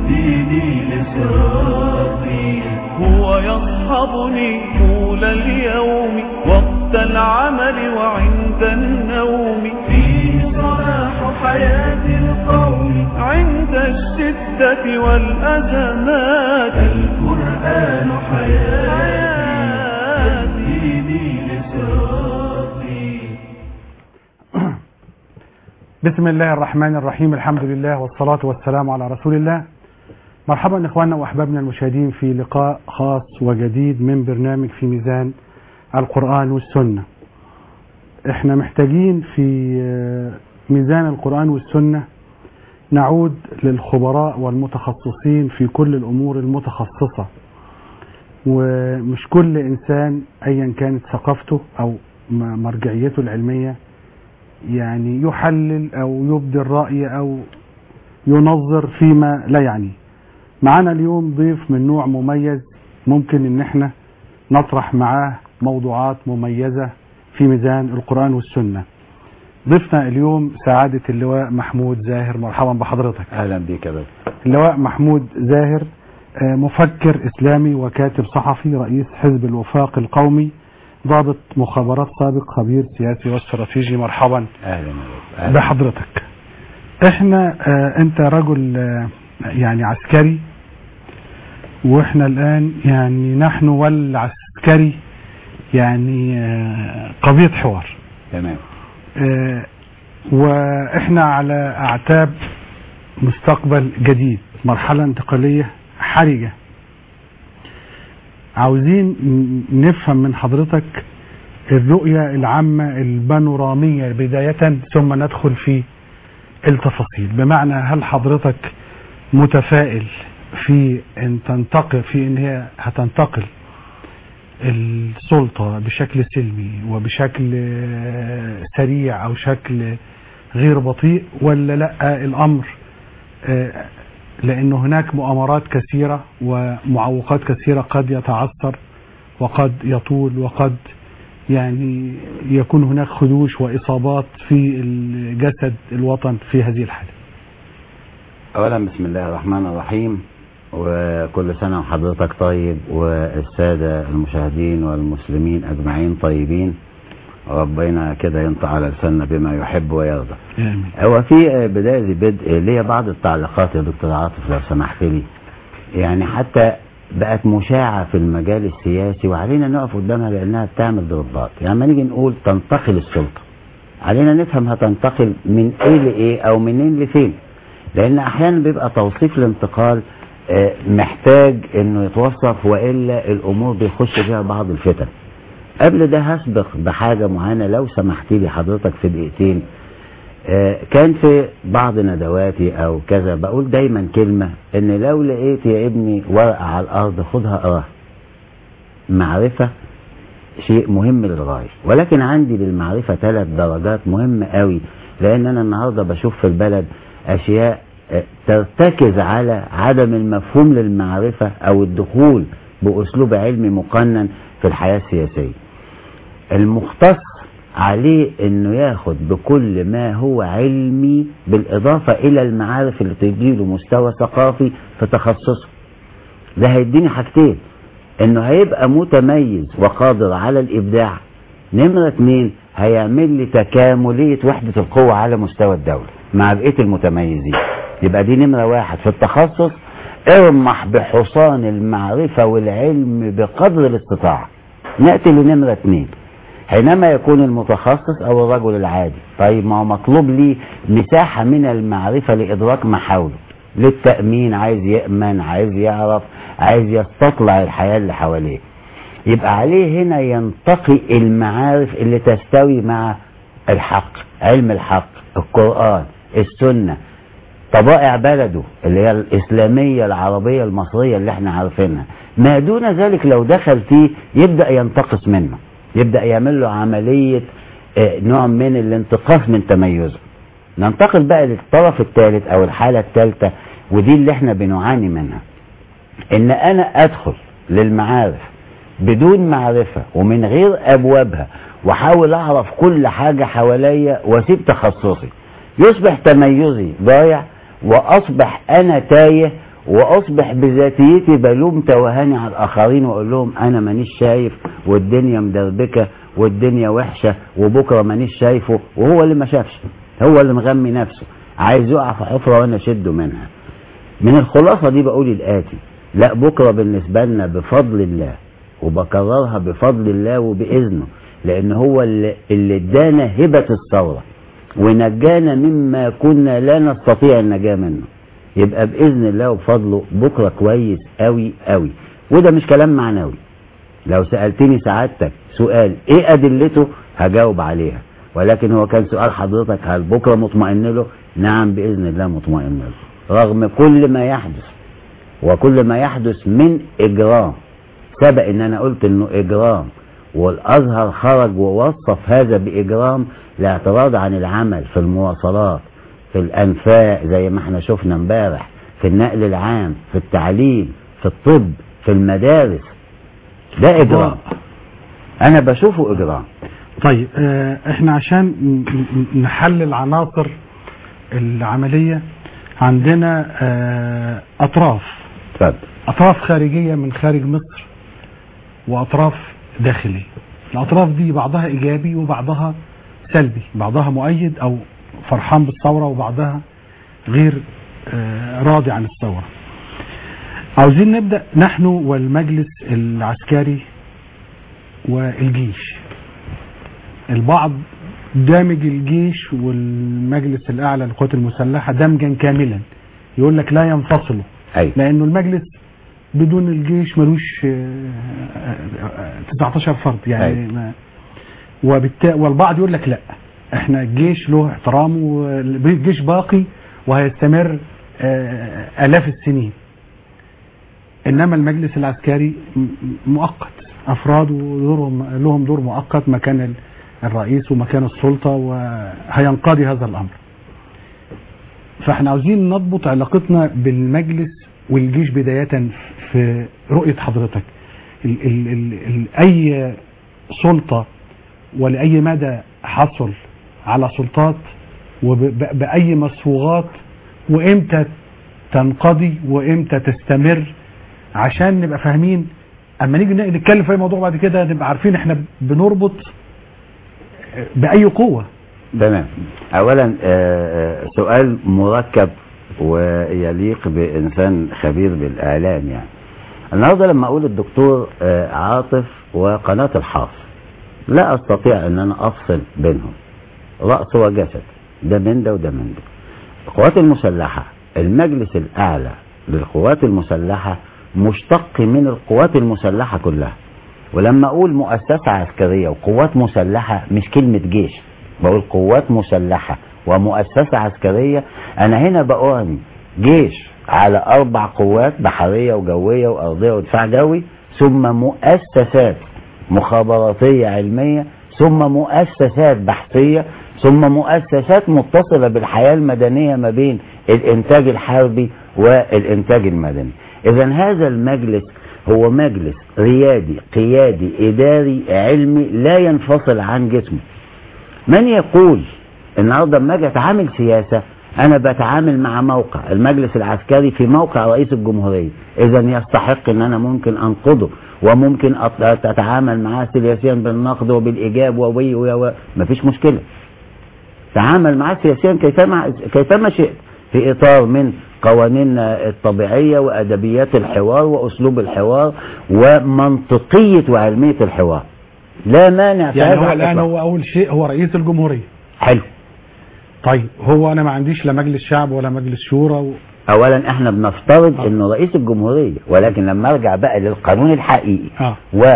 يهديني لصراطي هو يصحبني طول اليوم وقت العمل وعند النوم فيه صلاح حياة القوم عند الشدة والأزمات القرآن حياتي يهديني لصراطي بسم الله الرحمن الرحيم الحمد لله والصلاة والسلام على رسول الله مرحبا إخواننا وأحبابنا المشاهدين في لقاء خاص وجديد من برنامج في ميزان القرآن والسنة احنا محتاجين في آه، ميزان القرآن والسنة نعود للخبراء والمتخصصين في كل الأمور المتخصصة ومش كل إنسان أيا كانت ثقافته أو م- مرجعيته العلمية يعني يحلل او يبدي الرأي او ينظر فيما لا يعنيه معانا اليوم ضيف من نوع مميز ممكن ان احنا نطرح معاه موضوعات مميزة في ميزان القرآن والسنة ضيفنا اليوم سعادة اللواء محمود زاهر مرحبا بحضرتك اهلا بيك يا باشا اللواء محمود زاهر آه، مفكر إسلامي وكاتب صحفي رئيس حزب الوفاق القومي ضابط مخابرات سابق خبير سياسي واستراتيجي مرحبا اهلا يا باشا أهلاً. بحضرتك احنا اه انت رجل اه يعني عسكري واحنا الان يعني نحن والعسكري يعني اه قضية حوار تمام اه واحنا على اعتاب مستقبل جديد مرحلة انتقالية حرجة عاوزين ن- نفهم من حضرتك الرؤية العامة البانورامية بداية ثم ندخل في التفاصيل بمعنى هل حضرتك متفائل في ان تنتقل في ان هي هتنتقل السلطة بشكل سلمي وبشكل آه، سريع او شكل غير بطيء ولا لا الامر آه، لأن هناك مؤامرات كثيرة ومعوقات كثيرة قد يتعثر وقد يطول وقد يعني يكون هناك خدوش وإصابات في الجسد الوطن في هذه الحالة اولا بسم الله الرحمن الرحيم وكل سنة وحضرتك طيب والسادة المشاهدين والمسلمين اجمعين طيبين ربنا كده ينطق على لساننا بما يحب ويرضى آمين هو في بداية بدء ليا بعض التعليقات يا دكتور عاطف لو سمحت لي يعني حتى بقت مشاعة في المجال السياسي وعلينا نقف قدامها لأنها بتعمل ضربات يعني لما نيجي نقول تنتقل السلطة علينا نفهم هتنتقل من ايه لايه او منين لفين لان احيانا بيبقى توصيف الانتقال آه، محتاج انه يتوصف والا الامور بيخش فيها بعض الفتن قبل ده هسبق بحاجة معينة لو سمحتي لي حضرتك في دقيقتين آه، كان في بعض ندواتي او كذا بقول دايما كلمة ان لو لقيت يا ابني ورقة على الارض خدها اقراها معرفة شيء مهم للغاية ولكن عندي للمعرفة ثلاث درجات مهمة قوي لان انا النهاردة بشوف في البلد اشياء آه، ترتكز على عدم المفهوم للمعرفة او الدخول باسلوب علمي مقنن في الحياة السياسية المختص عليه انه ياخد بكل ما هو علمي بالاضافة الى المعارف اللي تديله مستوى ثقافي في تخصصه ده هيديني حاجتين انه هيبقى متميز وقادر على الابداع نمرة اتنين هيعمل لي تكاملية وحدة القوة على مستوى الدولة مع بقية المتميزين يبقى دي نمرة واحد في التخصص ارمح بحصان المعرفة والعلم بقدر الاستطاعة نأتي لنمرة اتنين حينما يكون المتخصص او الرجل العادي طيب ما هو مطلوب لي مساحة من المعرفة لادراك ما حوله للتأمين عايز يأمن عايز يعرف عايز يستطلع الحياة اللي حواليه يبقى عليه هنا ينتقي المعارف اللي تستوي مع الحق علم الحق القرآن السنة طبائع بلده اللي هي الإسلامية العربية المصرية اللي احنا عارفينها ما دون ذلك لو دخل فيه يبدأ ينتقص منه يبدأ يعمل له عملية آه، نوع من الانتقاص من تميزه ننتقل بقى للطرف الثالث او الحالة الثالثة ودي اللي احنا بنعاني منها ان انا ادخل للمعارف بدون معرفة ومن غير ابوابها واحاول اعرف كل حاجة حواليا واسيب تخصصي يصبح تميزي ضايع واصبح انا تايه واصبح بذاتيتي بلوم توهاني على الاخرين واقول لهم انا مانيش شايف والدنيا مدربكه والدنيا وحشه وبكره مانيش شايفه وهو اللي ما شافش هو اللي مغمي نفسه عايز يقع في حفره وانا اشده منها من الخلاصه دي بقول الاتي لا بكره بالنسبه لنا بفضل الله وبكررها بفضل الله وباذنه لان هو اللي اللي ادانا هبه الثوره ونجانا مما كنا لا نستطيع النجاه منه يبقى باذن الله وبفضله بكره كويس قوي قوي وده مش كلام معنوي لو سالتني سعادتك سؤال ايه ادلته هجاوب عليها ولكن هو كان سؤال حضرتك هل بكره مطمئن له نعم باذن الله مطمئن له رغم كل ما يحدث وكل ما يحدث من اجرام سبق ان انا قلت انه اجرام والازهر خرج ووصف هذا باجرام لاعتراض عن العمل في المواصلات في الانفاق زي ما احنا شفنا امبارح في النقل العام في التعليم في الطب في المدارس ده اجرام انا بشوفه اجرام طيب آه، احنا عشان ن- ن- نحلل عناصر العملية عندنا آه، أطراف اتفضل أطراف خارجية من خارج مصر وأطراف داخلية الأطراف دي بعضها إيجابي وبعضها سلبي بعضها مؤيد أو فرحان بالثورة وبعضها غير آه، راضي عن الثورة عاوزين نبدأ نحن والمجلس العسكري والجيش البعض دامج الجيش والمجلس الأعلى للقوات المسلحة دمجا كاملا يقول لك لا ينفصلوا ايوه لانه المجلس بدون الجيش ملوش آه، آه، 19 فرد يعني أيوة. ما وبالتالي والبعض يقول لك لا احنا الجيش له احترامه والجيش باقي وهيستمر آه، الاف السنين انما المجلس العسكري م- مؤقت افراد ودورهم لهم دور مؤقت مكان ال- الرئيس ومكان السلطه وهينقضي هذا الامر فاحنا عاوزين نضبط علاقتنا بالمجلس والجيش بداية في رؤية حضرتك ال ال ال ال أي سلطة ولأي مدى حصل على سلطات وبأي مصفوغات وإمتى تنقضي وإمتى تستمر عشان نبقى فاهمين أما نيجي نتكلم في أي موضوع بعد كده نبقى عارفين إحنا بنربط بأي قوة تمام اولا آه، آه، سؤال مركب ويليق بانسان خبير بالاعلام يعني النهارده لما اقول الدكتور آه، عاطف وقناه الحافظ لا استطيع ان انا افصل بينهم راس وجسد ده من ده وده من ده القوات المسلحه المجلس الاعلى للقوات المسلحه مشتق من القوات المسلحه كلها ولما اقول مؤسسه عسكريه وقوات مسلحه مش كلمه جيش بقول قوات مسلحه ومؤسسه عسكريه انا هنا بقول جيش على اربع قوات بحريه وجويه وارضيه ودفاع جوي ثم مؤسسات مخابراتيه علميه ثم مؤسسات بحثيه ثم مؤسسات متصله بالحياه المدنيه ما بين الانتاج الحربي والانتاج المدني اذا هذا المجلس هو مجلس ريادي قيادي اداري علمي لا ينفصل عن جسمه من يقول النهارده لما اجي اتعامل سياسه انا بتعامل مع موقع المجلس العسكري في موقع رئيس الجمهوريه اذا يستحق ان انا ممكن انقضه وممكن أت- اتعامل معاه سياسيا بالنقد وبالايجاب وبي و مفيش مشكله تعامل معاه سياسيا كيفما كيفما شئت في اطار من قوانيننا الطبيعيه وادبيات الحوار واسلوب الحوار ومنطقيه وعلميه الحوار لا مانع في يعني هذا هو على الآن الإطلاق. هو أول شيء هو رئيس الجمهورية حلو طيب هو أنا ما عنديش لا مجلس شعب ولا مجلس شورى و... اولا احنا بنفترض آه. انه رئيس الجمهوريه ولكن لما ارجع بقى للقانون الحقيقي آه.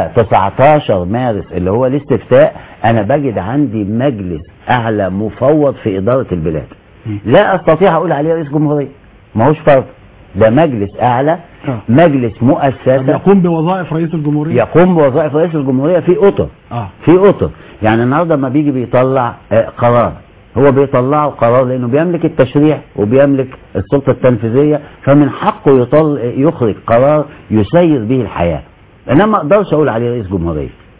و19 مارس اللي هو الاستفتاء انا بجد عندي مجلس اعلى مفوض في اداره البلاد م. لا استطيع اقول عليه رئيس جمهوريه ما هوش فرض ده مجلس اعلى آه. مجلس طب مؤسسه يقوم بوظائف رئيس الجمهورية يقوم بوظائف رئيس الجمهوريه في اطر اه في اطر يعني النهارده لما بيجي بيطلع آه، قرار هو بيطلعه قرار لانه بيملك التشريع وبيملك السلطه التنفيذيه فمن حقه يطل يخرج قرار يسير به الحياه انا ما اقدرش اقول عليه رئيس جمهوريه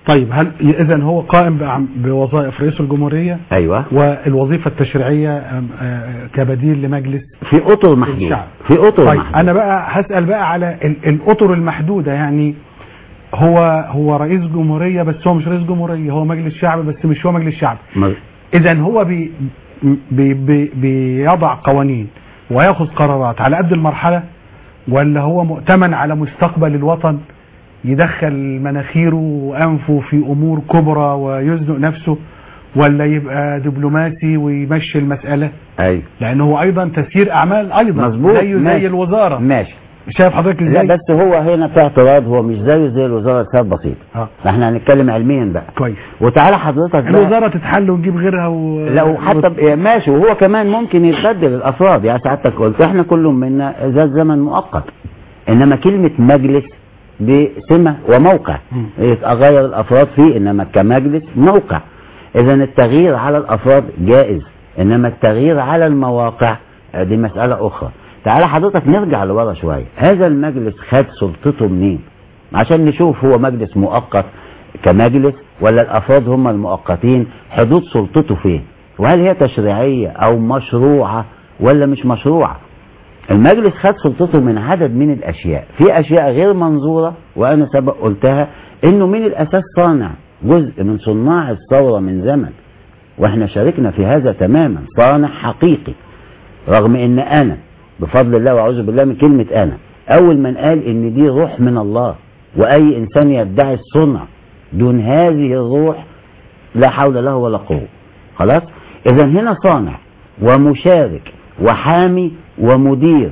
طيب هل اذا هو قائم بأعم- بوظائف رئيس الجمهوريه ايوه والوظيفه التشريعيه أم، آه، كبديل لمجلس في اطر محدود الشعب. في اطر طيب محدود انا بقى هسال بقى على ال- الاطر المحدوده يعني هو هو رئيس جمهوريه بس هو مش رئيس جمهوريه هو مجلس شعب بس مش هو مجلس شعب م- اذا هو بي بي بي بيضع قوانين وياخذ قرارات على قد المرحله ولا هو مؤتمن على مستقبل الوطن يدخل مناخيره وانفه في امور كبرى ويزنق نفسه ولا يبقى دبلوماسي ويمشي المساله ايوه لان هو ايضا تسيير اعمال ايضا مظبوط زيه ماشي. زي الوزاره ماشي شايف حضرتك لا ازاي بس هو هنا في اعتراض هو مش زيه زي الوزاره لسبب بسيط اه احنا هنتكلم علميا بقى كويس وتعالى حضرتك بقى الوزاره تتحل ونجيب غيرها و... لو حتى ب- ماشي وهو كمان ممكن يتبدل الافراد يعني سعادتك قلت احنا كل منا ذات زمن مؤقت انما كلمه مجلس دي سمه وموقع مم. يتغير الافراد فيه انما كمجلس موقع اذا التغيير على الافراد جائز انما التغيير على المواقع آه، دي مساله اخرى تعالى حضرتك نرجع لورا شويه هذا المجلس خد سلطته منين عشان نشوف هو مجلس مؤقت كمجلس ولا الافراد هم المؤقتين حدود سلطته فين وهل هي تشريعيه او مشروعه ولا مش مشروعه المجلس خد سلطته من عدد من الاشياء في اشياء غير منظوره وانا سبق قلتها انه من الاساس صانع جزء من صناع الثوره من زمن واحنا شاركنا في هذا تماما صانع حقيقي رغم ان انا بفضل الله واعوذ بالله من كلمه انا اول من قال ان دي روح من الله واي انسان يدعي الصنع دون هذه الروح لا حول له ولا قوه خلاص اذا هنا صانع ومشارك وحامي ومدير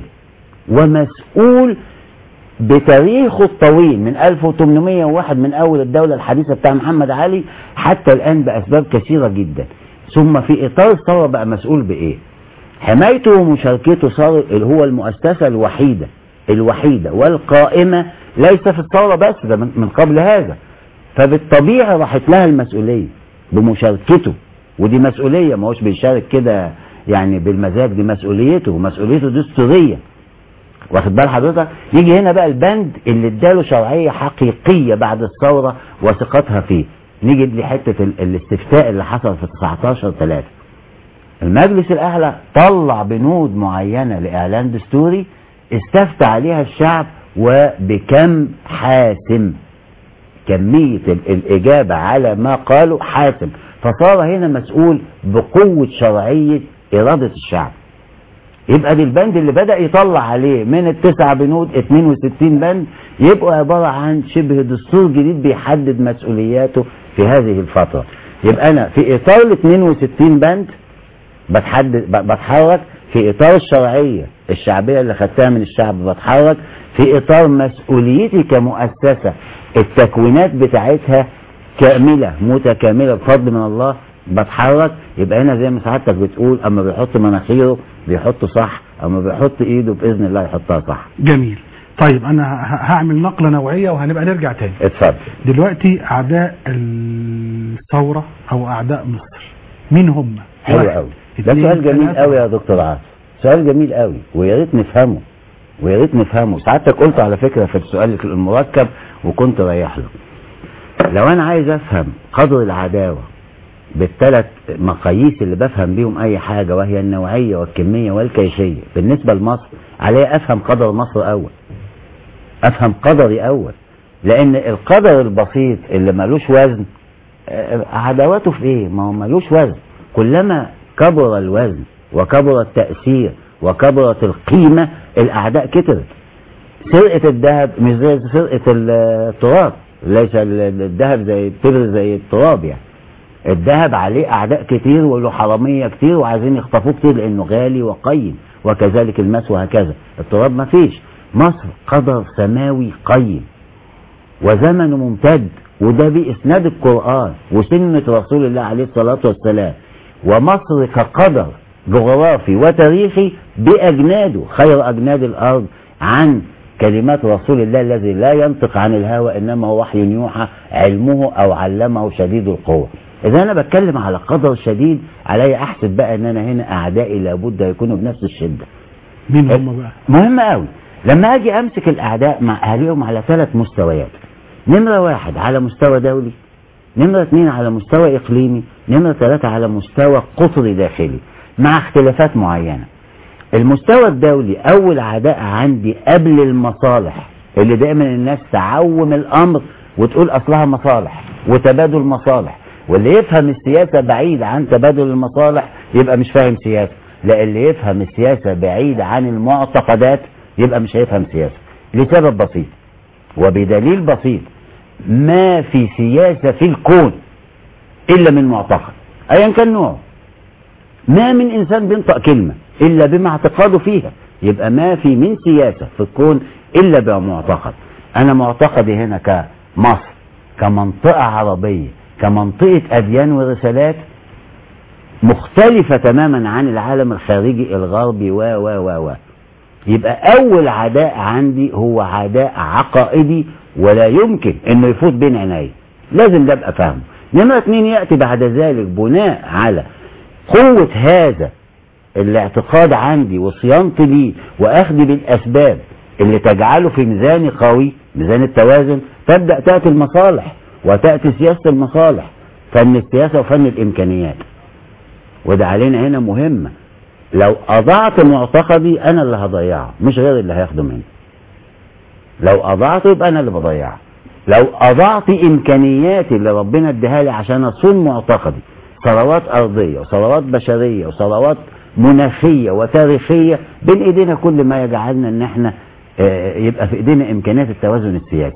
ومسؤول بتاريخه الطويل من 1801 من اول الدوله الحديثه بتاع محمد علي حتى الان باسباب كثيره جدا ثم في اطار الثوره بقى مسؤول بايه؟ حمايته ومشاركته صار اللي هو المؤسسه الوحيده الوحيده والقائمه ليس في الثوره بس ده من من قبل هذا فبالطبيعه راحت لها المسؤوليه بمشاركته ودي مسؤوليه ما هوش بيشارك كده يعني بالمزاج دي مسؤوليته ومسؤوليته دستوريه واخد بال حضرتك يجي هنا بقى البند اللي اداله شرعيه حقيقيه بعد الثوره وثقتها فيه نيجي لحته ال- الاستفتاء اللي حصل في 19 3 المجلس الاعلى طلع بنود معينه لاعلان دستوري استفتى عليها الشعب وبكم حاسم كمية ال- الإجابة على ما قالوا حاسم فصار هنا مسؤول بقوة شرعية إرادة الشعب يبقى دي البند اللي بدأ يطلع عليه من التسع بنود 62 بند يبقوا عبارة عن شبه دستور جديد بيحدد مسؤولياته في هذه الفترة يبقى أنا في إطار ال 62 بند بتحدد ب- بتحرك في اطار الشرعيه الشعبيه اللي خدتها من الشعب بتحرك في اطار مسؤوليتي كمؤسسه التكوينات بتاعتها كامله متكامله بفضل من الله بتحرك يبقى هنا زي ما سعادتك بتقول اما بيحط مناخيره بيحط صح اما بيحط ايده باذن الله يحطها صح جميل طيب انا ه- هعمل نقله نوعيه وهنبقى نرجع تاني اتفضل دلوقتي اعداء الثوره او اعداء مصر مين هم حلو واحد، قوي ده اتنين، سؤال جميل تلاتة. قوي يا دكتور عاصم سؤال جميل قوي ويا ريت نفهمه ويا ريت نفهمه سعادتك قلت على فكره في السؤال المركب وكنت رايح له لو انا عايز افهم قدر العداوه بالثلاث مقاييس اللي بفهم بيهم اي حاجه وهي النوعيه والكميه والكيفيه بالنسبه لمصر علي افهم قدر مصر اول افهم قدري اول لان القدر البسيط اللي ملوش وزن آه، عداوته في ايه ما هو ملوش وزن كلما كبر الوزن وكبر التأثير وكبرت القيمة الأعداء كترت سرقة الذهب مش زي سرقة التراب ليس ال- الذهب زي التبر زي التراب يعني الذهب عليه أعداء كتير وله حرامية كتير وعايزين يخطفوه كتير لأنه غالي وقيم وكذلك الماس وهكذا التراب ما فيش مصر قدر سماوي قيم وزمن ممتد وده بإسناد القرآن وسنة رسول الله عليه الصلاة والسلام ومصر كقدر جغرافي وتاريخي بأجناده خير أجناد الأرض عن كلمات رسول الله الذي لا ينطق عن الهوى إنما هو وحي يوحى علمه أو علمه شديد القوة إذا أنا بتكلم على قدر شديد علي أحسب بقى إن أنا هنا أعدائي لابد يكونوا بنفس الشدة مين هم بقى مهم قوي لما اجي امسك الاعداء مع اهاليهم على ثلاث مستويات نمره واحد على مستوى دولي نمرة اتنين على مستوى إقليمي نمرة ثلاثة على مستوى قطري داخلي مع اختلافات معينة المستوى الدولي أول عداء عندي قبل المصالح اللي دايما الناس تعوم الأمر وتقول أصلها مصالح وتبادل مصالح واللي يفهم السياسة بعيد عن تبادل المصالح يبقى مش فاهم سياسة لا اللي يفهم السياسة بعيد عن المعتقدات يبقى مش هيفهم سياسة لسبب بسيط وبدليل بسيط ما في سياسة في الكون إلا من معتقد أيا كان نوعه ما من إنسان بينطق كلمة إلا بما اعتقاده فيها يبقى ما في من سياسة في الكون إلا بمعتقد أنا معتقدي هنا كمصر كمنطقة عربية كمنطقة أديان ورسالات مختلفة تماما عن العالم الخارجي الغربي و و و و يبقى أول عداء عندي هو عداء عقائدي ولا يمكن إنه يفوت بين عيني لازم ده أبقى فاهمه نمرة اتنين يأتي بعد ذلك بناء على قوة هذا الاعتقاد عندي وصيانتي ليه وأخذي بالأسباب اللي تجعله في ميزاني قوي ميزان التوازن تبدأ تأتي المصالح وتأتي سياسة المصالح فن السياسة وفن الإمكانيات وده علينا هنا مهمة لو أضعت معتقدي أنا اللي هضيعه مش غير اللي هياخده مني لو أضعته يبقى أنا اللي بضيعه لو أضعت إمكانياتي اللي ربنا اديها لي عشان أصون معتقدي ثروات أرضية وثروات بشرية وثروات مناخية وتاريخية بين إيدينا كل ما يجعلنا إن إحنا آه، يبقى في إيدينا إمكانيات التوازن السياسي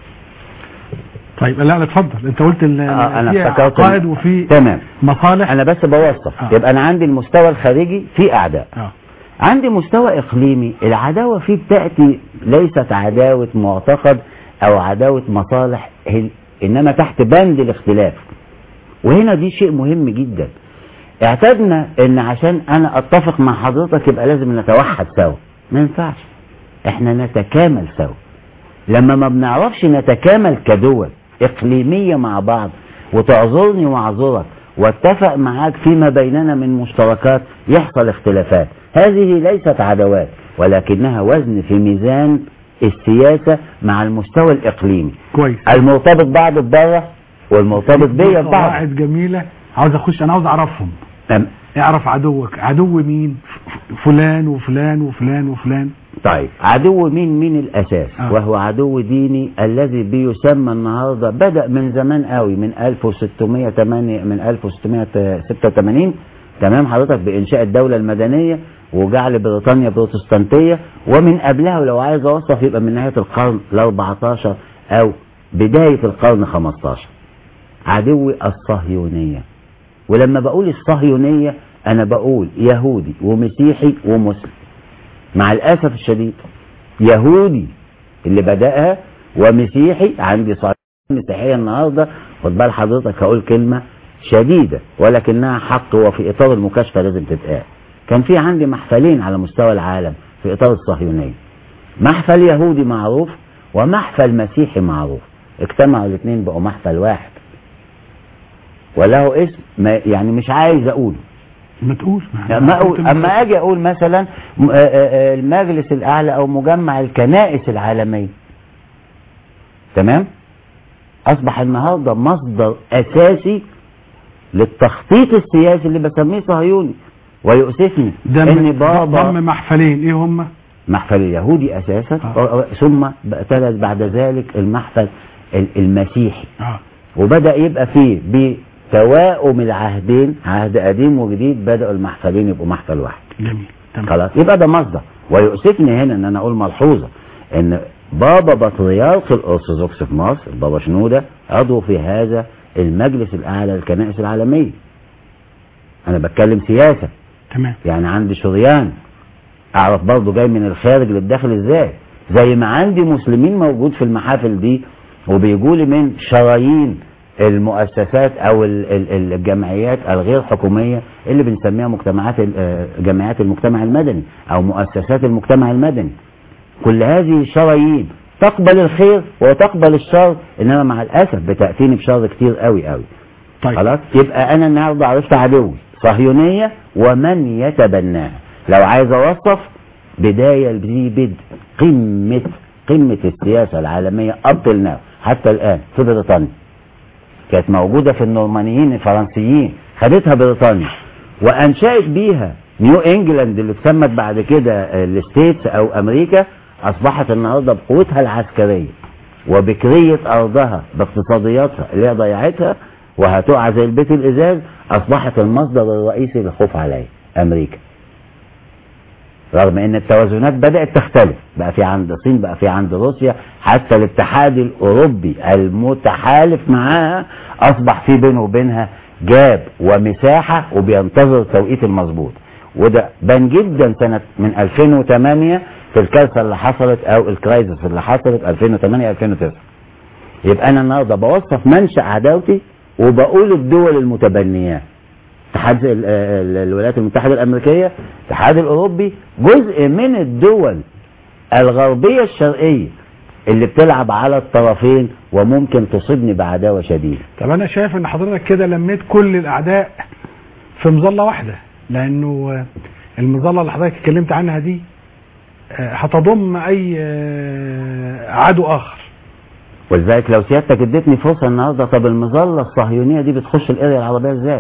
طيب لا لا اتفضل انت قلت ال- آه، أنا في افتكرت عقائد وفي تمام مصالح أنا بس بوصف آه. يبقى أنا عندي المستوى الخارجي في أعداء اه عندي مستوى إقليمي العداوة فيه بتأتي ليست عداوة معتقد أو عداوة مصالح هل- إنما تحت بند الاختلاف وهنا دي شيء مهم جدا اعتدنا ان عشان انا اتفق مع حضرتك يبقى لازم نتوحد سوا ما ينفعش احنا نتكامل سوا لما ما بنعرفش نتكامل كدول اقليمية مع بعض وتعذرني واعذرك واتفق معاك فيما بيننا من مشتركات يحصل اختلافات هذه ليست عداوات ولكنها وزن في ميزان السياسة مع المستوى الإقليمي كويس المرتبط بعض ببره والمرتبط بيا ببعض قواعد جميلة عاوز اخش انا عاوز اعرفهم أم- اعرف عدوك عدو مين ف- فلان وفلان وفلان وفلان طيب عدو مين مين الأساس آه. وهو عدو ديني الذي بيسمى النهاردة بدأ من زمان قوي من 1608 من 1686 تمام حضرتك بإنشاء الدولة المدنية وجعل بريطانيا بروتستانتية ومن قبلها ولو عايز أوصف يبقى من نهاية القرن ال 14 أو بداية القرن 15 عدوي الصهيونية ولما بقول الصهيونية أنا بقول يهودي ومسيحي ومسلم مع الأسف الشديد يهودي اللي بدأها ومسيحي عندي صحيح مسيحية النهاردة خد بال حضرتك هقول كلمة شديدة ولكنها حق وفي إطار المكاشفة لازم تتقال كان في عندي محفلين على مستوى العالم في إطار الصهيونية محفل يهودي معروف ومحفل مسيحي معروف اجتمعوا الاثنين بقوا محفل واحد وله اسم ما يعني مش عايز اقوله ما تقول ما أقول اما اجي اقول مثلا م- آه، آه، آه، المجلس الاعلى او مجمع الكنائس العالميه تمام اصبح النهارده مصدر اساسي للتخطيط السياسي اللي بسميه صهيوني ويؤسفني ده ان من- بابا ضم محفلين ايه هم محفل اليهودي اساسا آه. ثم ابتدى بعد ذلك المحفل ال- المسيحي اه وبدأ يبقى فيه بتوائم العهدين عهد قديم وجديد بدأوا المحفلين يبقوا محفل واحد جميل تمام خلاص يبقى ده مصدر ويؤسفني هنا ان انا اقول ملحوظة ان بابا بطريرك الارثوذكس في مصر البابا شنودة عضو في هذا المجلس الاعلى للكنائس العالمية انا بتكلم سياسة تمام يعني عندي شريان اعرف برضه جاي من الخارج للداخل ازاي زي ما عندي مسلمين موجود في المحافل دي وبيجوا لي من شرايين المؤسسات او ال- ال- الجمعيات الغير حكوميه اللي بنسميها مجتمعات ال- آه، جمعيات المجتمع المدني او مؤسسات المجتمع المدني كل هذه الشرايين تقبل الخير وتقبل الشر انما مع الاسف بتاتيني بشر كتير قوي قوي طيب خلاص يبقى انا النهارده عرفت عدوي صهيونيه ومن يتبناها لو عايز اوصف بدايه دي بدء قمه قمه السياسه العالميه اب ناو حتى الان في بريطانيا كانت موجودة في النورمانيين الفرنسيين خدتها بريطانيا وأنشأت بيها نيو إنجلاند اللي اتسمت بعد كده آه، الستيتس أو أمريكا أصبحت النهاردة بقوتها العسكرية وبكرية أرضها باقتصادياتها اللي هي ضيعتها وهتقع زي البيت الإزاز أصبحت المصدر الرئيسي للخوف عليه أمريكا رغم ان التوازنات بدأت تختلف بقى في عند الصين بقى في عند روسيا حتى الاتحاد الاوروبي المتحالف معاها اصبح في بينه وبينها جاب ومساحة وبينتظر التوقيت المظبوط وده بان جدا سنة من 2008 في الكارثة اللي حصلت او الكرايزس اللي حصلت 2008 2009 يبقى انا النهارده بوصف منشأ عداوتي وبقول الدول المتبنيات اتحاد ال- ال- الولايات المتحدة الأمريكية الاتحاد الأوروبي جزء من الدول الغربية الشرقية اللي بتلعب على الطرفين وممكن تصيبني بعداوة شديدة طب انا شايف ان حضرتك كده لميت كل الاعداء في مظله واحده لانه آه، المظله اللي حضرتك اتكلمت عنها دي آه، هتضم اي آه، عدو اخر ولذلك لو سيادتك اديتني فرصة النهاردة طب المظلة الصهيونية دي بتخش القرية العربية ازاي؟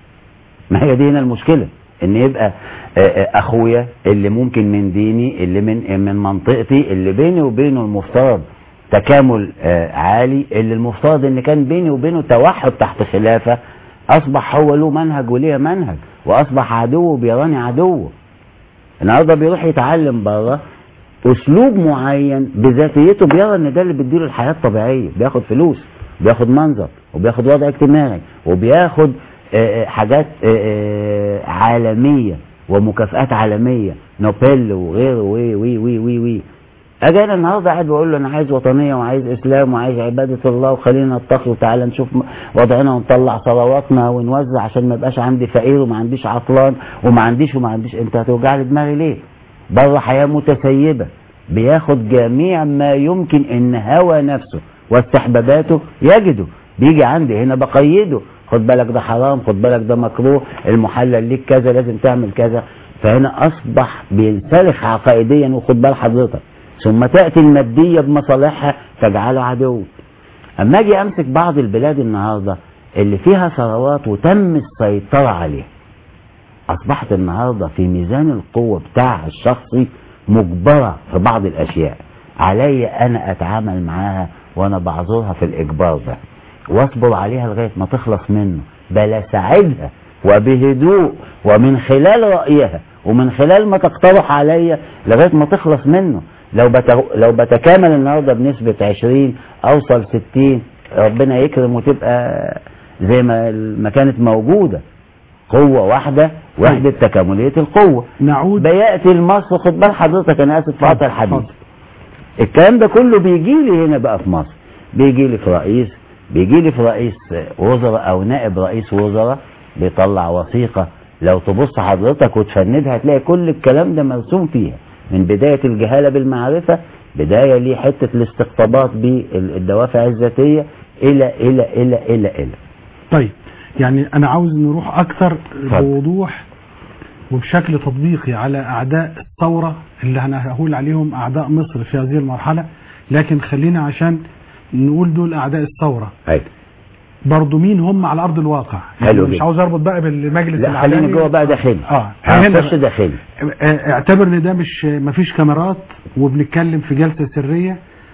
ما هي دي هنا المشكلة ان يبقى آه، آه، اخويا اللي ممكن من ديني اللي من من منطقتي اللي بيني وبينه المفترض تكامل آه، عالي اللي المفترض ان كان بيني وبينه توحد تحت خلافة اصبح هو له منهج وليه منهج واصبح عدو بيراني عدو النهارده بيروح يتعلم بره اسلوب معين بذاتيته بيرى ان ده اللي بيديله الحياه الطبيعيه بياخد فلوس بياخد منظر وبياخد وضع اجتماعي وبياخد آه، آه، حاجات آه، آه، عالميه ومكافآت عالميه نوبل وغيره وي وي وي وي وي اجي انا النهارده قاعد بقول له انا عايز وطنيه وعايز اسلام وعايز عباده الله وخلينا نتقي وتعالى نشوف م- وضعنا ونطلع ثرواتنا ونوزع عشان ما يبقاش عندي فقير وما عنديش عطلان وما عنديش وما عنديش انت هتوجع لي دماغي ليه؟ بره حياه متسيبه بياخد جميع ما يمكن ان هوى نفسه واستحباباته يجده بيجي عندي هنا بقيده خد بالك ده حرام خد بالك ده مكروه المحلل ليك كذا لازم تعمل كذا فهنا اصبح بينسلخ عقائديا وخد بال حضرتك ثم تاتي الماديه بمصالحها تجعله عدو اما اجي امسك بعض البلاد النهارده اللي فيها ثروات وتم السيطره عليها اصبحت النهارده في ميزان القوه بتاعها الشخصي مجبره في بعض الاشياء علي انا اتعامل معاها وانا بعذرها في الاجبار ده واصبر عليها لغايه ما تخلص منه بل اساعدها وبهدوء ومن خلال رايها ومن خلال ما تقترح عليا لغايه ما تخلص منه لو بت... لو بتكامل النهارده بنسبه 20 اوصل 60 ربنا يكرم وتبقى زي ما ما كانت موجوده قوة واحدة وحدة تكاملية القوة نعود بيأتي لمصر خد بال حضرتك أنا آسف في قطع الحديث اتفضل. الكلام ده كله بيجي لي هنا بقى في مصر بيجي لي في رئيس بيجي لي في رئيس وزراء أو نائب رئيس وزراء بيطلع وثيقة لو تبص حضرتك وتفندها هتلاقي كل الكلام ده مرسوم فيها من بداية الجهالة بالمعرفة بداية لحتة الاستقطابات بالدوافع الذاتية إلى إلى إلى إلى إلى طيب يعني انا عاوز نروح اكثر اتفضل. بوضوح وبشكل تطبيقي على اعداء الثوره اللي انا هقول عليهم اعداء مصر في هذه المرحله لكن خلينا عشان نقول دول اعداء الثوره أيوة. برضو مين هم على ارض الواقع حلو مش جدا. عاوز اربط بقى بالمجلس لا خليني الإعلامي. جوه بقى داخلي اه هنا هنخش داخلي اه، اعتبر ان ده مش مفيش كاميرات وبنتكلم في جلسه سريه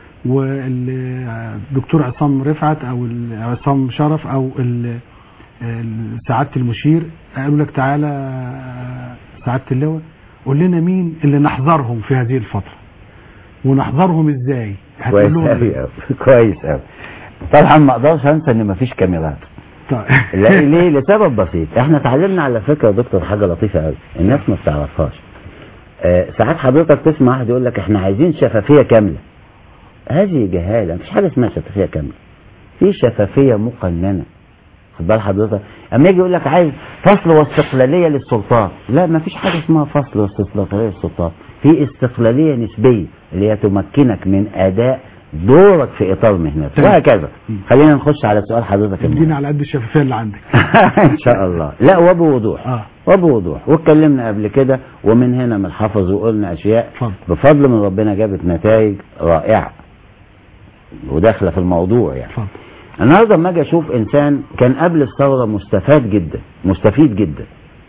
والدكتور عصام رفعت او ال- عصام شرف او ال- ال- سعاده المشير قالوا لك تعالى سعاده اللواء قول لنا مين اللي نحذرهم في هذه الفتره ونحذرهم ازاي هتقول كويس لهم قوي قوي كويس قوي طبعا ما اقدرش انسى ان مفيش كاميرات طيب. لا ليه لسبب بسيط احنا اتعلمنا على فكره يا دكتور حاجه لطيفه قوي الناس ما بتعرفهاش آه ساعات حضرتك تسمع واحد يقول لك احنا عايزين شفافيه كامله هذه جهاله مفيش حاجه اسمها شفافيه كامله في شفافيه مقننه خد بال حضرتك اما يجي يقول لك عايز فصل واستقلاليه للسلطات لا مفيش حاجه اسمها فصل واستقلاليه للسلطات في استقلاليه نسبيه اللي هي تمكنك من اداء دورك في اطار مهنتك تمام. وهكذا خلينا نخش على سؤال حضرتك المهم. ادينا على قد الشفافيه اللي عندك ان شاء الله لا وبوضوح اه وبوضوح واتكلمنا قبل كده ومن هنا من حفظ وقلنا اشياء اتفضل. بفضل من ربنا جابت نتائج رائعه وداخله في الموضوع يعني اتفضل النهارده لما اجي اشوف انسان كان قبل الثوره مستفاد جدا مستفيد جدا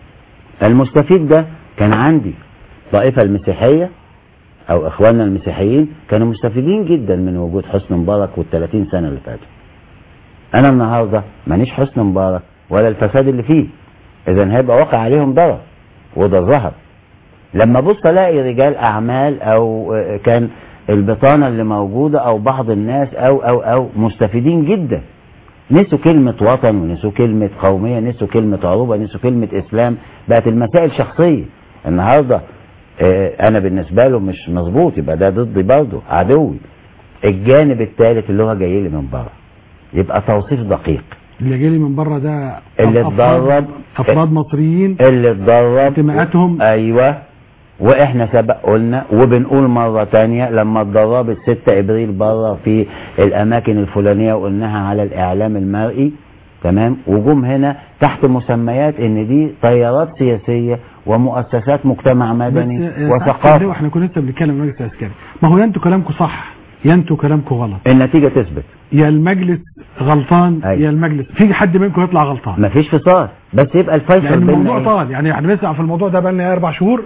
المستفيد ده كان عندي الطائفه المسيحيه او اخواننا المسيحيين كانوا مستفيدين جدا من وجود حسني مبارك وال 30 سنه اللي فاتوا انا النهارده مانيش حسني مبارك ولا الفساد اللي فيه اذا هيبقى واقع عليهم ضرر وده ظهر لما ابص الاقي رجال اعمال او آه، كان البطانه اللي موجوده او بعض الناس او او او مستفيدين جدا نسوا كلمة وطن ونسوا كلمة قومية نسوا كلمة عروبة نسوا كلمة إسلام بقت المسائل شخصية النهاردة آه، أنا بالنسبة له مش مظبوط يبقى ده ضدي برضه عدوي الجانب الثالث اللي هو جاي لي من بره يبقى توصيف دقيق اللي جالي من بره ده اللي أفراد- اتدرب افراد مصريين اللي اتدرب انتماءاتهم ايوه واحنا سبق قلنا وبنقول مرة تانية لما اتدربت 6 ابريل بره في الاماكن الفلانية وقلناها على الاعلام المرئي تمام وجم هنا تحت مسميات ان دي تيارات سياسية ومؤسسات مجتمع مدني بس آه، تحت وثقافة اللواء احنا كنا لسه بنتكلم عن المجلس العسكري ما هو يا انتوا كلامكم صح يا انتوا كلامكم غلط النتيجة تثبت يا المجلس غلطان أيوة. يا المجلس في حد منكم يطلع غلطان مفيش فصال بس يبقى الفيصل لان بيننا الموضوع إيه؟ طال يعني احنا بنسمع في الموضوع ده بقالنا اربع شهور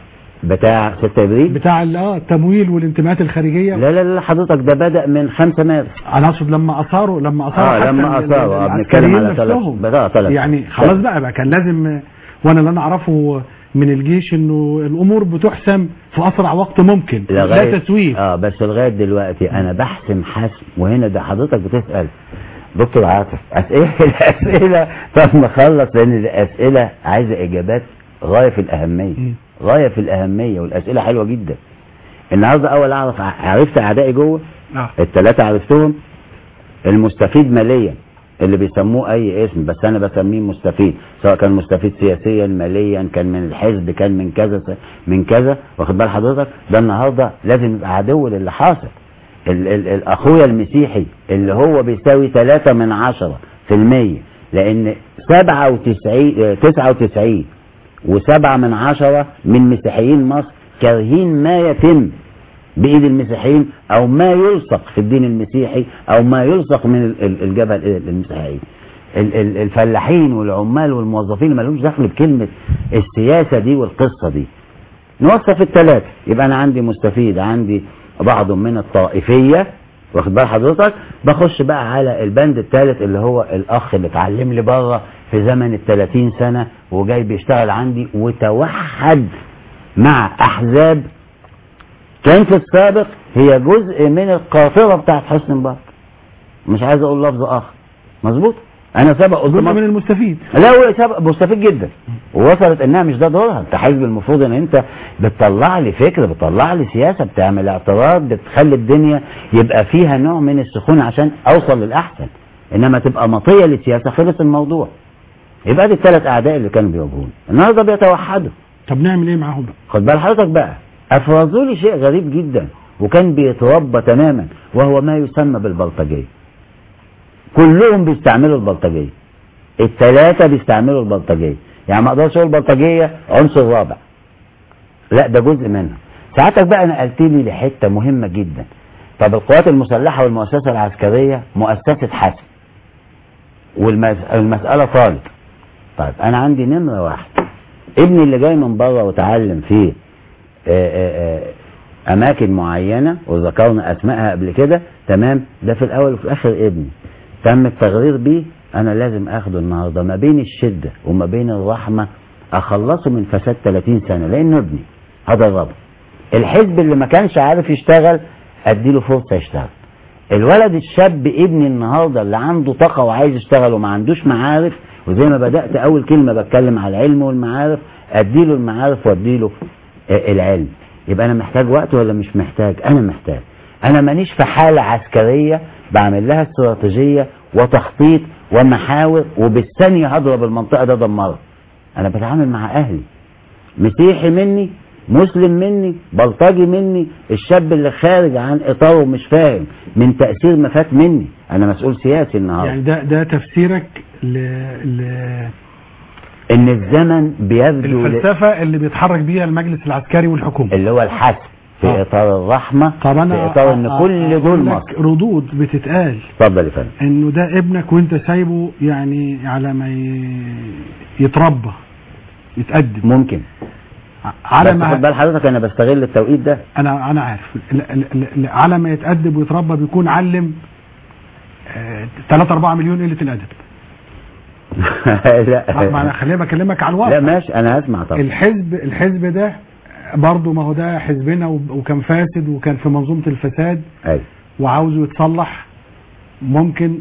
بتاع 6 ابريل بتاع ال- اه التمويل والانتماءات الخارجيه لا لا لا حضرتك ده بدأ من 5 مارس انا اقصد لما اثاروا لما اثاروا اه حتى لما ال- ال- اثاروا آه، بنتكلم العسكريين على ثلاث نفسهم. بدأ ثلاث يعني خلاص بقى بقى كان لازم وانا اللي انا اعرفه من الجيش انه الامور بتحسم في اسرع وقت ممكن لا تسويف اه بس لغايه دلوقتي انا بحسم حسم وهنا ده حضرتك بتسال دكتور عاطف اسئله الاسئله طب نخلص لان الاسئله عايزه اجابات غايه في الاهميه مم. غايه في الاهميه والاسئله حلوه جدا النهارده اول اعرف عرفت اعدائي جوه آه. الثلاثه عرفتهم المستفيد ماليا اللي بيسموه اي اسم بس انا بسميه مستفيد سواء كان مستفيد سياسيا ماليا كان من الحزب كان من كذا من كذا واخد بال حضرتك ده النهارده لازم يبقى عدو للي حاصل ال ال الاخويا المسيحي اللي هو بيساوي 3 من عشرة في المية لان 97 99 وسبعة من عشرة من مسيحيين مصر كارهين ما يتم بإيد المسيحيين أو ما يلصق في الدين المسيحي أو ما يلصق من ال- ال- الجبهة ال- المسيحية ال- ال- الفلاحين والعمال والموظفين ما لهمش دخل بكلمة السياسة دي والقصة دي نوصف الثلاثة يبقى أنا عندي مستفيد عندي بعض من الطائفية واخد بال حضرتك بخش بقى على البند الثالث اللي هو الأخ اللي اتعلم لي بره في زمن ال 30 سنة وجاي بيشتغل عندي وتوحد مع أحزاب كان في السابق هي جزء من القاطرة بتاعت حسن مبارك مش عايز أقول لفظ آخر مظبوط أنا سبق قلت جزء مصر- من المستفيد لا هو سبق مستفيد جدا ووصلت انها مش ده دورها انت حزب المفروض ان انت بتطلع لي فكره بتطلع لي سياسه بتعمل اعتراض بتخلي الدنيا يبقى فيها نوع من السخونه عشان اوصل للاحسن انما تبقى مطيه للسياسه خلص الموضوع يبقى دي الثلاث اعداء اللي كانوا بيواجهون النهارده بيتوحدوا طب نعمل ايه معاهم بقى خد بال حضرتك بقى افرزوا لي شيء غريب جدا وكان بيتربى تماما وهو ما يسمى بالبلطجيه كلهم بيستعملوا البلطجيه الثلاثه بيستعملوا البلطجيه يعني ما اقدرش اقول البلطجيه عنصر رابع لا ده جزء منها ساعتك بقى نقلت لي لحته مهمه جدا طب القوات المسلحه والمؤسسه العسكريه مؤسسه حسم والمساله طالب طيب انا عندي نمره واحد ابني اللي جاي من بره وتعلم في آه، آه، آه، اماكن معينه وذكرنا اسمائها قبل كده تمام ده في الاول وفي الاخر ابني تم التغرير بيه انا لازم اخده النهارده ما بين الشده وما بين الرحمه اخلصه من فساد 30 سنه لانه ابني هدربه الحزب اللي ما كانش عارف يشتغل اديله فرصه يشتغل الولد الشاب ابني النهارده اللي عنده طاقه وعايز يشتغل وما عندوش معارف وزي ما بدات اول كلمه بتكلم على العلم والمعارف اديله المعارف واديله آه، العلم يبقى انا محتاج وقت ولا مش محتاج انا محتاج انا مانيش في حاله عسكريه بعمل لها استراتيجيه وتخطيط ومحاور وبالثانيه هضرب المنطقه ده دمرها انا بتعامل مع اهلي مسيحي مني مسلم مني بلطجي مني الشاب اللي خارج عن اطاره مش فاهم من تاثير ما فات مني انا مسؤول سياسي النهارده يعني ده ده تفسيرك ل... ل... ان الزمن بيبدو ل- الفلسفه اللي بيتحرك بيها المجلس العسكري والحكومه اللي هو الحسم في آه. اطار الرحمه طب انا في اطار ان أ- كل أقول دول لك مصر ردود بتتقال اتفضل يا فندم انه ده ابنك وانت سايبه يعني على ما ي- يتربى يتقدم ممكن على بس خد ما بال حضرتك انا بستغل التوقيت ده انا انا عارف ل- ل- ل- على ما يتأدب ويتربى بيكون علم 3 4 مليون قلة الادب ما انا لا خليني بكلمك على لا الواقع ماشي انا هسمع طبعا الحزب الحزب ده برضه ما هو ده حزبنا وب- وكان فاسد وكان في منظومة الفساد ايوه وعاوزه يتصلح ممكن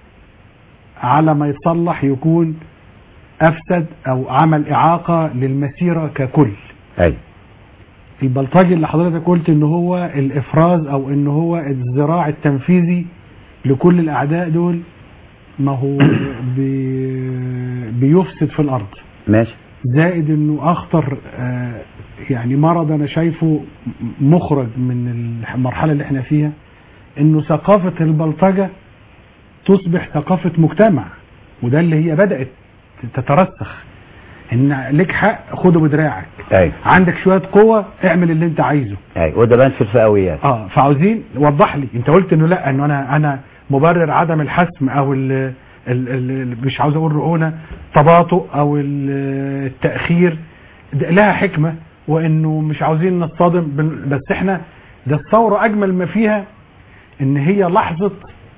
على ما يتصلح يكون افسد او عمل اعاقة للمسيرة ككل ايوه البلطجي اللي حضرتك قلت ان هو الافراز او ان هو الذراع التنفيذي لكل الاعداء دول ما هو بي بيفسد في الارض ماشي زائد انه اخطر آه، يعني مرض انا شايفه مخرج من المرحله اللي احنا فيها انه ثقافه البلطجه تصبح ثقافه مجتمع وده اللي هي بدات تترسخ ان ليك حق خده بدراعك ايوه عندك شويه قوه اعمل اللي انت عايزه ايوه وده بان في الفئويات اه فعاوزين وضح لي انت قلت انه لا انه انا انا مبرر عدم الحسم او ال ال ال مش عاوز اقول رؤونه تباطؤ او ال- التاخير ده لها حكمه وانه مش عاوزين نصطدم بال- بس احنا ده الثوره اجمل ما فيها ان هي لحظه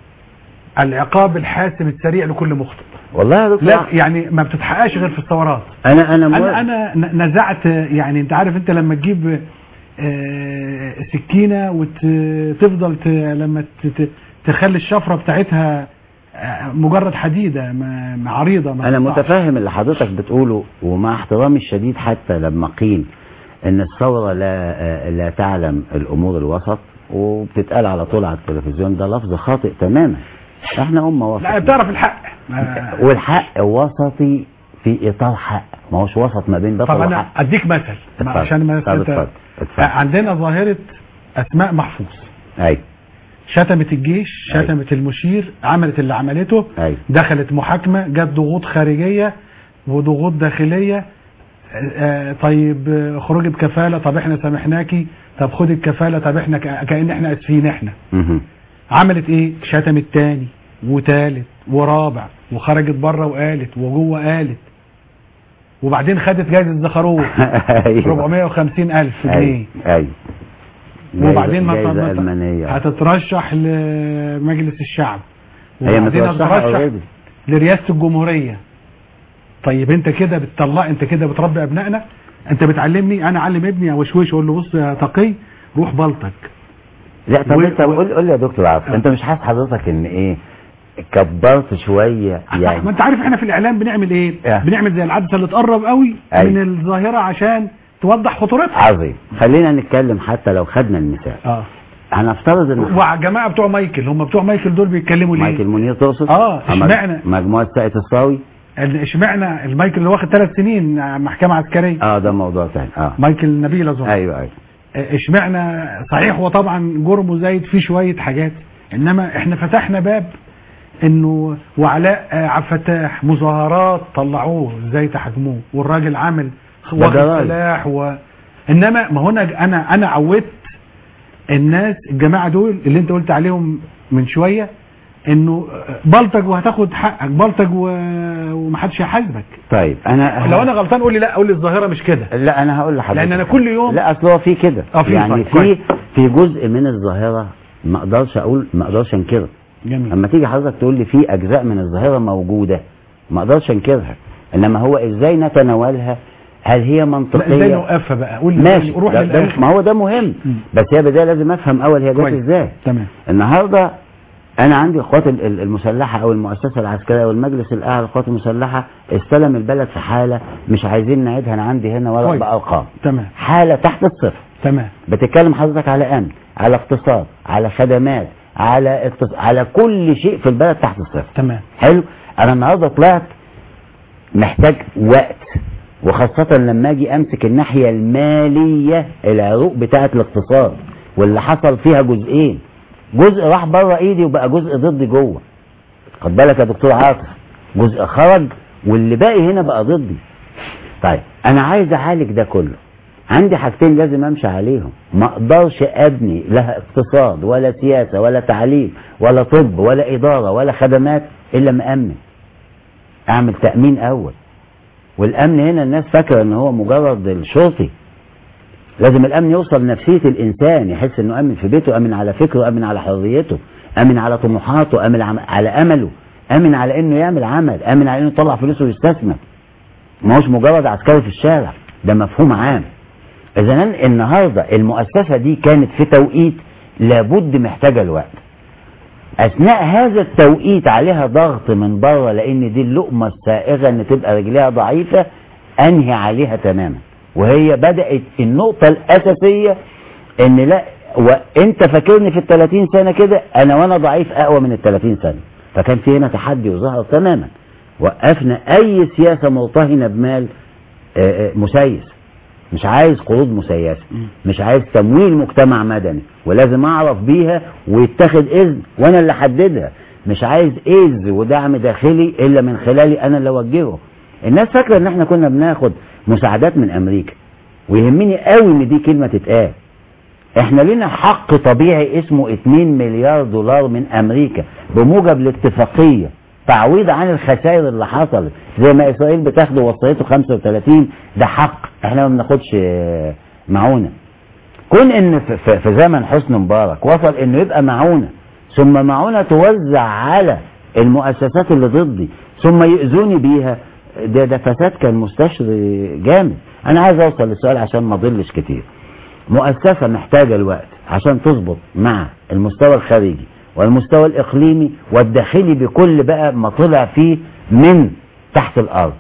العقاب الحاسم السريع لكل مخطئ والله يا دكتور لا يعني ما بتتحققش غير في الثورات انا انا انا موافق. انا ن- نزعت يعني انت عارف انت لما تجيب آه، سكينه وتفضل لما ت- ت- تخلي الشفره بتاعتها آه، مجرد حديده ما ما عريضه ما انا تقطعش. متفاهم اللي حضرتك بتقوله ومع احترامي الشديد حتى لما قيل ان الثوره لا آه، لا تعلم الامور الوسط وبتتقال على طول على التلفزيون ده لفظ خاطئ تماما احنا امه وسط لا بتعرف الحق ما- والحق وسطي في اطار حق ما هوش وسط ما بين بطل طب انا وحق اديك مثل ما- اتفضل. عشان ما طب انت اتفضل. اتفضل. عندنا ظاهره اسماء محفوظ ايوه شتمت الجيش أيوة. شتمت المشير عملت اللي عملته ايوه دخلت محاكمة جت ضغوط خارجية وضغوط داخلية آه، طيب آه، خروجي بكفالة طب احنا سامحناكي طب خد الكفالة طب احنا ك- كأن احنا اسفين احنا مهم. عملت ايه شتمت تاني وتالت ورابع وخرجت بره وقالت وجوه قالت وبعدين خدت جايزة زخروف ايوه 450 ألف جنيه ايوه ايوه وبعدين ما جايزة ما- ألمانية هتترشح لمجلس الشعب هي وبعدين مترشحة هتترشح اوريدي لرئاسة الجمهورية طيب انت كده بتطلع انت كده بتربي ابنائنا انت بتعلمني انا اعلم ابني او وشوش اقول له بص يا تقي روح بلطج لا طب و- انت و- قول قول لي يا دكتور عاطف آه. انت مش حاسس حضرتك ان ايه كبرت شويه ما يعني انت عارف احنا في الاعلام بنعمل ايه اه. بنعمل زي العدسه اللي تقرب قوي ايوه. من الظاهره عشان توضح خطورتها عظيم خلينا نتكلم حتى لو خدنا المثال اه هنفترض ان والجماعه بتوع مايكل هم بتوع مايكل دول بيتكلموا ليه مايكل منير تقصد اه، مج- اشمعنى؟ مجموعه ساقية الصاوي ال- اشمعنى المايكل اللي واخد ثلاث سنين محكمه عسكريه اه ده موضوع ثاني اه مايكل نبيل اظن ايوه ايوه اشمعنى صحيح هو طبعا جرمه زايد فيه شويه حاجات انما احنا فتحنا باب انه وعلاء آه، عبد الفتاح مظاهرات طلعوه ازاي تحاكموه والراجل عامل واخد بدراي. سلاح و انما ما هنا انا انا عودت الناس الجماعه دول اللي انت قلت عليهم من شويه انه بلطج وهتاخد حقك بلطج و... ومحدش هيحاسبك طيب انا لو انا غلطان قول لي لا قول لي الظاهره مش كده لا انا هقول لحضرتك لأن أنا كل يوم- لا اصل هو في كده اه في يعني طيب، في كويس. في جزء من الظاهره ما اقدرش اقول ما اقدرش انكره جميل اما تيجي حضرتك تقول لي في اجزاء من الظاهره موجوده ما اقدرش انكرها انما هو ازاي نتناولها هل هي لا ازاي منطقيه نوقفها بقى قول لي ماشي روح ده ده للاخر ما هو ده مهم مم. بس هي بدايه لازم افهم اول هي جت كويس. ازاي تمام النهارده انا عندي القوات ال- ال- المسلحه او المؤسسه العسكريه او المجلس الاعلى للقوات المسلحه استلم البلد في حاله مش عايزين نعيدها انا عندي هنا ورق كويس. بارقام تمام حاله تحت الصفر تمام بتتكلم حضرتك على امن على اقتصاد على خدمات على اقتص... على كل شيء في البلد تحت الصفر تمام حلو انا النهارده طلعت محتاج وقت وخاصة لما اجي امسك الناحية المالية العروق بتاعة الاقتصاد واللي حصل فيها جزئين جزء راح بره ايدي وبقى جزء ضدي جوه خد بالك يا دكتور عاطف جزء خرج واللي باقي هنا بقى ضدي طيب انا عايز اعالج ده كله عندي حاجتين لازم امشي عليهم ما اقدرش ابني لا اقتصاد ولا سياسه ولا تعليم ولا طب ولا اداره ولا خدمات الا مامن اعمل تامين اول والامن هنا الناس فاكره ان هو مجرد الشرطي لازم الامن يوصل لنفسيه الانسان يحس انه امن في بيته امن على فكره امن على حريته امن على طموحاته امن عم- على امله امن على انه يعمل عمل امن على انه يطلع فلوسه ويستثمر ما هوش مجرد عسكري في الشارع ده مفهوم عام اذا النهارده المؤسسه دي كانت في توقيت لابد محتاجه الوقت اثناء هذا التوقيت عليها ضغط من بره لان دي اللقمه السائغه ان تبقى رجليها ضعيفه انهي عليها تماما وهي بدات النقطه الاساسيه ان لا وانت فاكرني في ال 30 سنه كده انا وانا ضعيف اقوى من ال 30 سنه فكان في هنا تحدي وظهر تماما وقفنا اي سياسه مرتهنه بمال آه، آه، مسيس مش عايز قروض مسيسه مش عايز تمويل مجتمع مدني ولازم اعرف بيها ويتخذ اذن وانا اللي احددها مش عايز اذن ودعم داخلي الا من خلالي انا اللي اوجهه الناس فاكره ان احنا كنا بناخد مساعدات من امريكا ويهمني قوي ان دي كلمه تتقال احنا لنا حق طبيعي اسمه 2 مليار دولار من امريكا بموجب الاتفاقيه تعويض عن الخسائر اللي حصلت زي ما اسرائيل بتاخده وصيته 35 ده حق احنا ما بناخدش آه، معونه كون ان في- في في زمن حسني مبارك وصل انه يبقى معونه ثم معونه توزع على المؤسسات اللي ضدي ثم يؤذوني بيها ده ده فساد كان مستشري جامد انا عايز اوصل للسؤال عشان ما اضلش كتير مؤسسة محتاجة الوقت عشان تظبط مع المستوى الخارجي والمستوى الإقليمي والداخلي بكل بقى ما طلع فيه من تحت الأرض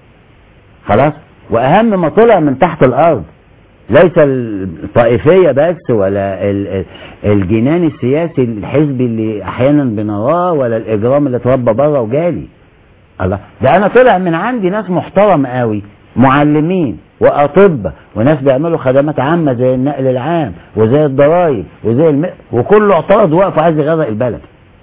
خلاص وأهم ما طلع من تحت الأرض ليس الطائفية بس ولا ال- ال- الجنان السياسي الحزبي اللي أحيانا بنراه ولا الإجرام اللي اتربى بره وجالي الله ده انا طلع من عندي ناس محترم قوي معلمين واطباء وناس بيعملوا خدمات عامه زي النقل العام وزي الضرايب وزي الم... وكله اعترض واقف عايز يغرق البلد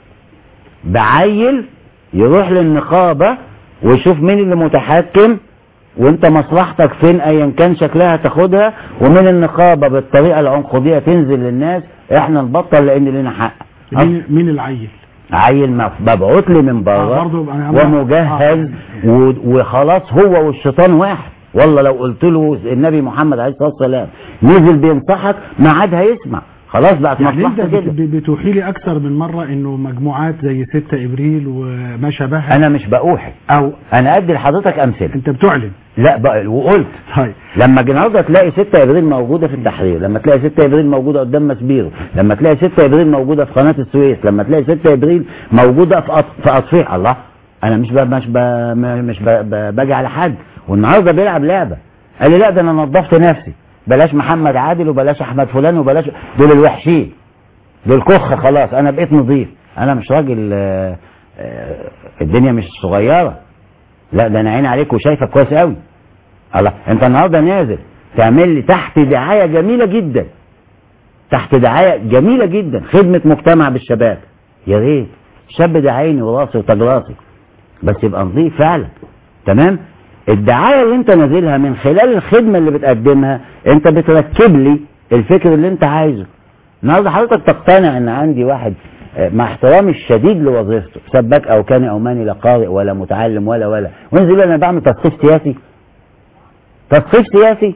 بعيل يروح للنقابه ويشوف مين اللي متحكم وانت مصلحتك فين ايا كان شكلها تاخدها ومن النقابه بالطريقه العنقوديه تنزل للناس احنا نبطل لان لنا حق مين مين العيل عيل مف- مبعوث لي من آه، بره برضو أنا- أنا- ومجهز و- وخلاص هو والشيطان واحد والله لو قلت له النبي محمد عليه الصلاه والسلام نزل بينصحك ما عاد هيسمع خلاص بقت يعني انت مصلحته بت- كده ب- بتوحي لي اكثر من مره انه مجموعات زي 6 ابريل وما شابهها انا مش بأوحي او انا ادي لحضرتك امثله انت بتعلن لا بقى وقلت طيب لما النهارده تلاقي 6 ابريل موجوده في التحرير لما تلاقي 6 ابريل موجوده قدام مسبيرو لما تلاقي 6 ابريل موجوده في قناه السويس لما تلاقي 6 ابريل موجوده في أط... في اطفيح الله انا مش ب... مش ب... مش ب... ب... باجي على حد والنهارده بيلعب لعبه قال لي لا ده انا نظفت نفسي بلاش محمد عادل وبلاش احمد فلان وبلاش دول الوحشين دول كخ خلاص انا بقيت نظيف انا مش راجل آه، آه، الدنيا مش صغيره لا ده انا عيني عليك وشايفك كويس قوي الله انت النهارده نازل تعمل لي تحت دعايه جميله جدا تحت دعايه جميله جدا خدمه مجتمع بالشباب يا ريت الشاب ده عيني وراسي وتاج راسي بس يبقى نظيف فعلا تمام الدعايه اللي انت نازلها من خلال الخدمه اللي بتقدمها انت بتركب لي الفكر اللي انت عايزه النهارده حضرتك تقتنع ان عندي واحد آه، مع احترامي الشديد لوظيفته سباك او كان او ماني لا قارئ ولا متعلم ولا ولا وينزل يقول انا بعمل تثقيف سياسي تثقيف سياسي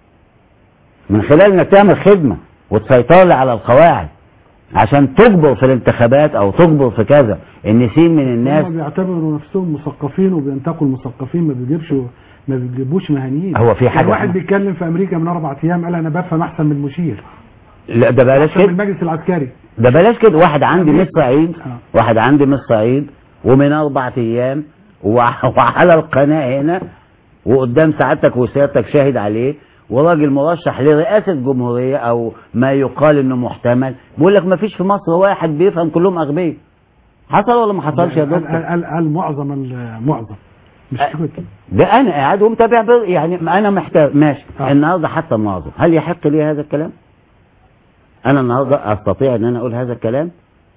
من خلال انك تعمل خدمه وتسيطر لي على القواعد عشان تجبر في الانتخابات او تجبر في كذا ان سين من الناس هم بيعتبروا نفسهم مثقفين وبينتقوا المثقفين ما بيجيبش ما بيجيبوش مهنيين هو في حاجة- يعني واحد بيتكلم في امريكا من اربع ايام قال انا بفهم احسن من المشير لا ده بلاش احسن من كده المجلس العسكري ده بلاش كده واحد عندي من الصعيد آه. واحد عندي من الصعيد ومن اربع ايام وع- وعلى القناه هنا وقدام سعادتك وسيادتك شاهد عليه وراجل مرشح لرئاسه جمهوريه او ما يقال انه محتمل بيقول لك ما فيش في مصر واحد بيفهم كلهم اغبياء حصل ولا ما حصلش يا قال- دكتور؟ قال قال- قال معظم المعظم مش أه. كده ده انا قاعد ومتابع بر- يعني انا محتاج ماشي آه. النهارده حتى معظم هل يحق لي هذا الكلام؟ انا النهارده استطيع ان انا اقول هذا الكلام؟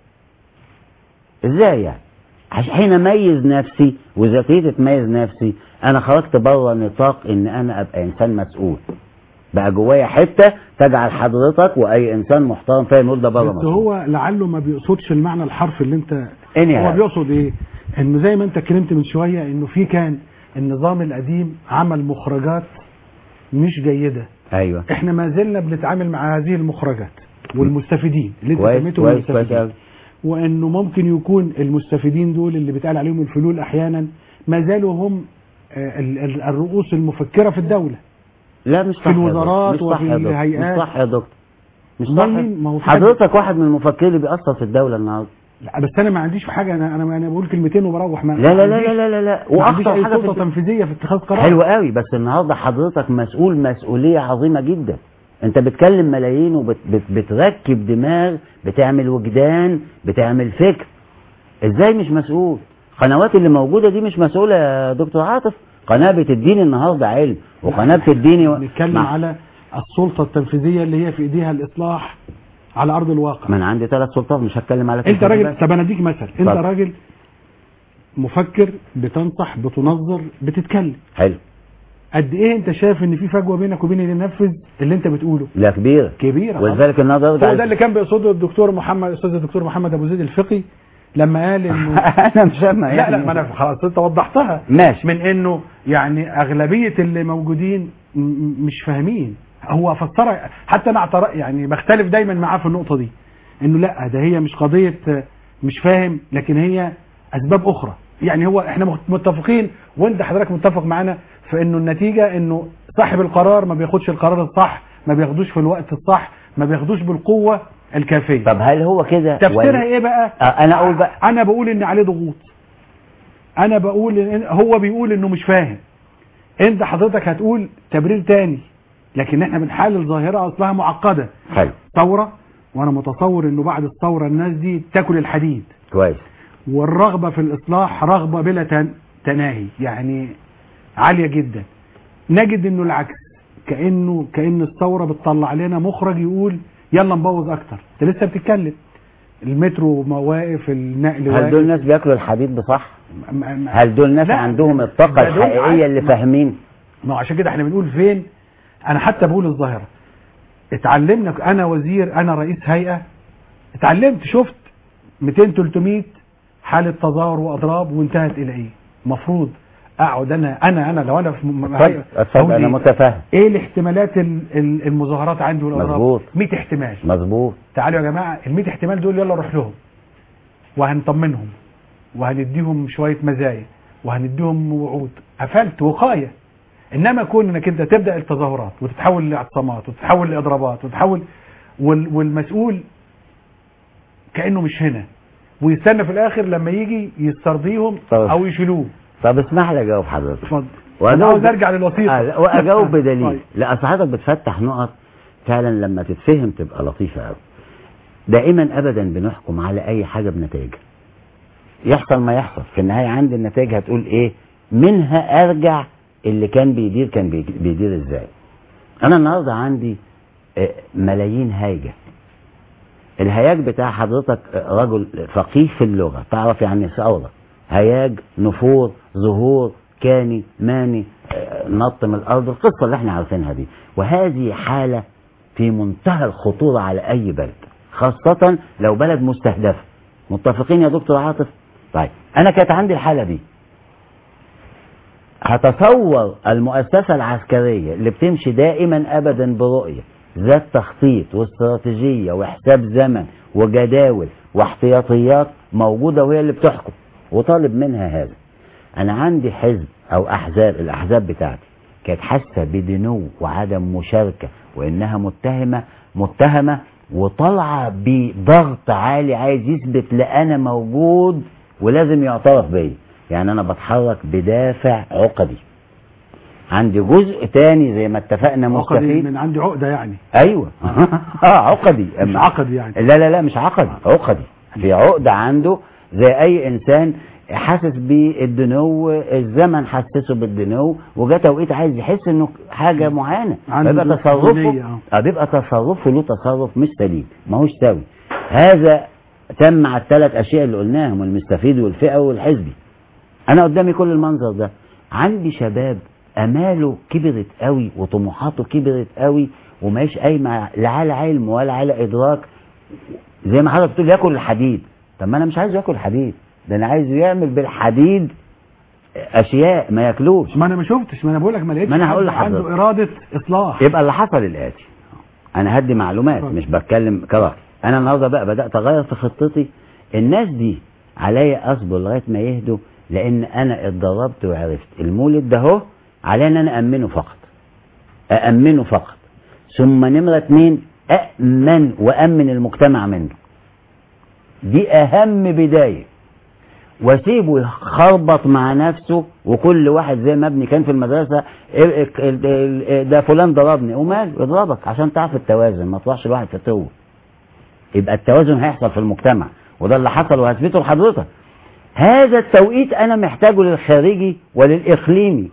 ازاي يعني؟ عش- حين اميز نفسي وذاتيتي تميز نفسي انا خرجت بره نطاق ان انا ابقى انسان مسؤول بقى جوايا حته تجعل حضرتك واي انسان محترم فاهم يقول ده بره بس مصر هو لعله ما بيقصدش المعنى الحرفي اللي انت Anyhow. هو بيقصد ايه انه زي ما انت اتكلمت من شويه انه في كان النظام القديم عمل مخرجات مش جيده ايوه احنا ما زلنا بنتعامل مع هذه المخرجات والمستفيدين اللي انت كويس سميتهم كويس كويس المستفيدين أوي. وانه ممكن يكون المستفيدين دول اللي بيتقال عليهم الفلول احيانا ما زالوا هم آه، ال- ال- الرؤوس المفكره في الدوله لا مش صح في يا دكتور. الوزارات مش صح وفي يا دكتور. الهيئات. مش صح يا دكتور مش أمال صح مين؟ ما هو في حد- حضرتك واحد من المفكرين اللي بيأثر في الدولة النهارده لا بس انا ما عنديش في حاجه انا انا انا بقول كلمتين وبروح ما لا لا لا عنديش- لا لا لا, لا. ما عنديش واخطر اي حاجة في سلطه الد- تنفيذيه في اتخاذ قرار حلو قوي بس النهارده حضرتك مسؤول مسؤولية عظيمة جدا انت بتكلم ملايين وبتركب دماغ بتعمل وجدان بتعمل فكر ازاي مش مسؤول قنوات اللي موجودة دي مش مسؤولة يا دكتور عاطف قناة بتديني النهارده علم وقناة بتديني و... بنتكلم مع- على السلطه التنفيذيه اللي هي في ايديها الاصلاح على ارض الواقع ما انا عندي ثلاث سلطات مش هتكلم على انت تنفيذ راجل بس. طب انا اديك مثل انت اتفضل. راجل مفكر بتنصح بتنظر بتتكلم حلو قد ايه انت شايف ان في فجوه بينك وبين اللي ينفذ اللي انت بتقوله لا كبيرة كبيره ولذلك النهارده هو ارجع ده اللي كان بيقصده الدكتور محمد الاستاذ الدكتور محمد ابو زيد الفقي لما قال انه انا مش فاهم لا لا ما انا خلاص انت وضحتها ماشي من انه يعني اغلبيه اللي موجودين م- م- مش فاهمين هو فسر حتى انا اعترض يعني بختلف دايما معاه في النقطه دي انه لا ده هي مش قضيه آه، مش فاهم لكن هي اسباب اخرى يعني هو احنا مت- متفقين وانت حضرتك متفق معانا في انه النتيجه انه صاحب القرار ما بياخدش القرار الصح ما بياخدوش في الوقت الصح ما بياخدوش بالقوه الكافيه طب هل هو كده تفسيرها ولا- ايه بقى آه، انا اقول بقى انا بقول ان عليه ضغوط انا بقول إن هو بيقول انه مش فاهم انت حضرتك هتقول تبرير تاني لكن احنا بنحلل ظاهره اصلها معقده حلو ثوره وانا متصور انه بعد الثوره الناس دي تاكل الحديد كويس والرغبه في الاصلاح رغبه بلا تن- تناهي يعني عاليه جدا نجد انه العكس كانه كان الثوره بتطلع لنا مخرج يقول يلا نبوظ اكتر انت لسه بتتكلم المترو مواقف النقل هل واقف. دول ناس بياكلوا الحديد بصح م- م- هل دول ناس لا، عندهم الطاقة ده دول الحقيقية عايز- اللي ما- فاهمين ما هو عشان كده احنا بنقول فين انا حتى بقول الظاهره اتعلمنا انا وزير انا رئيس هيئه اتعلمت شفت 200 300 حاله تظاهر واضراب وانتهت الى ايه المفروض اقعد انا انا انا لو انا في م- اتفضل هيئة، اتفضل أقول انا إيه؟ متفاهم ايه الاحتمالات ال- ال- المظاهرات عندي والاضراب مظبوط. 100 احتمال مظبوط تعالوا يا جماعه ال 100 احتمال دول يلا نروح لهم وهنطمنهم وهنديهم شويه مزايا وهنديهم وعود قفلت وقايه انما كون انك انت تبدا التظاهرات وتتحول لاعتصامات وتتحول لاضرابات وتتحول وال والمسؤول كانه مش هنا ويستنى في الاخر لما يجي يسترضيهم طب. او يشيلوه طب اسمح لي اجاوب حضرتك اتفضل وأجاوب- انا عاوز ارجع للوثيقه آه، لا، واجاوب بدليل طيب. لا اصل حضرتك بتفتح نقط فعلا لما تتفهم تبقى لطيفه قوي دائما ابدا بنحكم على اي حاجه بنتائجها يحصل ما يحصل في النهايه عندي النتائج هتقول ايه منها ارجع اللي كان بيدير كان بي- بيدير ازاي انا النهارده عندي آه، ملايين هايجه الهياج بتاع حضرتك آه، رجل فقيه في اللغه تعرف يعني ثوره هياج نفور ظهور كاني ماني آه، نط من الارض القصه اللي احنا عارفينها دي وهذه حاله في منتهى الخطوره على اي بلد خاصه لو بلد مستهدفه متفقين يا دكتور عاطف طيب انا كانت عندي الحاله دي هتصور المؤسسة العسكرية اللي بتمشي دائما أبدا برؤية ذات تخطيط واستراتيجية وحساب زمن وجداول واحتياطيات موجودة وهي اللي بتحكم وطالب منها هذا أنا عندي حزب أو أحزاب الأحزاب بتاعتي كانت حاسة بدنو وعدم مشاركة وإنها متهمة متهمة وطالعة بضغط عالي عايز يثبت لا أنا موجود ولازم يعترف بيا يعني أنا بتحرك بدافع عقدي عندي جزء تاني زي ما اتفقنا عقدي مستفيد من عندي عقده يعني ايوه اه عقدي مش عقدي يعني لا لا لا مش عقدي عقدي في عقدة عنده زي اي انسان حاسس بالدنو الزمن حسسه بالدنو وجا توقيت عايز يحس انه حاجه معينه عنده بيبقى دنيا، تصرفه آه. اه بيبقى تصرفه له تصرف مش سليم ما هوش سوي هذا تم مع الثلاث اشياء اللي قلناهم المستفيد والفئه والحزبي انا قدامي كل المنظر ده عندي شباب اماله كبرت قوي وطموحاته كبرت قوي وماش قايمه لا على علم ولا على ادراك زي ما حضرتك بتقول ياكل الحديد طب ما انا مش عايزه ياكل حديد ده انا عايزه يعمل بالحديد اشياء ما ياكلوش ما انا ما شفتش ما انا بقول لك ما لقيتش ما أنا هقول حد لحضرتك. عنده اراده اصلاح يبقى اللي حصل الاتي انا هدي معلومات اتفضل. مش بتكلم كراهي انا النهارده بقى بدات اغير في خطتي الناس دي عليا اصبر لغايه ما يهدوا لان انا اتدربت وعرفت المولد ده اهو عليا ان انا امنه فقط أأمنه فقط ثم نمرة اتنين أأمن وأمن المجتمع منه دي أهم بداية واسيبه يخربط مع نفسه وكل واحد زي ما ابني كان في المدرسة ال- ال- ال- ده فلان ضربني وماله يضربك عشان تعرف التوازن ما تروحش الواحد في تو يبقى التوازن هيحصل في المجتمع وده اللي حصل وهثبته لحضرتك هذا التوقيت انا محتاجه للخارجي وللاقليمي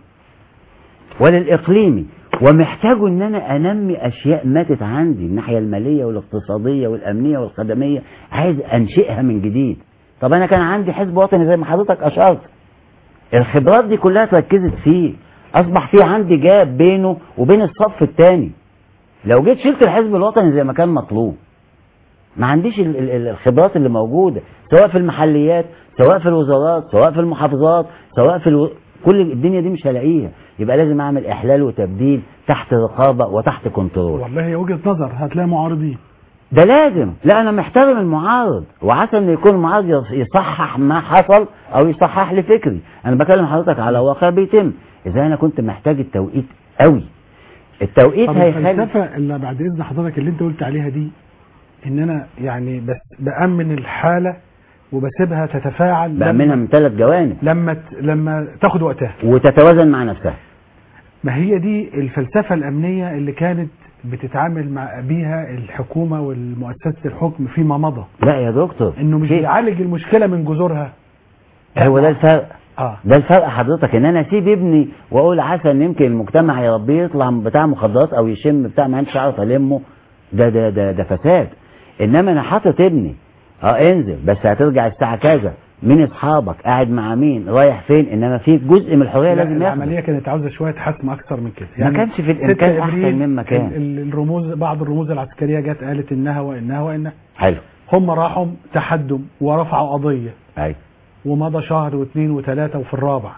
وللاقليمي ومحتاجه ان انا انمي اشياء ماتت عندي الناحيه الماليه والاقتصاديه والامنيه والخدميه عايز انشئها من جديد طب انا كان عندي حزب وطني زي ما حضرتك اشرت الخبرات دي كلها اتركزت فيه اصبح في عندي جاب بينه وبين الصف الثاني لو جيت شلت الحزب الوطني زي ما كان مطلوب ما عنديش ال- ال- ال- الخبرات اللي موجوده سواء في المحليات سواء في الوزارات سواء في المحافظات سواء في الو... كل الدنيا دي مش هلاقيها يبقى لازم اعمل احلال وتبديل تحت رقابه وتحت كنترول والله هي وجهه نظر هتلاقي معارضين ده لازم لا انا محترم المعارض وعسى ان يكون المعارض يص- يصحح ما حصل او يصحح لي فكري انا بكلم حضرتك على واقع بيتم اذا انا كنت محتاج التوقيت قوي التوقيت طب هيخلي الفلسفه اللي بعد اذن حضرتك اللي انت قلت عليها دي ان انا يعني بس بامن الحاله وبسيبها تتفاعل بأمنها لما من ثلاث جوانب لما ت- لما تاخد وقتها وتتوازن مع نفسها ما هي دي الفلسفه الامنيه اللي كانت بتتعامل مع بيها الحكومه والمؤسسه الحكم فيما مضى لا يا دكتور انه مش في- بيعالج المشكله من جذورها هو ده الفرق اه ده الفرق حضرتك ان انا اسيب ابني واقول عسى ان يمكن المجتمع يربيه يطلع بتاع مخدرات او يشم بتاع ما انتش عارف المه ده ده ده ده فساد انما انا حاطط ابني اه انزل بس هترجع الساعه كذا مين اصحابك قاعد مع مين رايح فين انما في جزء من الحريه لا، لازم ياخده العمليه كانت عاوزه شويه حسم اكثر من كده ما كانش في الإمكان 6 أحسن إبريل مما كان. ال- ال- الرموز بعض الرموز العسكريه جت قالت انها وانها وانها حلو هم راحوا تحدم ورفعوا قضيه ايوه ومضى شهر واثنين وثلاثه وفي الرابع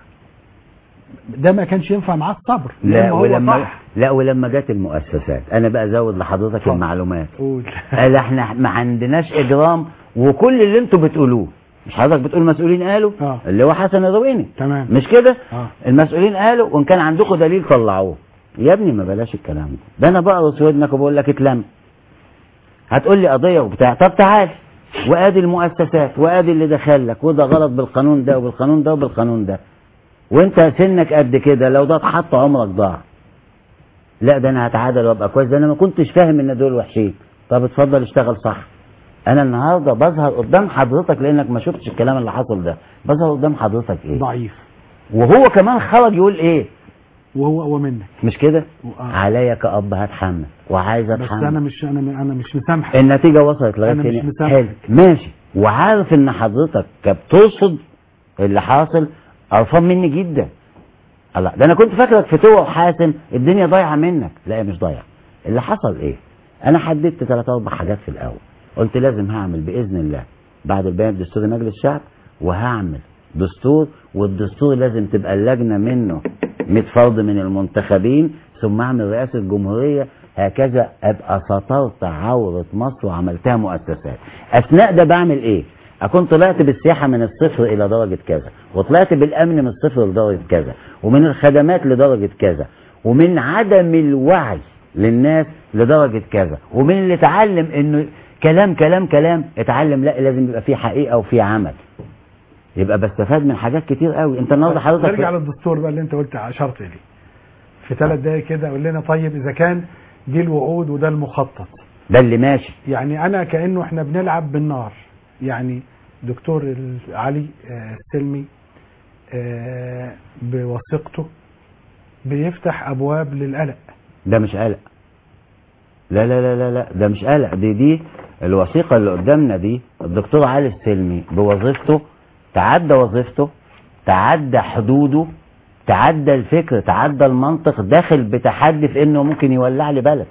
ده ما كانش ينفع معاه الصبر لا لأن هو ولما صح. لا ولما جت المؤسسات انا بقى ازود لحضرتك اتفضل. المعلومات قول قال احنا ما عندناش اجرام وكل اللي انتوا بتقولوه مش حضرتك بتقول مسؤولين قالوا آه. اللي هو حسن الرويني تمام مش كده اه المسؤولين قالوا وان كان عندكم دليل طلعوه يا ابني ما بلاش الكلام ده ده انا بقرص ودنك وبقول لك اتلم هتقول لي قضيه وبتاع طب تعال وادي المؤسسات وادي اللي دخلك وده غلط بالقانون ده وبالقانون ده وبالقانون ده وانت سنك قد كده لو ده اتحط عمرك ضاع لا ده انا هتعادل وابقى كويس ده انا ما كنتش فاهم ان دول وحشين طب اتفضل اشتغل صح انا النهارده بظهر قدام حضرتك لانك ما شفتش الكلام اللي حصل ده بظهر قدام حضرتك ايه ضعيف وهو كمان خرج يقول ايه وهو ومنك مش كده آه. عليا كأب هتحمل وعايز بس اتحمل انا مش انا انا مش مسامحك النتيجة وصلت لغاية أنا مش هنا مسامحك. حلو ماشي وعارف ان حضرتك كانت بترصد اللي حاصل قرفان مني جدا الله ده انا كنت فاكرك فتوة وحاسم الدنيا ضايعة منك لا هي مش ضايعة اللي حصل ايه انا حددت ثلاث اربع حاجات في الاول قلت لازم هعمل باذن الله بعد البيان الدستوري مجلس الشعب وهعمل دستور والدستور لازم تبقى اللجنة منه 100 فرد من المنتخبين ثم اعمل رئاسة جمهورية هكذا ابقى سطرت عورة مصر وعملتها مؤسسات اثناء ده بعمل ايه اكون طلعت بالسياحة من الصفر الى درجة كذا وطلعت بالامن من الصفر لدرجة كذا ومن الخدمات لدرجة كذا ومن عدم الوعي للناس لدرجة كذا ومن اللي اتعلم انه كلام كلام كلام اتعلم لا لازم يبقى فيه حقيقة وفيه عمل يبقى بستفاد من حاجات كتير قوي انت النهارده حضرتك نرجع للدستور بقى اللي انت قلت اشرت اليه في ثلاث دقايق كده قول لنا طيب اذا كان دي الوعود وده المخطط ده اللي ماشي يعني انا كانه احنا بنلعب بالنار يعني دكتور ال- علي آه، السلمي آه، بوثيقته بيفتح ابواب للقلق ده مش قلق لا لا لا لا لا ده مش قلق دي دي الوثيقة اللي قدامنا دي الدكتور علي السلمي بوظيفته تعدى وظيفته تعدى حدوده تعدى الفكر تعدى المنطق داخل بتحدي في انه ممكن يولع لي بلد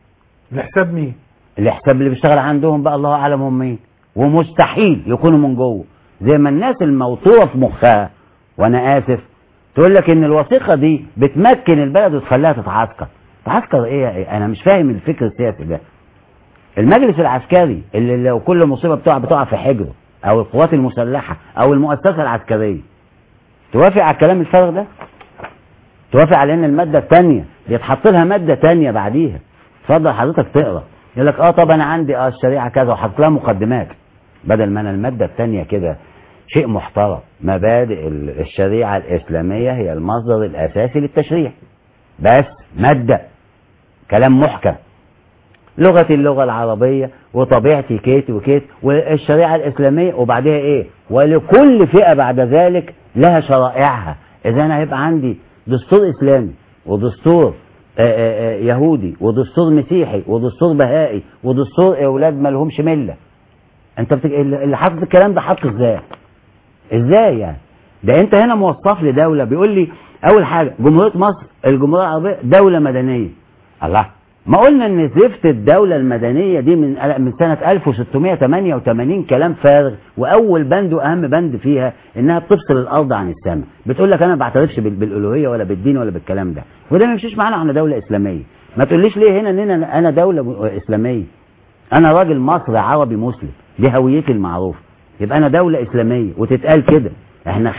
لحساب مين الحساب اللي بيشتغل عندهم بقى الله اعلم هم مين ومستحيل يكونوا من جوه زي ما الناس الموطوره في مخها وانا اسف تقول لك ان الوثيقه دي بتمكن البلد وتخليها تتعسكر تعسكر ايه إيه؟ انا مش فاهم الفكر السياسي ده المجلس العسكري اللي لو كل مصيبه بتقع بتقع في حجره او القوات المسلحه او المؤسسه العسكريه توافق على الكلام الفارغ ده توافق على ان الماده الثانيه بيتحط لها ماده ثانيه بعديها اتفضل حضرتك تقرا يقول لك اه طب انا عندي اه الشريعه كذا وحط لها مقدمات بدل ما انا الماده الثانيه كده شيء محترم مبادئ ال- الشريعه الاسلاميه هي المصدر الاساسي للتشريع بس ماده كلام محكم لغتي اللغة العربية وطبيعتي كيت وكيت والشريعة الإسلامية وبعدها إيه ولكل فئة بعد ذلك لها شرائعها إذا أنا هيبقى عندي دستور إسلامي ودستور آه، آه، آه، يهودي ودستور مسيحي ودستور بهائي ودستور أولاد ما لهمش ملة أنت بتك... اللي اللي حاطط الكلام ده حاطه إزاي؟ إزاي يعني؟ ده أنت هنا موصف لي دولة بيقول لي أول حاجة جمهورية مصر الجمهورية العربية دولة مدنية الله ما قلنا ان زفت الدولة المدنية دي من من سنة 1688 كلام فارغ واول بند واهم بند فيها انها بتفصل الارض عن السماء بتقول لك انا ما بعترفش بال- بالالوهية ولا بالدين ولا بالكلام ده وده ما يمشيش معانا احنا دولة اسلامية ما تقوليش ليه هنا ان انا انا دولة م- اسلامية انا راجل مصري عربي مسلم دي هويتي المعروفة يبقى انا دولة اسلامية وتتقال كده احنا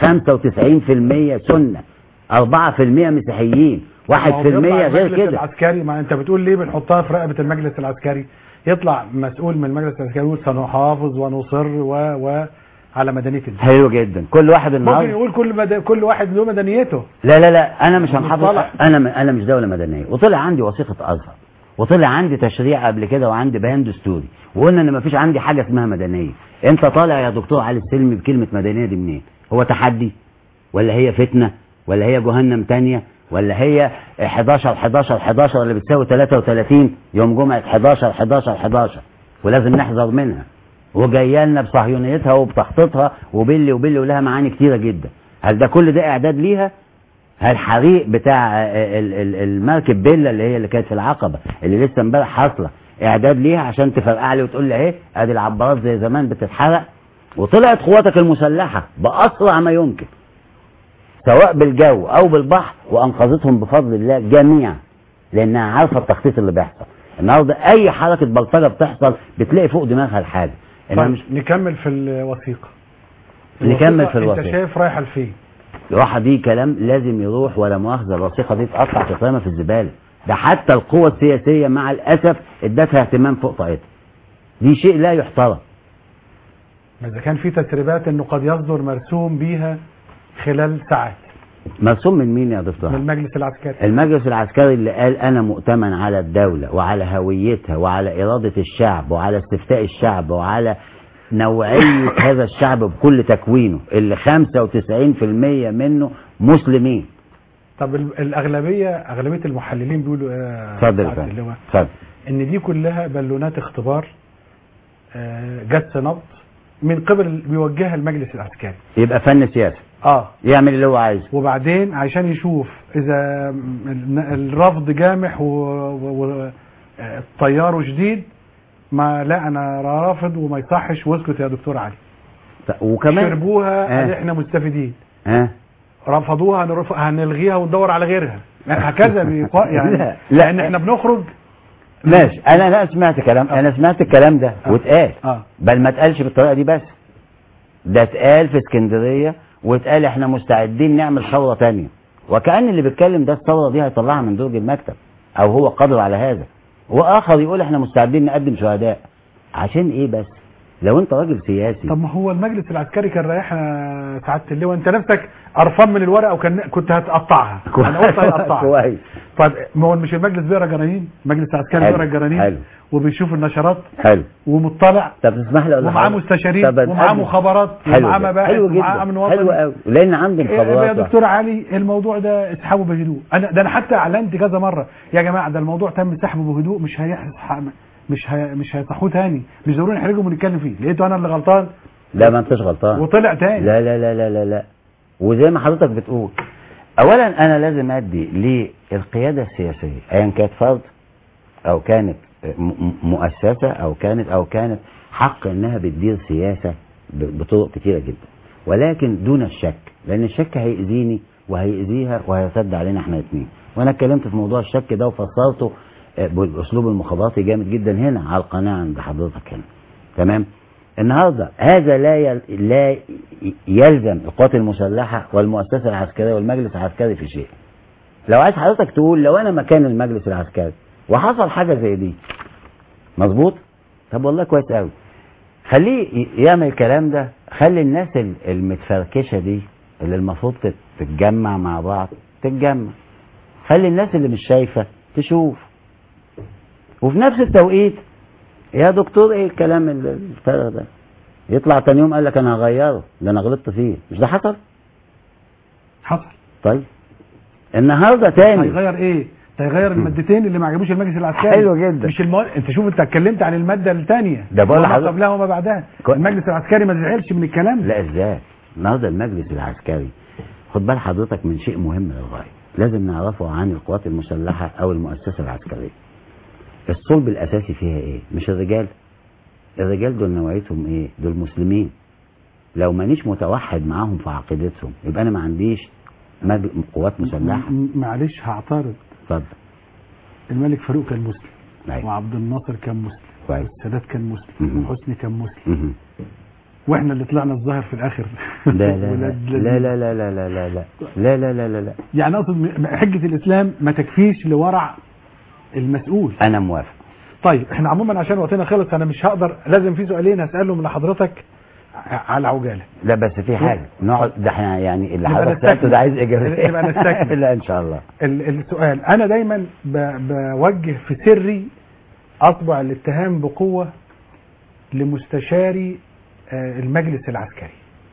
95% سنة 4% مسيحيين 1% ما هو بيطلع غير المجلس كده العسكري ما انت بتقول ليه بنحطها في رقبه المجلس العسكري يطلع مسؤول من المجلس العسكري يقول سنحافظ ونصر و و على مدنيه الدين حلو جدا كل واحد ممكن النهارده يقول كل مد... كل واحد له مدنيته لا لا لا انا مش هنحافظ مصطلح. انا م- انا مش دوله مدنيه وطلع عندي وثيقه ازهر وطلع عندي تشريع قبل كده وعندي بيان دستوري وقلنا ان مفيش عندي حاجه اسمها مدنيه انت طالع يا دكتور علي السلمي بكلمه مدنيه دي منين هو تحدي ولا هي فتنه ولا هي جهنم تانية ولا هي 11 11 11 اللي بتساوي 33 يوم جمعه 11 11 11 ولازم نحذر منها وجايه لنا بصهيونيتها وبتخطيطها وباللي وباللي ولها معاني كتيره جدا هل ده كل ده اعداد ليها الحريق بتاع ال- ال- المركب بيلا اللي هي اللي كانت في العقبة اللي لسه امبارح حاصلة اعداد ليها عشان تفرقع لي وتقول لي اهي ادي العبارات زي زمان بتتحرق وطلعت قواتك المسلحة بأسرع ما يمكن سواء بالجو او بالبحر وانقذتهم بفضل الله جميعا لانها عارفة التخطيط اللي بيحصل النهارده اي حركة بلطجة بتحصل بتلاقي فوق دماغها الحاجة انها طيب مش نكمل في الوثيقه نكمل في انت الوثيقة شايف رايحه لفين الراحة دي كلام لازم يروح ولا مؤاخذة الوثيقة دي تقطع تترمى في الزبالة ده حتى القوى السياسية مع الأسف ادتها اهتمام فوق طاقتها دي شيء لا يحترم ما اذا كان في تسريبات انه قد يصدر مرسوم بيها خلال ساعات مرسوم من مين يا دكتور من المجلس العسكري المجلس العسكري اللي قال انا مؤتمن على الدولة وعلى هويتها وعلى إرادة الشعب وعلى استفتاء الشعب وعلى نوعية هذا الشعب بكل تكوينه اللي 95% منه مسلمين طب ال- الاغلبيه اغلبيه المحللين بيقولوا آه، اتفضل يا سعادة فندم اللواء، اتفضل ان دي كلها بالونات اختبار آه، جس نبض من قبل بيوجهها المجلس العسكري يبقى فن سياسي اه يعمل اللي هو عايزه وبعدين عشان يشوف اذا ال- الرفض جامح والطيار شديد ما لا انا رافض وما يصحش واسكت يا دكتور علي وكمان شربوها آه. قال احنا مستفيدين ها رفضوها هنرف... هنلغيها وندور على غيرها هكذا بيقا... يعني لا، لا. لان احنا بنخرج ماشي انا لا سمعت كلام انا سمعت الكلام ده آه. واتقال اه بل ما اتقالش بالطريقه دي بس ده اتقال في اسكندريه واتقال احنا مستعدين نعمل ثوره تانية وكأن اللي بيتكلم ده الثوره دي هيطلعها من درج المكتب او هو قادر على هذا واخر يقول احنا مستعدين نقدم شهداء عشان ايه بس لو انت راجل سياسي طب ما هو المجلس العسكري كان رايحنا سعاده اللواء انت نفسك قرفان من الورقه وكان كنت هتقطعها انا قلت هيقطعها كويس طيب ما هو مش المجلس بيقرا جرانين المجلس العسكري حلو، بيقرا الجرانين حلو. وبيشوف النشرات حلو ومطلع طب تسمح لي اقول ومعاه حاجة؟ مستشارين طب ومعاه أتقدم. مخابرات حلو ومعاه جدا. مباحث حلو ومعاه امن جدا وطني حلو قوي لان عندهم إيه يا خبرات دكتور علي الموضوع ده اسحبه بهدوء انا ده انا حتى اعلنت كذا مره يا جماعه ده الموضوع تم سحبه بهدوء مش هيصح مش هي مش هيصحوه تاني مش ضروري نحرجهم ونتكلم فيه لقيته انا اللي غلطان لا ما انتش غلطان وطلع تاني لا لا لا لا لا لا وزي ما حضرتك بتقول اولا انا لازم ادي للقياده السياسيه ايا كانت فرد او كانت م- م- مؤسسه او كانت او كانت حق انها بتدير سياسه ب- بطرق كتيره جدا ولكن دون الشك لان الشك هيأذيني وهيأذيها وهيرتد علينا احنا الاثنين وانا اتكلمت في موضوع الشك ده وفسرته آه، بالاسلوب المخابراتي جامد جدا هنا على القناه عند حضرتك هنا تمام النهارده هذا لا يل... لا ي- يلزم القوات المسلحه والمؤسسه العسكريه والمجلس العسكري في شيء لو عايز حضرتك تقول لو انا مكان المجلس العسكري وحصل حاجه زي دي مظبوط طب والله كويس قوي خليه ي- يعمل الكلام ده خلي الناس ال- المتفركشه دي اللي المفروض تت- تتجمع مع بعض تتجمع خلي الناس اللي مش شايفه تشوف وفي نفس التوقيت يا دكتور ايه الكلام ال- الفارغ ده يطلع تاني يوم قال لك انا هغيره ده انا غلطت فيه مش ده حصل حصل طيب النهارده تاني هيغير ايه ده هيغير المادتين اللي ما عجبوش المجلس العسكري حلو جدا. مش المو... انت شوف انت اتكلمت عن الماده الثانيه ده بقول وما لحضرتك- قبلها وما بعدها كو- المجلس العسكري ما زعلش من الكلام ده لا ازاي النهارده المجلس العسكري خد بال حضرتك من شيء مهم للغايه لازم نعرفه عن القوات المسلحه او المؤسسه العسكريه الصلب الاساسي فيها ايه مش الرجال الرجال دول نوعيتهم ايه دول مسلمين لو مانيش متوحد معاهم في عقيدتهم يبقى انا ما عنديش مج... قوات مسلحه م- معلش هعترض اتفضل الملك فاروق كان مسلم أيوة. وعبد الناصر كان مسلم كويس. والسادات كان مسلم مهم. وحسني كان مسلم مهم. واحنا اللي طلعنا الظاهر في الاخر لا لا لا ولاد لا لذيذ. لا لا لا لا لا لا لا لا لا لا لا يعني اقصد م- حجه الاسلام ما تكفيش لورع المسؤول انا موافق طيب احنا عموما عشان وقتنا خلص انا مش هقدر لازم في سؤالين هسالهم لحضرتك ع- على عجاله لا بس في حاجه نقعد ده احنا يعني اللي نبقى حضرتك سالته نستكمل. ده عايز اجابه نبقى نستكمل. لا ان شاء الله ال- السؤال انا دايما ب- بوجه في سري اطبع الاتهام بقوه لمستشاري آه، المجلس العسكري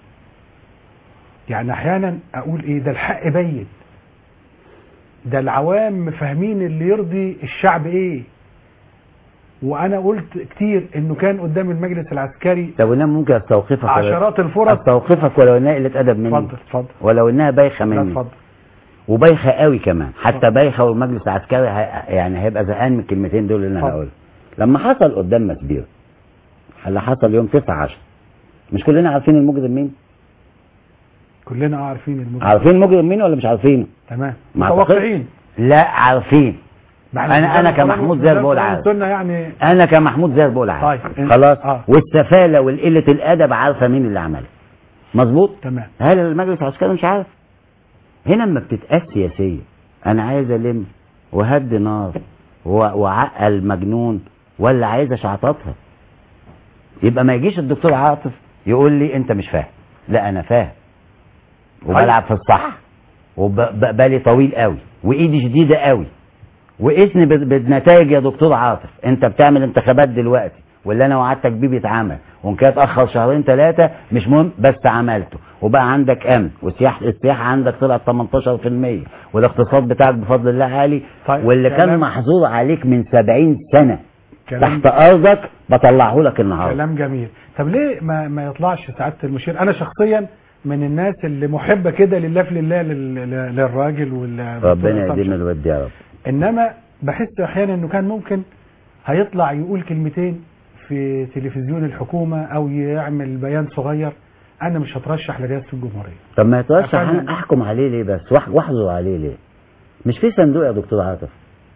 يعني احيانا اقول ايه ده الحق بين ده العوام فاهمين اللي يرضي الشعب ايه وانا قلت كتير انه كان قدام المجلس العسكري طب وانا ممكن استوقفك ولو- عشرات الفرص استوقفك ولو انها قله ادب مني اتفضل اتفضل ولو انها بايخه لا مني اتفضل وبايخه قوي كمان حتى بايخه والمجلس العسكري هي- يعني هيبقى زهقان من الكلمتين دول اللي انا اتفضل. هقولهم لما حصل قدام مسبير اللي حصل يوم 9 10 مش كلنا عارفين المجرم مين كلنا اه عارفين الموضوع عارفين المجرم مين ولا مش عارفينه تمام ما متوقعين لا عارفين ما احنا أنا- أنا بنتكلم كمحمود قرآن- زي البول قرآن عارف. والسنة يعني انا كمحمود زي بقول عارف طيب. خلاص آه. والسفاله والقله الادب عارفه مين اللي عملها مظبوط تمام هل المجلس العسكري مش عارف هنا لما بتتقاس سياسيه انا عايز الم وهدي نار و- وعقل مجنون ولا عايز اشعططها يبقى ما يجيش الدكتور عاطف يقول لي انت مش فاهم لا انا فاهم وبلعب في الصح وبالي طويل قوي وايدي شديده قوي واسمي بال- بالنتائج يا دكتور عاطف انت بتعمل انتخابات دلوقتي واللي انا وعدتك بيه بيتعمل وان كان اتاخر شهرين ثلاثه مش مهم بس عملته وبقى عندك امن والسياحه السياحه عندك طلعت 18% والاقتصاد بتاعك بفضل الله عالي طيب، واللي كان كلام- محظور عليك من 70 سنه كلام تحت ارضك بطلعه لك النهارده كلام جميل طب ليه ما ما يطلعش سعاده المشير انا شخصيا من الناس اللي محبه كده لله في لله لل- لل- للراجل وال ربنا يديم الود يا رب انما بحس احيانا انه كان ممكن هيطلع يقول كلمتين في تلفزيون الحكومه او يعمل بيان صغير انا مش هترشح لرئاسه الجمهوريه طب ما يترشح أفندم. انا احكم عليه ليه بس وأح- واحظر عليه ليه مش في صندوق يا دكتور عاطف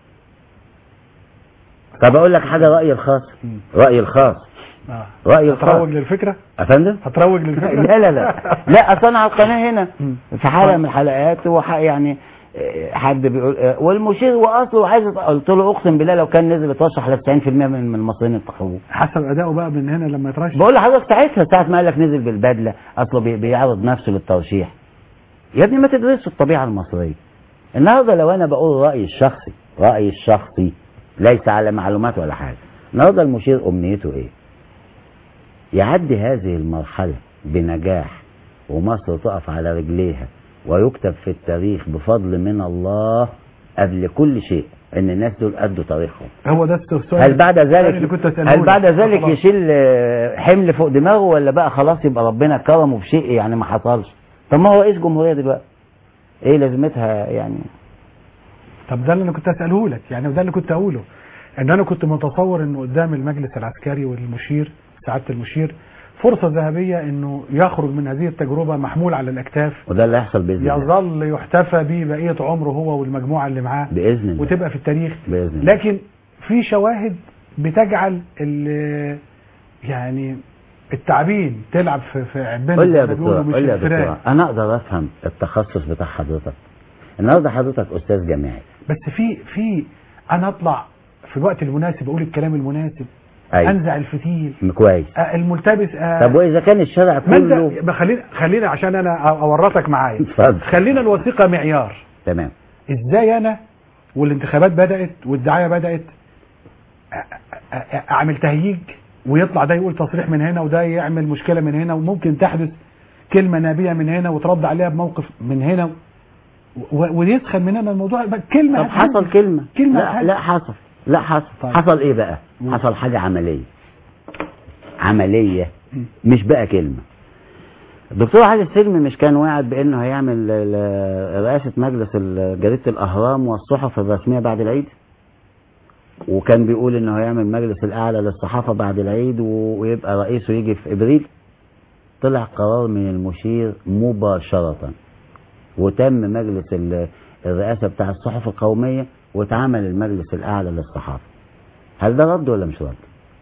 طب اقول لك حاجه رايي الخاص مم. رايي الخاص اه رايي الخاص هتروج للفكره افندم هتروج للفكره لا لا لا لا اصل انا على القناه هنا مم. في حلقه من الحلقات وح يعني آه، حد بيقول آه، والمشير واصله عايز يط- قلت له اقسم بالله لو كان نزل يترشح ل 90% من من المصريين انتخبوه حسب اداؤه بقى من هنا لما يترشح بقول لحضرتك ساعتها ساعه ما قال لك نزل بالبدله اصله بي- بيعرض نفسه للترشيح يا ابني ما تدرسش الطبيعه المصريه النهارده لو انا بقول رايي الشخصي رايي الشخصي ليس على معلومات ولا حاجه النهارده المشير امنيته ايه يعدي هذه المرحله بنجاح ومصر تقف على رجليها ويكتب في التاريخ بفضل من الله قبل كل شيء ان الناس دول ادوا تاريخهم هو ده السؤال هل بعد السؤال اللي ذلك كنت أسأله هل لك. بعد ذلك خلاص. يشيل آه، حمل فوق دماغه ولا بقى خلاص يبقى ربنا كرمه بشيء يعني ما حصلش طب ما هو رئيس جمهوريه دلوقتي ايه لازمتها يعني طب ده اللي انا كنت اساله لك يعني ده اللي كنت اقوله ان انا كنت متصور انه قدام المجلس العسكري والمشير سعاده المشير فرصه ذهبيه انه يخرج من هذه التجربه محمول على الاكتاف وده اللي هيحصل باذن الله يظل يحتفى به بقيه عمره هو والمجموعه اللي معاه باذن الله وتبقى في التاريخ باذن الله لكن في شواهد بتجعل ال- يعني التعبين تلعب في في عبنا قول لي يا زي ما دكتور بيقولوا مش قول لي يا الفراق. دكتور انا اقدر افهم التخصص بتاع حضرتك النهارده حضرتك استاذ جامعي بس في في انا اطلع في الوقت المناسب اقول الكلام المناسب ايوه انزع الفتيل كويس آه، الملتبس آه، طب واذا كان الشارع ما كله انت ما خلينا خلينا عشان انا أ- اورطك معايا اتفضل خلينا الوثيقه معيار تمام ازاي انا والانتخابات بدات والدعايه بدات أ- أ- أ- اعمل تهييج ويطلع ده يقول تصريح من هنا وده يعمل مشكله من هنا وممكن تحدث كلمه نابيه من هنا وترد عليها بموقف من هنا و- ويسخن من هنا الموضوع بقى كلمه طب حصل هتحدث. كلمه كلمة لا هتحدث. لا حصل لا حصل طيب. حصل ايه بقى مم. حصل حاجه عمليه عمليه مم. مش بقى كلمه الدكتور علي السلمي مش كان واعد بانه هيعمل ال- رئاسه مجلس ال- جريده الاهرام والصحف الرسميه بعد العيد وكان بيقول انه هيعمل مجلس الاعلى للصحافه بعد العيد و- ويبقى رئيسه يجي في ابريل طلع قرار من المشير مباشره وتم مجلس ال- الرئاسه بتاع الصحف القوميه واتعمل المجلس الاعلى للصحافه هل ده رد ولا مش رد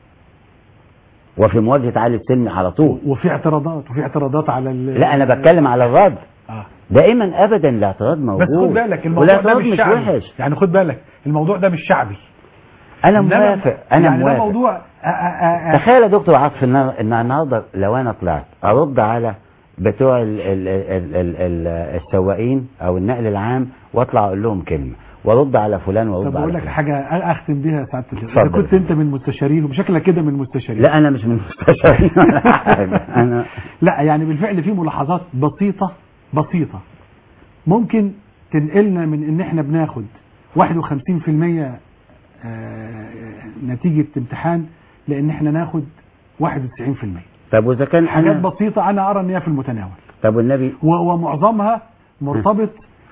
وفي مواجهه علي السلمي على طول وفي اعتراضات وفي اعتراضات على ال- لا انا بتكلم على الرد آه. دائما ابدا الاعتراض موجود بس خد بالك الموضوع ده والاعتراض مش مش شعبي وحش يعني خد بالك الموضوع ده مش شعبي انا إنما- موافق انا يعني ده موافق موضوع آ- آ- آ- تخيل يا دكتور عاطف ان أنا- ان النهارده لو انا طلعت ارد على بتوع ال ال ال ال ال السواقين او النقل العام واطلع اقول لهم كلمه وارد على فلان وارد طب على اقول لك فلان. حاجه اختم بيها يا سعاده الشيخ اتفضل. اذا كنت انت من المستشارين وبشكلك كده من المستشارين لا انا مش من المستشارين ولا حاجه انا لا يعني بالفعل في ملاحظات بسيطه بسيطه ممكن تنقلنا من ان احنا بناخد 51% آه، نتيجه امتحان لان احنا ناخد 91% طب واذا كان حاجات انا بسيطه انا ارى ان هي في المتناول طب والنبي و- ومعظمها مرتبط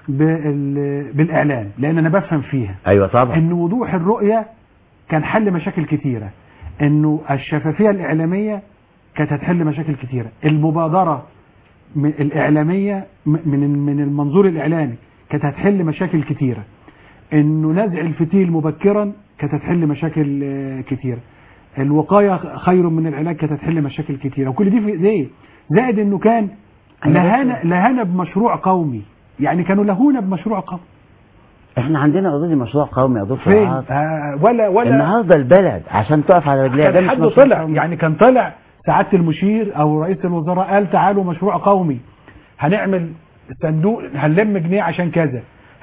بال- بالاعلام لان انا بفهم فيها ايوه طبعا ان وضوح الرؤيه كان حل مشاكل كتيره انه الشفافيه الاعلاميه كانت هتحل مشاكل كتيره المبادره م- الاعلاميه م- من من المنظور الاعلامي كانت هتحل مشاكل كتيره انه نزع الفتيل مبكرا كانت هتحل مشاكل آه، كتيره الوقايه خير من العلاج كانت هتحل مشاكل كتيره وكل دي في ايديه زائد انه كان أنا لهنا لهنا بمشروع قومي يعني كانوا لهونا بمشروع قومي احنا عندنا اوريدي مشروع قومي يا دكتور فين عاطف آه ولا ولا النهارده البلد عشان تقف على رجليها ده كان مش حد مشروع طلع قومي. يعني كان طلع سعاده المشير او رئيس الوزراء قال تعالوا مشروع قومي هنعمل صندوق هنلم جنيه عشان كذا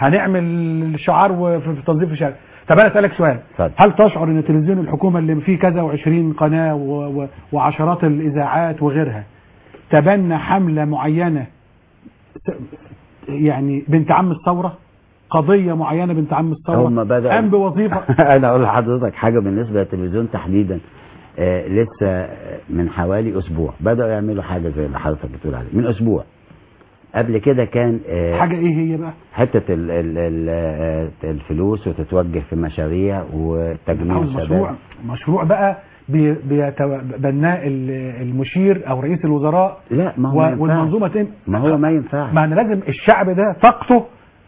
هنعمل شعار و- في في تنظيف الشارع طب انا اسالك سؤال اتفضل. هل تشعر ان تلفزيون الحكومه اللي فيه كذا و20 قناه و... و... وعشرات الاذاعات وغيرها تبنى حمله معينه ت- يعني بنت عم الثوره قضيه معينه بنت عم الثوره هم بدأوا قام بوظيفه انا اقول لحضرتك حاجه بالنسبه للتلفزيون تحديدا آه لسه آه، من حوالي اسبوع بداوا يعملوا حاجه زي اللي حضرتك بتقول عليه من اسبوع قبل كده كان آه حاجه ايه هي بقى حته ال ال ال آه، الفلوس وتتوجه في مشاريع وتجميع عاوز مشروع الشباب مشروع بقى بي- بيتبناه ال- المشير او رئيس الوزراء لا ما هو و- ما ينفعش. والمنظومه تم ما هو ما ينفعش ما انا لازم الشعب ده طاقته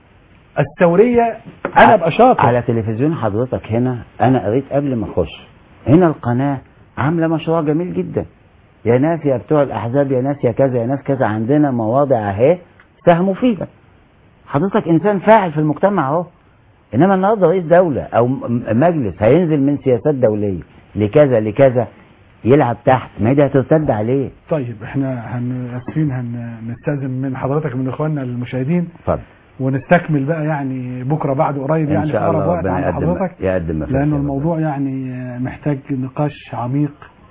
الثوريه انا ابقى شاطر على تلفزيون حضرتك هنا انا قريت قبل ما اخش هنا القناه عامله مشروع جميل جدا يا ناس يا بتوع الاحزاب يا ناس يا كذا يا ناس كذا عندنا مواضع اهي ساهموا فيها حضرتك انسان فاعل في المجتمع اهو انما النهارده رئيس دوله او م- مجلس هينزل من سياسات دوليه لكذا لكذا يلعب تحت ما هي دي هترتد عليه طيب احنا هن اسفين هنستاذن من حضرتك من اخواننا المشاهدين اتفضل ونستكمل بقى يعني بكره بعد قريب ان يعني في شاء اقرب الله وقت ربنا على يقدم حضرتك يقدم ما فيه لانه خير. الموضوع يعني محتاج نقاش عميق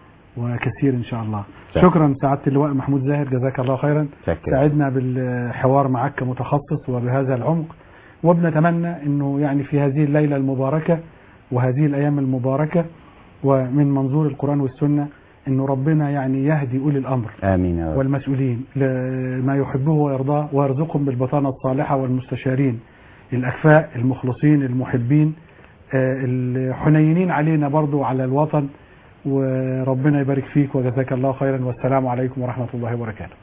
وكثير ان شاء الله شكرا. شكرا سعاده اللواء محمود زاهر جزاك الله خيرا شكرا. سعدنا بالحوار معك كمتخصص وبهذا العمق وبنتمنى انه يعني في هذه الليله المباركه وهذه الايام المباركه ومن منظور القران والسنه انه ربنا يعني يهدي اولي الامر امين يا رب والمسؤولين لما يحبه ويرضاه ويرزقهم بالبطانة الصالحة والمستشارين الأكفاء المخلصين المحبين آه، الحنينين علينا برضو على الوطن وربنا يبارك فيك وجزاك الله خيرا والسلام عليكم ورحمة الله وبركاته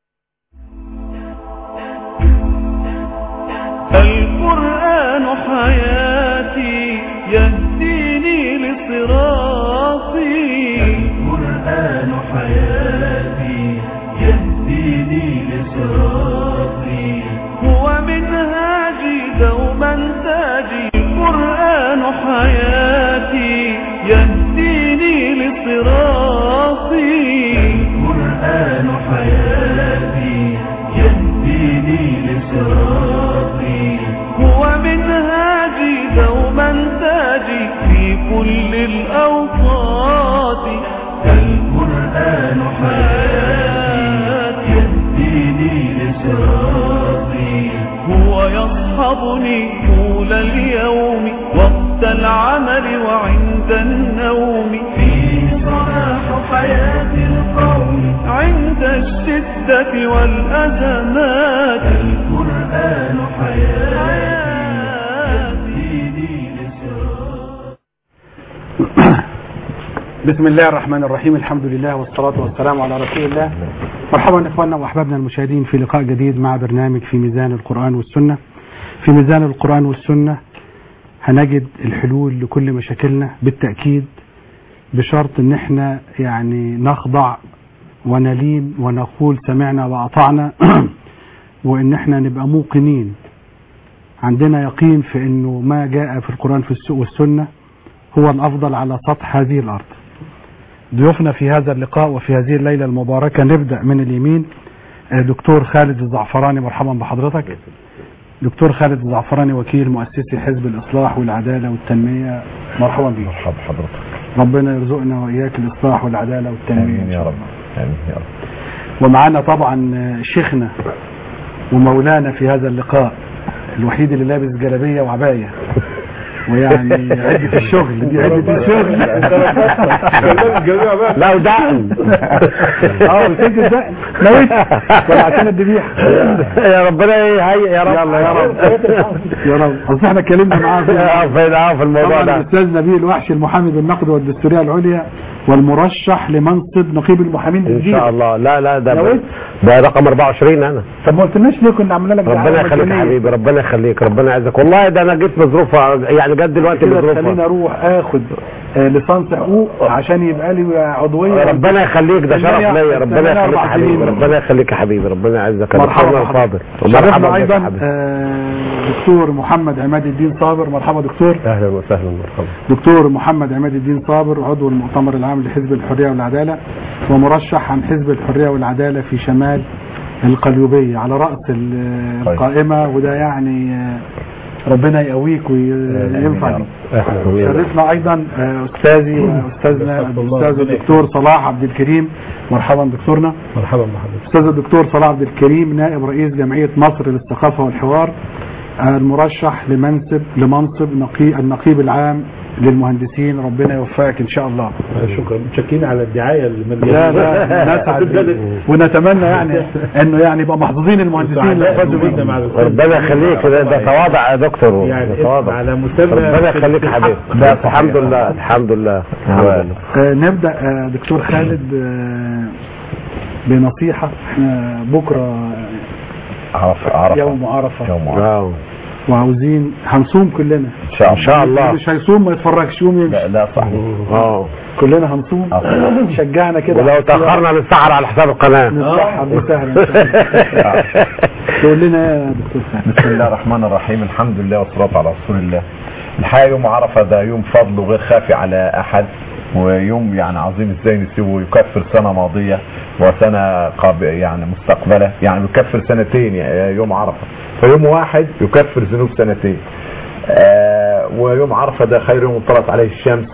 القرآن حياتي يهديني لصراطي القرآن حياتي يهديني لصراطي هو منهاجي دوما تاجي القرآن حياتي يهديني لصراطي القرآن حياتي يهديني لصراطي هو منهاجي دوما تاجي في كل الأوقات القرآن حياتي يهديني لصراطي هو يصحبني طول اليوم وقت العمل وعند النوم فيه صلاح حياة القوم عند الشدة والأزمات القرآن حياتي حياتي يهديني لصراطي بسم الله الرحمن الرحيم الحمد لله والصلاة والسلام على رسول الله مرحبا إخواننا وأحبابنا المشاهدين في لقاء جديد مع برنامج في ميزان القرآن والسنة في ميزان القرآن والسنة هنجد الحلول لكل مشاكلنا بالتأكيد بشرط ان احنا يعني نخضع ونلين ونقول سمعنا وأطعنا وان احنا نبقى موقنين عندنا يقين في انه ما جاء في القرآن في الس- والسنة هو الأفضل على سطح هذه الأرض ضيوفنا في هذا اللقاء وفي هذه الليلة المباركة نبدأ من اليمين آه، دكتور خالد الزعفراني مرحبا بحضرتك دكتور خالد الزعفراني وكيل مؤسسي حزب الإصلاح والعدالة والتنمية مرحبا بك مرحبا حضرتك ربنا يرزقنا وإياك الإصلاح والعدالة والتنمية امين إن يا شاء رب الله. امين يا رب ومعانا طبعا آه، شيخنا ومولانا في هذا اللقاء الوحيد اللي لابس جلابية وعباية ويعني عدة الشغل دي عدة الشغل لا ودعم اه وسجل ده نويت ولا عشان الذبيحه يا ربنا يهيئ يا رب يلا يا رب يا رب اصل احنا اتكلمنا معاه في اه في اه في الموضوع طبعا ده الاستاذ نبيل وحشي المحامي بالنقد والدستوريه العليا والمرشح لمنصب نقيب المحامين ان بالجيزه شاء الله لا لا ده نويت؟ ده رقم 24 انا طب ما قلتلناش ليه كنا عملنا لك دعاية ربنا يخليك يا مجانية؟ حبيبي ربنا يخليك ربنا يعزك والله ده انا جيت بظروف يعني جت دلوقتي كده بظروف تخليني اروح اخد آه، ليسانس حقوق عشان يبقى لي عضويه ربنا يخليك ده شرف ثمانية- ليا ربنا ثمانية يخليك يا أربع حبيبي سنين. ربنا يخليك يا حبيبي ربنا يعزك يا مرحبا دكتورنا بحضرتك. الفاضل شرفنا ومرحبا بك يا ايضا حبيبي آه، دكتور محمد عماد الدين صابر مرحبا دكتور اهلا وسهلا مرحبا دكتور محمد عماد الدين صابر عضو المؤتمر العام لحزب الحرية والعدالة ومرشح عن حزب الحرية والعدالة في شمال القليوبية على رأس ال- طيب. القائمة وده يعني آه، ربنا يقويك وينفع يا بيك. رب. شرفنا ايضا آه، استاذي واستاذنا الاستاذ الدكتور صلاح عبد الكريم مرحبا دكتورنا مرحبا بحضرتك استاذ الدكتور صلاح عبد الكريم نائب رئيس جمعيه مصر للثقافه والحوار آه، المرشح لمنصب لمنصب نقي النقيب العام للمهندسين ربنا يوفقك ان شاء الله شكرا متشكرين على الدعايه لا لا نسعد بيه. ونتمنى يعني انه يعني يبقى محظوظين المهندسين اللي فازوا بيه ربنا يخليك ده, ده تواضع يا دكتور يعني ده تواضع على مسمى ربنا يخليك يا حبيبي لا الحمد لله الحمد لله الحمد لله آه، نبدا آه، دكتور خالد آه، بنصيحه احنا بكره عرف عرف يوم عرفه يوم عرف آه. وعاوزين هنصوم كلنا ان شاء ان شاء الله مش هيصوم ما يتفرجش يوم يمشي لا لا صحيح اه كلنا هنصوم آه. شجعنا كده ولو تاخرنا نسحر على حساب القناه نصحى دي سهله تقول لنا يا دكتور خالد بسم الله الرحمن الرحيم الحمد لله والصلاة على رسول الله الحقيقة يوم عرفة ده يوم فضل وغير خافي على أحد ويوم يعني عظيم ازاي نسيبه يكفر سنة ماضية وسنة قاب يعني مستقبلة يعني بيكفر سنتين يعني يوم عرفة فيوم واحد يكفر ذنوب سنتين آه ويوم عرفة ده خير يوم طلعت عليه الشمس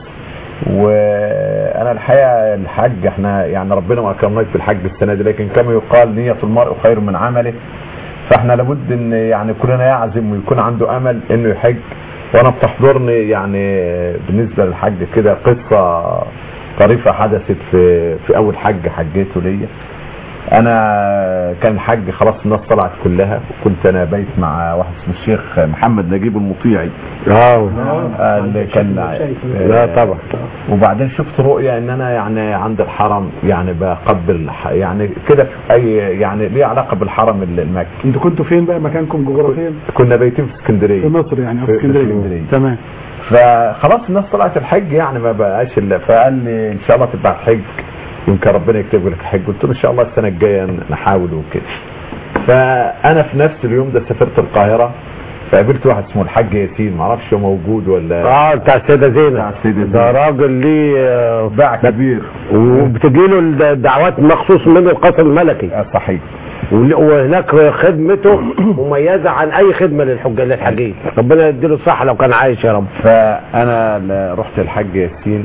وانا الحقيقه الحج احنا يعني ربنا ما اكرمناش في الحج السنه دي لكن كما يقال نيه المرء خير من عمله فاحنا لابد ان يعني كلنا يعزم ويكون عنده امل انه يحج وانا بتحضرني يعني بالنسبه للحج كده قصه طريفة حدثت في في أول حج حجيته ليا أنا كان الحج خلاص الناس طلعت كلها وكنت أنا بايت مع واحد اسمه الشيخ محمد نجيب المطيعي اه اللي كان لا طبعا وبعدين شفت رؤية ان انا يعني عند الحرم يعني بقبل الح- يعني كده في اي يعني ليه علاقة بالحرم المكي انتوا كنتوا فين بقى مكانكم جغرافيا كنا بايتين في اسكندرية في مصر يعني او في- في في اسكندريه اسكندرية. تمام فخلاص الناس طلعت الحج يعني ما بقاش الا فقال لي ان شاء الله تبقى الحج يمكن ربنا يكتب لك الحج قلت له ان شاء الله السنه الجايه نحاول وكده فانا في نفس اليوم ده سافرت القاهره فقابلت واحد اسمه الحاج ياسين ما اعرفش هو موجود ولا اه بتاع السيده بتاع زينب السيدة ده زينب. راجل ليه آه، باع كبير وبتجي له الدعوات مخصوص من القصر الملكي آه، صحيح ول- وهناك خدمته مميزه عن اي خدمه للحج للحجيج ربنا يديله الصحه لو كان عايش يا رب فانا ل- رحت الحج ياسين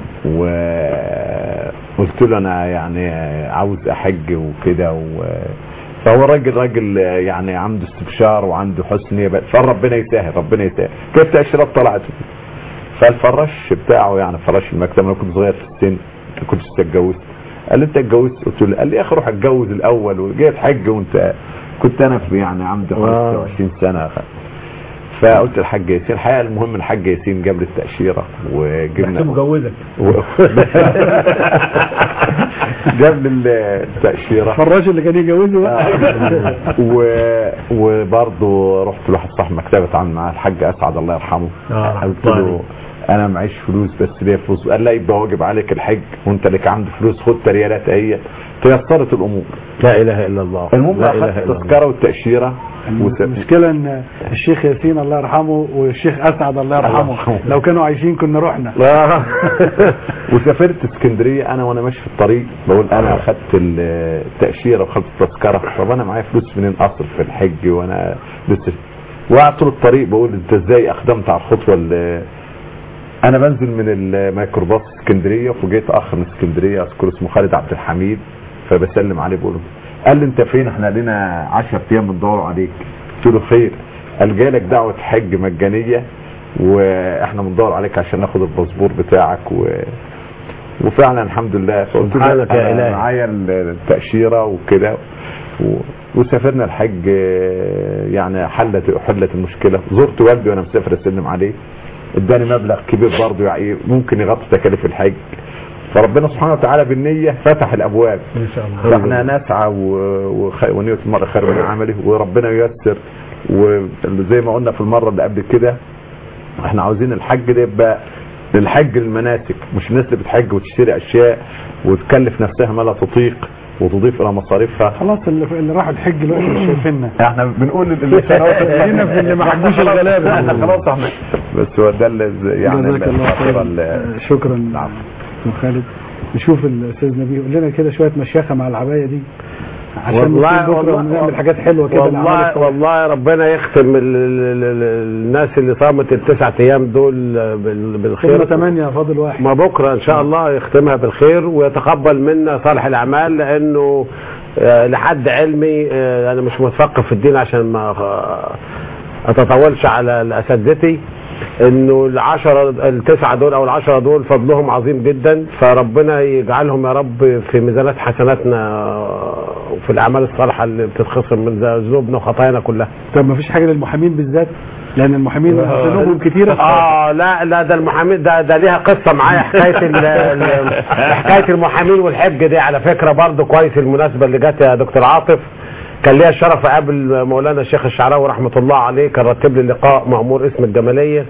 وقلت له انا يعني عاوز احج وكده و... فهو راجل راجل يعني عنده استبشار وعنده حسن نيه بس فربنا يسهل ربنا يسهل كيف تاشيرات طلعت فالفراش بتاعه يعني فراش المكتب انا كنت صغير في السن كنت لسه اتجوزت قال لي انت اتجوزت قلت له قال لي يا اخي روح اتجوز الاول وجاي تحج وانت كنت انا في يعني عندي 25 سنه فقلت الحاج ياسين الحقيقه المهم الحاج ياسين جاب لي التاشيره وجبنا مجوزك و... جاب لي التاشيره فالراجل اللي كان يجوزه بقى و... وبرضه رحت لواحد صاحب مكتبه اتعامل معاه الحاج اسعد الله يرحمه آه، قلت له انا معيش فلوس بس ليا فلوس قال لا يبقى واجب عليك الحج وانت لك عندي فلوس خد ريالات اهي تيسرت الامور لا اله الا الله المهم لا اله اخذت الا الله التذكره والتاشيره وس- المشكلة ان الشيخ ياسين الله يرحمه والشيخ اسعد الله الله يرحمه يرحمه. لو كانوا عايشين كنا رحنا آه. وسافرت اسكندريه انا وانا ماشي في الطريق بقول انا اخدت التاشيره وخدت التذكره طب انا معايا فلوس منين اصرف في الحج وانا لسه وقعدت طول الطريق بقول انت ازاي اقدمت على الخطوه اللي انا بنزل من الميكروباص اسكندريه وفوجئت اخ من اسكندريه اذكر اسمه خالد عبد الحميد فبسلم عليه بقول له قال لي انت فين احنا لنا 10 ايام بندور عليك قلت له خير قال جالك دعوه حج مجانيه واحنا بندور عليك عشان ناخد الباسبور بتاعك و... وفعلا الحمد لله فقلت له سبحانك يا أنا إلهي. معايا التاشيره وكده و... وسافرنا الحج آه، يعني حلت حلت المشكله زرت والدي وانا مسافر اسلم عليه اداني مبلغ كبير برضه يعني ممكن يغطي تكاليف الحج فربنا سبحانه وتعالى بالنية فتح الابواب ان شاء الله فاحنا نسعى و- وخ- ونية المرء خير من عمله وربنا ييسر وزي ما قلنا في المرة اللي قبل كده احنا عاوزين الحج ده يبقى للحج المناسك مش الناس اللي بتحج وتشتري اشياء وتكلف نفسها ما لا تطيق وتضيف الى مصاريفها خلاص اللي, اللي راحوا الحج دلوقتي مش شايفيننا احنا بنقول اللي خلينا في اللي ما حجوش الغلابه احنا خلاص احنا بس هو ده اللي يعني جزاك الله الخاطرة خير اللي- آه، شكرا استاذ خالد نشوف الاستاذ نبيه يقول لنا كده شويه مشيخه مع العبايه دي عشان والله نكون بكره والله ونعمل حاجات حلوه كده والله لأعمال والله ربنا يختم ال- ال- ال- الناس اللي صامت التسعة ايام دول بال- ثم بالخير ثمانية فاضل واحد ما بكره ان شاء الله يختمها بالخير ويتقبل منا صالح الاعمال لانه آه، لحد علمي آه، انا مش مثقف في الدين عشان ما آه، اتطولش على اساتذتي انه العشرة التسعة دول او العشرة دول فضلهم عظيم جدا فربنا يجعلهم يا رب في ميزانات حسناتنا وفي الاعمال الصالحة اللي بتتخصم من ذنوبنا وخطايانا كلها طب ما فيش حاجه للمحامين بالذات لان المحامين ذنوبهم كتيره اه لا لا ده المحامين ده ده ليها قصه معايا حكايه ال- ال- حكايه المحامين والحج دي على فكره برضو كويس المناسبه اللي جت يا دكتور عاطف كان ليا الشرف اقابل مولانا الشيخ الشعراوي رحمه الله عليه كان رتب لي لقاء مأمور اسم الجماليه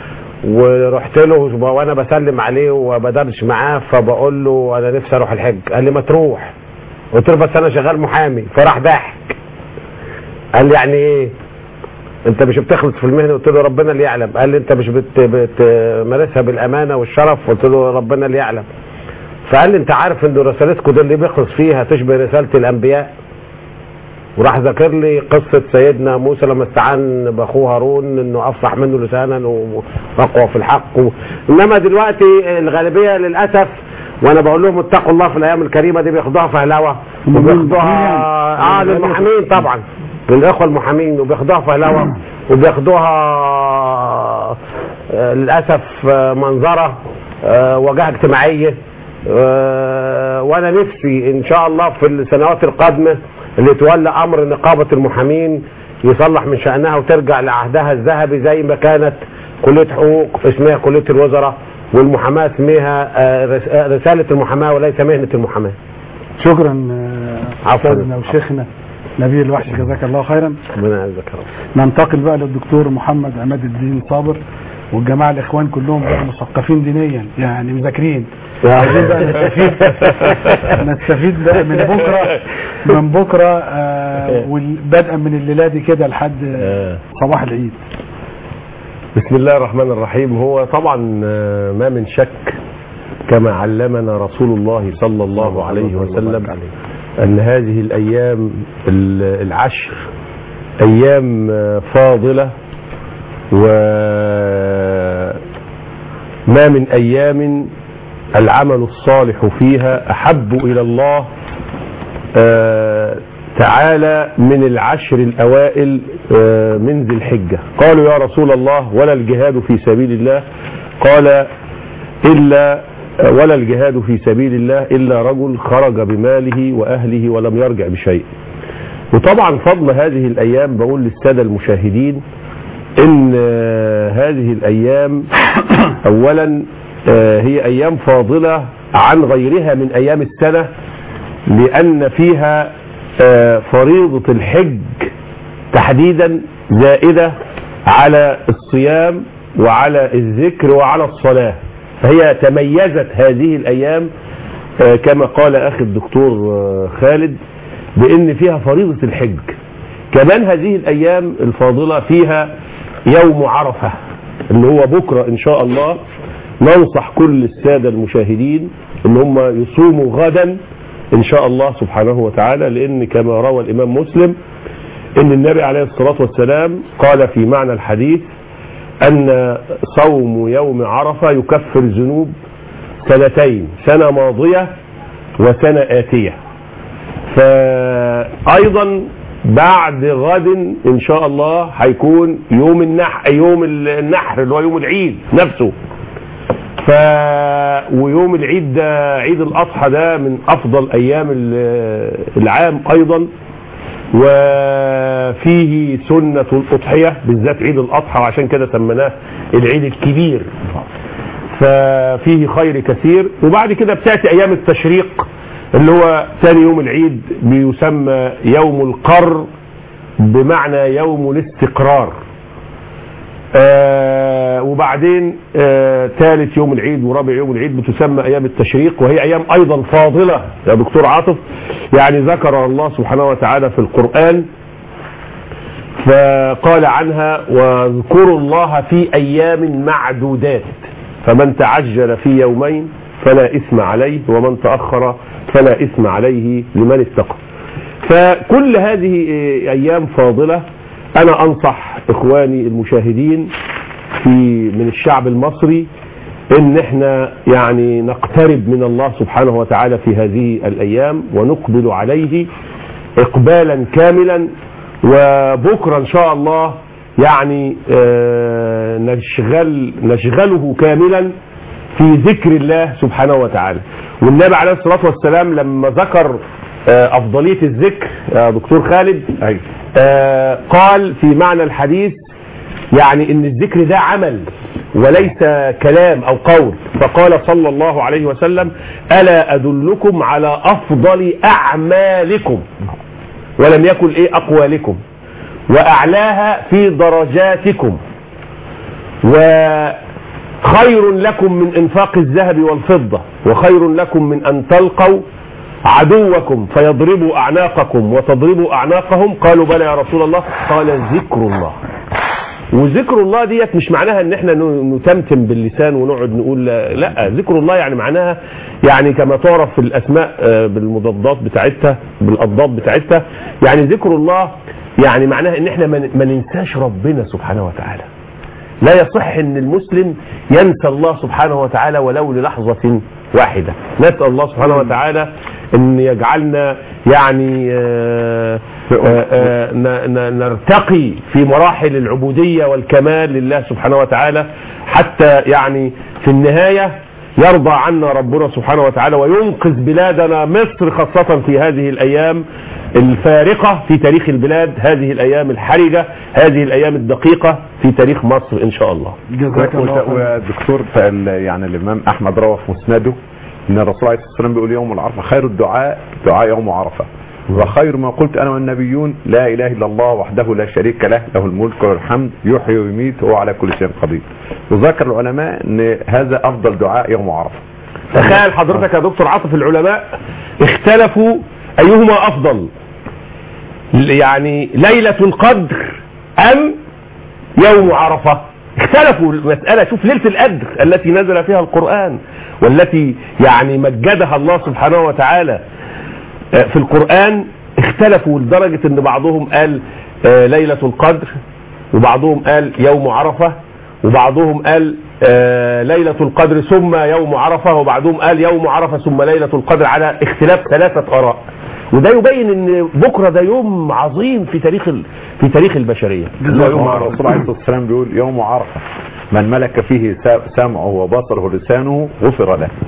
ورحت له وانا بسلم عليه وبدردش معاه فبقول له انا نفسي اروح الحج قال لي ما تروح قلت له بس انا شغال محامي فراح ضحك قال لي يعني ايه انت مش بتخلص في المهنه قلت له ربنا اللي يعلم قال لي انت مش بت- بتمارسها بالامانه والشرف قلت له ربنا اللي يعلم فقال لي انت عارف ان رسالتكم دي اللي بيخلص فيها تشبه رساله الانبياء وراح ذاكر لي قصه سيدنا موسى لما استعان باخوه هارون انه افصح منه لسانا واقوى في الحق و... انما دلوقتي الغالبيه للاسف وانا بقول لهم اتقوا الله في الايام الكريمه دي بياخدوها فهلوه وبياخدوها اه للمحامين طبعا للاخوه المحامين وبياخدوها فهلوه وبياخدوها آه، للاسف آه، منظره آه، وجهه اجتماعيه آه، وانا نفسي ان شاء الله في السنوات القادمه اللي تولى امر نقابه المحامين يصلح من شانها وترجع لعهدها الذهبي زي ما كانت كليه حقوق اسمها كليه الوزراء والمحاماه اسمها آه، رس- آه، رساله المحاماه وليس مهنه المحاماه شكرا آه، عفواً. استاذنا وشيخنا نبيل الوحش جزاك الله خيرا ربنا يعزك يا رب ننتقل بقى للدكتور محمد عماد الدين صابر والجماعه الاخوان كلهم بقى مثقفين دينيا يعني مذاكرين عايزين بقى نستفيد نستفيد بقى من بكره من بكره آه وبدءا من الليله دي كده لحد آه، صباح العيد بسم الله الرحمن الرحيم هو طبعا آه، ما من شك كما علمنا رسول الله صلى الله عليه وسلم أن هذه الأيام ال- العشر أيام آه، فاضلة وما من أيام العمل الصالح فيها أحب إلى الله آه، تعالى من العشر الأوائل آه، من ذي الحجة قالوا يا رسول الله ولا الجهاد في سبيل الله قال إلا ولا الجهاد في سبيل الله إلا رجل خرج بماله وأهله ولم يرجع بشيء وطبعا فضل هذه الأيام بقول للسادة المشاهدين إن آه، هذه الأيام أولا آه، هي أيام فاضلة عن غيرها من أيام السنة لأن فيها آه، فريضة الحج تحديدا زائدة على الصيام وعلى الذكر وعلى الصلاة فهي تميزت هذه الأيام آه، كما قال أخي الدكتور آه، خالد بأن فيها فريضة الحج كمان هذه الأيام الفاضلة فيها يوم عرفة اللي هو بكرة إن شاء الله ننصح كل السادة المشاهدين ان هم يصوموا غدا ان شاء الله سبحانه وتعالى لان كما روى الامام مسلم ان النبي عليه الصلاة والسلام قال في معنى الحديث ان صوم يوم عرفة يكفر ذنوب سنتين سنة ماضية وسنة آتية فايضا بعد غد ان شاء الله هيكون يوم النحر يوم النحر اللي هو يوم العيد نفسه ف ويوم العيد ده عيد الاضحى ده من افضل ايام ال- العام ايضا وفيه سنة الأضحية بالذات عيد الأضحى وعشان كده سميناه العيد الكبير ففيه خير كثير وبعد كده بتأتي أيام التشريق اللي هو ثاني يوم العيد بيسمى يوم القر بمعنى يوم الاستقرار آه وبعدين آه ثالث يوم العيد ورابع يوم العيد بتسمى ايام التشريق وهي ايام ايضا فاضله يا دكتور عاطف يعني ذكر الله سبحانه وتعالى في القران فقال عنها واذكروا الله في ايام معدودات فمن تعجل في يومين فلا اثم عليه ومن تاخر فلا اثم عليه لمن اتقى فكل هذه ايام فاضله انا انصح اخواني المشاهدين في من الشعب المصري ان احنا يعني نقترب من الله سبحانه وتعالى في هذه الايام ونقبل عليه اقبالا كاملا وبكره ان شاء الله يعني آه، نشغل نشغله كاملا في ذكر الله سبحانه وتعالى والنبي عليه الصلاه والسلام لما ذكر آه، افضليه الذكر يا دكتور خالد أيوة. آه، قال في معنى الحديث يعني ان الذكر ده عمل وليس كلام او قول فقال صلى الله عليه وسلم الا ادلكم على افضل اعمالكم ولم يكن ايه اقوالكم واعلاها في درجاتكم وخير لكم من انفاق الذهب والفضه وخير لكم من ان تلقوا عدوكم فيضربوا اعناقكم وتضربوا اعناقهم قالوا بلى يا رسول الله قال ذكر الله وذكر الله ديت مش معناها ان احنا ن- نتمتم باللسان ونقعد نقول لا, لا ذكر الله يعني معناها يعني كما تعرف في الاسماء آه، بالمضادات بتاعتها بالاضداد بتاعتها يعني ذكر الله يعني معناها ان احنا ما ن- ما ننساش ربنا سبحانه وتعالى لا يصح ان المسلم ينسى الله سبحانه وتعالى ولو للحظة واحدة نسأل الله سبحانه وتعالى ان يجعلنا يعني آه، آه، آه، ن- ن- نرتقي في مراحل العبودية والكمال لله سبحانه وتعالى حتى يعني في النهاية يرضى عنا ربنا سبحانه وتعالى وينقذ بلادنا مصر خاصة في هذه الأيام الفارقة في تاريخ البلاد هذه الأيام الحرجة هذه الأيام الدقيقة في تاريخ مصر إن شاء الله جزاك الله خير والدكتور فال- يعني الامام احمد روى في مسنده ان الرسول عليه الصلاه والسلام بيقول يوم العرفه خير الدعاء دعاء يوم عرفه وخير ما قلت انا والنبيون لا اله الا الله وحده لا شريك له له الملك والحمد يحيي ويميت وهو على كل شيء قدير وذكر العلماء ان هذا افضل دعاء يوم عرفه تخيل حضرتك يا دكتور عاطف العلماء اختلفوا أيهما أفضل يعني ليلة القدر أم يوم عرفة اختلفوا المسألة شوف ليلة القدر التي نزل فيها القرآن والتي يعني مجدها الله سبحانه وتعالى آه، في القرآن اختلفوا لدرجة ان بعضهم قال آه، ليلة القدر وبعضهم قال يوم عرفة وبعضهم قال آه، ليلة القدر ثم يوم عرفة وبعضهم قال يوم عرفة ثم ليلة القدر على اختلاف ثلاثة آراء وده يبين ان بكرة ده يوم عظيم في تاريخ ال- في تاريخ البشرية اللي هو الرسول عليه الصلاه والسلام بيقول يوم عرفه من ملك فيه سا- سمعه وبصره ولسانه غفر له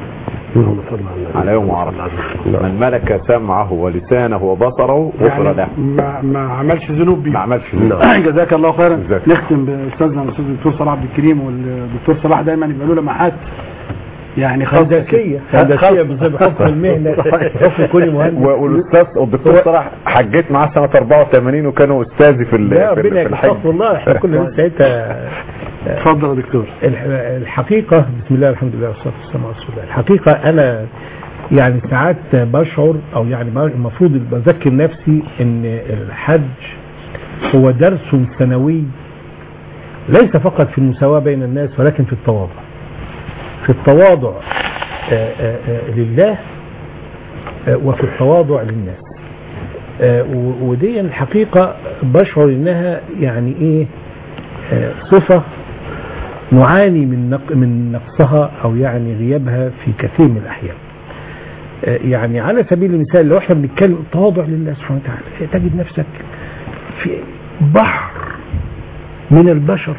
على يوم عرفه من ملك سمعه ولسانه وبصره غفر له يعني ما, ما عملش ذنوب بيه ما عملش جزاك الله خيرا جزاك. نختم باستاذنا الاستاذ الدكتور صلاح عبد الكريم والدكتور صلاح دايما يبقى له لمحات يعني هندسيه هندسيه بحكم المهنه بحكم كوني مهندس و- والاستاذ والدكتور صلاح حجيت معاه سنه 84 وكانوا استاذي في ال- لا في ال- ربنا في الحج استغفر الله احنا كنا لسه ساعتها اتفضل يا دكتور الح- الحقيقة بسم الله الحمد لله والصلاة والسلام على رسول الله الحقيقة أنا يعني ساعات بشعر أو يعني المفروض بذكر نفسي إن الحج هو درس سنوي ليس فقط في المساواة بين الناس ولكن في التواضع في التواضع آه، آه، آه، لله آه، وفي التواضع للناس آه، و- ودي الحقيقة بشعر إنها يعني إيه آه، صفة نعاني من نق من نقصها او يعني غيابها في كثير من الاحيان. آه، يعني على سبيل المثال لو احنا بنتكلم تواضع لله سبحانه وتعالى تجد نفسك في بحر من البشر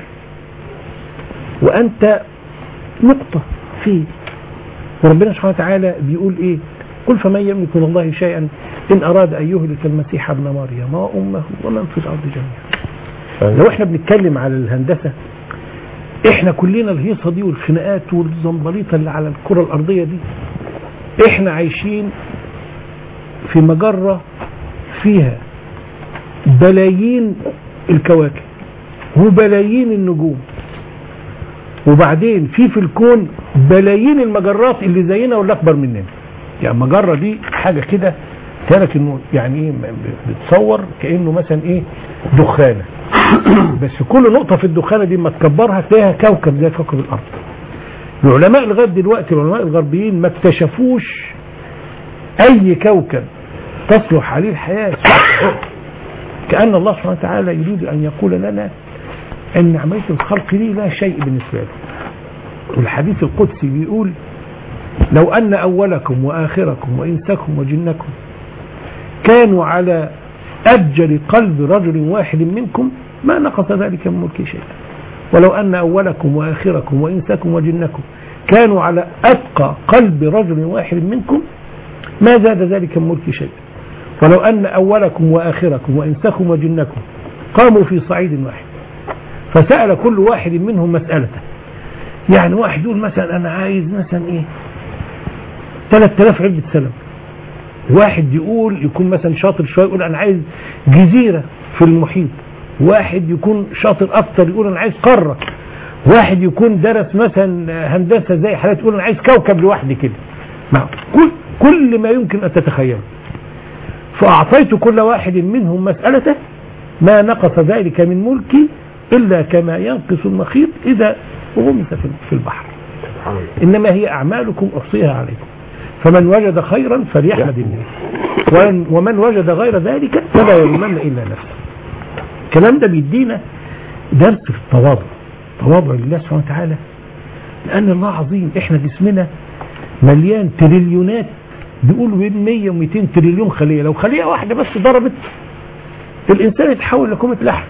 وانت نقطة فيه وربنا سبحانه وتعالى بيقول ايه قل فمن يملك من الله شيئا ان اراد ان يهلك المسيح ابن مريم وامه ومن في الارض جميعا لو احنا بنتكلم على الهندسه احنا كلنا الهيصه دي والخناقات والزنبليطه اللي على الكره الارضيه دي احنا عايشين في مجره فيها بلايين الكواكب وبلايين النجوم وبعدين في في الكون بلايين المجرات اللي زينا واللي اكبر مننا يعني المجره دي حاجه كده كانت انه يعني ايه بتصور كانه مثلا ايه دخانه بس كل نقطه في الدخانه دي اما تكبرها تلاقيها كوكب زي كوكب الارض العلماء لغايه دلوقتي العلماء الغربيين ما اكتشفوش اي كوكب تصلح عليه الحياه كان الله سبحانه وتعالى يريد ان يقول لنا ان عمليه الخلق دي لا شيء بالنسبه له والحديث القدسي بيقول لو ان اولكم واخركم وانسكم وجنكم كانوا على أجل قلب رجل واحد منكم ما نقص ذلك من ملك شيئا ولو أن أولكم وآخركم وإنسكم وجنكم كانوا على أتقى قلب رجل واحد منكم ما زاد ذلك من ملك شيئا ولو أن أولكم وآخركم وإنسكم وجنكم قاموا في صعيد واحد فسأل كل واحد منهم مسألته يعني واحد يقول مثلا أنا عايز مثلا إيه 3000 علبة سلم واحد يقول يكون مثلا شاطر شويه يقول انا عايز جزيره في المحيط واحد يكون شاطر اكتر يقول انا عايز قاره واحد يكون درس مثلا هندسه زي حالات يقول انا عايز كوكب لوحدي كده مع كل كل ما يمكن ان تتخيله فاعطيت كل واحد منهم مسالته ما نقص ذلك من ملكي الا كما ينقص المخيط اذا غمس في البحر انما هي اعمالكم احصيها عليكم فمن وجد خيرا فليحمد الله ومن- ومن وجد غير ذلك فلا يلومن الا نفسه الكلام ده بيدينا درس في التواضع تواضع لله سبحانه وتعالى لان الله عظيم احنا جسمنا مليان تريليونات بيقولوا بين 100 و200 تريليون خليه لو خليه واحده بس ضربت الانسان يتحول لكومه لحم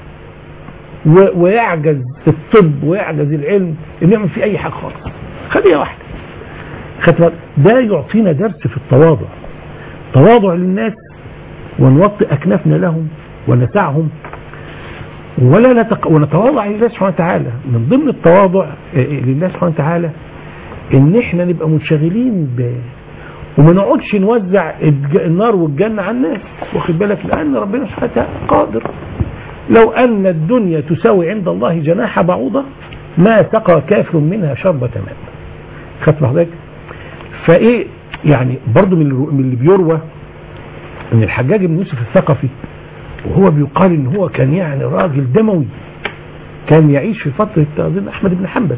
و- ويعجز الطب ويعجز العلم انه يعمل فيه اي حاجه خالص خليه واحده خدت بالك؟ ده يعطينا درس في التواضع تواضع للناس ونوطئ أكنافنا لهم ونسعهم ولا نتق... ونتواضع لله سبحانه وتعالى من ضمن التواضع آه، لله سبحانه وتعالى ان احنا نبقى منشغلين ب وما نقعدش نوزع الج- النار والجنة على الناس واخد بالك لأن ربنا سبحانه وتعالى قادر لو أن الدنيا تساوي عند الله جناح بعوضة ما سقى كافر منها شربة ماء خدت بحضرتك فايه يعني برضو من الرو- من اللي بيروى ان الحجاج بن يوسف الثقفي وهو بيقال ان هو كان يعني راجل دموي كان يعيش في فترة أظن أحمد بن حنبل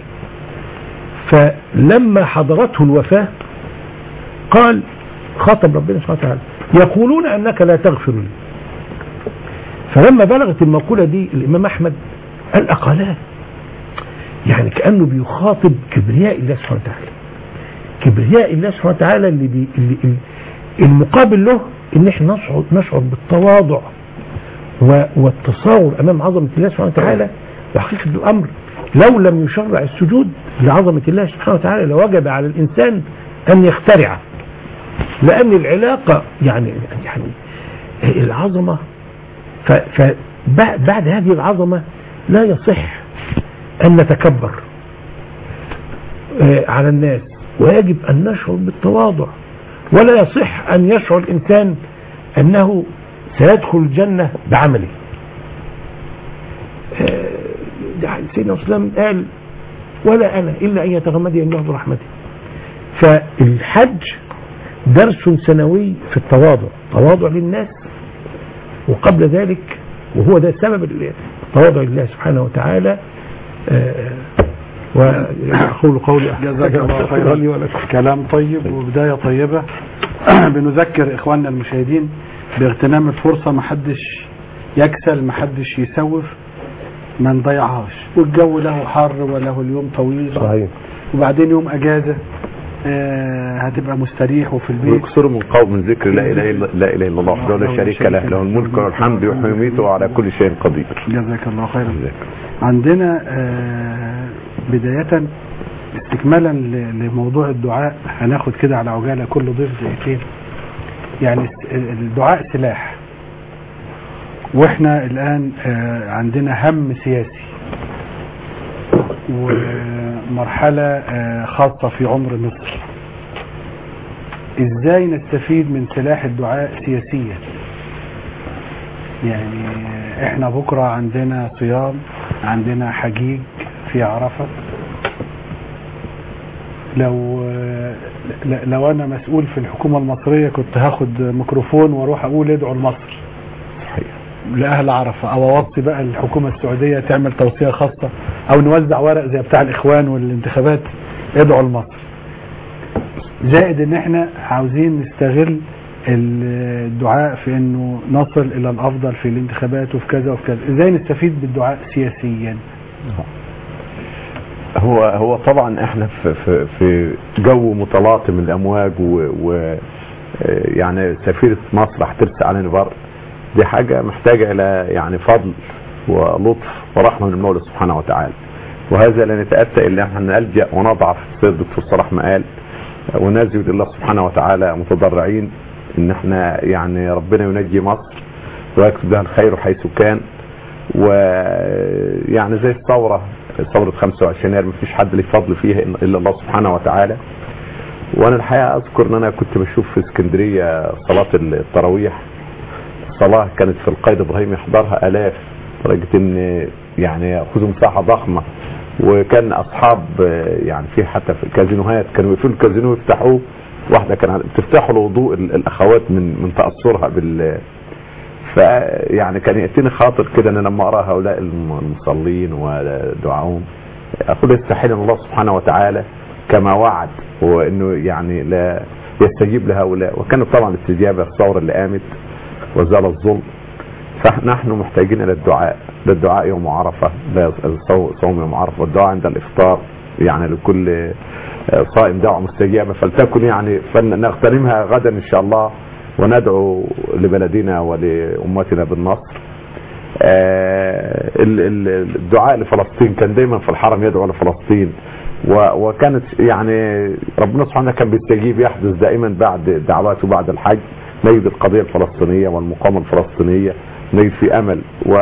فلما حضرته الوفاة قال خاطب ربنا سبحانه وتعالى يقولون أنك لا تغفر لي فلما بلغت المقولة دي الإمام أحمد قال أقالات يعني كأنه بيخاطب كبرياء الله سبحانه وتعالى كبرياء الله سبحانه وتعالى اللي, بي اللي اللي المقابل له ان احنا نشعر, نشعر بالتواضع و- والتصاور امام عظمه الله سبحانه وتعالى وحقيقه الامر لو لم يشرع السجود لعظمه الله سبحانه وتعالى لوجب على الانسان ان يخترع لان العلاقه يعني يعني العظمه فبعد هذه العظمه لا يصح ان نتكبر آه، على الناس ويجب أن نشعر بالتواضع ولا يصح أن يشعر الإنسان أنه سيدخل الجنة بعمله آه، يعني سيدنا وسلم قال ولا أنا إلا أن يتغمدني الله برحمته فالحج درس سنوي في التواضع تواضع للناس وقبل ذلك وهو ده سبب التواضع لله سبحانه وتعالى آه، وأقول قولي جزاك الله خيرا لي ولكم كلام طيب وبداية طيبة بنذكر إخواننا المشاهدين باغتنام الفرصة محدش يكسل محدش يسوف ما نضيعهاش والجو له حر وله اليوم طويل صحيح وبعدين يوم أجازة آه هتبقى مستريح وفي البيت ويكثروا من قول من ذكر لا اله الا لا اله الا الله وحده لا شريك له له الملك والحمد يحيي ويميت وعلى كل شيء قدير جزاك الله خيرا عندنا آه، بداية استكمالا ل- لموضوع الدعاء هناخد كده على عجالة كل ضيف دقيقتين يعني الس- الدعاء سلاح واحنا الان آه، عندنا هم سياسي ومرحلة آه، خاصة في عمر مصر ازاي نستفيد من سلاح الدعاء سياسيا يعني احنا بكرة عندنا صيام عندنا حجيج في عرفة لو ل- لو انا مسؤول في الحكومة المصرية كنت هاخد ميكروفون واروح اقول ادعوا لمصر لاهل عرفة او اوصي بقى الحكومة السعودية تعمل توصية خاصة او نوزع ورق زي بتاع الاخوان والانتخابات ادعوا لمصر زائد ان احنا عاوزين نستغل الدعاء في انه نصل الى الافضل في الانتخابات وفي كذا وفي كذا ازاي نستفيد بالدعاء سياسيا هو هو طبعا احنا في في في جو متلاطم الامواج و, و آه، يعني سفيره مصر هترسى علينا بر دي حاجه محتاجه الى يعني فضل ولطف ورحمه من المولى سبحانه وتعالى وهذا لا نتاتى الا ان احنا نلجا ونضعف زي الدكتور صلاح ما قال ونزل الله سبحانه وتعالى متضرعين ان احنا يعني ربنا ينجي مصر ويكتب لها الخير حيث كان ويعني زي الثوره ثوره 25 يناير مفيش حد ليه فضل فيها الا الله سبحانه وتعالى وانا الحقيقه اذكر ان انا كنت بشوف في اسكندريه صلاه التراويح صلاه كانت في القائد ابراهيم يحضرها الاف لدرجه ان يعني ياخذوا مساحه ضخمه وكان اصحاب آه، يعني في حتى في الكازينوهات كانوا يقفلوا الكازينو يفتحوه واحده كان بتفتحوا الوضوء ال- الاخوات من من تاثرها بال فيعني كان ياتيني خاطر كده ان أنا لما ارى هؤلاء الم- المصلين ودعاهم اقول يستحيل ان الله سبحانه وتعالى كما وعد وانه يعني لا يستجيب لهؤلاء وكانت طبعا الاستجابه الثوره اللي قامت وزال الظلم فنحن محتاجين الى الدعاء ده الدعاء يوم عرفه ده صو- صوم يوم عرفه والدعاء عند الافطار يعني لكل آه، صائم دعوه مستجابه فلتكن يعني فلنغتنمها غدا ان شاء الله وندعو لبلدنا ولامتنا بالنصر آه، ال- ال- الدعاء لفلسطين كان دايما في الحرم يدعو لفلسطين و- وكانت يعني ربنا سبحانه كان بيستجيب يحدث دائما بعد دعواته بعد الحج نجد القضية الفلسطينية والمقاومة الفلسطينية نجد في أمل و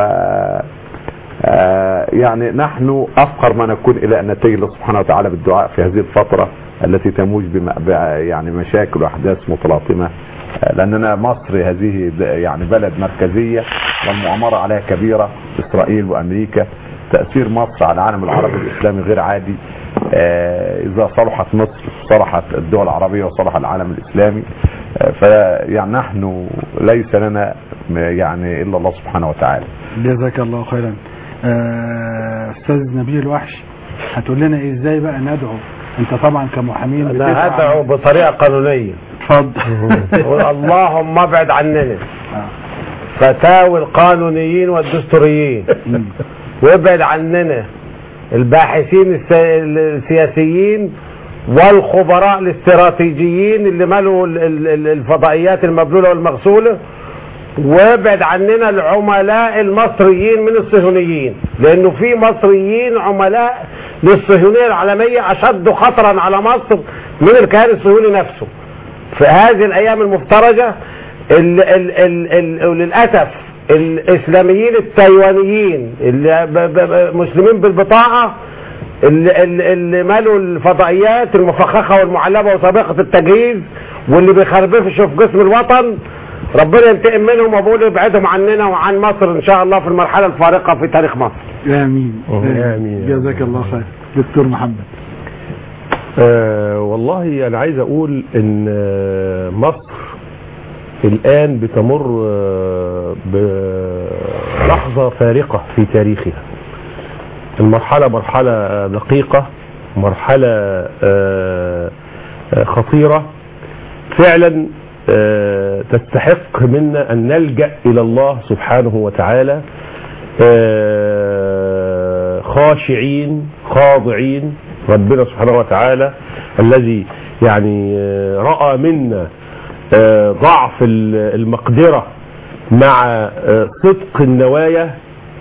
آه، يعني نحن أفقر ما نكون إلى أن نتجه الله سبحانه وتعالى بالدعاء في هذه الفترة التي تموج بم- ب- يعني مشاكل وأحداث متلاطمة آه، لأننا مصر هذه د- يعني بلد مركزية والمؤامرة عليها كبيرة إسرائيل وأمريكا تأثير مصر على العالم العربي الإسلامي غير عادي آه، إذا صلحت مصر صلحت الدول العربية وصلح العالم الإسلامي آه، فيعني نحن ليس لنا م- يعني إلا الله سبحانه وتعالى جزاك الله خيرا آه، استاذ نبيل الوحش هتقول لنا ازاي بقى ندعو انت طبعا كمحامين انا بتدعو هدعو بطريقه قانونيه اتفضل قول اللهم ابعد عننا فتاوي القانونيين والدستوريين وابعد عننا الباحثين الس- السياسيين والخبراء الاستراتيجيين اللي مالوا ال- ال- ال- الفضائيات المبلوله والمغسوله وابعد عننا العملاء المصريين من الصهيونيين لانه في مصريين عملاء للصهيونيه العالميه اشد خطرا على مصر من الكيان الصهيوني نفسه في هذه الايام المفترجه ال ال ال ال وللاسف الاسلاميين التايوانيين اللي ب- ب- ب- مسلمين بالبطاقه اللي, اللي اللي مالوا الفضائيات المفخخه والمعلبه وسابقه التجهيز واللي بيخربشوا في جسم الوطن ربنا ينتقم منهم وبقول ابعدهم عننا وعن مصر ان شاء الله في المرحله الفارقه في تاريخ مصر امين آمين. جزاك الله خير دكتور محمد آه والله انا عايز اقول ان آه، مصر الان بتمر آه، بلحظه فارقه في تاريخها المرحله مرحله آه، دقيقه مرحله آه، آه، خطيره فعلا آه، تستحق منا ان نلجا الى الله سبحانه وتعالى آه، خاشعين خاضعين ربنا سبحانه وتعالى الذي يعني آه، راى منا آه، ضعف ال- المقدره مع آه، صدق النوايا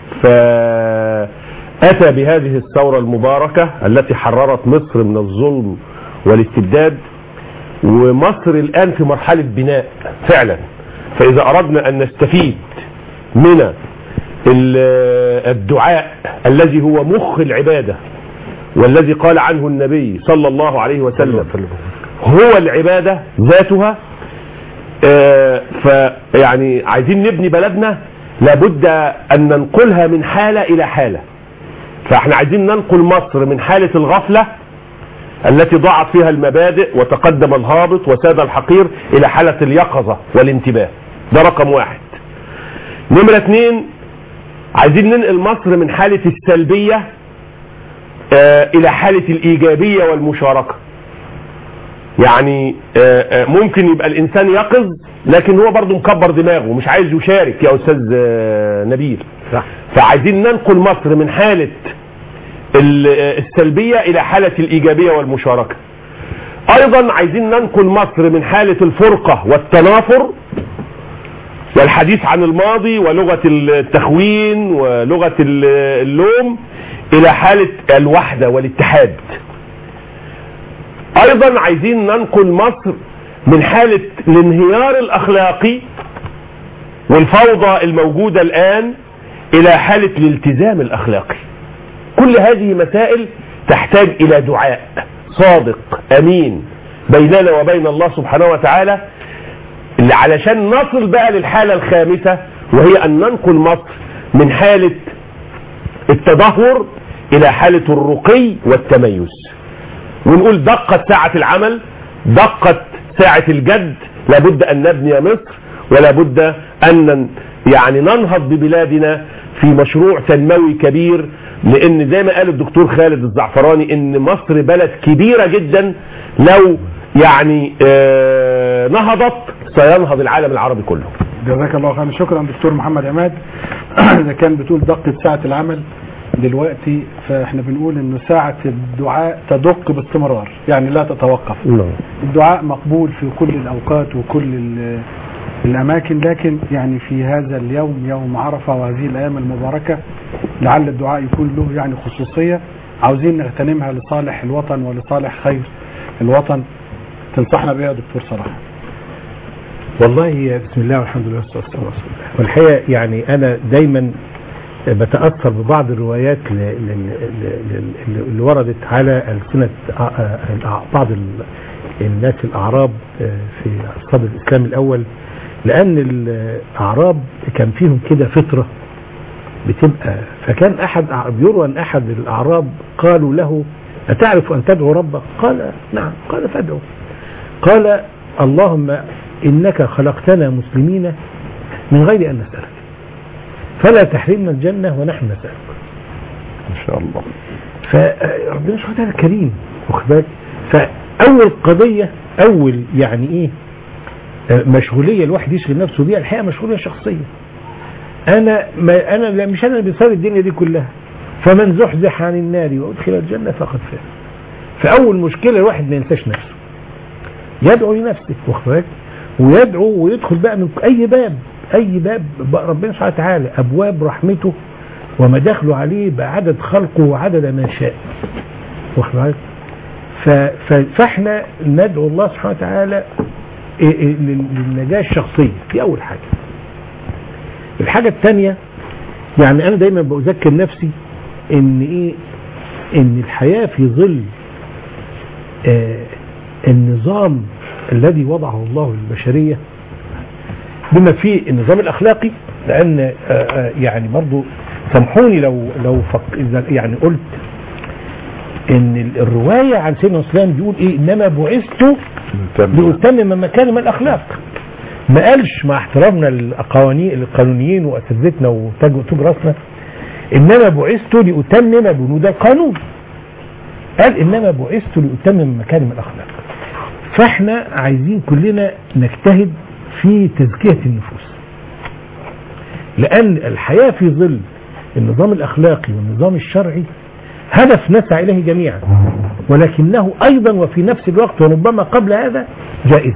فاتى بهذه الثوره المباركه التي حررت مصر من الظلم والاستبداد ومصر الآن في مرحلة بناء فعلا فإذا أردنا أن نستفيد من ال- الدعاء الذي هو مخ العبادة والذي قال عنه النبي صلى الله عليه وسلم هو العبادة ذاتها آه، فيعني عايزين نبني بلدنا لابد أن ننقلها من حالة إلى حالة فاحنا عايزين ننقل مصر من حالة الغفلة التي ضاعت فيها المبادئ وتقدم الهابط وساد الحقير الى حالة اليقظة والانتباه ده رقم واحد نمرة اتنين عايزين ننقل مصر من حالة السلبية آه الى حالة الايجابية والمشاركة يعني آه آه ممكن يبقى الانسان يقظ لكن هو برضه مكبر دماغه مش عايز يشارك يا استاذ آه نبيل صح. فعايزين ننقل مصر من حالة ال- السلبية الى حالة الايجابية والمشاركة ايضا عايزين ننقل مصر من حالة الفرقة والتنافر والحديث عن الماضي ولغة التخوين ولغة ال- اللوم الى حالة الوحدة والاتحاد ايضا عايزين ننقل مصر من حالة الانهيار الاخلاقي والفوضى الموجودة الان الى حالة الالتزام الاخلاقي كل هذه مسائل تحتاج الى دعاء صادق امين بيننا وبين الله سبحانه وتعالى اللي علشان نصل بقى للحالة الخامسة وهي ان ننقل مصر من حالة التدهور الى حالة الرقي والتميز ونقول دقت ساعة العمل دقت ساعة الجد لابد ان نبني مصر ولا بد ان يعني ننهض ببلادنا في مشروع تنموي كبير لان زي ما قال الدكتور خالد الزعفراني ان مصر بلد كبيرة جدا لو يعني آه نهضت سينهض العالم العربي كله جزاك الله خيرا شكرا دكتور محمد عماد اذا كان بتقول دقة ساعة العمل دلوقتي فاحنا بنقول انه ساعة الدعاء تدق باستمرار يعني لا تتوقف الدعاء مقبول في كل الاوقات وكل ال- الاماكن لكن يعني في هذا اليوم يوم عرفة وهذه الايام المباركة لعل الدعاء يكون له يعني خصوصية عاوزين نغتنمها لصالح الوطن ولصالح خير الوطن تنصحنا بيها يا دكتور صلاح والله بسم الله والحمد لله والصلاه والسلام على رسول الله والحقيقه يعني انا دايما بتاثر ببعض الروايات ل- ل- ل- ل- اللي وردت على السنه بعض ال- الناس الاعراب في الصدر الاسلامي الاول لان الاعراب كان فيهم كده فطره بتبقى فكان احد بيروى ان احد الاعراب قالوا له اتعرف ان تدعو ربك قال نعم قال فادعو قال اللهم انك خلقتنا مسلمين من غير ان نسالك فلا تحرمنا الجنه ونحن نسالك ان شاء الله فربنا سبحانه وتعالى كريم واخد بالك فاول قضيه اول يعني ايه آه، مشغوليه الواحد يشغل نفسه بيها الحقيقه مشغوليه شخصيه انا ما انا لا- مش انا اللي بيصير الدنيا دي كلها فمن زحزح عن النار وادخل الجنه فقد فاز فاول مشكله الواحد ما ينساش نفسه يدعو لنفسه واخد بالك ويدعو ويدخل بقى من اي باب اي باب بقى ربنا سبحانه وتعالى ابواب رحمته ومداخله عليه بعدد خلقه وعدد ما شاء واخد بالك ف- ف- فاحنا ندعو الله سبحانه وتعالى إيه- إيه لل- للنجاة الشخصية دي أول حاجة الحاجة الثانية يعني أنا دايما بذكر نفسي إن إيه إن الحياة في ظل آه النظام الذي وضعه الله للبشرية بما فيه النظام الأخلاقي لأن آه آه يعني برضو سامحوني لو لو فك إذا يعني قلت ان الروايه عن سيدنا اسلام بيقول ايه انما بعثت لاتمم مكارم الاخلاق ما قالش مع احترامنا للقوانين القانونيين واساتذتنا وتاج وتوج راسنا انما بعثت لاتمم بنود القانون قال انما بعثت لاتمم مكارم الاخلاق فاحنا عايزين كلنا نجتهد في تزكيه النفوس لان الحياه في ظل النظام الاخلاقي والنظام الشرعي هدف نسعى اليه جميعا ولكنه ايضا وفي نفس الوقت وربما قبل هذا جائزه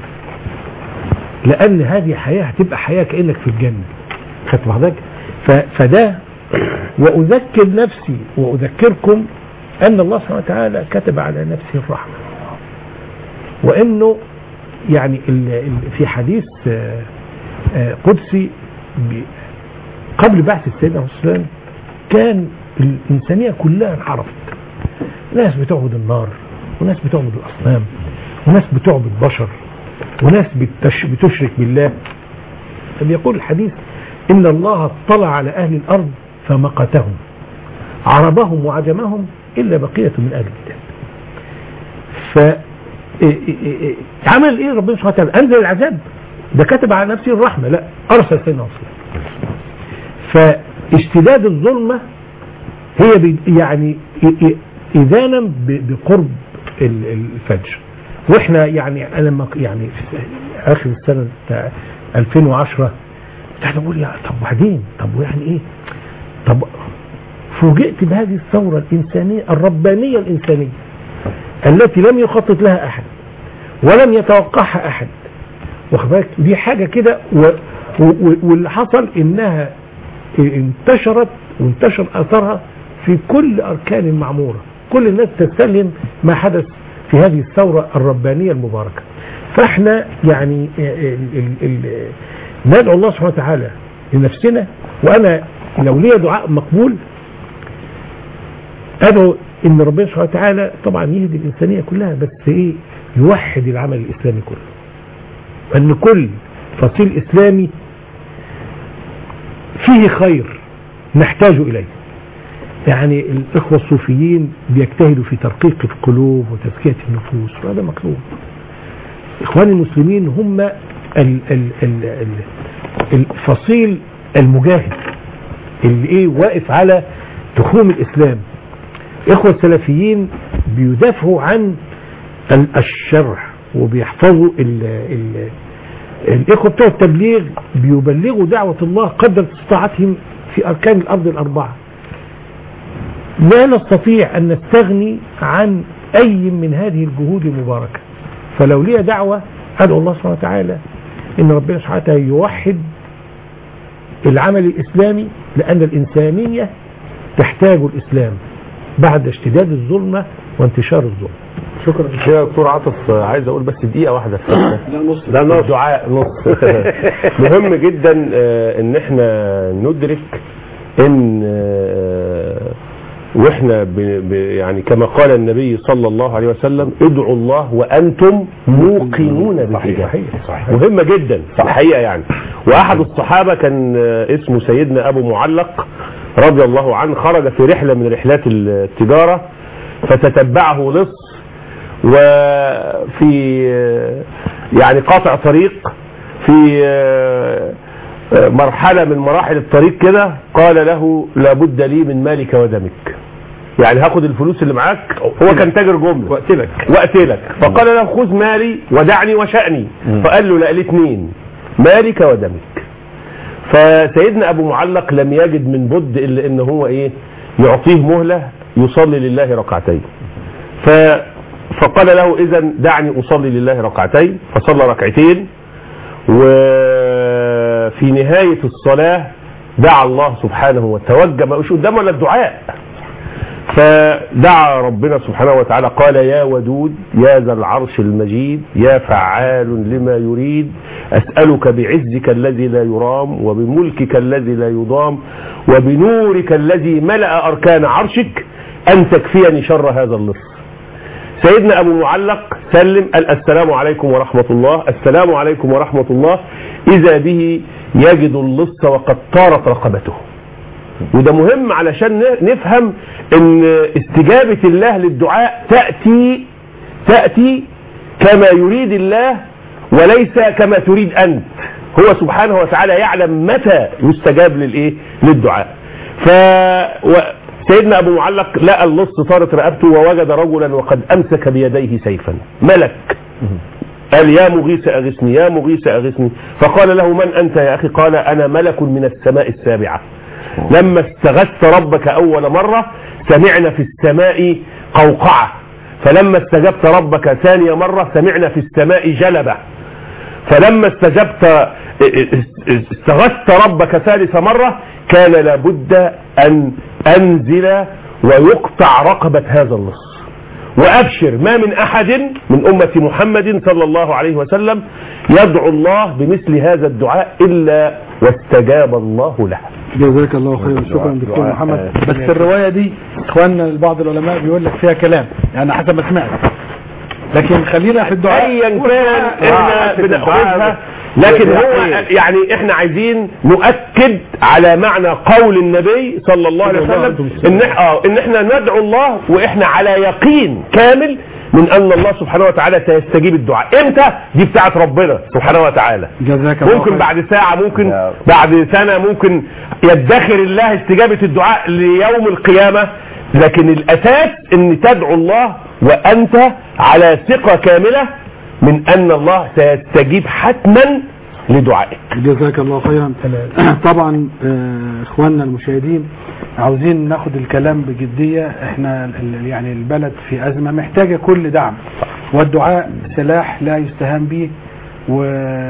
لان هذه حياه هتبقى حياه كانك في الجنه خدت بحضرتك ف- فده واذكر نفسي واذكركم ان الله سبحانه وتعالى كتب على نفسه الرحمه وانه يعني ال- ال- في حديث آه، آه، قدسي ب- قبل بعث سيدنا عليه السلام كان الإنسانية كلها انحرفت ناس بتعبد النار وناس بتعبد الأصنام وناس بتعبد بشر وناس بتش بتشرك بالله فبيقول الحديث إن الله اطلع على أهل الأرض فمقتهم عربهم وعجمهم إلا بقية من أهل الكتاب ف إيه إيه إيه عمل ايه ربنا سبحانه وتعالى انزل العذاب ده كتب على نفسه الرحمه لا ارسل سيدنا رسول فاشتداد الظلمه هي بي- يعني إ- إ- اذانا ب- بقرب ال- الفجر واحنا يعني انا لما ك- يعني في اخر السنه بتاع 2010 كنت بقول يا طب وبعدين طب ويعني ايه طب فوجئت بهذه الثوره الانسانيه الربانيه الانسانيه التي لم يخطط لها احد ولم يتوقعها احد واخد بالك دي حاجه كده و... و... و... واللي حصل انها انتشرت وانتشر اثرها في كل اركان المعموره كل الناس تستلهم ما حدث في هذه الثوره الربانيه المباركه فاحنا يعني ال... ال... ال... ندعو الله سبحانه وتعالى لنفسنا وانا لو ليا دعاء مقبول ادعو ان ربنا سبحانه وتعالى طبعا يهدي الانسانيه كلها بس ايه يوحد العمل الاسلامي كله ان كل فصيل اسلامي فيه خير نحتاج اليه يعني الاخوه الصوفيين بيجتهدوا في ترقيق القلوب وتزكيه النفوس وهذا مطلوب اخوان المسلمين هم ال ال ال ال الفصيل المجاهد اللي ايه واقف على تخوم الاسلام اخوة السلفيين بيدافعوا عن ال- الشرع وبيحفظوا ال ال الاخوة بتوع التبليغ بيبلغوا دعوة الله قدر استطاعتهم في اركان الارض الاربعة لا نستطيع ان نستغني عن اي من هذه الجهود المباركة فلو لي دعوة ادعو الله سبحانه وتعالى ان ربنا سبحانه وتعالى يوحد العمل الاسلامي لان الانسانية تحتاج الاسلام بعد اشتداد الظلمه وانتشار الظلم شكرا يا دكتور عاطف آه، عايز اقول بس دقيقه واحده في لا نص ده نص الدعاء نص مهم جدا آه، ان احنا ندرك ان آه، واحنا ب ب يعني كما قال النبي صلى الله عليه وسلم ادعوا الله وانتم موقنون بالإجابة صحيح مهمة جدا الحقيقة يعني واحد الصحابة كان آه، اسمه سيدنا ابو معلق رضي الله عنه خرج في رحلة من رحلات التجارة فتتبعه لص وفي آه، يعني قاطع طريق في آه، آه، مرحلة من مراحل الطريق كده قال له لابد لي من مالك ودمك يعني هاخد الفلوس اللي معاك هو كان تاجر جمله واقتلك واقتلك فقال له خذ مالي ودعني وشأني فقال له لا الاثنين مالك ودمك فسيدنا ابو معلق لم يجد من بد الا ان هو ايه يعطيه مهله يصلي لله ركعتين ف فقال له اذا دعني اصلي لله ركعتين فصلى ركعتين وفي نهايه الصلاه دعا الله سبحانه وتوجه ما مش قدامه ولا الدعاء فدعا ربنا سبحانه وتعالى قال يا ودود يا ذا العرش المجيد يا فعال لما يريد أسألك بعزك الذي لا يرام وبملكك الذي لا يضام وبنورك الذي ملأ أركان عرشك أن تكفيني شر هذا اللص سيدنا أبو معلق سلم قال السلام عليكم ورحمة الله السلام عليكم ورحمة الله إذا به يجد اللص وقد طارت رقبته وده مهم علشان ن- نفهم ان استجابة الله للدعاء تأتي تأتي كما يريد الله وليس كما تريد أنت هو سبحانه وتعالى يعلم متى يستجاب للايه للدعاء ف و- سيدنا ابو معلق لقى اللص طارت رقبته ووجد رجلا وقد امسك بيديه سيفا ملك قال يا مغيث أغثني يا مغيث أغثني فقال له من أنت يا أخي قال أنا ملك من السماء السابعة لما استغثت ربك أول مرة سمعنا في السماء قوقعة فلما استجبت ربك ثاني مرة سمعنا في السماء جلبة فلما استجبت استغثت ربك ثالث مرة كان لابد أن أنزل ويقطع رقبة هذا اللص وأبشر ما من أحد من أمة محمد صلى الله عليه وسلم يدعو الله بمثل هذا الدعاء إلا واستجاب الله له جزاك الله خيرا شكرا دكتور محمد بس الروايه دي اخواننا بعض العلماء بيقول لك فيها كلام يعني حسب ما سمعت لكن خلينا في الدعاء ايا كان احنا بناخذها لكن هو يعني احنا عايزين نؤكد على معنى قول النبي صلى الله عليه وسلم ان إح- اه ان احنا ندعو الله واحنا على يقين كامل من ان الله سبحانه وتعالى سيستجيب الدعاء امتى دي بتاعت ربنا سبحانه وتعالى جزاك الله ممكن خيرا. بعد ساعة ممكن بعد سنة ممكن يدخر الله استجابة الدعاء ليوم القيامة لكن الأساس أن تدعو الله وأنت على ثقة كاملة من أن الله سيستجيب حتما لدعائك جزاك الله خيرا طبعا آه، اخواننا المشاهدين عاوزين ناخد الكلام بجدية احنا ال- يعني البلد في ازمة محتاجة كل دعم والدعاء سلاح لا يستهان به و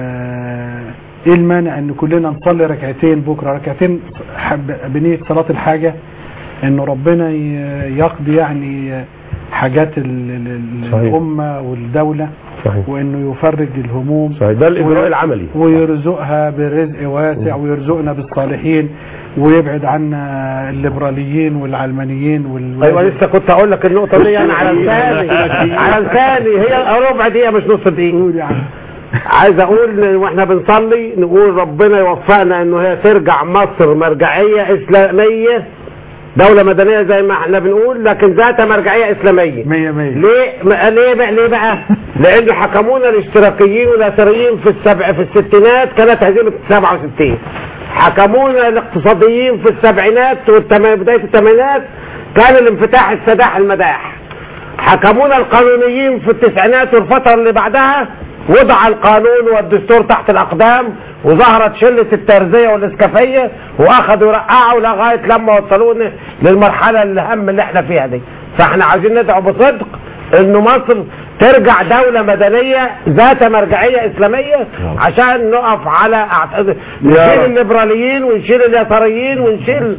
ايه المانع ان كلنا نصلي ركعتين بكرة ركعتين حب- بنية صلاة الحاجة ان ربنا ي- يقضي يعني حاجات ال- ال- صحيح. الامة والدولة صحيح وانه يفرج الهموم صحيح ده الإجراء العملي ويرزقها برزق واسع ويرزقنا بالصالحين ويبعد عنا الليبراليين والعلمانيين وال ايوه لسه كنت اقول لك النقطه دي انا على لساني على لساني هي ربع دقيقه مش نص دقيقه عايز اقول واحنا بنصلي نقول ربنا يوفقنا انه هي ترجع مصر مرجعيه اسلاميه دولة مدنية زي ما احنا بنقول لكن ذات مرجعية اسلامية مية مية ليه ما- ليه بقى ليه بقى لان حكمونا الاشتراكيين والاثريين في السبع في الستينات كانت هزيمة 67 حكمونا الاقتصاديين في السبعينات وبداية الثمانينات كان الانفتاح السداح المداح حكمونا القانونيين في التسعينات والفترة اللي بعدها وضع القانون والدستور تحت الأقدام وظهرت شلة الترزية والإسكافية وأخذوا يرقعوا لغاية لما وصلونا للمرحلة الهم اللي احنا فيها دي فاحنا عايزين ندعو بصدق انه مصر ترجع دولة مدنية ذات مرجعية اسلامية عشان نقف على أعت- نشيل الليبراليين ونشيل اليساريين ونشيل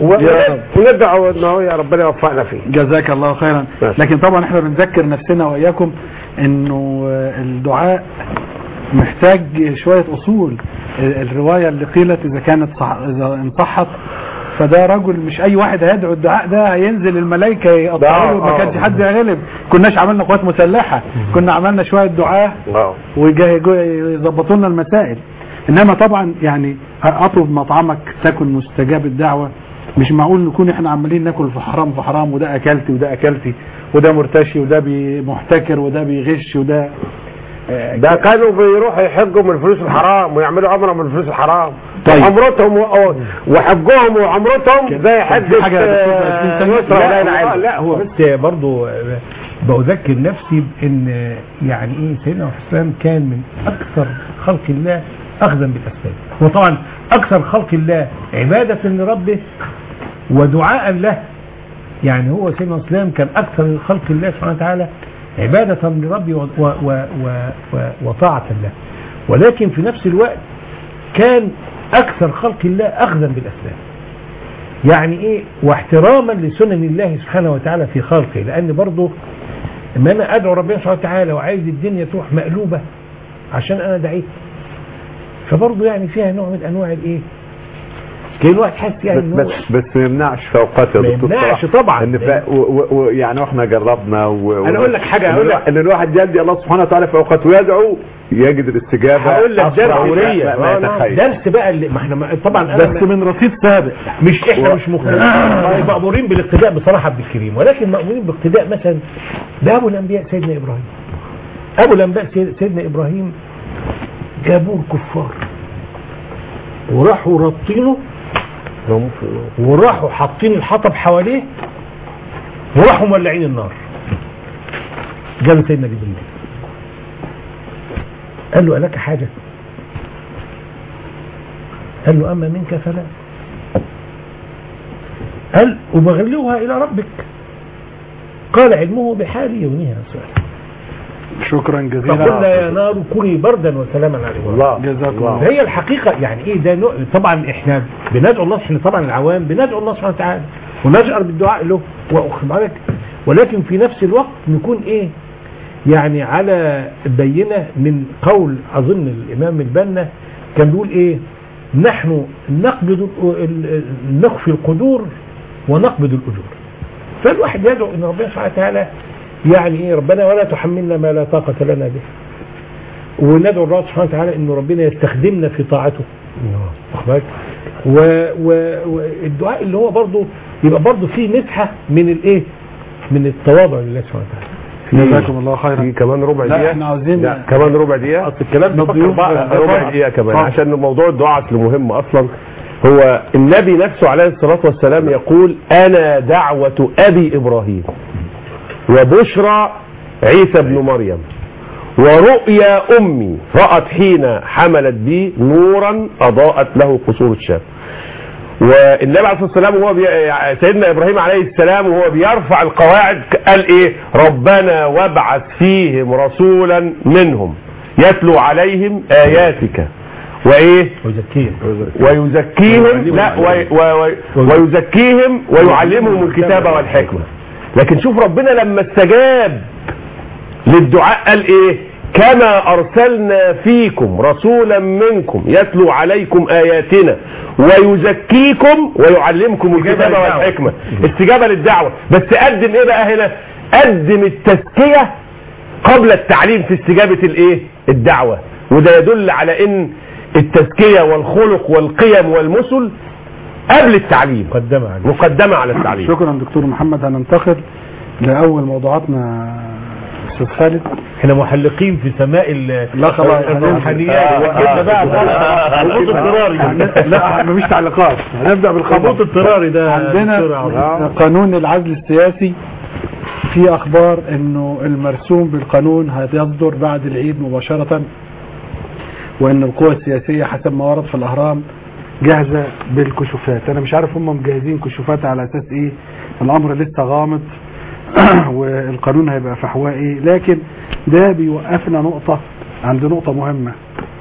و- يا رب. وندعو ان هو يا ربنا يوفقنا فيه جزاك الله خيرا ماشي. لكن طبعا احنا بنذكر نفسنا واياكم انه الدعاء محتاج شوية اصول الرواية اللي قيلت اذا كانت صح اذا انصحت فده رجل مش اي واحد هيدعو الدعاء ده هينزل الملائكة يقطعوا له ما آه. كانش حد غلب كناش عملنا قوات مسلحة كنا عملنا شوية دعاء اه ويظبطوا لنا المسائل انما طبعا يعني اطلب مطعمك تكن مستجاب الدعوه مش معقول نكون احنا عمالين ناكل في حرام في حرام وده اكلتي وده اكلتي وده مرتشي وده بي- محتكر وده بيغش وده آه، ده كانوا بيروحوا يحجوا من الفلوس الحرام ويعملوا عمره من الفلوس الحرام طيب. عمرتهم و- وحجهم وعمرتهم زي حجة في حاجة يا دكتور آه، 20 ثانية؟ يسرى لا, ولا لا, علم. لا هو بس برضو بأذكر نفسي بأن يعني إيه سيدنا محمد صلى الله عليه وسلم كان من أكثر خلق الله أخذا بالأسباب وطبعا أكثر خلق الله عبادة لربه ودعاء له يعني هو سيدنا صلى الله عليه وسلم كان أكثر خلق الله سبحانه وتعالى عبادة لربه و و و و و وطاعة له ولكن في نفس الوقت كان أكثر خلق الله أخذا بالأسباب يعني ايه واحتراما لسنن الله سبحانه وتعالى في خلقه لان برضه اما انا ادعو ربنا سبحانه وتعالى وعايز الدنيا تروح مقلوبه عشان انا دعيت فبرضه يعني فيها نوع من انواع الايه كان الواحد حاسس يعني إن هو- بس بس ما يمنعش في اوقات يا ما دكتور يمنعش صلاح طبعا. ان فا و و و يعني واحنا جربنا و أنا أقول لك حاجة، إن أقول لك- الوا- ان الواحد يلجا الله سبحانه وتعالى في اوقات ويدعو يجد الاستجابه هقول لك أسرع درس ما- ما- ما آه، نعم. يتخيل. درس بقى اللي ما احنا ما- طبعا انا بس ما- من رصيد سابق مش احنا مش مختلفين مأمورين بالاقتداء بصراحه عبد الكريم ولكن مأمورين باقتداء مثلا بابو الانبياء سيدنا ابراهيم ابو الانبياء سيد- سيدنا ابراهيم جابوه الكفار وراحوا رابطينه وراحوا حاطين الحطب حواليه وراحوا مولعين النار جاله سيدنا جبريل قال له ألك حاجة قال له أما منك فلا قال وبغلوها إلى ربك قال علمه بحالي يغنيها عن سؤال شكرا فقلنا جزيلا يا نار كوني بردا وسلاما على إبراهيم الله جزاكم الله. الله هي الحقيقة يعني ايه ده نوع طبعا احنا بندعو الله احنا طبعا العوام بندعو الله سبحانه وتعالى ونجأر بالدعاء له واخد بالك ولكن في نفس الوقت نكون ايه يعني على بينة من قول اظن الامام البنا كان بيقول ايه نحن نقبض ال- ال- نخفي القدور ونقبض الاجور فالواحد يدعو ان ربنا سبحانه وتعالى يعني ايه ربنا ولا تحملنا ما لا طاقة لنا به وندعو الله سبحانه وتعالى انه ربنا يستخدمنا في طاعته واخد بالك؟ و- و- والدعاء اللي هو برضه يبقى برضه فيه مسحه من الايه من التواضع لله سبحانه وتعالى جزاكم الله في خيرا كمان ربع لا دقيقة احنا عاوزين لا كمان ربع دقيقة اصل الكلام ده نضيف بقى ربع دقيقة كمان عشان موضوع الدعاء اصل مهم اصلا هو النبي نفسه عليه الصلاة والسلام يقول انا دعوة ابي ابراهيم وبشرى عيسى بن مريم ورؤيا امي رأت حين حملت بي نورا اضاءت له قصور الشام والنبي عليه الصلاه والسلام وهو بي... سيدنا ابراهيم عليه السلام وهو بيرفع القواعد قال ايه ربنا وابعث فيهم رسولا منهم يتلو عليهم اياتك وايه وزكية ويزكيهم لا وي وي ويزكيهم ويعلمهم الكتاب والحكمه لكن شوف ربنا لما استجاب للدعاء قال ايه كما ارسلنا فيكم رسولا منكم يتلو عليكم اياتنا ويزكيكم ويعلمكم الكتاب للدعوة. والحكمه استجابه للدعوه بس قدم ايه بقى هنا قدم التزكيه قبل التعليم في استجابه الايه الدعوه وده يدل على ان التزكيه والخلق والقيم والمثل قبل التعليم مقدمة عليه مقدمه على التعليم شكرا دكتور محمد هننتقل لاول موضوعاتنا استاذ خالد احنا محلقين في سماء ال- لا خلاص الروحانيات وكده بقى هبوط اضطراري لا مفيش تعليقات هنبدا هبوط بالخبر اضطراري ده دكتور عندنا عظيم. قانون العزل السياسي في اخبار انه المرسوم بالقانون هيصدر بعد العيد مباشرة وان القوى السياسية حسب ما ورد في الاهرام جاهزة بالكشوفات انا مش عارف هم مجهزين كشوفات على اساس ايه الامر لسه غامض والقانون هيبقى فحواه ايه لكن ده بيوقفنا نقطة عند نقطة مهمة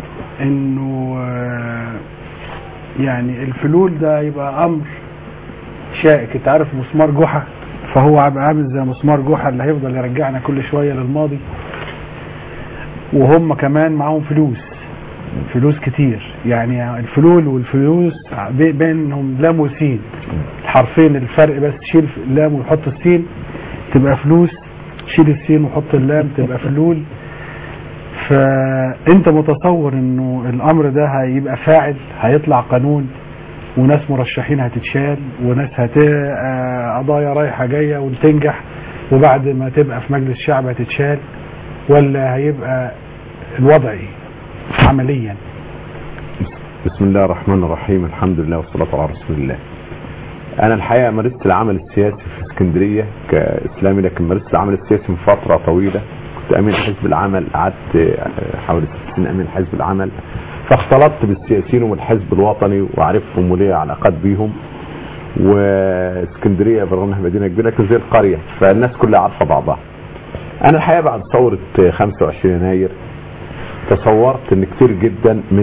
انه آه، يعني الفلول ده يبقى امر شائك انت عارف مسمار جحا فهو هيبقى عامل زي مسمار جحا اللي هيفضل يرجعنا كل شويه للماضي وهم كمان معاهم فلوس فلوس كتير يعني الفلول والفلوس بي- بينهم لام وسين الحرفين الفرق بس تشيل اللام وتحط السين تبقى فلوس تشيل السين وحط اللام تبقى فلول فانت متصور انه الامر ده هيبقى فاعل هيطلع قانون وناس مرشحين هتتشال وناس هت آه، قضايا رايحه جايه وتنجح وبعد ما تبقى في مجلس الشعب هتتشال ولا هيبقى الوضع ايه عمليا بسم الله الرحمن الرحيم الحمد لله والصلاة على رسول الله أنا الحقيقة مارست العمل السياسي في اسكندرية كإسلامي لكن مارست العمل السياسي من فترة طويلة كنت أمين حزب العمل قعدت آه، حوالي ست سنين أمين حزب العمل فاختلطت بالسياسيين والحزب الوطني وعرفهم ولي علاقات بيهم واسكندرية بالرغم انها مدينة كبيرة لكن زي القرية فالناس كلها عارفة بعضها أنا الحقيقة بعد ثورة 25 يناير تصورت ان كتير جدا من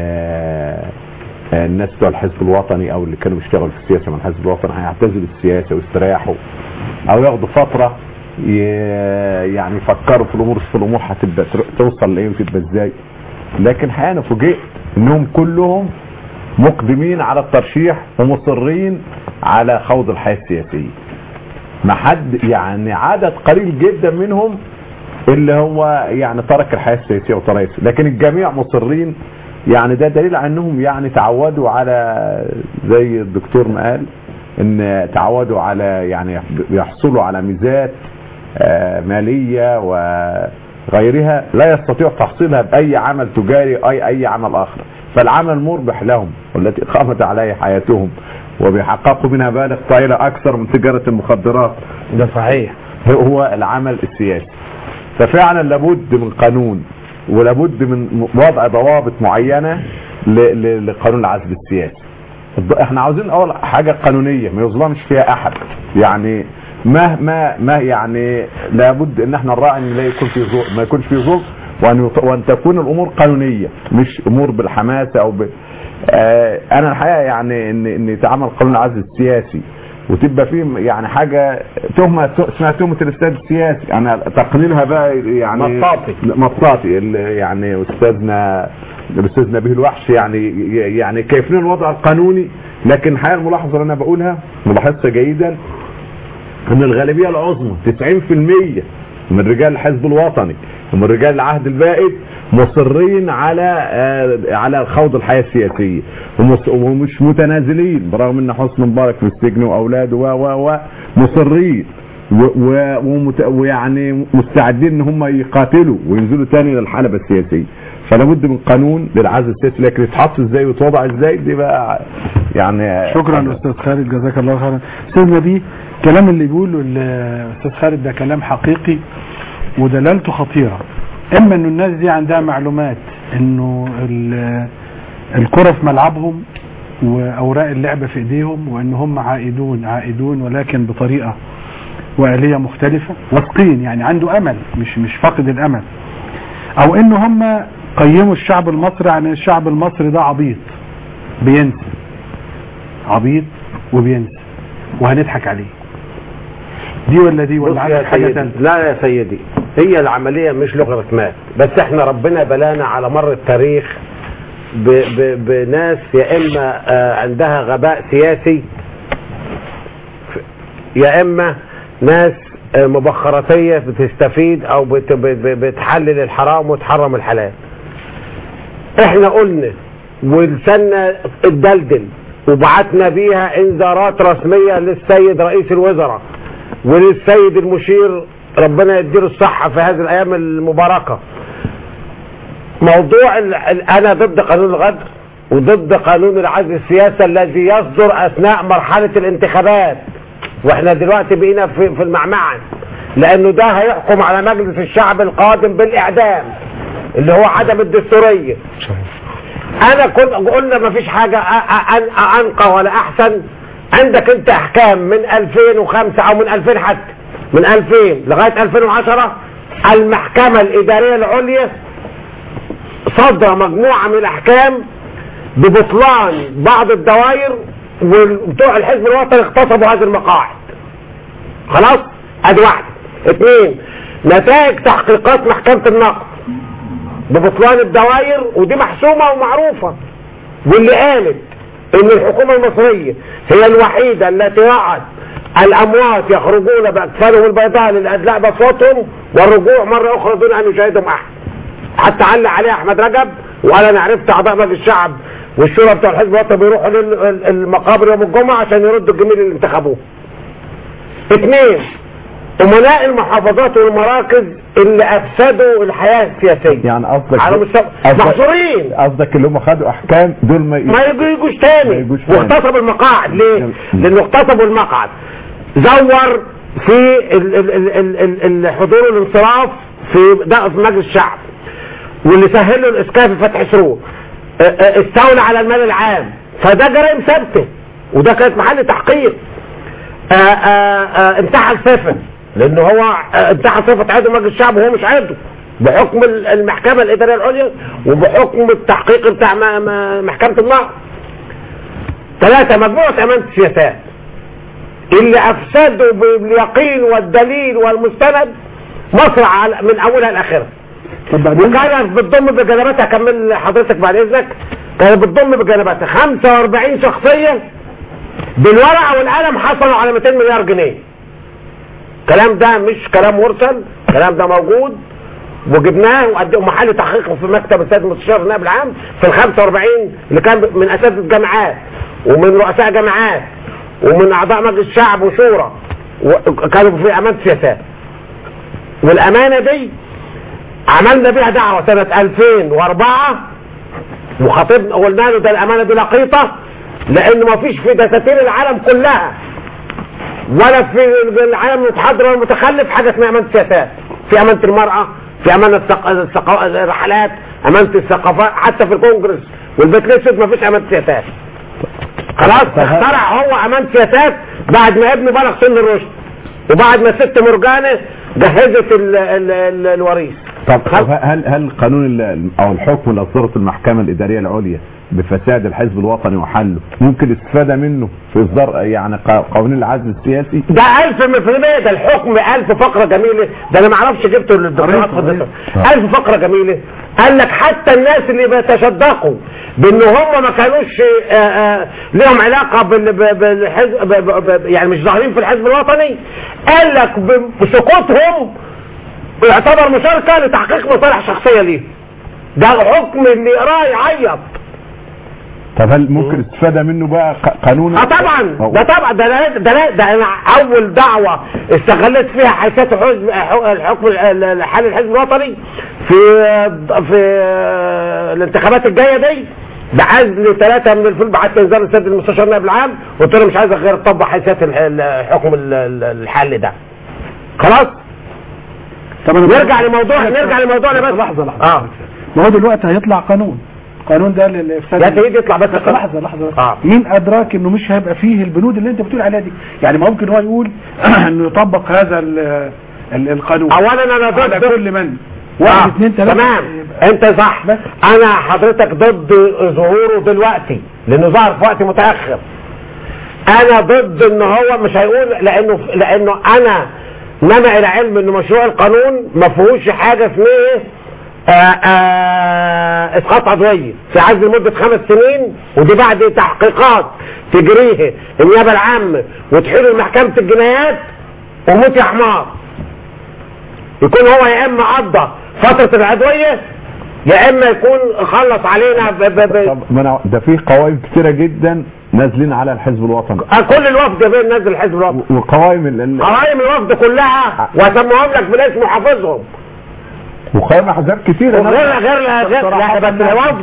ال- الناس بتوع الحزب الوطني او اللي كانوا بيشتغلوا في السياسه من الحزب الوطني هيعتزلوا السياسه ويستريحوا او ياخدوا فتره ي- يعني يفكروا في الامور في الامور هتبدا تر- توصل لايه وتبقى ازاي لكن الحقيقه انا فوجئت انهم كلهم مقدمين على الترشيح ومصرين على خوض الحياه السياسيه ما حد يعني عدد قليل جدا منهم اللي هو يعني ترك الحياه السياسيه وترك لكن الجميع مصرين يعني ده دليل على انهم يعني تعودوا على زي الدكتور ما قال ان تعودوا على يعني يحصلوا على ميزات آه، ماليه وغيرها لا يستطيع تحصيلها باي عمل تجاري اي اي عمل اخر فالعمل مربح لهم والتي قامت عليه حياتهم وبيحققوا منها بالغ طائله اكثر من تجاره المخدرات ده صحيح هو العمل السياسي ففعلا لابد من قانون ولابد من وضع ضوابط معينة ل- ل- لقانون العزل السياسي الض- احنا عاوزين اول حاجة قانونية ما يظلمش فيها احد يعني مهما ما يعني لابد ان احنا نراعي ان لا يكون في ظلم ما يكونش في ظلم وان يط- وان تكون الامور قانونية مش امور بالحماسة او ب... آه انا الحقيقة يعني ان ان يتعمل قانون العزل السياسي وتبقى فيه يعني حاجة تهمة اسمها تهمة الاستاذ السياسي انا تقليلها بقى يعني مطاطي. مطاطي ال- يعني استاذنا الاستاذ نبيه الوحش يعني يعني كيف لنا الوضع القانوني لكن الحقيقه الملاحظه اللي انا بقولها ملاحظتها جيدا ان الغالبيه العظمى 90% من رجال الحزب الوطني ومن رجال العهد البائد مصرين على آه، على خوض الحياه السياسيه ومص- ومش متنازلين برغم ان حسني مبارك في السجن واولاده و و و مصرين و- و- ومت- ويعني مستعدين ان هم يقاتلوا وينزلوا تاني للحلبة السياسية فلا بد من قانون للعزل السياسي لكن يتحط ازاي ويتوضع ازاي دي بقى يعني شكرا استاذ خالد جزاك الله خيرا استاذ نبيه الكلام اللي بيقوله الاستاذ خالد ده كلام حقيقي ودلالته خطيره اما انه الناس دي عندها معلومات انه ال- الكره في ملعبهم واوراق اللعبه في ايديهم وان هم عائدون عائدون ولكن بطريقه واليه مختلفه واثقين يعني عنده امل مش مش فاقد الامل او ان هم قيموا الشعب المصري عن الشعب المصري ده عبيط بينسى عبيط وبينسى وهنضحك عليه دي ولا دي بص ولا عندك يا حاجه سيدي تانية لا يا سيدي هي العملية مش لوغاريتمات بس احنا ربنا بلانا على مر التاريخ ب ب بناس يا اما آه، عندها غباء سياسي يا اما ناس آه، مبخراتية بتستفيد او بت ب- ب- بتحلل الحرام وتحرم الحلال احنا قلنا ولسنا الدلدل وبعتنا بيها انذارات رسمية للسيد رئيس الوزراء وللسيد المشير ربنا يديله الصحة في هذه الأيام المباركة موضوع ال... ال- أنا ضد قانون الغدر وضد قانون العزل السياسي الذي يصدر أثناء مرحلة الانتخابات واحنا دلوقتي بقينا في, في المعمعة لأنه ده هيحكم على مجلس الشعب القادم بالإعدام اللي هو عدم الدستورية انا كنت قلنا ما فيش حاجة أ- أ- أن- انقى ولا احسن عندك انت احكام من 2005 او من 2000 حتى من 2000 لغاية 2010 المحكمة الادارية العليا صدر مجموعة من الاحكام ببطلان بعض الدوائر وبتوع الحزب الوطني اغتصبوا هذه المقاعد خلاص ادي واحده اثنين نتائج تحقيقات محكمة النقد ببطلان الدوائر ودي محسومة ومعروفة واللي قالت ان الحكومة المصرية هي الوحيدة التي وعد الاموات يخرجون باكفالهم البيضاء للادلاء باصواتهم والرجوع مرة اخرى دون ان يشاهدهم احد حتى علق عليه احمد رجب وقال انا عرفت اعضاء مجلس الشعب والشورى بتوع الحزب الوطني بيروحوا للمقابر يوم الجمعة عشان يردوا الجميل اللي انتخبوه اثنين امناء المحافظات والمراكز اللي افسدوا الحياة السياسية يعني قصدك على مستوى قصدك- محصورين قصدك اللي هم خدوا احكام دول ما ما يجوا- يجوش ما تاني يجوش تاني. واغتصبوا المقاعد ليه؟ لانه اغتصبوا المقعد زور في ال- ال- ال- ال- ال- الحضور والانصراف في ده في مجلس الشعب واللي سهل له الاسكان في فتح سرور اه، اه، استولى على المال العام فده جرائم ثابته وده كانت محل تحقيق اه، اه، اه، انتحل سفن لانه هو اه، انتحل صفة عضو مجلس الشعب وهو مش عضو بحكم ال- المحكمة الإدارية العليا وبحكم التحقيق بتاع م- م- محكمة النقد ثلاثة مجموعة أمانة السياسات اللي أفسدوا باليقين والدليل والمستند مصر على- من أولها لآخرها طب بعدين وكانت بتضم بجنباتها كمل حضرتك بعد إذنك كانت بتضم بجنباتها 45 شخصية بالورقة والقلم حصلوا على 200 مليار جنيه الكلام ده مش كلام مرسل الكلام ده موجود وجبناه وقدمه محل تحقيق في مكتب السيد المستشار النائب العام في ال 45 اللي كان من اساتذه جامعات ومن رؤساء جامعات ومن اعضاء مجلس الشعب وشورى وكانوا في امانه سياسات والامانه دي عملنا بيها دعوه سنه 2004 وخاطبنا قلنا له ده الامانه دي لقيطه لان ما فيش في دساتير العالم كلها ولا في العالم المتحضر والمتخلف حاجه اسمها امانه السياسات في امانه المراه في امانه الثق- الثق- الرحلات امانه الثقافات حتى في الكونجرس والبيت الاسود ما فيش امانه سياسات خلاص اخترع هو امانه سياسات بعد ما ابنه بلغ سن الرشد وبعد ما الست مرجانه جهزت ال ال ال الوريث طب طب هل هل قانون ال- او الحكم اللي اصدرته المحكمه الاداريه العليا بفساد الحزب الوطني وحله ممكن الاستفاده منه في اصدار يعني ق- قوانين العزل السياسي ده ألف من في المية ده الحكم ألف فقرة جميلة ده أنا معرفش جبته للدكتوراه حضرتك ألف فقرة جميلة قال لك حتى الناس اللي بيتصدقوا بأن هم ما كانوش آه، آه، لهم علاقة بال- ب- بالحزب ب- ب- ب- يعني مش ظاهرين في الحزب الوطني قال لك ب- بسقوطهم يعتبر مشاركة لتحقيق مصالح شخصية ليه ده الحكم اللي يقراه يعيط طب هل ممكن الاستفاده منه بقى ق- قانون اه طبعا ده طبعا ده ده ده, ده انا اول دعوه استغلت فيها حيثيات الحزب الحكم الحل الحزب الوطني في في الانتخابات الجايه دي بعزل ثلاثه من الفيلم بعت انذار للسيد المستشار النائب العام قلت له مش عايز غير اطبق حيثيات الح- الحكم ال- ال- الحل ده خلاص طب انا نرجع لموضوع نرجع لموضوعنا بس لحظه لحظه اه ما هو دلوقتي هيطلع قانون قانون ده للافساد يا سيدي اطلع بس بس لحظه لحظه بس. آه. مين ادراك انه مش هيبقى فيه البنود اللي انت بتقول عليها دي يعني ما ممكن هو يقول انه يطبق هذا ال- ال- القانون اولا انا على ضد كل من واحد آه، اثنين ثلاثه تمام يبقى- انت صح بس. انا حضرتك ضد ظهوره دلوقتي لانه ظهر في وقت متاخر انا ضد ان هو مش هيقول لانه لانه انا نما الى علم ان مشروع القانون ما فيهوش حاجه اسمها آه، آه، اسقاط عضويه في عزل لمده خمس سنين ودي بعد تحقيقات تجريه النيابه العامه وتحيل محكمه الجنايات وموت يا حمار يكون هو يا اما قضى فتره العضويه يا اما يكون خلص علينا ب ب ب طب ما أنا- ده في قوائم كتيره جدا نازلين على الحزب الوطني آه، كل الوفد بين نازل الحزب الوطني و- وقوائم ال- ال- قوائم الوفد كلها وسموهم لك بالاسم وحافظهم وقوائم احزاب كتيره غير غير غير لا ده بس الوفد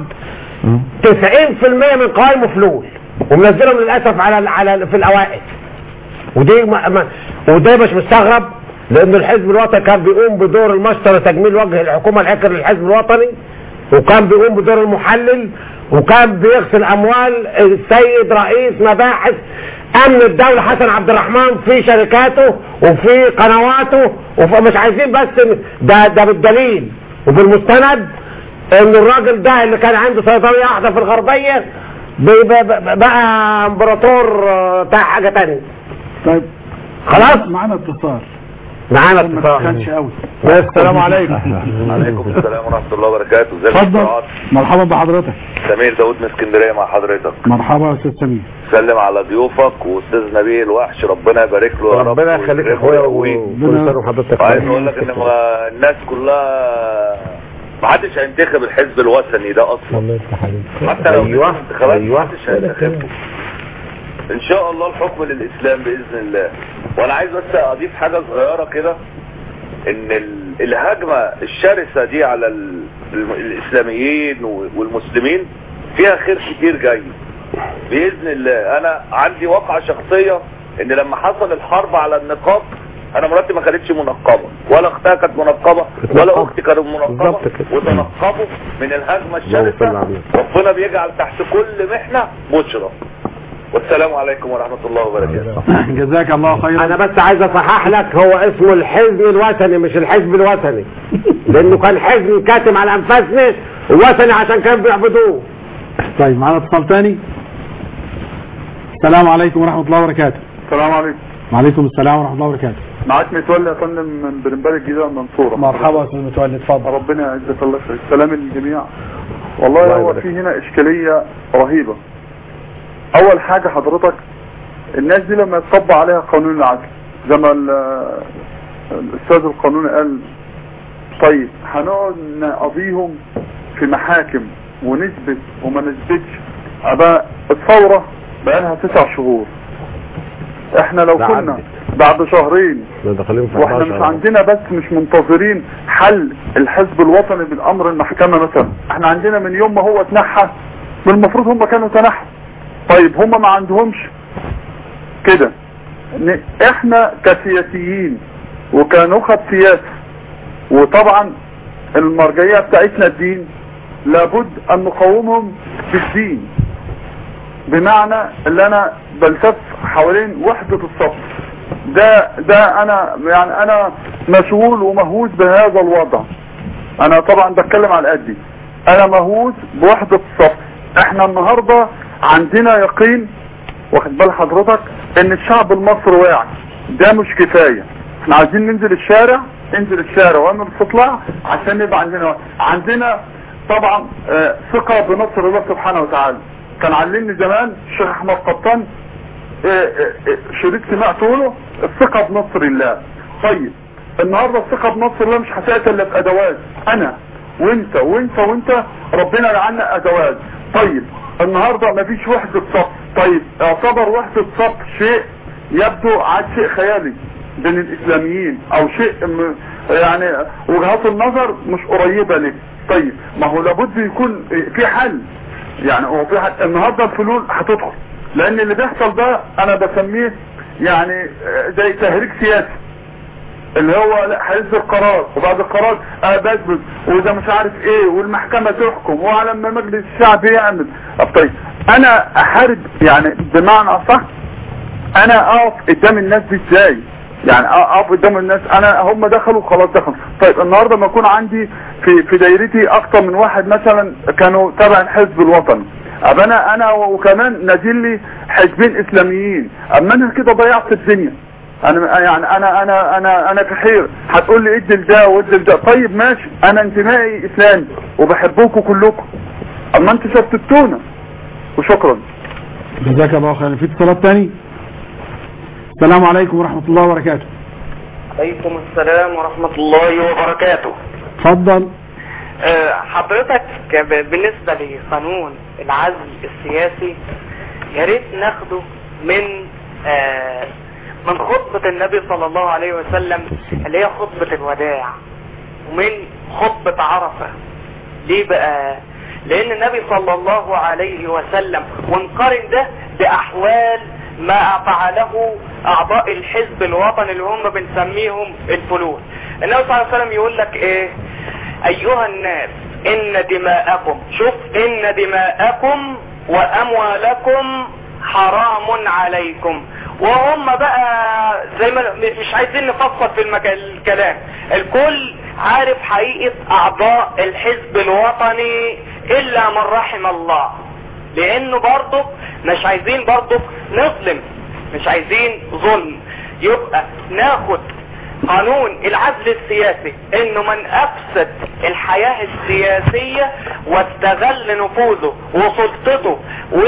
90% من قوائمه فلول ومنزلهم للاسف على ال- على ال- في الاوائل ودي ما ما وده مش مستغرب لان الحزب الوطني كان بيقوم بدور المسطره تجميل وجه الحكومه العكر للحزب الوطني وكان بيقوم بدور المحلل وكان بيغسل اموال السيد رئيس مباحث امن الدوله حسن عبد الرحمن في شركاته وفي قنواته ومش عايزين بس إن- ده ده بالدليل وبالمستند ان الراجل ده اللي كان عنده صيدليه واحده في الغربيه بيبقى بقى- بقى امبراطور آه، بتاع حاجه تانية طيب خلاص معانا اتصال معانا ما تسخنش اتصال قوي السلام عليكم عليكم السلام ورحمة الله وبركاته ازيك يا اتفضل أستاذ مرحبا بحضرتك سمير داود من اسكندرية مع حضرتك مرحبا يا استاذ سمير سلم على ضيوفك واستاذ نبيل الوحش ربنا يبارك له يا رب ربنا يخليك يا ويكرمه اخويا ويقويه. وكل سنه وحضرتك وعايز طيب. اقول لك ان ما- الناس كلها ما حدش هينتخب الحزب الوثني ده اصلا حتى لو ايوه نزل انتخابات ايوه محدش هينتخبه ان شاء الله الحكم للاسلام باذن الله وانا عايز بس اضيف حاجه صغيره كده ان ال- الهجمه الشرسه دي على ال- الم- الاسلاميين و- والمسلمين فيها خير كتير جاي باذن الله انا عندي واقعه شخصيه ان لما حصل الحرب على النقاب انا مراتي ما كانتش منقبه ولا اختها كانت منقبه ولا اتنقبوا. اختي كانت منقبه بالظبط كده. وتنقبوا من الهجمه اللهم صل على الشرسه النبي. ربنا بيجعل تحت كل محنه بشرى والسلام عليكم ورحمه الله وبركاته جزاك الله خيرا انا بس عايز اصحح لك هو اسمه الحزب الوثني مش الحزب الوثني لانه كان حزب كاتم على انفاسنا ووثني عشان كانوا بيعبدوه طيب معانا اتصال تاني السلام عليكم ورحمة الله وبركاته السلام عليكم وعليكم السلام ورحمة الله وبركاته معاك متولي يا فندم من برنبال الجديدة المنصورة مرحبا يا استاذ متولي اتفضل ربنا يعزك الله خير السلام للجميع والله الله هو يبارك في هنا اشكالية رهيبة اول حاجة حضرتك الناس دي لما يتطبق عليها قانون العدل زي ما ال- الاستاذ القانوني قال طيب هنقعد نقضيهم في محاكم ونثبت وما نثبتش أبقى الثورة بقالها تسع شهور احنا لو ده كنا عدت. بعد شهرين احنا داخلين في واحنا 11 مش عندنا بس مش منتظرين حل الحزب الوطني بالامر المحكمة مثلا احنا عندنا من يوم ما هو اتنحى من المفروض هم كانوا تنحوا طيب هم ما عندهمش كده ن- احنا كسياسيين وكنخب سياسة وطبعا المرجعية بتاعتنا الدين لابد ان نقاومهم بالدين بمعنى اللي انا بلتف حوالين وحدة الصف ده ده انا يعني انا مشغول ومهووس بهذا الوضع انا طبعا بتكلم على قدي انا مهووس بوحدة الصف احنا النهاردة عندنا يقين واخد بال حضرتك ان الشعب المصري واعي ده مش كفاية احنا عايزين ننزل الشارع انزل الشارع واما بتطلع عشان يبقى عندنا وعي. عندنا طبعا آه، ثقة بنصر الله سبحانه وتعالى كان علمني زمان الشيخ احمد قطان آه، آه، آه، شريط سمعته له الثقة بنصر الله طيب النهاردة الثقة بنصر الله مش هتأتي الا بأدوات انا وانت وانت وانت ربنا لعنا ادوات طيب النهاردة مفيش وحدة صف طيب اعتبر وحدة صف شيء يبدو عاد شيء خيالي بين الاسلاميين او شيء م- يعني وجهات النظر مش قريبة لك طيب ما هو لابد يكون في حل يعني هو في حل النهاردة الفلول هتدخل لان اللي بيحصل ده انا بسميه يعني زي تهريج سياسي اللي هو لا هيصدر قرار وبعد القرار انا بثبت وده مش عارف ايه والمحكمة تحكم وعلى ما مجلس الشعب يعمل طب طيب انا احارب يعني بمعنى اصح انا اقف قدام الناس دي ازاي يعني اقف قدام الناس انا هم دخلوا خلاص دخلوا طيب النهارده ما يكون عندي في في دايرتي اكتر من واحد مثلا كانوا تبع الحزب الوطني ابقى انا انا وكمان نازل لي حزبين اسلاميين اما انا كده ضيعت الدنيا انا يعني انا انا انا انا كحير هتقول لي ادي لده وادي لده طيب ماشي انا انتمائي اسلامي وبحبكم كلكم اما انتوا شتتونا وشكرا جزاك الله خيرا في اتصالات تاني السلام عليكم ورحمة الله وبركاته عليكم السلام ورحمة الله وبركاته اتفضل آه، حضرتك ب- بالنسبة لقانون العزل السياسي يا ريت ناخده من آه، من خطبة النبي صلى الله عليه وسلم اللي هي خطبة الوداع ومن خطبة عرفة ليه بقى لان النبي صلى الله عليه وسلم ونقارن ده باحوال ما فعله اعضاء الحزب الوطني اللي هم بنسميهم الفلول النبي صلى الله عليه وسلم يقول لك ايه ايها الناس ان دماءكم شوف ان دماءكم واموالكم حرام عليكم وهم بقى زي ما مش عايزين نفصل في المكان الكلام الكل عارف حقيقة اعضاء الحزب الوطني الا من رحم الله لانه برضه مش عايزين برضه نظلم مش عايزين ظلم يبقى ناخد قانون العزل السياسي انه من افسد الحياة السياسية واستغل نفوذه وسلطته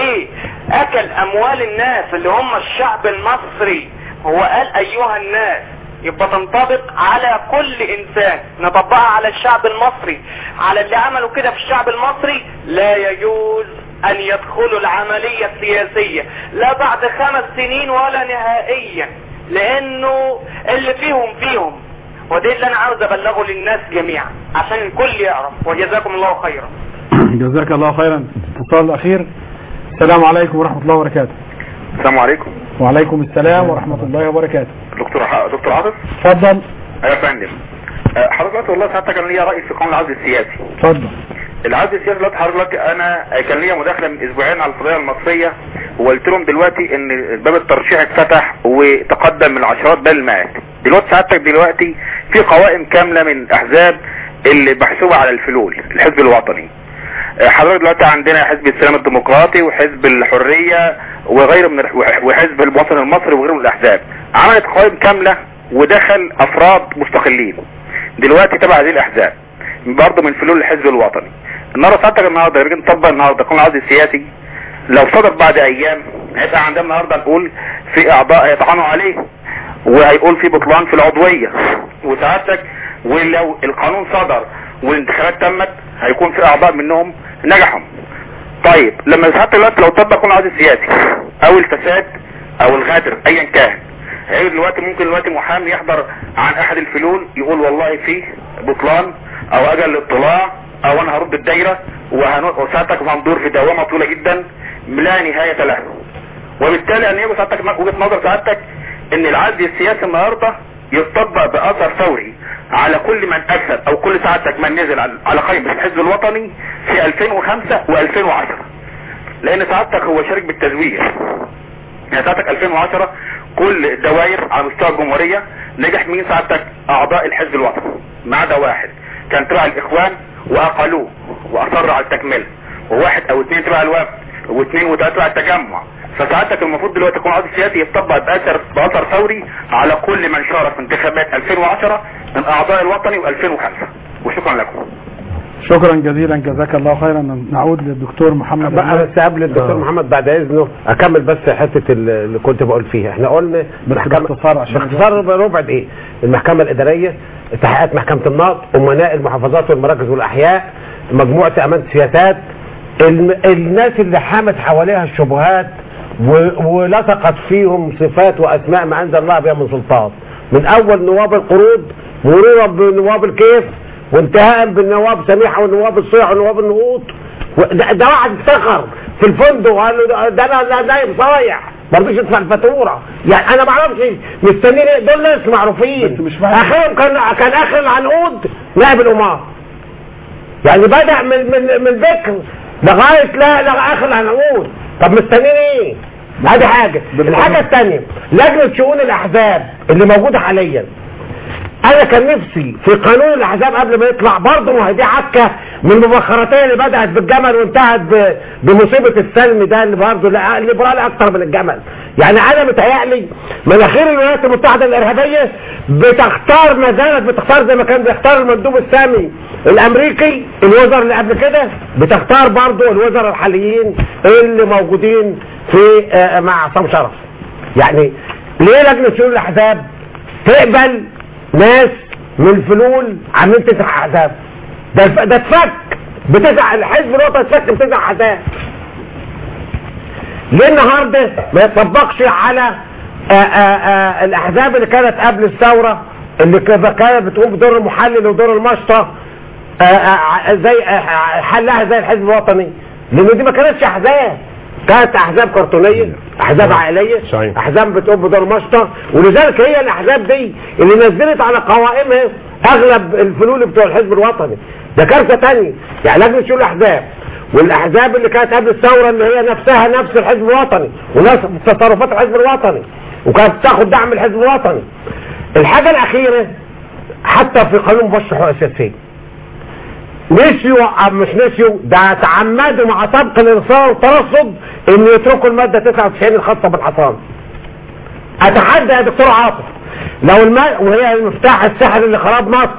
واكل اموال الناس اللي هم الشعب المصري هو قال ايها الناس يبقى تنطبق على كل انسان نطبقها على الشعب المصري على اللي عملوا كده في الشعب المصري لا يجوز ان يدخلوا العملية السياسية لا بعد خمس سنين ولا نهائيا لانه اللي فيهم فيهم وده اللي انا عاوز ابلغه للناس جميعا عشان الكل يعرف وجزاكم الله خيرا جزاك الله خيرا اتصال الاخير السلام عليكم ورحمه الله وبركاته السلام عليكم وعليكم السلام ورحمه الله وبركاته دكتور ح- دكتور عاطف اتفضل يا فندم آه، حضرتك والله ساعتك كان ليا راي في قانون العزل السياسي اتفضل العزل السياسي دلوقتي حضرتك انا كان ليا مداخله من اسبوعين على القضيه المصريه وقلت لهم دلوقتي ان باب الترشيح اتفتح وتقدم من عشرات بل المئات دلوقتي سعادتك دلوقتي في قوائم كامله من الاحزاب اللي محسوبه على الفلول الحزب الوطني آه، حضرتك دلوقتي عندنا حزب السلام الديمقراطي وحزب الحريه وغيره من الح- وحزب الوطن المصري وغيره من الاحزاب عملت قوائم كامله ودخل افراد مستقلين دلوقتي تبع هذه الاحزاب برضه من فلول الحزب الوطني النهارده ساعتك النهارده نيجي نطبق النهارده قانون العزل السياسي لو صدر بعد ايام هيبقى عندنا النهارده نقول في اعضاء هيطعنوا عليه وهيقول في بطلان في العضويه وسعادتك ولو القانون صدر والانتخابات تمت هيكون في اعضاء منهم نجحوا طيب لما ساعتك دلوقتي لو طبق قانون العزل السياسي او الفساد او الغدر ايا كان هيجي دلوقتي ممكن دلوقتي محامي يحضر عن احد الفلول يقول والله فيه بطلان او اجل الاطلاع او انا هرد الدايره وهنو- وساعتك هندور في دوامه طويله جدا لا نهايه لها وبالتالي ان يجب ساعتك وجهه نظر سعادتك ان العزل السياسي النهارده يطبق باثر فوري على كل من افسد او كل سعادتك من نزل على- على قائمه الحزب الوطني في 2005 و2010 لان سعادتك هو شارك بالتزوير يعني ساعتك 2010 كل الدوائر على مستوى الجمهورية نجح مين ساعتك اعضاء الحزب الوطني ما عدا واحد كان تبع الاخوان واقلوه واصر على التكملة وواحد او اثنين تبع الوفد واثنين وثلاثة تبع التجمع فساعتك المفروض دلوقتي يكون عقد سياسي يطبق باثر باثر فوري على كل من شارك في انتخابات 2010 من اعضاء الوطني و2005 وشكرا لكم شكرا جزيلا جزاك الله خيرا نعود للدكتور محمد بقى عماد. بس قبل الدكتور آه. محمد بعد اذنه اكمل بس حته اللي كنت بقول فيها احنا قلنا باختصار عشان باختصار ربع دقيقه المحكمه الاداريه تحقيقات محكمه النقض امناء المحافظات والمراكز والاحياء مجموعه امانه سياسات الم... الناس اللي حامت حواليها الشبهات و... ولصقت فيهم صفات واسماء ما انزل الله بها من سلطان من اول نواب القروض مرورا بنواب الكيف وانتهاء بالنواب سميحه والنواب الصيح ونواب النقوط و- ده, ده واحد افتخر في الفندق وقال له ده- ده انا ده نايم صايع ما رضيش يدفع الفاتوره يعني انا ما اعرفش مستنيين إيه؟ دول ناس معروفين بس مش معنى- اخرهم كان كان اخر العنقود نائب الامار يعني بدا من من من بكر لغايه لا لاخر العنقود طب مستنيين ايه؟ ادي حاجه الحاجه الثانيه لجنه شؤون الاحزاب اللي موجوده حاليا انا كان نفسي في قانون الاحزاب قبل ما يطلع برضه ما هي دي عكه من المبخرتين اللي بدات بالجمل وانتهت ب- بمصيبه السلم ده اللي برضه لا- ليبرالي اكتر من الجمل يعني انا متهيألي مناخير الولايات المتحده الارهابيه بتختار ما زالت بتختار زي ما كان بيختار المندوب السامي الامريكي الوزراء اللي قبل كده بتختار برضه الوزراء الحاليين اللي موجودين في آه، مع عصام شرف يعني ليه لجنه شؤون الاحزاب تقبل ناس من فلول عاملين تسع احزاب ده الف- ده اتفك بتسع الحزب الوطني اتفك بتسع احزاب ليه النهارده ما يطبقش على آآ آآ الاحزاب اللي كانت قبل الثوره اللي ك- كانت بتقوم بدور المحلل ودور المشطه آآ آآ زي آآ حلها زي الحزب الوطني لان دي ما كانتش احزاب كانت احزاب كرتونيه احزاب عائليه صحيح. احزاب بتقوم بدور مشطه ولذلك هي الاحزاب دي اللي نزلت على قوائمها اغلب الفلول بتوع الحزب الوطني ده كارثه تانية يعني لجنه شؤون الاحزاب والاحزاب اللي كانت قبل الثوره اللي هي نفسها نفس الحزب الوطني ونفس تصرفات الحزب الوطني وكانت تاخد دعم الحزب الوطني الحاجه الاخيره حتى في قانون مباشر حقوق السياسيه نسيوا أو مش نسيوا ده تعمدوا مع سبق الإرصاد والترصد إن يتركوا المادة 99 الخاصة بالحصان أتحدى يا دكتور عاطف لو الماء وهي المفتاح السحري لخراب مصر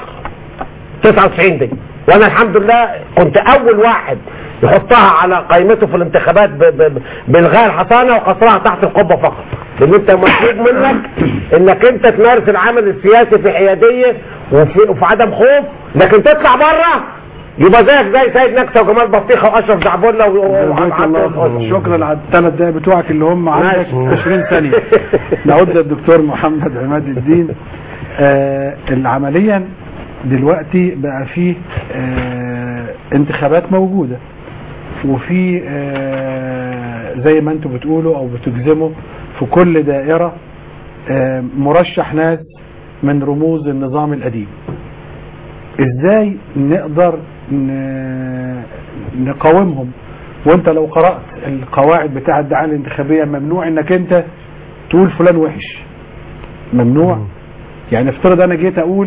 99 دي وانا الحمد لله كنت اول واحد يحطها على قائمته في الانتخابات ب- ب- ب- بالغاء الحصانه وقصرها تحت القبه فقط لان انت مطلوب منك انك انت تمارس العمل السياسي في حياديه وفي, وفي عدم خوف لكن تطلع بره يبقى زيك زي سيد نكسه وجمال بطيخه واشرف دعبولة و- و- جزاك الله خير. وعبد شكرا على الثلاث دقايق بتوعك اللي هم عندك ماشي. 20 ثانيه نعود للدكتور محمد عماد الدين آه عمليا دلوقتي بقى فيه آه انتخابات موجوده وفي آه زي ما انتم بتقولوا او بتجزموا في كل دائره آه مرشح ناس من رموز النظام القديم ازاي نقدر ن- نقاومهم وانت لو قرأت القواعد بتاع الدعاية الانتخابية ممنوع انك انت تقول فلان وحش ممنوع يعني افترض انا جيت اقول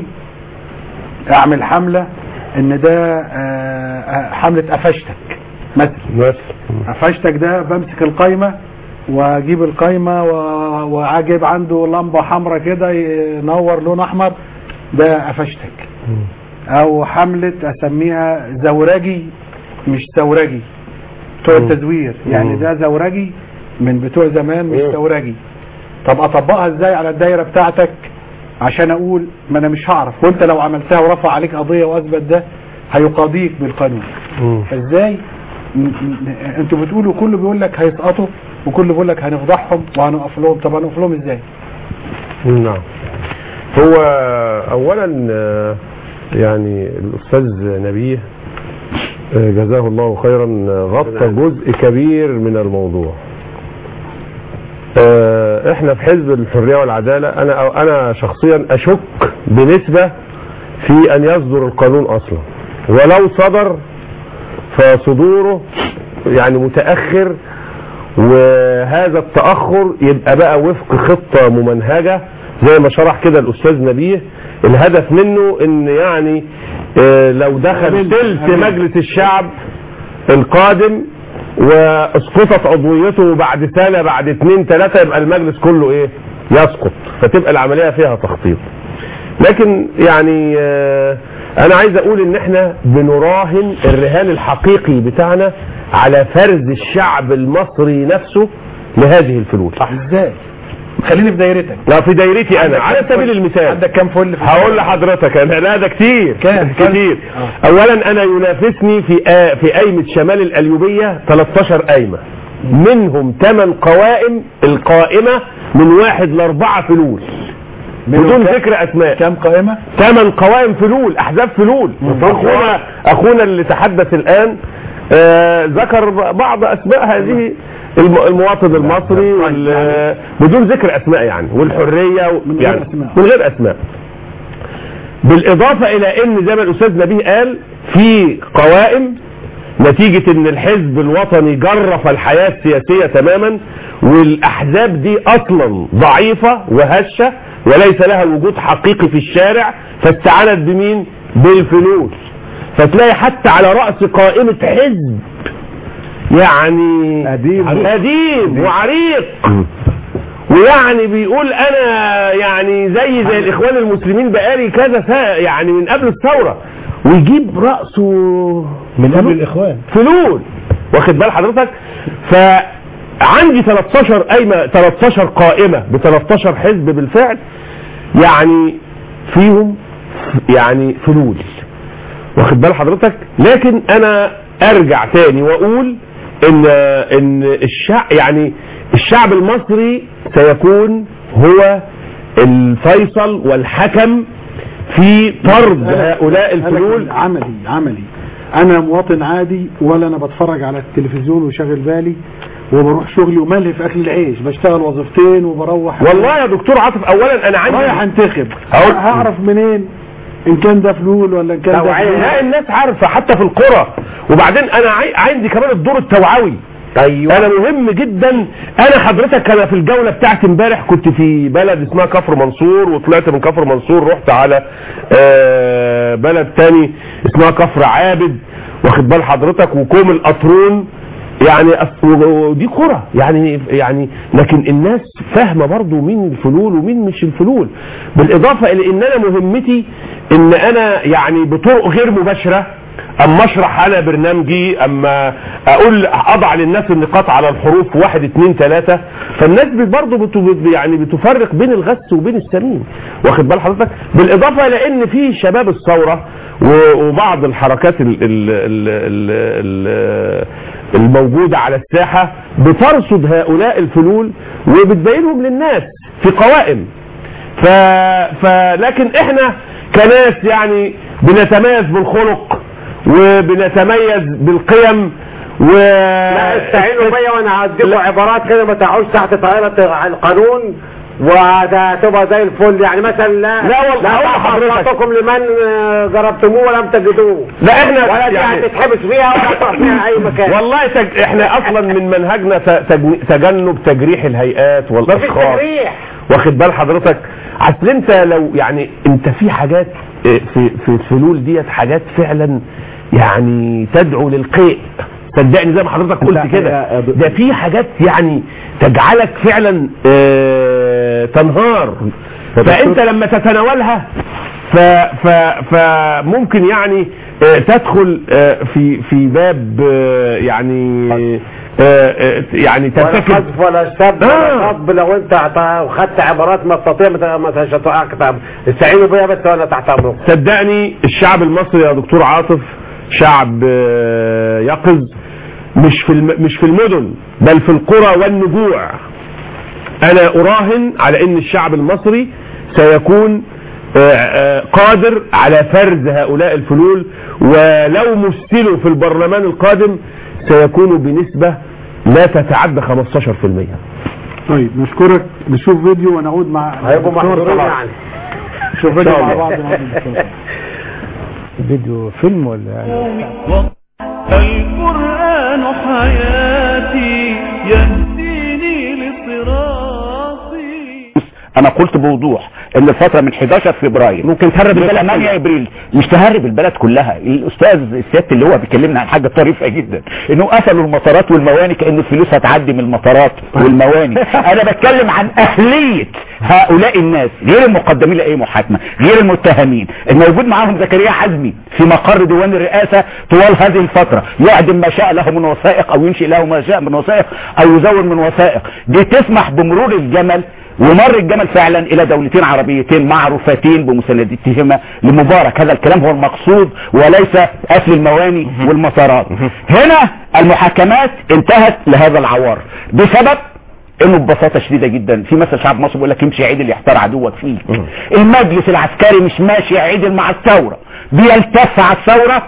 اعمل حملة ان ده آه، آه، حملة قفشتك مثلا قفشتك ده بمسك القايمة واجيب القايمة و- واجيب عنده لمبة حمراء كده ينور لون احمر ده قفشتك او حملة اسميها زورجي مش ثورجي بتوع مم. التزوير يعني مم. ده زورجي من بتوع زمان مش مم. ثورجي طب اطبقها ازاي على الدايرة بتاعتك عشان اقول ما انا مش هعرف وانت لو عملتها ورفع عليك قضية واثبت ده هيقاضيك بالقانون فازاي ن- ن- انتوا بتقولوا كله بيقول لك هيسقطوا وكله بيقول لك هنفضحهم وهنقف لهم طب هنقف لهم ازاي نعم هو اولا آه، يعني الاستاذ نبيه آه، جزاه الله خيرا آه، غطى جزء كبير من الموضوع آه، احنا في حزب الحريه والعداله انا انا شخصيا اشك بنسبه في ان يصدر القانون اصلا ولو صدر فصدوره يعني متاخر وهذا التأخر يبقى بقى وفق خطة ممنهجة زي ما شرح كده الأستاذ نبيه الهدف منه ان يعني آه، لو دخل ثلث مجلس الشعب القادم واسقطت عضويته بعد سنة بعد اتنين تلاتة يبقى المجلس كله ايه يسقط فتبقى العملية فيها تخطيط لكن يعني آه، انا عايز اقول ان احنا بنراهن الرهان الحقيقي بتاعنا على فرز الشعب المصري نفسه لهذه الفلول ازاي خليني في دايرتك لا في دايرتي انا عندك على كام سبيل فل- المثال عندك كام فل في هقول لحضرتك انا لا ده كتير كام؟ كام؟ كتير آه. اولا انا ينافسني في آه في قايمه شمال القليوبيه 13 قايمه منهم 8 قوائم القائمه من واحد لاربعه فلول منهم بدون كام؟ ذكر اسماء كام قائمة ثمان قوائم فلول احزاب فلول اخونا اخونا اللي تحدث الان آه ذكر بعض اسماء هذه الم- المواطن المصري وال- بدون ذكر اسماء يعني والحريه و- من غير يعني أسماء. من غير اسماء بالاضافه الى ان زي ما الاستاذ نبيه قال في قوائم نتيجة ان الحزب الوطني جرف الحياة السياسية تماما والاحزاب دي اصلا ضعيفة وهشة وليس لها وجود حقيقي في الشارع فاستعانت بمين بالفلوس فتلاقي حتى على رأس قائمة حزب يعني قديم. قديم وعريق ويعني بيقول انا يعني زي زي الاخوان المسلمين بقالي كذا سنة يعني من قبل الثورة ويجيب رأسه من قبل الاخوان فلول واخد بال حضرتك فعندي 13 قايمه 13 قائمه ب 13 حزب بالفعل يعني فيهم يعني فلول واخد بال حضرتك لكن انا ارجع تاني واقول ان ان الشعب يعني الشعب المصري سيكون هو الفيصل والحكم في طرد هؤلاء الفلول عملي عملي انا مواطن عادي ولا انا بتفرج على التلفزيون وشاغل بالي وبروح شغلي وملهي في اكل العيش بشتغل وظيفتين وبروح والله يا دكتور عاطف اولا انا عندي رايح انتخب هقول- هعرف منين ان كان ده فلول ولا ان كان ده لا فلول الناس عارفه حتى في القرى وبعدين انا عي- عندي كمان الدور التوعوي ايوه انا مهم جدا انا حضرتك انا في الجوله بتاعتي امبارح كنت في بلد اسمها كفر منصور وطلعت من كفر منصور رحت على آه، بلد تاني اسمها كفر عابد واخد بال حضرتك وكوم القطرون يعني أص- و- ودي قرى يعني يعني لكن الناس فاهمه برضو مين الفلول ومين مش الفلول بالاضافه الى ان انا مهمتي ان انا يعني بطرق غير مباشره اما اشرح انا برنامجي اما اقول اضع للناس النقاط على الحروف واحد اتنين تلاتة فالناس برضه بت يعني بتفرق بين الغث وبين السمين واخد بال حضرتك بالاضافه الى ان في شباب الثوره و- وبعض الحركات ال ال ال ال ال الموجوده على الساحه بترصد هؤلاء الفلول وبتبينهم للناس في قوائم ف... فلكن احنا كناس يعني بنتميز بالخلق وبنتميز بالقيم و لا استعينوا بيا وانا هديكم عبارات كده ما تقعوش تحت طائله القانون وهتبقى زي الفل يعني مثلا لا لا والله لا أقول لحضرتك. تعطيكم لمن آه، جربتموه ولم تجدوه لا احنا ولا دي يعني- هتتحبس فيها ولا تروح فيها اي مكان والله تج... احنا اصلا من منهجنا ت... تج... تجنب تجريح الهيئات مفيش والاشخاص تجريح واخد بال حضرتك اصل انت لو يعني انت في حاجات اه، في في الفلول ديت حاجات فعلا يعني تدعو للقيء صدقني زي ما حضرتك قلت كده ده في حاجات يعني تجعلك فعلا اه، تنهار فانت لما تتناولها ف ف فممكن يعني اه، تدخل اه، في في باب اه، يعني اه، اه، يعني ولا ترتكب قذف ولا سب آه. ولا صب لو انت اعت- خدت عبارات ما تستطيع ما ما تستطيع كتاب استعينوا بيا بس وانا تحت امركم صدقني الشعب المصري يا دكتور عاطف شعب آه، يقظ مش في الم... مش في المدن بل في القرى والنجوع انا اراهن على ان الشعب المصري سيكون آه، آه، قادر على فرز هؤلاء الفلول ولو مثلوا في البرلمان القادم سيكونوا بنسبة لا تتعدى 15% طيب نشكرك نشوف فيديو ونعود مع هيبقوا الدكتور محضورين صلاح. يعني نشوف فيديو مع بعض ونعود للدكتور. فيديو فيلم ولا القرآن حياتي يهديني لصراطي انا قلت بوضوح ان الفتره من 11 فبراير ممكن تهرب البلد 8 ابريل مش تهرب البلد كلها الاستاذ السيادة اللي هو بيكلمنا عن حاجه طريفه جدا انه قفلوا المطارات والمواني كان الفلوس هتعدي من المطارات والمواني انا بتكلم عن اهليه هؤلاء الناس غير المقدمين لاي محاكمه غير المتهمين الموجود معاهم زكريا حزمي في مقر ديوان الرئاسه طوال هذه الفتره يعدم ما شاء له من وثائق او ينشئ له ما شاء من وثائق او يزور من وثائق دي تسمح بمرور الجمل ومر الجمل فعلا الى دولتين عربيتين معروفتين بمساندتهما لمبارك هذا الكلام هو المقصود وليس قفل المواني والمسارات هنا المحاكمات انتهت لهذا العوار بسبب انه ببساطه شديده جدا في مثل شعب مصر بيقول لك امشي عدل يحتار عدوك فيك المجلس العسكري مش ماشي عدل مع الثوره بيلتف على الثوره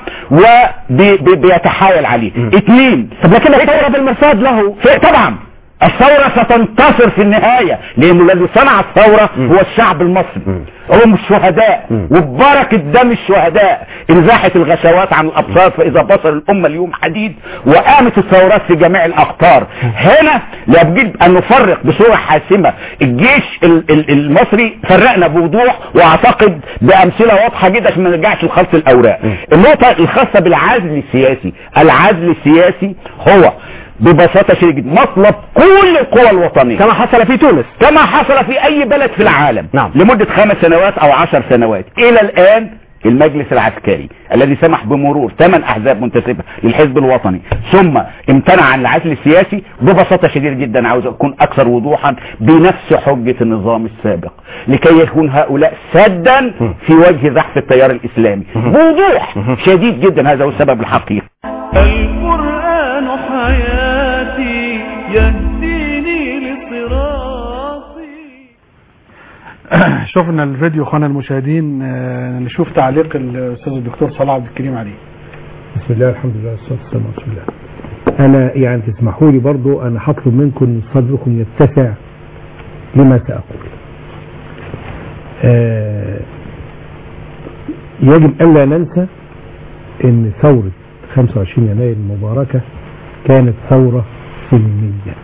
وبيتحايل عليه اثنين طب لكن الثوره بالمرصاد له طبعا الثورة ستنتصر في النهاية لأن الذي صنع الثورة هو الشعب المصري هم الشهداء وببركة دم الشهداء انزاحت الغشوات عن الأبصار فإذا بصر الأمة اليوم حديد وقامت الثورات في جميع الأقطار هنا يجب أن نفرق بصورة حاسمة الجيش ال- ال- المصري فرقنا بوضوح وأعتقد بأمثلة واضحة جدا عشان ما نرجعش لخلط الأوراق النقطة الخاصة بالعزل السياسي العزل السياسي هو ببساطة شديدة جدا مطلب كل القوى الوطنية كما حصل في تونس كما حصل في اي بلد في العالم نعم. لمدة خمس سنوات او عشر سنوات الى الان المجلس العسكري الذي سمح بمرور ثمان احزاب منتسبة للحزب الوطني ثم امتنع عن العزل السياسي ببساطة شديدة جدا عاوز اكون اكثر وضوحا بنفس حجة النظام السابق لكي يكون هؤلاء سدا في وجه زحف التيار الاسلامي بوضوح شديد جدا هذا هو السبب الحقيقي القرآن حياتي يهديني لصراطي شفنا الفيديو اخوانا المشاهدين آه، نشوف تعليق الاستاذ الدكتور صلاح عبد الكريم عليه بسم الله الحمد لله والصلاه والسلام على رسول الله انا يعني تسمحوا لي برضو انا هطلب منكم ان صدركم يتسع لما ساقول آه يجب الا ننسى ان ثوره 25 يناير المباركه كانت ثوره السلمية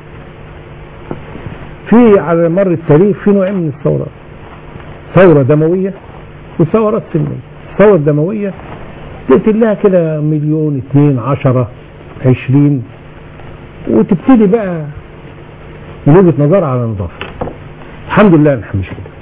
في على مر التاريخ في نوعين من الثورات ثورة دموية وثورات سلمية الثورة الدموية تقتل لها كده مليون اتنين عشرة عشرين وتبتدي بقى من وجهة نظر على نظافة الحمد لله احنا مش كده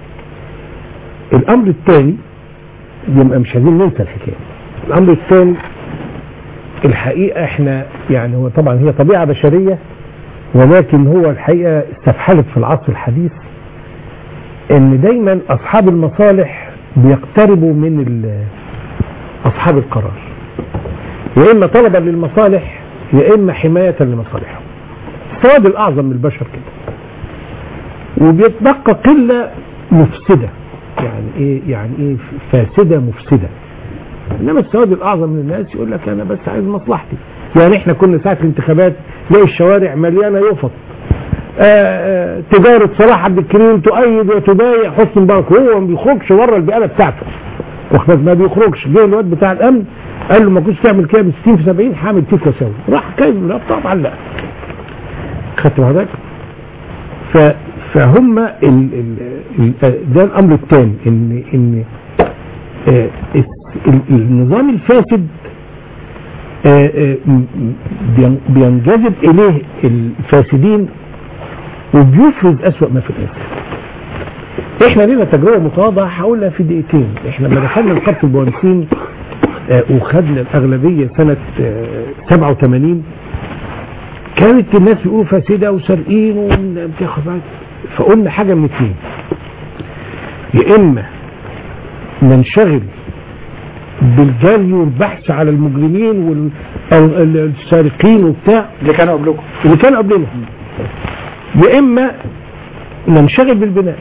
الامر الثاني يبقى مش عايزين ننسى الحكايه الامر الثاني الحقيقه احنا يعني هو طبعا هي طبيعه بشريه ولكن هو الحقيقه استفحلت في العصر الحديث ان دايما اصحاب المصالح بيقتربوا من ال- اصحاب القرار يا اما طلبا للمصالح يا اما حمايه لمصالحهم السواد الاعظم من البشر كده وبيتبقى قله مفسده يعني ايه يعني ايه فاسده مفسده انما السواد الاعظم من الناس يقول لك انا بس عايز مصلحتي يعني احنا كنا ساعه الانتخابات نلاقي الشوارع مليانه يفط آه، آه، تجارة صلاح عبد الكريم تؤيد وتبايع حسن مبارك وهو ما بيخرجش بره البيئة بتاعته واخد ما بيخرجش جه الواد بتاع الامن قال له ما كنتش تعمل كده ب 60 في 70 هعمل فيك واسوي راح كايب لا طبعا لا خدت بالك ف فهم ال ال ال ده الامر الثاني ان ان آه، الس- ال- النظام الفاسد آه، آه، م- م- بين- بينجذب اليه الفاسدين وبيفرز اسوأ ما في الانسان احنا لينا تجربه متواضعه هقولها في دقيقتين احنا لما دخلنا نقابه المهندسين آه، وخدنا الاغلبيه سنه آه، 87 كانت الناس بيقولوا فاسده وسارقين وبتاخد بالك. فقلنا حاجه من اثنين يا اما ننشغل بالجري والبحث على المجرمين والسارقين وبتاع اللي كانوا قبلكم اللي كانوا قبلنا يا اما ننشغل بالبناء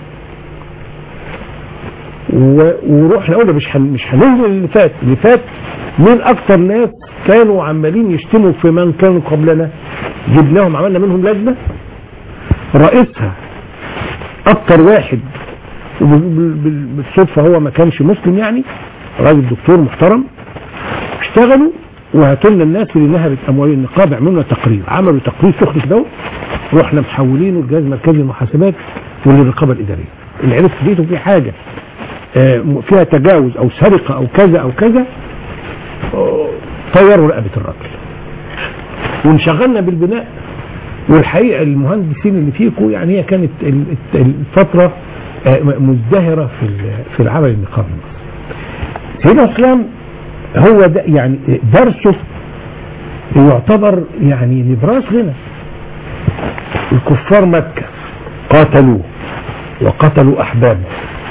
و- ورحنا قلنا مش هن مش هننزل اللي فات اللي فات مين اكتر ناس كانوا عمالين يشتموا في من كانوا قبلنا جبناهم عملنا منهم لجنه رئيسها اكتر واحد وبال- بال- بال- بالصدفه هو ما كانش مسلم يعني راجل دكتور محترم اشتغلوا وهاتوا لنا الناس اللي نهبت اموال النقابه عملوا لنا تقرير عملوا تقرير سخن كده رحنا محولينه الجهاز المركزي للمحاسبات وللرقابه الاداريه اللي عرفت لقيته في حاجه آه، فيها تجاوز او سرقه او كذا او كذا آه، طيروا رقبه الراجل وانشغلنا بالبناء والحقيقه المهندسين اللي فيكم يعني هي كانت ال- ال- الفتره آه، مزدهره في ال- في العمل النقابي سيدنا اسلام هو ده يعني درسه يعتبر يعني نبراس لنا الكفار مكة قاتلوه وقتلوا أحبابه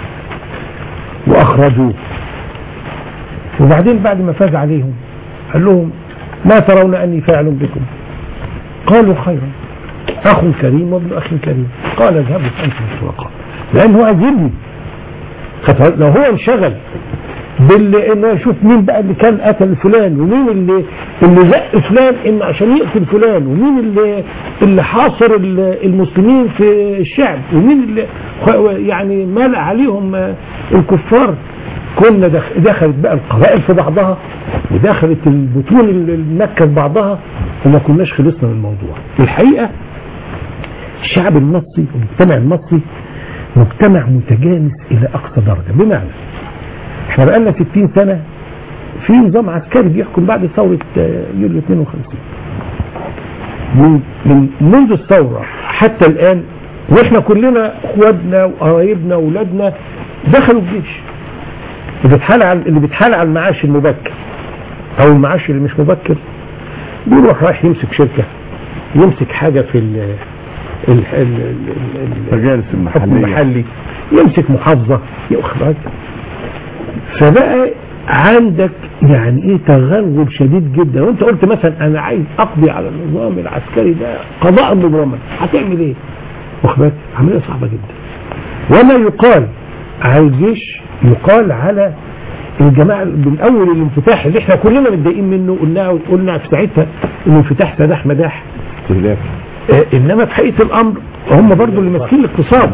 وأخرجوه وبعدين بعد ما فاز عليهم قال لهم ما ترون أني فاعل بكم قالوا خيرا أخ كريم وابن أخ كريم قال اذهبوا فأنتم الشركاء لأنه عايز يبني خد- لو هو انشغل باللي انه يشوف مين بقى اللي كان قتل فلان ومين اللي اللي زق فلان ان عشان يقتل فلان ومين اللي اللي حاصر ال- المسلمين في الشعب ومين اللي خ- يعني ملأ عليهم آه، الكفار كنا دخ- دخلت بقى القبائل في بعضها ودخلت البطون المكة في بعضها وما كناش خلصنا من الموضوع الحقيقة الشعب المصري والمجتمع المصري مجتمع متجانس الى اقصى درجة بمعنى احنا بقالنا 60 سنة في نظام عسكري بيحكم بعد ثورة آه، يوليو 52 من من منذ الثورة حتى الآن واحنا كلنا اخواتنا وقرايبنا واولادنا دخلوا الجيش اللي بيتحال على اللي بيتحال على المعاش المبكر او المعاش اللي مش مبكر بيروح رايح يمسك شركة يمسك حاجة في ال ال- ال- ال- ال- مجالس الحكم المحلية المحلي يمسك محافظة ياخد بالك فبقى عندك يعني ايه تغلغل شديد جدا وانت قلت مثلا انا عايز اقضي على النظام العسكري ده قضاء مبرما هتعمل ايه؟ واخد بالك؟ عمليه صعبه جدا وما يقال على الجيش يقال على الجماعه من اول الانفتاح اللي احنا كلنا متضايقين منه قلنا قلنا في ساعتها ان انفتاح سداح مداح استهلاك آه، انما في حقيقه الامر هم برضو اللي ماسكين الاقتصاد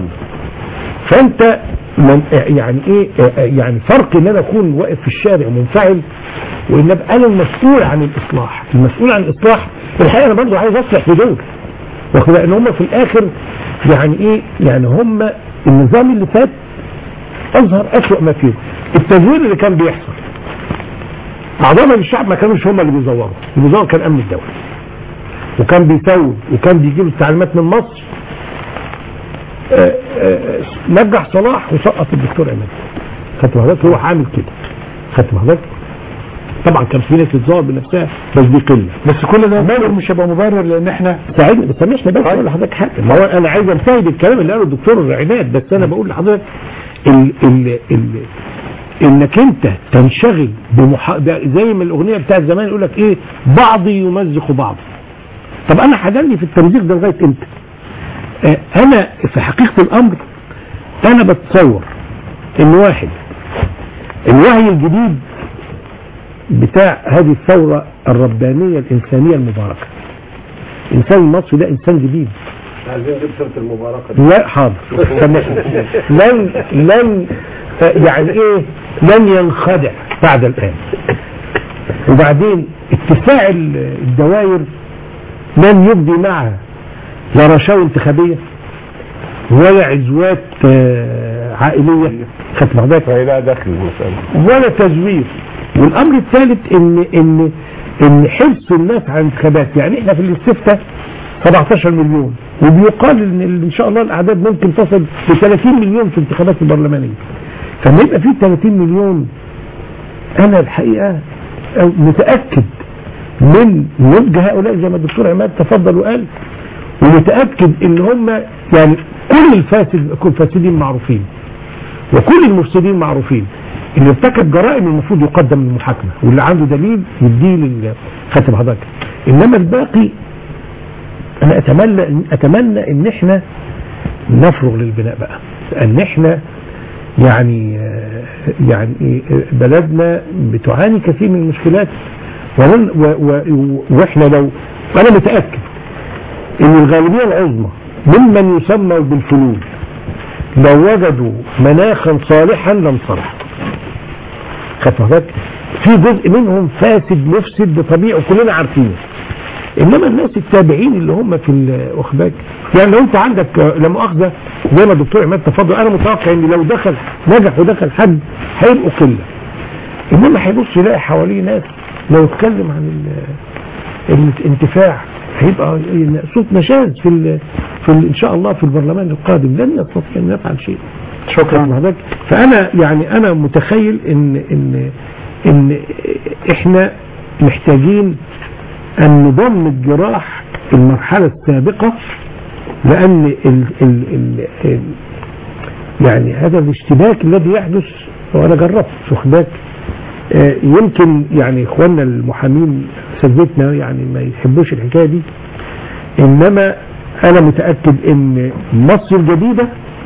فانت من آه، يعني ايه آه، آه، يعني فرق ان انا اكون واقف في الشارع منفعل وان ابقى انا المسؤول عن الاصلاح المسؤول عن الاصلاح الحقيقه انا برضه عايز اصلح في دول واخد بالك ان هم في الاخر يعني ايه يعني هم النظام اللي فات اظهر اسوأ ما فيه التزوير اللي كان بيحصل اعضاء مجلس الشعب ما كانوش هم اللي بيزوروا اللي بيزور كان امن الدوله وكان بيسوي وكان بيجيب التعليمات من مصر آه، آه، نجح صلاح وسقط الدكتور امام خدت بالك هو عامل كده خدت بالك طبعا كان في ناس بتزور بنفسها بس دي قله بس كل ده مش هيبقى مبرر لان احنا ساعدني بس سامحني بس اقول لحضرتك حاجه ما هو انا عايز انتهي بالكلام اللي قاله الدكتور عماد بس انا بقول لحضرتك ال ال ال انك انت تنشغل بمح... ده زي ما الاغنيه بتاعت زمان يقول لك ايه بعضي يمزق بعض طب انا حدلني في التمزيق ده لغايه امتى؟ آه انا في حقيقه الامر انا بتصور ان واحد الوعي الجديد بتاع هذه الثورة الربانية الإنسانية المباركة الإنسان المصري ده إنسان جديد عايزين نجيب سيره المباركه لا حاضر سامحني لن لن يعني ايه لن ينخدع بعد الآن وبعدين اتساع الدوائر لن يبدي معها لا رشاوى انتخابية ولا عزوات آه، عائلية خدت بعضها لا دخل المسألة ولا تزوير والامر الثالث ان ان ان حرص الناس على الانتخابات يعني احنا في الاستفتاء 17 مليون وبيقال ان ان شاء الله الاعداد ممكن تصل ل 30 مليون في الانتخابات البرلمانيه فلما يبقى في 30 مليون انا الحقيقه متاكد من نضج هؤلاء زي ما الدكتور عماد تفضل وقال ومتاكد ان هم يعني كل الفاسد كل الفاسدين معروفين وكل المفسدين معروفين اللي ارتكب جرائم المفروض يقدم للمحاكمه واللي عنده دليل يديه لل خاتم حضرتك انما الباقي انا اتمنى اتمنى ان احنا نفرغ للبناء بقى ان احنا يعني آه، يعني إيه، آه، بلدنا بتعاني كثير من المشكلات ولن و و واحنا لو انا متاكد ان الغالبيه العظمى ممن يسموا بالفلول لو وجدوا مناخا صالحا لانصلح خدت بالك في جزء منهم فاسد مفسد بطبيعه كلنا عارفينه انما الناس التابعين اللي هم في ال- واخد بالك يعني لو انت عندك آه، لا مؤاخذه زي ما الدكتور عماد تفضل انا متوقع ان لو دخل نجح ودخل حد هيبقوا قله انما هيبص يلاقي حواليه ناس لو اتكلم عن ال- الانتفاع هيبقى صوت نشاز في ال في ال ان شاء الله في البرلمان القادم لن يستطيع ان يفعل شيء شكرا لحضرتك فانا يعني انا متخيل ان ان ان احنا محتاجين ان نضم جراح المرحله السابقه لان ال ال ال ال يعني هذا الاشتباك الذي يحدث وانا جربت واخد بالك آه، يمكن يعني اخواننا المحامين سلفتنا يعني ما يحبوش الحكايه دي انما انا متاكد ان مصر الجديده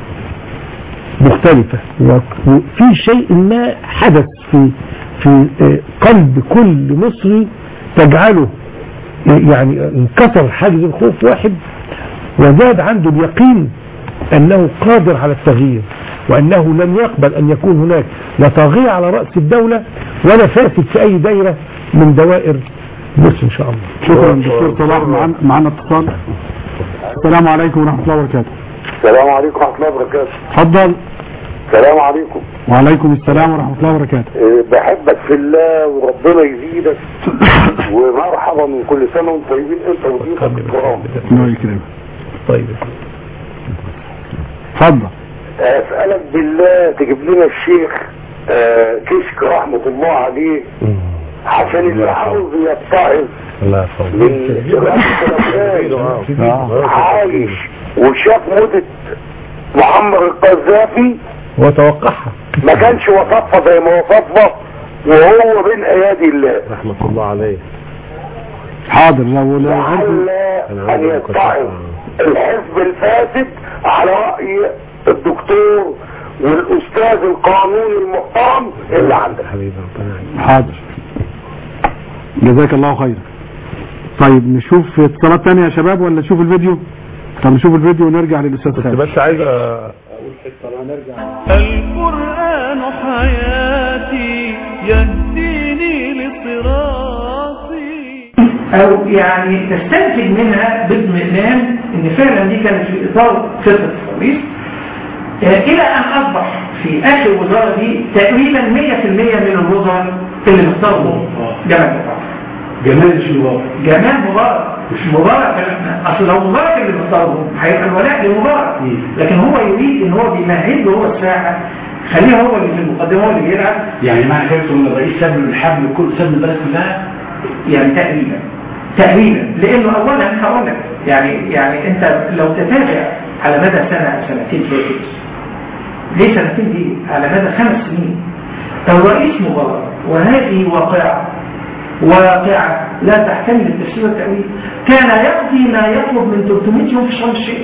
مختلفه و- وفي شيء ما حدث في في آه، قلب كل مصري تجعله آه، يعني انكسر حاجز الخوف واحد وزاد عنده اليقين انه قادر على التغيير وانه لن يقبل ان يكون هناك لا طاغية على رأس الدولة ولا فاسد في اي دايرة من دوائر مصر ان شاء الله شكرا دكتور صلاح معانا- معانا اتصال السلام عليكم ورحمه الله وبركاته السلام عليكم ورحمة الله وبركاته اتفضل السلام عليكم وعليكم السلام ورحمه الله وبركاته إيه، بحبك في الله وربنا يزيدك ومرحبا وكل سنة وانتم طيبين انت وضيوفك الكرام الله يكرمك طيب اتفضل اسألك بالله تجيب لنا الشيخ آه، كشك رحمة الله عليه عشان اللي عاوز يتعظ الله من شباب عايش وشاف موتة معمر القذافي وتوقعها ما كانش وصفها زي ما وصفها وهو بين ايادي الله رحمة الله عليه حاضر لو لو عرفوا لعل ان يتعظ الحزب الفاسد على رأي الدكتور والاستاذ القانوني المحترم اللي عندك حبيبي ربنا يعينك. حاضر جزاك الله خيرا طيب نشوف اتصالات تانية يا شباب ولا نشوف الفيديو طب نشوف الفيديو ونرجع للاستاذ بس خالد بس عايز أ- القرآن حياتي يهديني او يعني تستنتج منها باطمئنان ان فعلا دي كانت في اطار خطه الرئيس آه، الى ان اصبح في اخر وزاره دي تقريبا 100% من الوزراء اللي مختارهم جمال مبارك جمال مش مبارك جمال مبارك مش مبارك احنا اصل لو مبارك اللي مختارهم هيبقى الولاء لمبارك لكن هو يريد ان هو بيمهد له هو الساحه خليه هو اللي في المقدمه هو اللي بيلعب يعني معنى كده ان الرئيس ساب له الحبل كل ساب له البلد كلها يعني تقريبا تقريبا لانه اولا هقول لك يعني يعني انت لو تتابع على مدى سنه او سنتين فاتت ليه سنتين دي على مدى خمس سنين الرئيس مبارك وهذه واقعه واقعه لا تحتمل التفسير والتاويل كان يقضي ما يطلب من 300 يوم في شرم الشيخ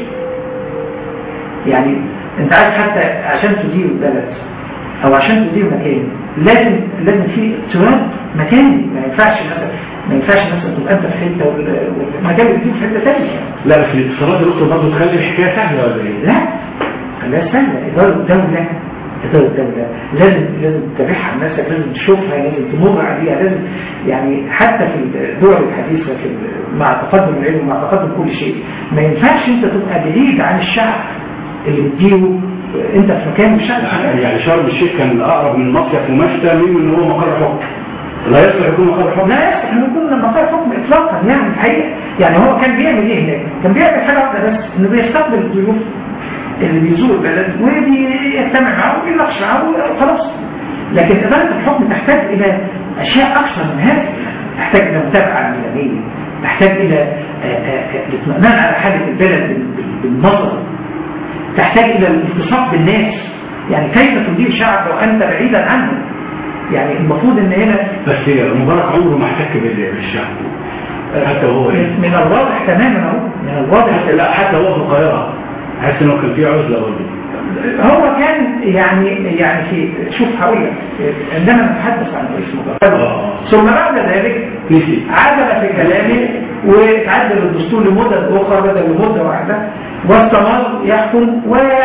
يعني انت عارف حتى عشان تدير البلد او عشان تدير مكان لازم لازم في تراب مكاني ما ينفعش مثلا ما ينفعش مثلا تبقى انت في حته وال- والمكان اللي بتدير في حته ثانيه لا بس الاتصالات الاخرى برضه تخلي الحكايه سهله ولا ايه؟ لا خليها سهله اداره الدوله اداره الدوله لازم لازم تتابعها بنفسك لازم تشوفها لازم تمر عليها لازم يعني حتى في الدول الحديثه في ال- مع تقدم العلم ومع تقدم كل شيء ما ينفعش انت تبقى بعيد عن الشعب اللي بتديره انت في مكان الشعب شغال. يعني شرم الشيخ كان اقرب من مصيف ومشتى منه ان هو مقر حكم لا يصلح يكون مقر حكم لا يصلح انه يكون مقر حكم اطلاقا يعني الحقيقه يعني هو كان بيعمل ايه هناك؟ كان بيعمل حاجه واحده بس انه بيستقبل الضيوف اللي بيزوروا البلد وبيجتمع معاهم ويناقش معاهم وخلاص لكن اداره الحكم تحتاج الى اشياء اكثر من هذا تحتاج الى متابعه ميدانيه تحتاج الى آه، آه، آه، الاطمئنان على حاله البلد بال- بال- بالنظر تحتاج الى الالتصاق بالناس يعني كيف تدير شعب وانت بعيدا عنه يعني المفروض ان هنا بس مبارك عمره ما احتك بال- بالشعب حتى هو من من الواضح تماما اهو من الواضح لا حتى هو في القاهره حاسس انه كان في عزله برضه هو كان يعني يعني في شوف هقول لك عندما نتحدث عن رئيس مبارك ثم بعد ذلك نسي عدل في كلامه وتعدل الدستور لمدة أخرى بدل لمدة واحدة واستمر يحكم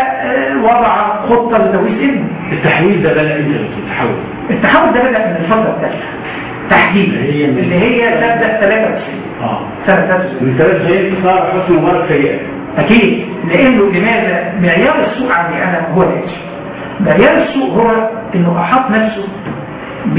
ووضع خطة لتويس ابنه التحويل ده بدا امتى التحول التحول ده بدأ من الفترة الثالثة تحديدا اللي هي تبدأ 93 اه سنة 93 من ثلاث سنين صار حسن مبارك سيئة أكيد لأنه لماذا معيار السوء عندي أنا هو الآتي معيار السوء هو أنه أحط نفسه ب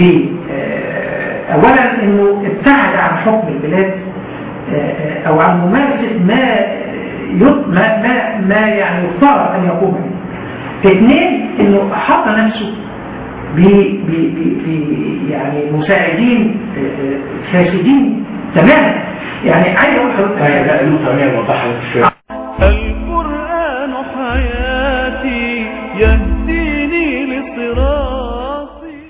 آه، أولا أنه ابتعد عن حكم البلاد آه، آه، أو عن ممارسة ما يط- ما ما, ما يعني يفترض أن يقوم به اثنين أنه أحط نفسه ب ب ب ب يعني مساعدين آه، آه، فاسدين تماما يعني عايز اقول لحضرتك طيب لا النقطة هي وضحها شوية القرآن حياتي يهديني لصراط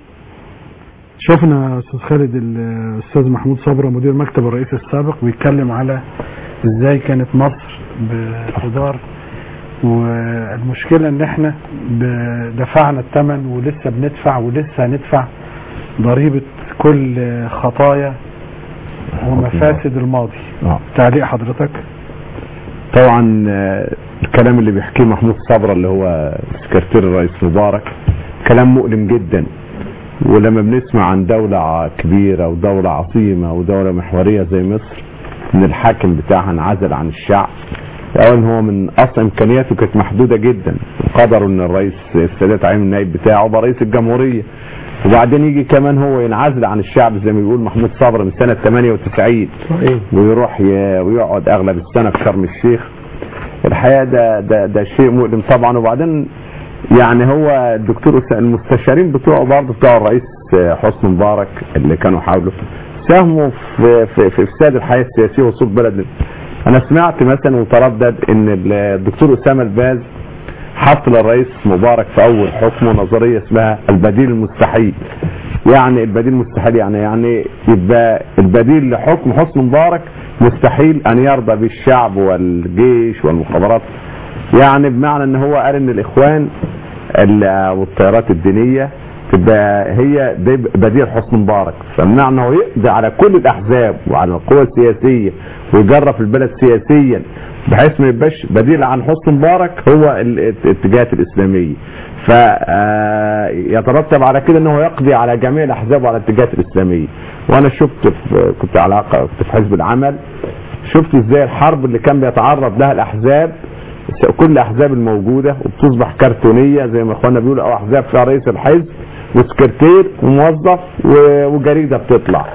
شفنا استاذ خالد الاستاذ محمود صبرا مدير مكتب الرئيس السابق بيتكلم على ازاي كانت مصر بتدار والمشكلة ان احنا ب- دفعنا الثمن ولسه بندفع ولسه هندفع ضريبة كل خطايا ومفاسد الماضي آه. تعليق حضرتك طبعا آه، الكلام اللي بيحكيه محمود صبرا اللي هو سكرتير الرئيس مبارك كلام مؤلم جدا ولما بنسمع عن دولة ع- كبيرة ودولة عظيمة ودولة محورية زي مصر ان الحاكم بتاعها انعزل عن الشعب اولا هو من اصل امكانياته كانت محدودة جدا قدروا ان الرئيس السادات عين النائب بتاعه بقى رئيس الجمهورية وبعدين يجي كمان هو ينعزل عن الشعب زي ما بيقول محمود صبرا من سنة 98 ويروح ي- ويقعد اغلب السنة في شرم الشيخ الحقيقة ده ده ده شيء مؤلم طبعا وبعدين يعني هو الدكتور أس- المستشارين بتوعه برضه بتوع الرئيس حسني مبارك اللي كانوا حاولوا ساهموا في في في افساد الحياه السياسيه وصول بلد انا سمعت مثلا وتردد ان الدكتور اسامه الباز حط للرئيس مبارك في اول حكمه نظريه اسمها البديل المستحيل يعني البديل المستحيل يعني يعني يبقى البديل لحكم حسني مبارك مستحيل ان يرضى بالشعب والجيش والمخابرات يعني بمعنى ان هو قال ان الاخوان ال- والتيارات الدينيه تبقى هي ده بديل حسن مبارك فمنع انه يقضي على كل الاحزاب وعلى القوى السياسيه ويجرف البلد سياسيا بحيث ما يبقاش بديل عن حسن مبارك هو ال- الاتجاهات الاسلاميه فيترتب على كده انه يقضي على جميع الاحزاب وعلى الاتجاهات الاسلاميه وانا شفت في كنت علاقه كنت في حزب العمل شفت ازاي الحرب اللي كان بيتعرض لها الاحزاب كل الاحزاب الموجوده وبتصبح كرتونيه زي ما اخواننا بيقولوا او احزاب فيها رئيس الحزب وسكرتير وموظف و- وجريده بتطلع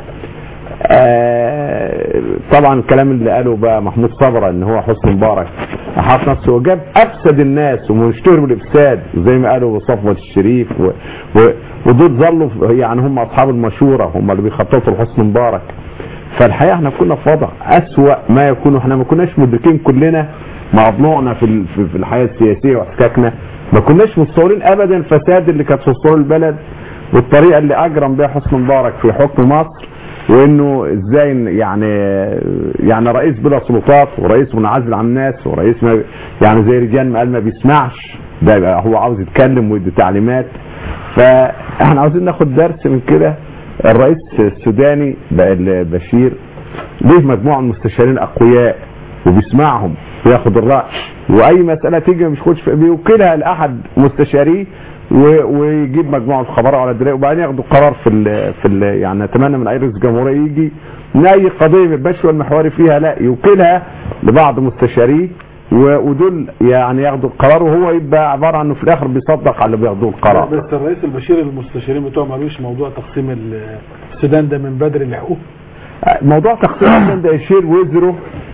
آه، طبعا الكلام اللي قاله بقى محمود صبرا ان هو حسني مبارك حاط نفسه وجاب افسد الناس ومشتهر بالافساد زي ما قالوا صفوة الشريف و... و... ودول ظلوا في- يعني هم اصحاب المشوره هم اللي بيخططوا لحسني مبارك فالحقيقه احنا كنا في وضع اسوأ ما يكون احنا ما كناش مدركين كلنا مع ضلوعنا في ال- في في الحياه السياسيه واحتكاكنا ما كناش متصورين ابدا الفساد اللي كانت في صدور البلد والطريقه اللي اجرم بها حسني مبارك في حكم مصر وانه ازاي إن يعني يعني رئيس بلا سلطات ورئيس منعزل عن الناس ورئيس ما يعني زي رجال ما قال ما بيسمعش ده يبقى هو عاوز يتكلم ويدي تعليمات فاحنا عاوزين ناخد درس من كده الرئيس السوداني ب- بشير ليه مجموعه من المستشارين اقوياء وبيسمعهم وياخد الراي واي مساله تيجي مش خدش في- بيوكلها لاحد مستشاريه و- ويجيب مجموعه خبراء على الدرايه وبعدين ياخدوا قرار في ال في ال يعني نتمنى من اي رئيس جمهوريه يجي ان اي قضيه ما يبقاش هو المحوري فيها لا يوكلها لبعض مستشاريه و- ودول يعني ياخدوا القرار وهو يبقى عباره عن انه في الاخر بيصدق على اللي بياخدوه القرار بس الرئيس البشير المستشارين بتوعه ما قالوش موضوع تقسيم ال- السودان ده من بدري لحقوق موضوع تقسيم السودان ده يشير وزره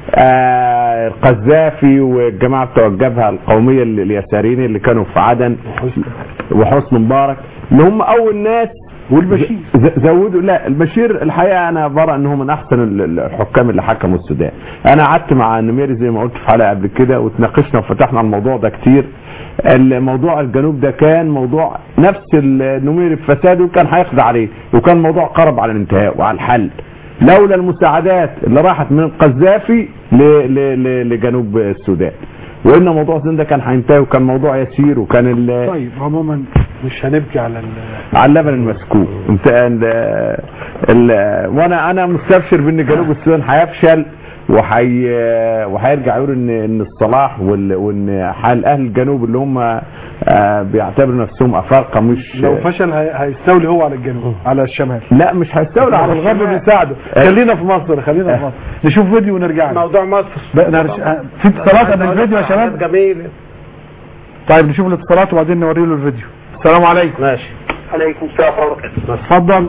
آه القذافي والجماعه بتوع الجبهه القوميه ال- اليساريين اللي كانوا في عدن وحسن مبارك اللي هم اول ناس والبشير زودوا لا البشير الحقيقه انا برى انه من احسن ال- ال- الحكام اللي حكموا السودان انا قعدت مع نميري زي ما قلت في حلقه قبل كده وتناقشنا وفتحنا الموضوع ده كتير الموضوع الجنوب ده كان موضوع نفس النميري في فساده وكان هيقضي عليه وكان موضوع قرب على الانتهاء وعلى الحل لولا المساعدات اللي راحت من القذافي ل- ل- ل- لجنوب السودان وان موضوع السودان ده كان هينتهي وكان موضوع يسير وكان ال- طيب عموما مش هنبكي على ال على اللبن المسكوب انت ال ال وانا انا مستبشر بان جنوب السودان هيفشل وحي وهيرجع يقول ان ان الصلاح وال- وان حال اهل الجنوب اللي هم آه، بيعتبروا نفسهم افارقه مش لو فشل هي- هيستولي هو على الجنوب على الشمال لا مش هيستولي على الغرب الشمال. بيساعده خلينا في مصر خلينا في مصر نشوف فيديو ونرجع موضوع مصر بقى نرش... في اتصالات قبل الفيديو يا شباب جميل طيب نشوف الاتصالات وبعدين نوري له الفيديو السلام عليكم ماشي عليكم السلام ورحمة الله وبركاته اتفضل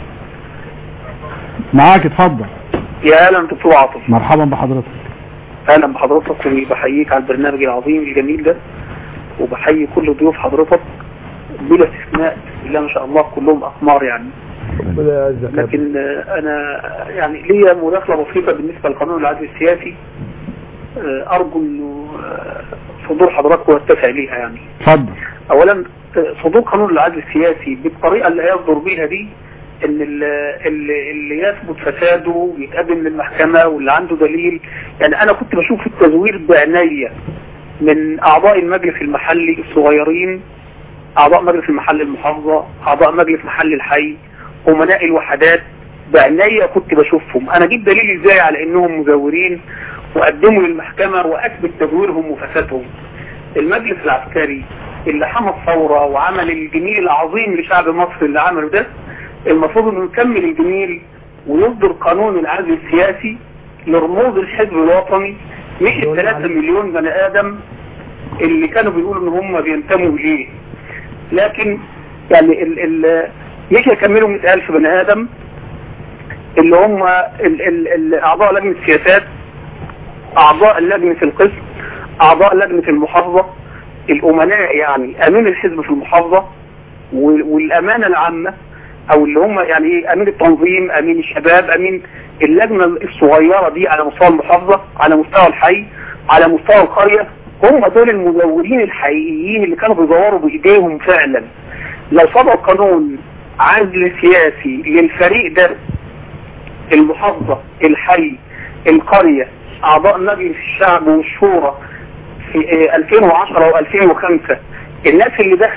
معاك اتفضل يا اهلا دكتور عاطف مرحبا بحضرتك اهلا بحضرتك وبحييك على البرنامج العظيم الجميل ده وبحيي كل ضيوف حضرتك بلا استثناء الا ما شاء الله كلهم اقمار يعني لكن آه، انا يعني ليا مداخله بسيطه بالنسبه لقانون العدل السياسي آه، ارجو انه آه، صدور حضراتكم يتسع ليها يعني اتفضل اولا آه، صدور قانون العدل السياسي بالطريقه اللي هيصدر بيها دي ان ال- اللي, اللي يثبت فساده يتقدم للمحكمه واللي عنده دليل يعني انا كنت بشوف التزوير بعناية من اعضاء المجلس المحلي الصغيرين اعضاء مجلس المحل المحافظه اعضاء مجلس محل الحي امناء الوحدات بعناية كنت بشوفهم انا جيب دليل ازاي على انهم مزورين وقدموا للمحكمه واثبت تزويرهم وفسادهم المجلس العسكري اللي حمى الثورة وعمل الجميل العظيم لشعب مصر اللي عمله ده المفروض انه يكمل الجميل ويصدر قانون العزل السياسي لرموز الحزب الوطني مش الثلاثة مليون بني ادم اللي كانوا بيقولوا ان هم بينتموا اليه لكن يعني ال ال مش هيكملوا 100000 بني ادم اللي هم ال ال ال اعضاء لجنة السياسات اعضاء لجنة القسم اعضاء لجنة المحافظة الامناء يعني امين الحزب في المحافظة وال- والامانة العامة او اللي هم يعني ايه امين التنظيم امين الشباب امين اللجنة الصغيرة دي على مستوى المحافظة على مستوى الحي على مستوى القرية هم دول المزورين الحقيقيين اللي كانوا بيزوروا بايديهم فعلا لو صدر قانون عزل سياسي للفريق ده المحافظة الحي القرية اعضاء مجلس الشعب والشورى في آه، 2010 و2005 الناس اللي دخلت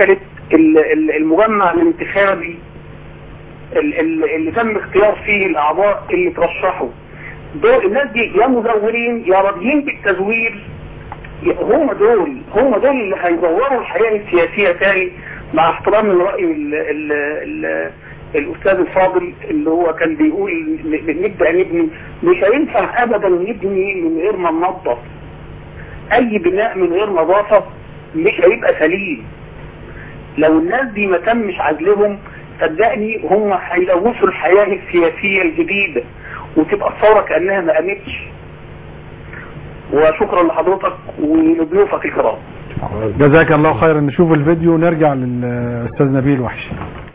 ال- ال- المجمع الانتخابي ال- ال- اللي تم اختيار فيه الاعضاء اللي ترشحوا دول الناس دي يا مزورين يا راضيين بالتزوير يا- هم دول هم دول اللي هيدوروا الحياه السياسيه تاني مع احترام الراي ال ال ال الاستاذ الفاضل اللي هو كان بيقول ن- ن- نبدا نبني مش هينفع ابدا نبني من غير ما ننظف اي بناء من غير نظافه مش هيبقى سليم لو الناس دي ما تمش عزلهم صدقني هم هيلوثوا الحياه السياسيه الجديده وتبقى الثوره كانها ما قامتش وشكرا لحضرتك ولضيوفك الكرام جزاك الله خيرا نشوف الفيديو ونرجع للاستاذ نبيل وحشي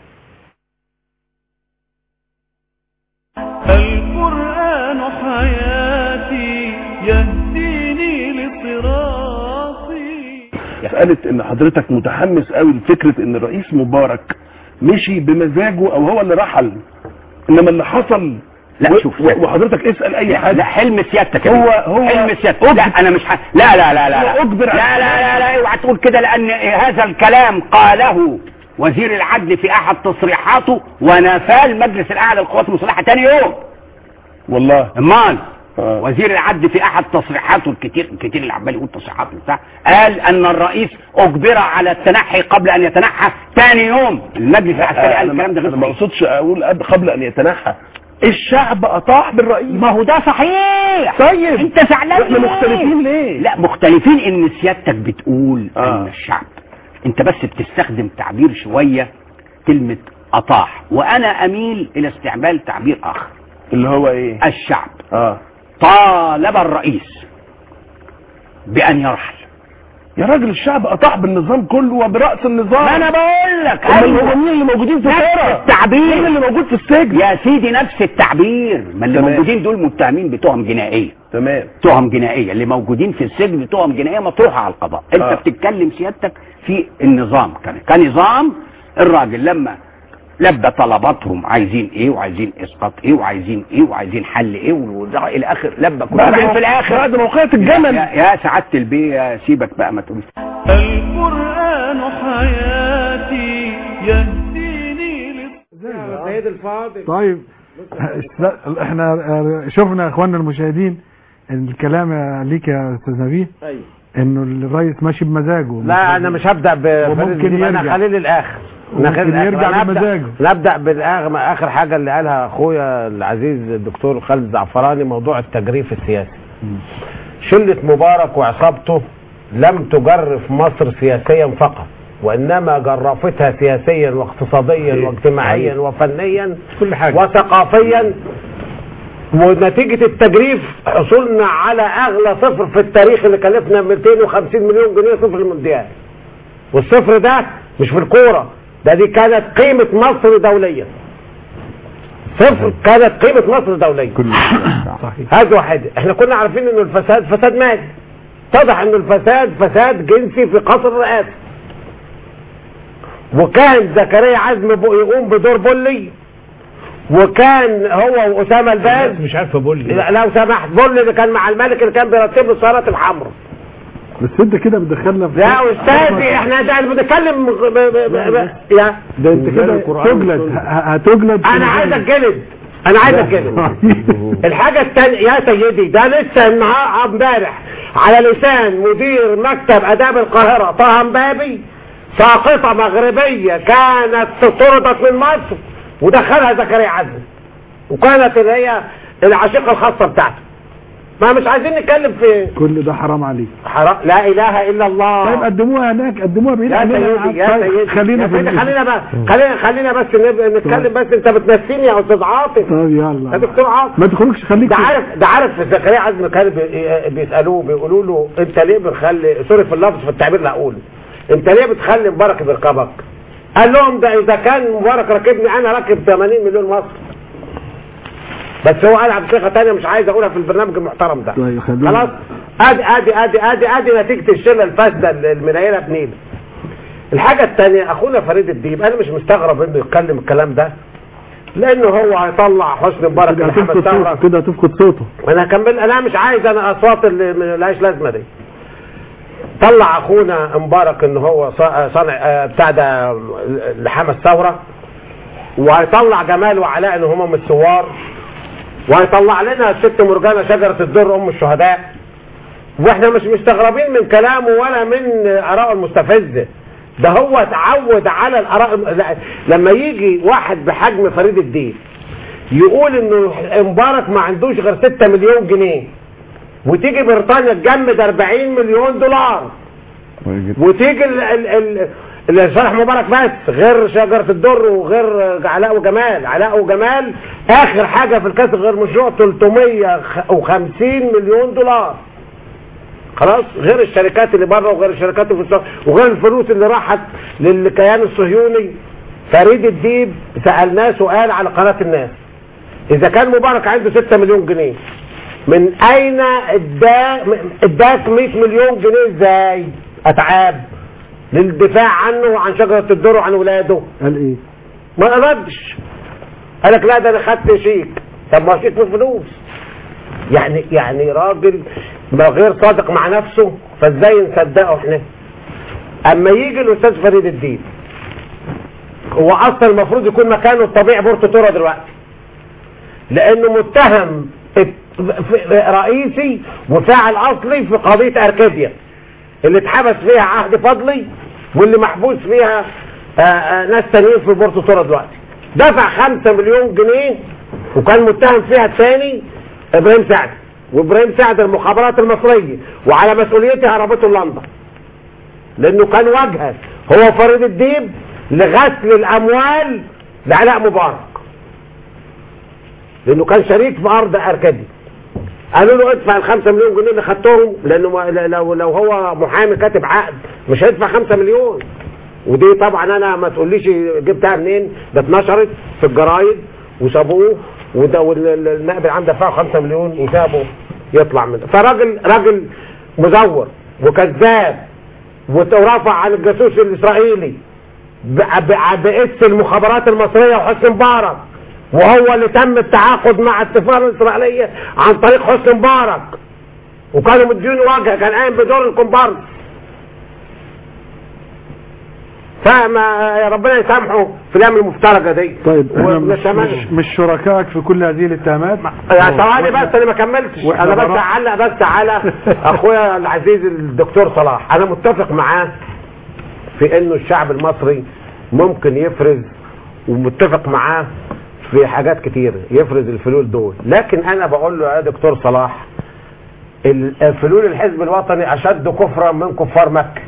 القرآن حياتي يهديني لصراطي مسألة ان حضرتك متحمس قوي لفكرة ان الرئيس مبارك مشي بمزاجه او هو اللي رحل انما اللي حصل لا و- شوف و- وحضرتك اسأل اي لا, حد لا حلم سيادتك يا هو- بيه. هو حلم سيادتك لا انا مش ح... لا لا لا لا لا هو أجبر لا على- لا لا لا اوعى تقول كده لان هذا الكلام قاله وزير العدل في احد تصريحاته ونفاه المجلس الاعلى للقوات المسلحه تاني يوم والله امال وزير العدل في احد تصريحاته الكتير الكتير اللي عمال يقول تصريحات وبتاع قال ان الرئيس اجبر على التنحي قبل ان يتنحى ثاني يوم المجلس العسكري قال الكلام ده غير انا ما اقصدش اقول قبل- قبل ان يتنحى الشعب اطاع بالرئيس ما هو ده صحيح طيب انت زعلان احنا ليه؟ مختلفين ليه لا مختلفين ان سيادتك بتقول آه. ان الشعب انت بس بتستخدم تعبير شوية كلمة اطاع وانا اميل الى استعمال تعبير اخر اللي هو ايه الشعب اه طالب الرئيس بان يرحل يا راجل الشعب اطاع بالنظام كله وبرأس النظام ما انا بقول لك أمال أيوة. هو مين اللي موجودين في نفس الشارع التعبير مين اللي موجود في السجن يا سيدي نفس التعبير ما اللي تمام. موجودين دول متهمين بتهم جنائيه تمام تهم جنائيه اللي موجودين في السجن تهم جنائيه مطروحه على القضاء انت آه. بتتكلم سيادتك في النظام كان كنظام الراجل لما لبى طلباتهم عايزين ايه وعايزين اسقاط ايه وعايزين ايه وعايزين حل ايه والوزراء الى اخر لبى كل بعد واحد ما- في الاخر بعد موقعة الجمل. يا, يا سعاده البيه سيبك بقى ما تقولش القرآن حياتي يهديني سيد الفاضل طيب است- احنا آه، شفنا يا اخواننا المشاهدين إن الكلام ليك يا استاذ نبيه ايوه انه الرئيس ماشي بمزاجه لا انا مش هبدا بفريد وممكن الدين، انا يرجع. خليه للاخر أنا ممكن خليه للآخر. يرجع أنا هبدأ- بمزاجه. نبدا بالاخر اخر حاجه اللي قالها اخويا العزيز الدكتور خالد زعفراني موضوع التجريف السياسي شله مبارك وعصابته لم تجرف مصر سياسيا فقط وانما جرفتها سياسيا واقتصاديا واجتماعيا وفنيا كل حاجة. وثقافيا ونتيجة التجريف حصولنا على أغلى صفر في التاريخ اللي كلفنا 250 مليون جنيه صفر المونديال والصفر ده مش في الكورة ده دي كانت قيمة مصر دوليا صفر كانت قيمة مصر دوليا صحيح هذا واحد احنا كنا عارفين انه الفساد فساد مادي اتضح انه الفساد فساد جنسي في قصر الرئاسة وكان زكريا عزمي بو- يقوم بدور بولي وكان هو واسامه الباز الناس مش عارفه بقول لي لا- لو سمحت بولي اللي كان مع الملك اللي كان بيرتب له السيارات الحمراء بس انت كده بتدخلنا في يا استاذي احنا ده بنتكلم ب- ب- ب- ب- يا ده انت كده تجلد ه- هتجلد انا عايز اتجلد انا عايز اتجلد الحاجة التانية يا سيدي ده لسه النهار امبارح على لسان مدير مكتب اداب القاهرة طه مبابي ساقطة مغربية كانت طردت من مصر ودخلها زكريا عزمي وكانت اللي هي العشيقة الخاصة بتاعته ما مش عايزين نتكلم في كل ده حرام عليك حرام لا اله الا الله طيب قدموها هناك قدموها بعيد يا عننا. سيدي يا طيب، سيدي خلينا يا في سيدي ال- خلينا بس خلينا خلينا بس نب- نتكلم بس انت بتنسيني يا استاذ عاطف طيب يلا يا دكتور عاطف ما تخرجش خليك ده عارف ده عارف زكريا عزمي كان بي- بيسالوه بيقولوا له انت ليه بتخلي سوري في اللفظ في التعبير اللي هقوله انت ليه بتخلي مبارك بيركبك؟ قال لهم ده اذا كان مبارك راكبني انا راكب 80 مليون مصري بس هو قالها بصيغه ثانيه مش عايز اقولها في البرنامج المحترم ده طيب خلينا خلاص ادي ادي ادي ادي ادي نتيجه الشله الفاسده المنيله بنيل الحاجه الثانيه اخونا فريد الديب انا مش مستغرب انه يتكلم الكلام ده لانه هو هيطلع حسني مبارك كده اللي حمد هتفقد ثوره صوته كده هتفقد صوته انا هكمل انا مش عايز انا اصوات اللي ملهاش لازمه دي طلع اخونا مبارك ان هو ص- صنع آه، بتاع ده لحام الثوره وهيطلع جمال وعلاء ان هم من الثوار وهيطلع لنا الست مرجانه شجره الدر ام الشهداء واحنا مش مستغربين من كلامه ولا من ارائه المستفزه ده هو اتعود على الاراء لا- لما يجي واحد بحجم فريد الدين يقول انه مبارك ما عندوش غير 6 مليون جنيه وتيجي بريطانيا تجمد 40 مليون دولار وتيجي ال ال ال اللي صالح مبارك بس غير شجرة الدر وغير علاء وجمال علاء وجمال اخر حاجة في الكاس غير مشروع 350 مليون دولار خلاص غير الشركات اللي بره وغير الشركات اللي في السعودية وغير الفلوس اللي راحت للكيان الصهيوني فريد الديب سألناه سؤال على قناة الناس اذا كان مبارك عنده 6 مليون جنيه من اين اداك اداك 100 مليون جنيه ازاي اتعاب للدفاع عنه وعن شجرة الدر وعن ولاده قال ايه ما ردش قال لك لا ده انا خدت شيك طب ما شيك مش فلوس يعني يعني راجل ما غير صادق مع نفسه فازاي نصدقه احنا اما يجي الاستاذ فريد الدين هو اصلا المفروض يكون مكانه الطبيعي بورتو تورا دلوقتي لانه متهم ات- ف- رئيسي وفاعل اصلي في قضيه اركاديا اللي اتحبس فيها عهد فضلي واللي محبوس فيها آآ آآ ناس تانيين في بورتو تورا دلوقتي دفع 5 مليون جنيه وكان متهم فيها الثاني ابراهيم سعد وابراهيم سعد المخابرات المصريه وعلى مسؤوليته هربته لندن لانه كان وجهه هو فريد الديب لغسل الاموال لعلاء مبارك لانه كان شريك في ارض اركادي قالوا له ادفع الخمسة مليون جنيه اللي خدتهم لانه ما- لو لو هو محامي كاتب عقد مش هيدفع خمسة مليون ودي طبعا انا ما تقوليش جبتها منين ده اتنشرت في الجرايد وسابوه وده والنائب العام دفعه 5 مليون وسابه يطلع منه فراجل راجل مزور وكذاب ورفع عن الجاسوس الاسرائيلي ب- ب- باسم المخابرات المصريه وحسن مبارك وهو اللي تم التعاقد مع السفاره الاسرائيليه عن طريق حسن مبارك وكانوا مدينه وجهه كان قايم بدور الكومبارس فما يا ربنا يسامحه في الايام المفترجه دي طيب احنا مش, ونتمنى- مش, مش شركائك في كل هذه الاتهامات يعني ثواني بس انا ما كملتش وإحنا انا بس براء. اعلق بس على اخويا العزيز الدكتور صلاح انا متفق معاه في انه الشعب المصري ممكن يفرز ومتفق معاه في حاجات كتير يفرز الفلول دول لكن انا بقول له يا دكتور صلاح الفلول الحزب الوطني اشد كفرا من كفار مكه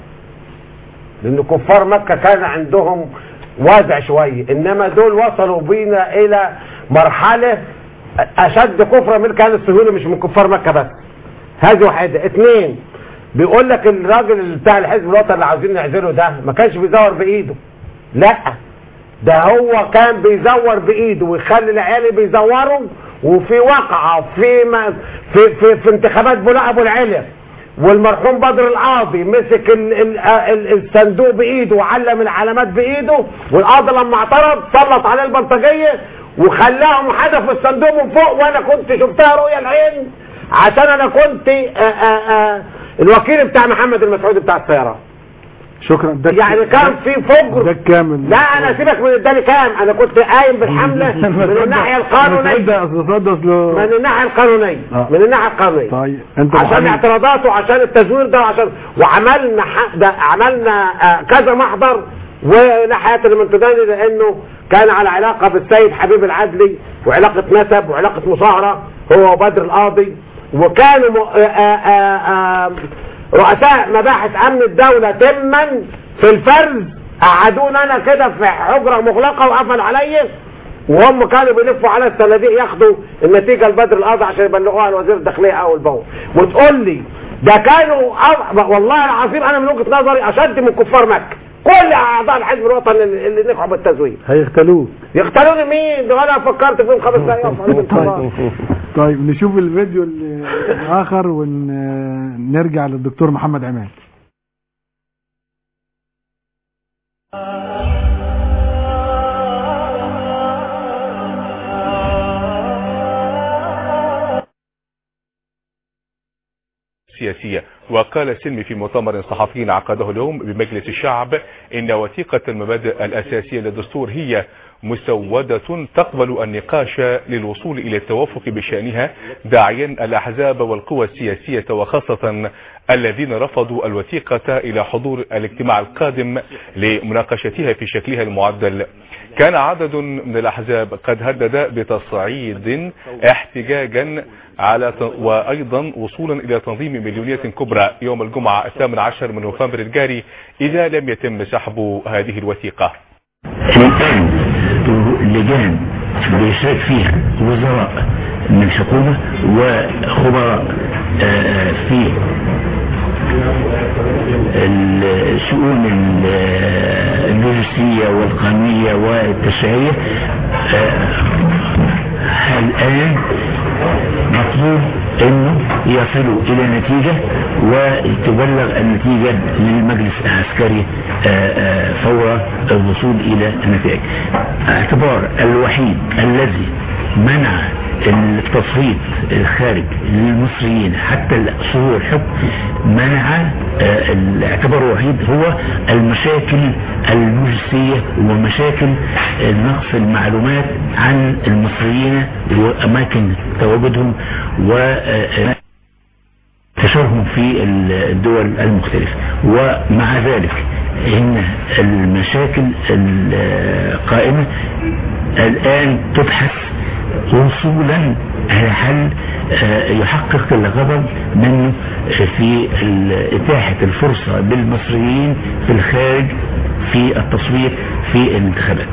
لان كفار مكه كان عندهم وازع شويه انما دول وصلوا بينا الى مرحله اشد كفرا من كان الصهيوني مش من كفار مكه بس هذه واحده اثنين بيقول لك الراجل بتاع الحزب الوطني اللي عاوزين نعزله ده ما كانش بيزور بايده لا ده هو كان بيزور بايده ويخلي العيال بيزوروا وفي وقعه في ما في في, في انتخابات بولاق ابو العلم والمرحوم بدر القاضي مسك ال ال ال الصندوق بايده وعلم العلامات بايده والقاضي لما اعترض سلط عليه البلطجيه وخلاهم حدف الصندوق من فوق وانا كنت شفتها رؤيا العين عشان انا كنت آآ آآ الوكيل بتاع محمد المسعود بتاع السيارات شكرا ده يعني كان في فجر ده كامل لا انا سيبك من اداني كام انا كنت قايم بالحمله من الناحيه القانونيه ده اصل صد اصل من الناحيه القانونيه آه. من الناحيه القانونيه طيب انت عشان محامي. اعتراضاته وعشان التزوير ده وعشان وعملنا ح- ده عملنا آه، كذا محضر ولا حياه لمن تداني لانه كان على علاقه بالسيد حبيب العدلي وعلاقه نسب وعلاقه مصاهره هو وبدر القاضي وكانوا م- آه، آه، آه، رؤساء مباحث امن الدوله تما في الفرز قعدونا انا كده في حجره مغلقه وقفل عليا وهم كانوا بيلفوا على الصناديق ياخدوا النتيجه لبدر القاضي عشان يبلغوها لوزير الداخليه اول باول وتقول لي ده كانوا أو... والله العظيم انا من وجهه نظري اشد من كفار مكه كل اعضاء الحزب الوطني اللي اللي نجحوا بالتزوير هيختلوك يقتلوني مين ده ولا فكرت فيهم خمس دقايق طيب طيب نشوف الفيديو ال- الاخر ونرجع للدكتور محمد عماد سياسية وقال سلمي في مؤتمر صحفي عقده اليوم بمجلس الشعب إن وثيقة المبادئ الأساسية للدستور هي مسودة تقبل النقاش للوصول إلى التوافق بشأنها داعيا الأحزاب والقوى السياسية وخاصة الذين رفضوا الوثيقة إلى حضور الاجتماع القادم لمناقشتها في شكلها المعدل كان عدد من الأحزاب قد هدد بتصعيد احتجاجا على ت- وأيضا وصولا إلى تنظيم مليونية كبرى يوم الجمعة الثامن عشر من نوفمبر الجاري إذا لم يتم سحب هذه الوثيقة الآن لجان بيشارك فيها وزراء من الحكومة وخبراء آه، في الشؤون ال- اللوجستية والقانونية والتشريعية آه، الآن مطلوب انه يصلوا الى نتيجة وتبلغ النتيجة للمجلس العسكري آه، آه، فور الوصول الى النتائج اعتبار الوحيد الذي منع التصويت الخارج للمصريين حتى صدور الحكم منع آه، الاعتبار الوحيد هو المشاكل اللوجستية ومشاكل نقص المعلومات عن المصريين وأماكن تواجدهم و تشارهم في الدول المختلفة ومع ذلك ان المشاكل القائمة الان تبحث وصولا على حل آه، يحقق الغرض منه في ال- اتاحة الفرصة للمصريين في الخارج في التصويت في الانتخابات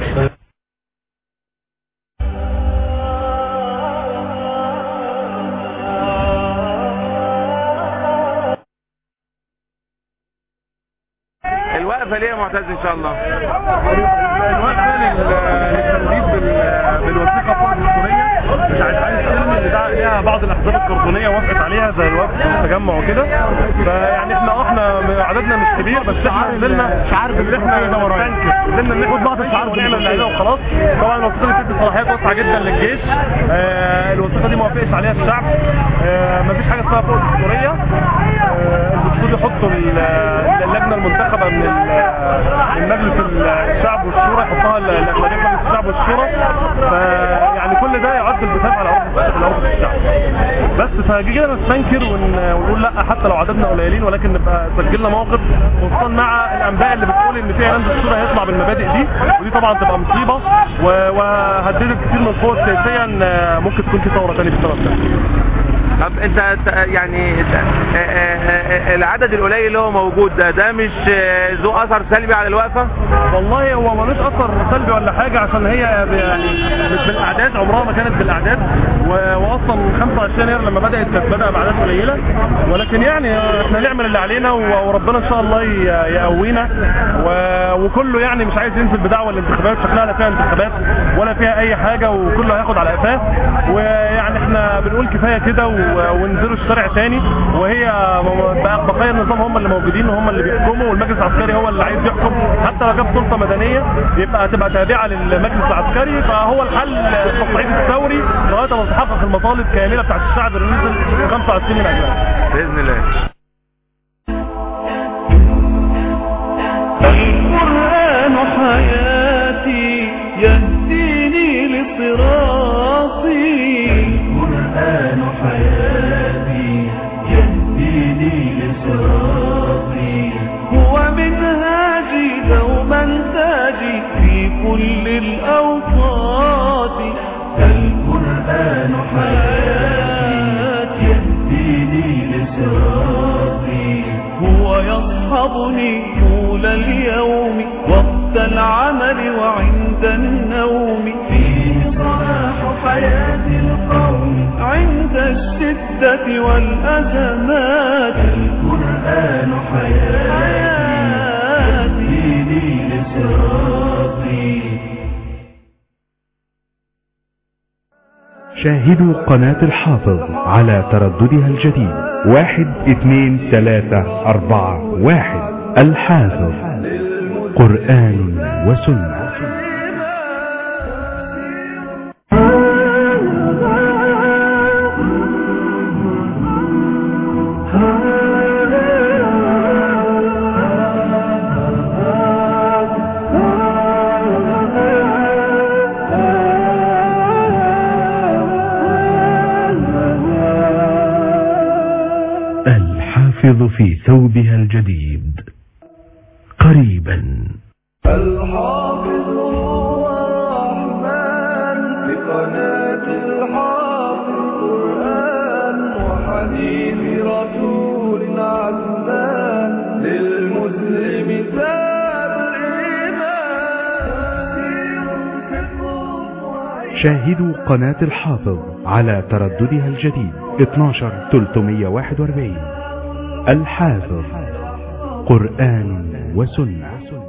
الوقفة ليه يا معتز ان شاء الله الوقفه للتنديد بال- بالوثيقه فوق الدستوريه بتاعت علي السلمي اللي دعا عليها بعض الاحزاب الكرتونيه وافقت عليها زي الوفد التجمع وكده فيعني احنا احنا عددنا مش كبير بس احنا نزلنا مش عارف ان احنا نستنكر نزلنا ناخد بعض الشعار ونعمل اللي علينا وخلاص طبعا الوثيقه دي بتدي صلاحيات واسعه جدا للجيش آه الوثيقه دي ما وافقش عليها الشعب آه مفيش حاجه اسمها فوق الدستوريه آه الدستور يحطوا ال- اللجنه المنتخبه من ال- من مجلس الشعب والشورى يحطها ال- الاغلبيه في مجلس الشعب والشورى فيعني كل ده يعد البساط على عرض على عرض الشعب بس فجي كده نستنكر ون- ونقول لا حتى لو عددنا قليلين ولكن نبقى سجلنا موقف خصوصا مع الانباء اللي بتقول ان في اعلان دستوري هيطلع بالمبادئ دي ودي طبعا تبقى مصيبه و- وهددت كتير من القوى السياسيه ان ممكن تكون في ثوره ثانيه بسبب ده طب انت انت يعني انت- آه، آه، آه، العدد القليل اللي هو موجود ده ده مش آه، ذو اثر سلبي على الوقفه والله هو ملوش اثر سلبي ولا حاجه عشان هي يعني مش بالاعداد عمرها ما كانت بالاعداد و- واصلا 25 يناير لما بدات كانت بدأ باعداد قليله ولكن يعني احنا نعمل اللي علينا و- وربنا ان شاء الله ي- يقوينا و- وكله يعني مش عايز ينزل بدعوه الانتخابات شكلها لا فيها انتخابات ولا فيها اي حاجه وكله هياخد على قفاه ويعني احنا بنقول كفايه كده و- وننزلوا الشارع تاني وهي بقى بقايا النظام هم اللي موجودين وهم اللي بيحكموا والمجلس العسكري هو اللي عايز يحكم حتى لو جاب سلطه مدنيه يبقى تبقى تابعه للمجلس العسكري فهو الحل التصعيد الثوري لغايه ما تتحقق المطالب كامله بتاعت الشعب اللي نزل 25 من اجلها باذن الله القرآن حياتي يهديني لصراطي القرآن حياتي يهديني لصراطي هو منهاجي دوما تاجي في كل الأوقات القرآن حياتي يهديني لصراطي هو يصحبني طول اليوم وقت العمل وعند النوم فيه صلاح حياة القوم عند الشدة والأزمات القرآن حياتي يهديني لصراطي شاهدوا قناة الحافظ على ترددها الجديد واحد اثنين ثلاثة أربعة واحد الحافظ قرآن وسنة Ah تحتفظ في ثوبها الجديد قريبا الحافظ هو الرحمن لقناة الحافظ قرآن وحديث رسول عدنان للمسلم ساب شاهدوا قناة الحافظ على ترددها الجديد 12 341 الحافظ قرآن وسنة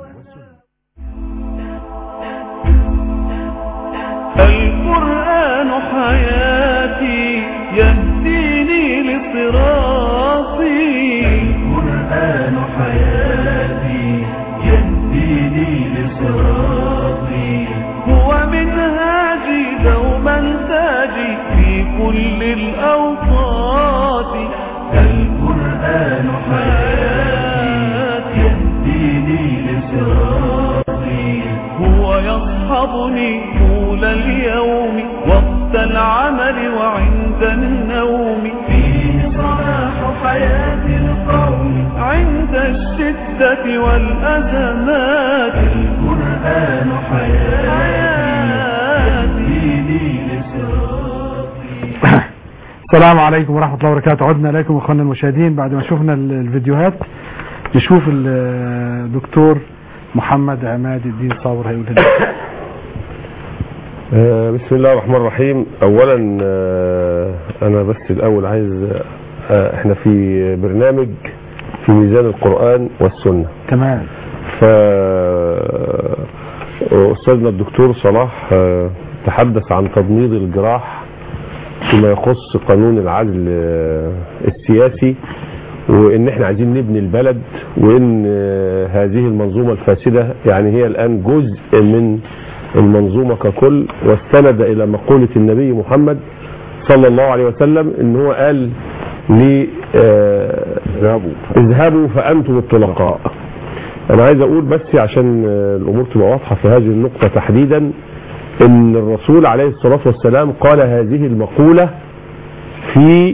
القرآن حياتي يهديني لصراطي القرآن حياتي يهديني لصراطي هو منهاجي دوما تاجي في كل الأوقات القرآن حياتي يهديني لصراطي هو يصحبني طول اليوم وقت العمل وعند النوم فيه صلاح حياة القوم عند الشدة والأزمات القرآن حياتي يهديني السلام عليكم ورحمة الله وبركاته عدنا إليكم أخواننا المشاهدين بعد ما شفنا ال- الفيديوهات نشوف الدكتور محمد عماد الدين صابر هيقول لنا آه، بسم الله الرحمن الرحيم اولا آه، انا بس الاول عايز آه، احنا في برنامج في ميزان القرآن والسنة تمام ف أستاذنا الدكتور صلاح آه، تحدث عن تضميد الجراح فيما يخص قانون العزل آه، السياسي وان احنا عايزين نبني البلد وان آه، هذه المنظومة الفاسدة يعني هي الان جزء من المنظومة ككل واستند الى مقولة النبي محمد صلى الله عليه وسلم ان هو قال لي آه، اذهبوا فانتم الطلقاء انا عايز اقول بس عشان آه، الامور تبقى واضحة في هذه النقطة تحديدا ان الرسول عليه الصلاة والسلام قال هذه المقولة في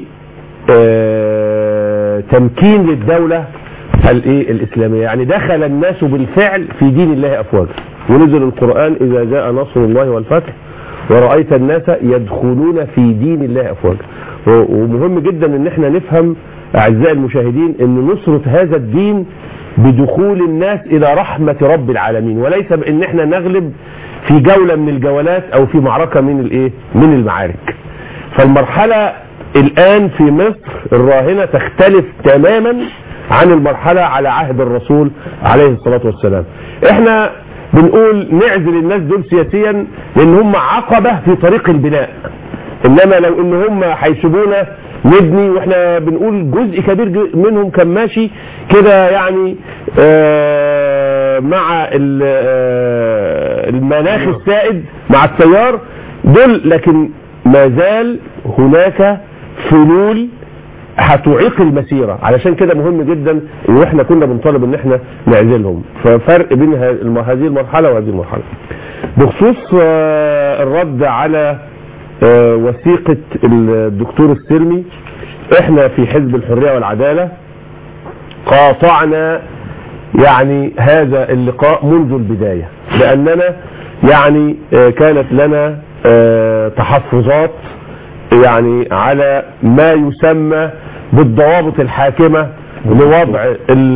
آه، تمكين للدولة الايه الاسلامية يعني دخل الناس بالفعل في دين الله افواجا ونزل القرآن اذا جاء نصر الله والفتح ورأيت الناس يدخلون في دين الله افواجا و- ومهم جدا ان احنا نفهم اعزائي المشاهدين ان نصرة هذا الدين بدخول الناس الى رحمة رب العالمين وليس بان احنا نغلب في جولة من الجولات او في معركة من الايه من المعارك فالمرحلة الان في مصر الراهنة تختلف تماما عن المرحلة على عهد الرسول عليه الصلاة والسلام احنا بنقول نعزل الناس دول سياسيا لان هم عقبة في طريق البناء انما لو ان هم هيسيبونا نبني واحنا بنقول جزء كبير ج- منهم كان ماشي كده يعني آه، مع ال- آه، المناخ السائد مع التيار دول لكن ما زال هناك فلول هتعيق المسيرة علشان كده مهم جدا واحنا كنا بنطالب ان احنا نعزلهم ففرق بين ه- الم- هذه المرحلة وهذه المرحلة بخصوص آه، الرد على آه، وثيقة الدكتور السلمي احنا في حزب الحرية والعدالة قاطعنا يعني هذا اللقاء منذ البداية لأننا يعني آه، كانت لنا آه، تحفظات يعني على ما يسمى بالضوابط الحاكمة لوضع ال-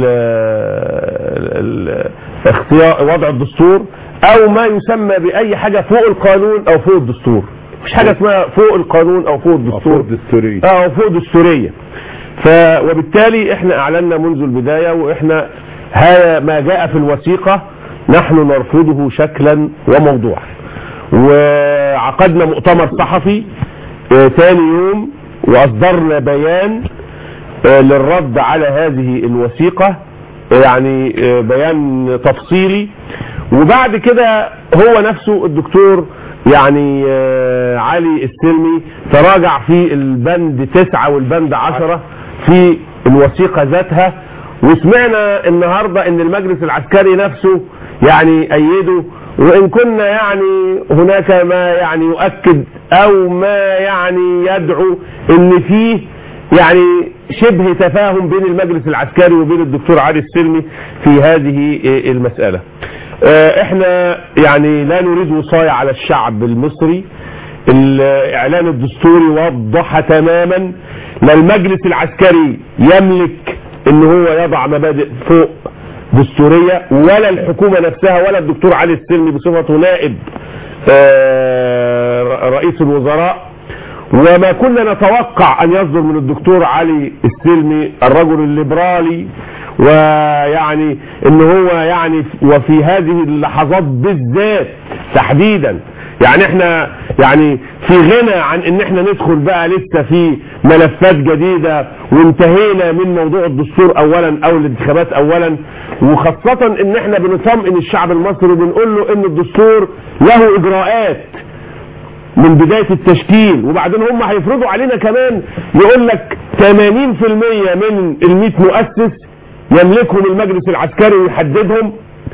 ال- اختيار وضع الدستور او ما يسمى باي حاجة فوق القانون او فوق الدستور مش حاجة اسمها فوق القانون او فوق الدستور فوق الدستورية. اه او فوق دستورية ف وبالتالي احنا اعلنا منذ البداية واحنا هذا ما جاء في الوثيقة نحن نرفضه شكلا وموضوعا وعقدنا مؤتمر صحفي آه، تاني يوم واصدرنا بيان آه، للرد على هذه الوثيقة آه، يعني آه، بيان تفصيلي وبعد كده هو نفسه الدكتور يعني آه، علي السلمي تراجع في البند تسعة والبند عشرة في الوثيقة ذاتها وسمعنا النهاردة ان المجلس العسكري نفسه يعني ايده وان كنا يعني هناك ما يعني يؤكد او ما يعني يدعو ان فيه يعني شبه تفاهم بين المجلس العسكري وبين الدكتور علي السلمي في هذه المسألة آه، احنا يعني لا نريد وصاية على الشعب المصري الاعلان الدستوري وضح تماما لا المجلس العسكري يملك ان هو يضع مبادئ فوق دستورية ولا الحكومة نفسها ولا الدكتور علي السلمي بصفته نائب آه، رئيس الوزراء وما كنا نتوقع ان يصدر من الدكتور علي السلمي الرجل الليبرالي ويعني ان هو يعني وفي هذه اللحظات بالذات تحديدا يعني احنا يعني في غنى عن ان احنا ندخل بقى لسه في ملفات جديدة وانتهينا من موضوع الدستور اولا او الانتخابات اولا وخاصة ان احنا بنطمئن الشعب المصري وبنقول له ان الدستور له اجراءات من بداية التشكيل وبعدين هم هيفرضوا علينا كمان يقول لك 80% من ال 100 مؤسس يملكهم المجلس العسكري ويحددهم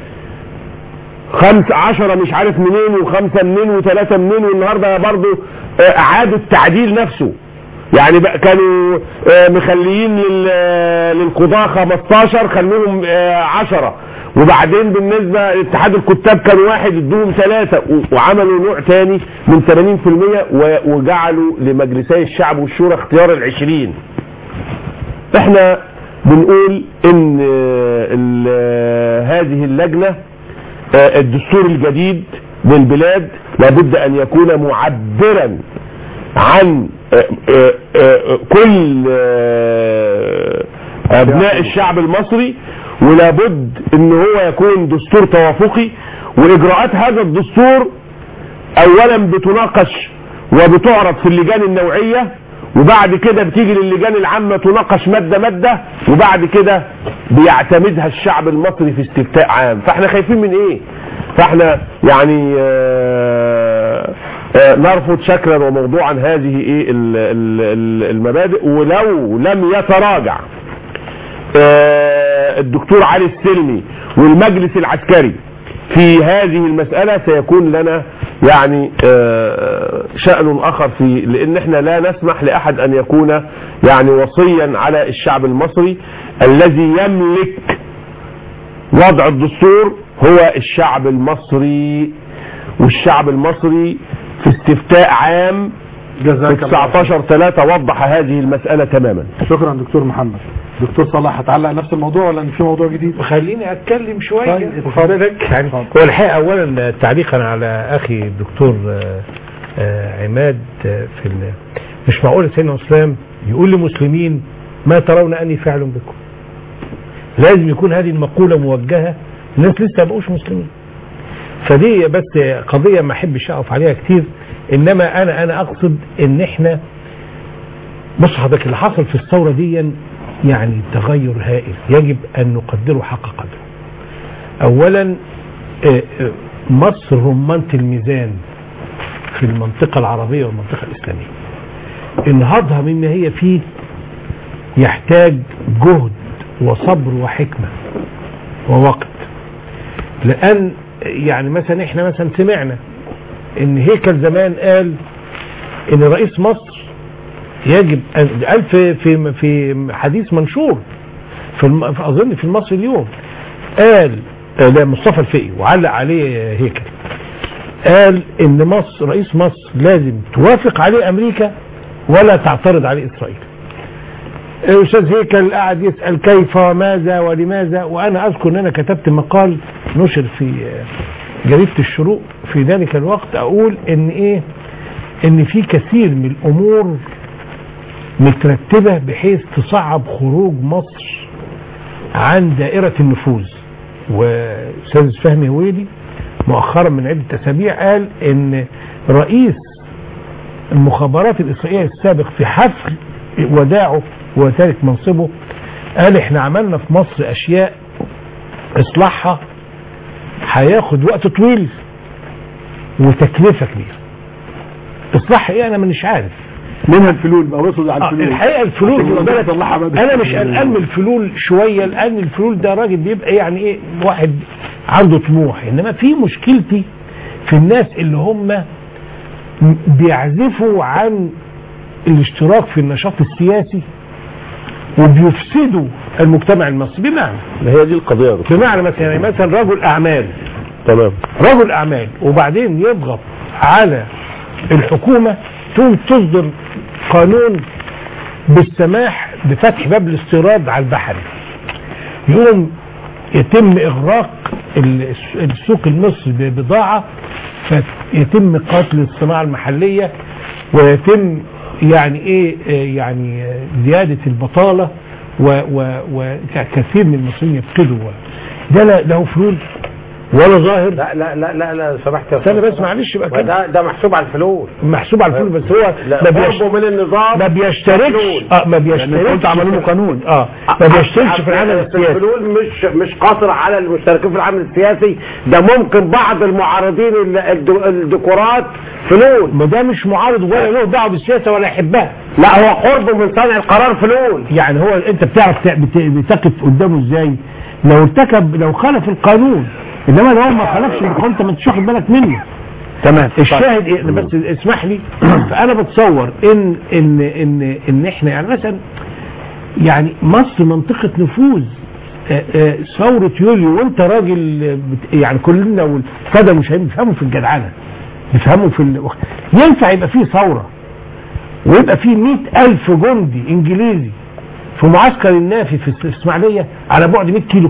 خمسة عشرة مش عارف منين وخمسة منين وثلاثة منين والنهاردة برضو آه، اعادة تعديل نفسه يعني بقى كانوا آه، مخليين لل- للقضاة 15 خلوهم آه، 10 وبعدين بالنسبة لاتحاد الكتاب كان واحد ادوهم ثلاثة و- وعملوا نوع تاني من 80% و- وجعلوا لمجلسي الشعب والشورى اختيار العشرين احنا بنقول ان آه، ال- آه، هذه اللجنة آه، الدستور الجديد للبلاد لابد ان يكون معبرا عن آه، آه، آه، كل آه، ابناء الشعب المصري ولابد ان هو يكون دستور توافقي واجراءات هذا الدستور اولا بتناقش وبتعرض في اللجان النوعية وبعد كده بتيجي للجان العامة تناقش مادة مادة وبعد كده بيعتمدها الشعب المصري في استفتاء عام فاحنا خايفين من ايه فاحنا يعني آه آه نرفض شكلا وموضوعا هذه ايه ال- ال- ال- المبادئ ولو لم يتراجع آه الدكتور علي السلمي والمجلس العسكري في هذه المسألة سيكون لنا يعني آه، شأن آخر في لأن احنا لا نسمح لأحد أن يكون يعني وصيا على الشعب المصري الذي يملك وضع الدستور هو الشعب المصري والشعب المصري في استفتاء عام في 19 3 وضح هذه المسألة تماما شكرا دكتور محمد دكتور صلاح هتعلق نفس الموضوع ولا ان في موضوع جديد خليني اتكلم شويه طيب، حضرتك يعني هو الحقيقه اولا تعليقا على اخي الدكتور آه، آه، عماد آه، في ال- مش معقول سيدنا اسلام يقول لمسلمين ما ترون اني فاعل بكم لازم يكون هذه المقوله موجهه لناس لسه ما بقوش مسلمين فدي بس قضيه ما احبش اقف عليها كتير انما انا انا اقصد ان احنا بص حضرتك اللي حصل في الثوره دي يعني تغير هائل يجب ان نقدره حق قدره اولا آه، آه، مصر رمانة الميزان في المنطقة العربية والمنطقة الإسلامية انهاضها مما هي فيه يحتاج جهد وصبر وحكمة ووقت لأن يعني مثلا احنا مثلا سمعنا ان هيكل زمان قال ان رئيس مصر يجب أن قال في في في حديث منشور في الم... في- اظن في المصري اليوم قال آه، لا مصطفى الفقي وعلق عليه هيكل قال ان مصر رئيس مصر لازم توافق عليه امريكا ولا تعترض عليه اسرائيل الاستاذ هيكل قاعد يسال كيف وماذا ولماذا وانا اذكر ان انا كتبت مقال نشر في آه، جريده الشروق في ذلك الوقت اقول ان ايه ان في كثير من الامور مترتبه بحيث تصعب خروج مصر عن دائره النفوذ واستاذ فهمي هويدي مؤخرا من عده اسابيع قال ان رئيس المخابرات الاسرائيليه السابق في حفل وداعه وتارك منصبه قال احنا عملنا في مصر اشياء اصلاحها هياخد وقت طويل وتكلفه كبيره اصلاح ايه انا مش عارف منها الفلول بقى وصل على آه، الفلول الحقيقه الفلول عشان خد بالك يطلعها بدري. انا مش قلقان من الفلول شويه لان الفلول ده راجل بيبقى يعني ايه واحد عنده طموح انما في مشكلتي في الناس اللي هم بيعزفوا عن الاشتراك في النشاط السياسي وبيفسدوا المجتمع المصري بمعنى هي دي القضيه يا دكتور. بمعنى مثلا يعني مثلا رجل اعمال تمام رجل اعمال وبعدين يضغط على الحكومه تقوم تصدر قانون بالسماح بفتح باب الاستيراد على البحري يقوم يتم اغراق ال- السوق المصري ببضاعه فيتم قتل الصناعه المحليه ويتم يعني ايه آه، يعني آه، زياده البطاله وكثير من المصريين يفقدوا ده لا له فلول ولا ظاهر لا لا لا لا لا سمحت يا استنى أستاذ. بس معلش بقى كده ده ده محسوب على الفلوس محسوب على الفلول بس هو لا ما بيش- قربه من النظام ما بيشتركش فلول. اه ما بيشتركش قلت عملوا له قانون اه ما بيشتركش في العمل السياسي الفلول مش مش قاصر على المشتركين في العمل السياسي ده ممكن بعض المعارضين ال- الد- الديكورات فلول ما ده مش معارض ولا له دعوه بالسياسه ولا يحبها لا هو قربه من صانع القرار فلول يعني هو انت بتعرف ت- بت- بتقف قدامه ازاي لو ارتكب لو خالف القانون انما لو ما خالفش القانون انت ما انتش واخد بالك منه تمام الشاهد إيه؟ أنا بس اسمح لي فانا بتصور ان ان ان ان احنا يعني مثلا يعني مصر منطقه نفوذ آه، آه، ثورة يوليو وانت راجل آه، بت- يعني كلنا والسادة مش بيفهموا في الجدعنة بيفهموا في ال... ينفع يبقى فيه ثورة ويبقى فيه مئة ألف جندي إنجليزي في معسكر النافي في الإسماعيلية على بعد 100 كيلو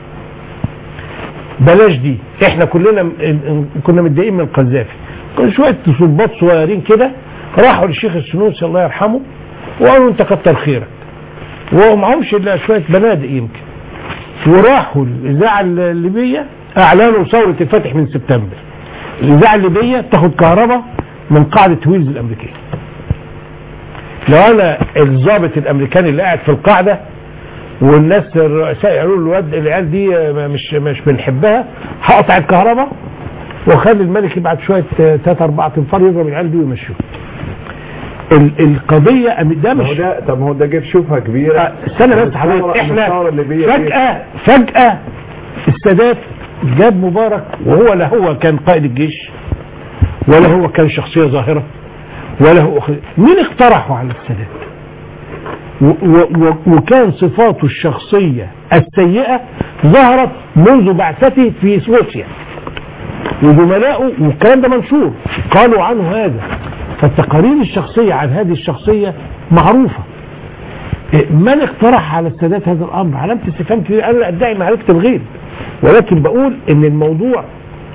بلاش دي احنا كلنا م- م- كنا متضايقين من القذافي كان شويه ضباط صغيرين كده راحوا للشيخ السنوسي الله يرحمه وقالوا انت كتر خيرك ومعهمش الا شويه بنادق يمكن وراحوا الاذاعه الليبيه اعلنوا ثوره الفتح من سبتمبر الاذاعه الليبيه تاخد كهرباء من قاعده ويلز الامريكيه لو انا الضابط الامريكاني اللي قاعد في القاعده والناس الرؤساء يقولوا له الواد العيال دي مش مش بنحبها هقطع الكهرباء واخلي الملك يبعت شويه ثلاث اربع تنفار يضرب العيال دي ويمشوه. ال- القضيه أم- ده ما هو مش ده طب ما هو ده جاب شبهه كبيره استنى بس الثورة- حضرتك احنا الثورة الليبية دي- فجأة فجأة السادات جاب مبارك وهو لا هو كان قائد الجيش ولا هو كان شخصية ظاهرة ولا هو مين اقترحه على السادات و- و- و- وكان صفاته الشخصية السيئة ظهرت منذ بعثته في روسيا وزملائه والكلام ده منشور قالوا عنه هذا فالتقارير الشخصية عن هذه الشخصية معروفة إيه، من اقترح على السادات هذا الامر علامه استفهام كبيره انا لا ادعي معرفه الغيب ولكن بقول ان الموضوع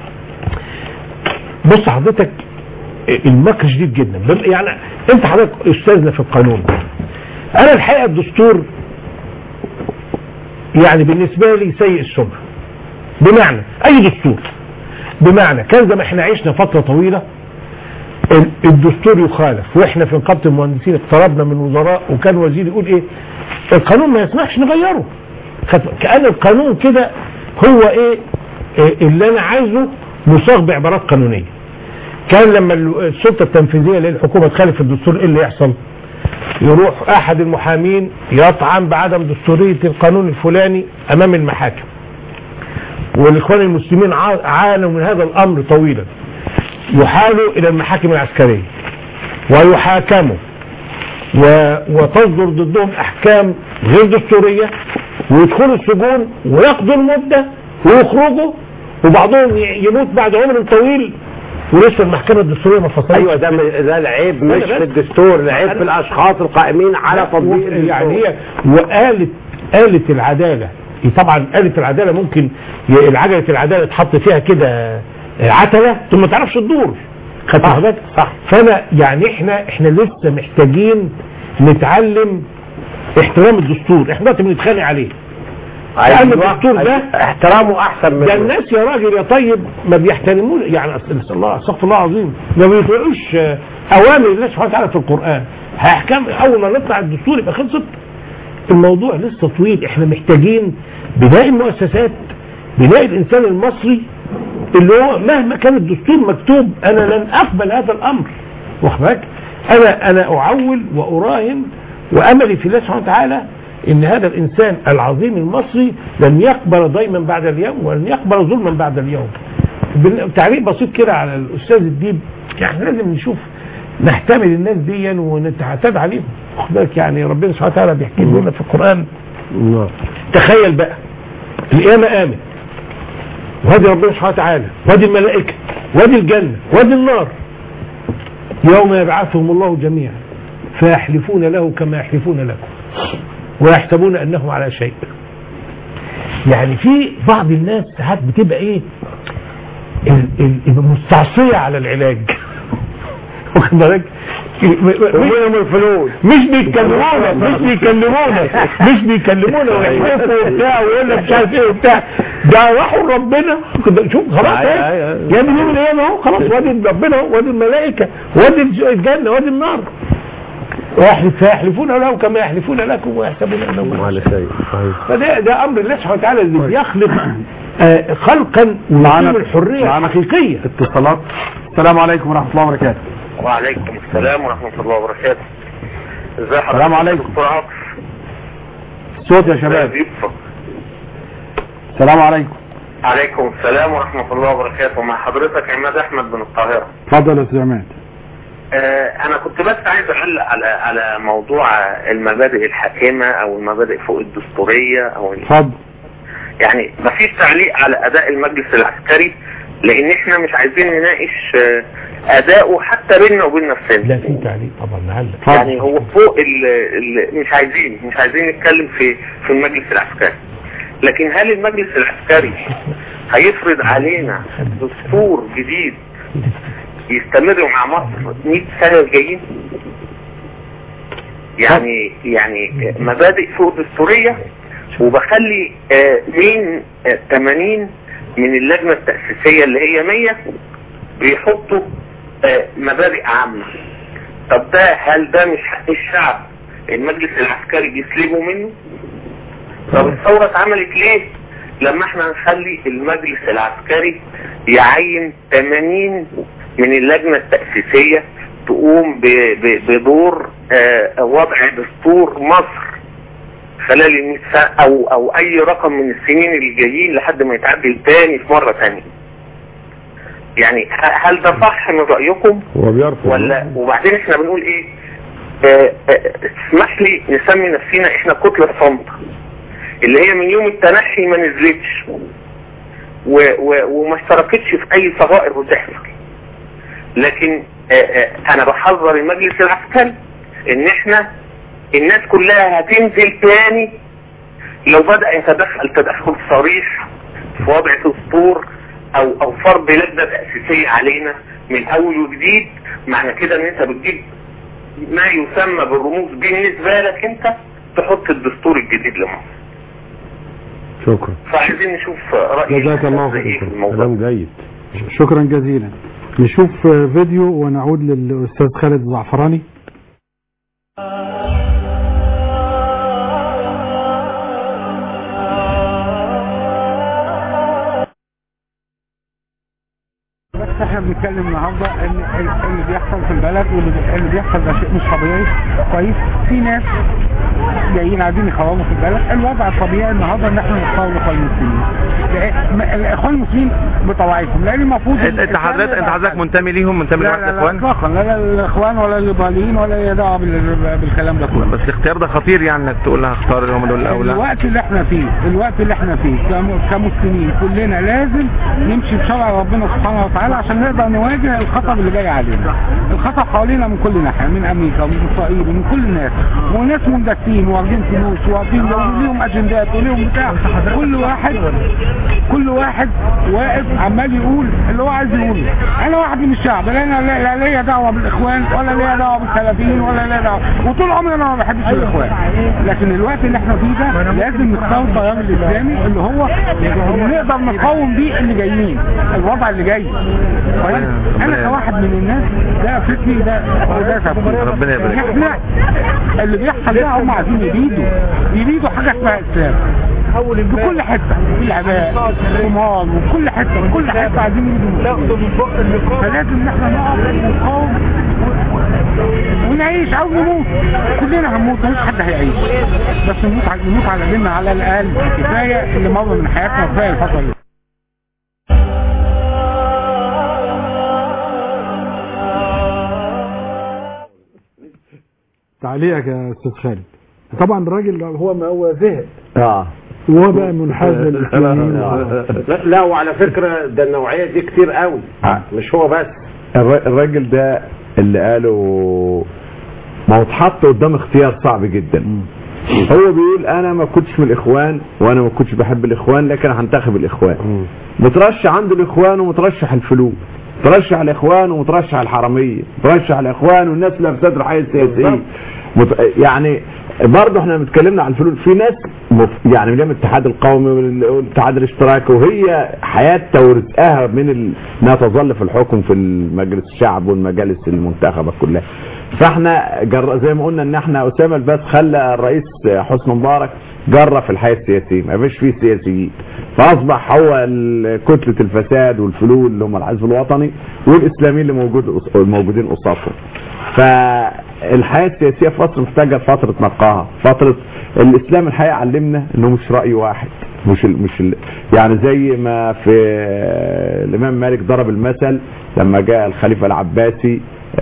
بص حضرتك إيه، المكر شديد جدا بم- يعني انت حضرتك استاذنا في القانون انا الحقيقه الدستور يعني بالنسبه لي سيء السمعه بمعنى اي دستور بمعنى كان زي ما احنا عشنا فتره طويله ال- الدستور يخالف واحنا في نقابه المهندسين اقتربنا من وزراء وكان وزير يقول ايه القانون ما يسمحش نغيره خد- كان القانون كده هو ايه إيه اللي انا عايزه مصاغ بعبارات قانونيه كان لما ال- السلطه التنفيذيه اللي هي الحكومه تخالف الدستور ايه اللي يحصل يروح احد المحامين يطعن بعدم دستوريه القانون الفلاني امام المحاكم والاخوان المسلمين عا- عانوا من هذا الامر طويلا يحالوا الى المحاكم العسكريه ويحاكموا و... وتصدر ضدهم احكام غير دستوريه ويدخلوا السجون ويقضوا المده ويخرجوا وبعضهم ي- يموت بعد عمر طويل ولسه المحكمه الدستوريه ما فصلتش ايوه ده ده العيب مش في الدستور العيب في الاشخاص القائمين على تطبيق الدستور. يعني هي وآلة آلة العدالة هي طبعا آلة العدالة ممكن ي- العجلة العدالة تحط فيها كده عتلة ثم ما تعرفش تدور خدت بالك؟ صح فانا يعني احنا احنا لسه محتاجين نتعلم احترام الدستور احنا دلوقتي بنتخانق عليه لان أيوة، الدستور ده احترامه احسن من ده الناس يا راجل يا طيب ما بيحترموش يعني أصل- الله استغفر الله العظيم ما بيطيعوش آه، اوامر الله سبحانه وتعالى في القران هيحكم اول ما نطلع الدستور يبقى خلصت الموضوع لسه طويل احنا محتاجين بناء المؤسسات بناء الانسان المصري اللي هو مهما كان الدستور مكتوب انا لن اقبل هذا الامر واخد بالك؟ انا انا اعول واراهن واملي في الله سبحانه وتعالى ان هذا الانسان العظيم المصري لن يقبل ضيما بعد اليوم ولن يقبل ظلما بعد اليوم بال- تعليق بسيط كده على الاستاذ الديب يعني لازم نشوف نحتمل الناس دي ونتعتاد عليهم واخد بالك يعني ربنا سبحانه وتعالى بيحكي لنا في القران تخيل بقى القيامه قامت وادي ربنا سبحانه وتعالى وادي الملائكه وادي الجنه وادي النار يوم يبعثهم الله جميعا فيحلفون له كما يحلفون لكم ويحسبون انهم على شيء يعني في بعض الناس ساعات بتبقى ايه ال- ال- المستعصيه على العلاج واخد بالك ومنهم الفلوس مش بيكلمونا مش بيكلمونا مش بيكلمونا ويحلفوا وبتاع ويقول لك مش عارف ايه وبتاع ده راحوا ربنا شوف خلاص أيوة، ايه أيوة. يا ابني من ايه اهو خلاص وادي ربنا أهو، وادي الملائكه وادي الجنه وادي النار ويحلف فيحلفون له كما يحلفون لكم ويحسبون انهم على شيء فده ده امر الله سبحانه وتعالى اللي بيخلق آه، خلقا معانا ويقيم الحريه معانا الحقيقيه اتصالات السلام عليكم ورحمه الله وبركاته وعليكم السلام ورحمة الله وبركاته ازي حضرتك السلام عليكم. دكتور عاطف صوت يا شباب يوسف السلام عليكم عليكم السلام ورحمة الله وبركاته مع حضرتك عماد احمد من القاهرة اتفضل يا استاذ عماد آه انا كنت بس عايز اعلق على على موضوع المبادئ الحاكمة او المبادئ فوق الدستورية او ال- اتفضل يعني مفيش تعليق على اداء المجلس العسكري لان احنا مش عايزين نناقش آه، اداؤه حتى بيننا وبين نفسنا لا في تعليق طبعا نعلق يعني هو فوق ال ال مش عايزين مش عايزين نتكلم في في المجلس العسكري لكن هل المجلس العسكري هيفرض علينا دستور جديد يستمر مع مصر 100 سنة الجايين يعني يعني مبادئ فوق دستورية وبخلي آه، مين آه، 80 من اللجنة التأسيسية اللي هي 100 بيحطوا آه، مبادئ عامة طب ده هل ده مش حق الشعب المجلس العسكري بيسلبه منه طب الثورة اتعملت ليه لما احنا نخلي المجلس العسكري يعين 80 من اللجنة التأسيسية تقوم ب- ب- بدور آه، وضع دستور مصر خلال ال 100 سنة او او اي رقم من السنين اللي جايين لحد ما يتعدل تاني في مرة تانية يعني ه- هل ده صح من رأيكم هو بيرفض ولا وبعدين احنا بنقول ايه آه، آه، اسمح لي نسمي نفسنا احنا كتلة صامتة اللي هي من يوم التنحي ما نزلتش و و وما اشتركتش في اي صغائر بتحصل لكن آه، آه، انا بحذر المجلس العسكري ان احنا الناس كلها هتنزل تاني لو بدأ يتدخل تدخل صريح في وضع دستور او او فرض لجنة تأسيسية علينا من اول وجديد معنى كده ان انت بتجيب ما يسمى بالرموز بالنسبة لك انت تحط الدستور الجديد لمصر شكرا فعايزين نشوف رأي جزاك الله الناس ايه في خير الموضوع كلام جيد شكرا جزيلا نشوف فيديو ونعود للاستاذ خالد الزعفراني بس احنا بنتكلم النهارده ان ال- اللي بيحصل في البلد واللي بي- اللي بيحصل ده شيء مش طبيعي كويس في ناس جايين عايزين يخرجوا في البلد الوضع الطبيعي النهارده ان احنا نختار الاخوان المسلمين لأ- م- الاخوان المسلمين بطبيعتهم لان المفروض انت انت حضرتك انت حضرتك منتمي ليهم منتمي لا لواحد لا لا الاخوان اطلاقا لا لا الاخوان ولا الليبراليين ولا ليا دعوه بال- بالكلام ده كله بس الاختيار ده خطير يعني انك تقول لها اختار اللي هم دول او لا الوقت اللي احنا فيه الوقت اللي احنا فيه كم- كمسلمين كلنا لازم نمشي بشرع ربنا سبحانه وتعالى عشان نقدر نواجه الخطر اللي جاي علينا الخطر حوالينا من كل ناحيه من امريكا ومن اسرائيل ومن كل الناس وناس مندسين واخدين فلوس واخدين ليهم اجندات وليهم بتاع كل واحد كل واحد واقف عمال يقول اللي هو عايز يقوله انا واحد من الشعب لا انا لا لا ليا دعوه بالاخوان ولا ليا دعوه بالسلفيين ولا ليا دعوه وطول عمري انا ما بحبش الاخوان لكن الوقت اللي احنا فيه ده لازم نختار التيار الاسلامي اللي هو اللي نقدر نقاوم بيه اللي جايين الوضع اللي جاي كويس انا كواحد من الناس ده فكري ده ده تفكيري. ربنا يبارك. احنا اللي بيحصل ده هم عايزين يريدوا يريدوا حاجه اسمها اسلام في كل حته في العباء في مال وفي كل حته في كل حته عايزين يريدوا مسلمين. فلازم ان احنا نقف ونقاوم و- ونعيش او نموت كلنا هنموت مفيش حد هيعيش بس نموت على نموت على ديننا على الاقل كفايه اللي مر من حياتنا كفايه الفتره اللي تعليقك يا استاذ خالد طبعا الراجل هو ما هو زهق اه وهو بقى منحاز للاسلاميين لا, لا وعلى فكرة ده النوعية دي كتير قوي مش هو بس الر- الراجل ده اللي قاله ما هو اتحط قدام اختيار صعب جدا هو بيقول انا ما كنتش من الاخوان وانا ما كنتش بحب الاخوان لكن هنتخب الاخوان مترشح عنده الاخوان ومترشح الفلول مترشح الاخوان ومترشح الحراميه مترشح الاخوان والناس اللي في صدر حي السياسيين مت... يعني برضه احنا اتكلمنا عن الفلول في ناس مف... يعني من الاتحاد القومي وال- والاتحاد الاشتراكي وهي حياتها ورزقها من ال... انها تظل في الحكم في المجلس الشعب والمجالس المنتخبه كلها فاحنا جر... زي ما قلنا ان احنا اسامه الباس خلى الرئيس حسني مبارك جرى في الحياه السياسيه ما فيش فيه سياسيين فاصبح هو ال- كتله الفساد والفلول اللي هم الحزب الوطني والاسلاميين اللي موجود موجودين قصادهم فالحياه السياسيه في مصر محتاجه فتره نقاهه فتره الاسلام الحقيقه علمنا انه مش راي واحد مش ال مش ال يعني زي ما في الامام مالك ضرب المثل لما جاء الخليفه العباسي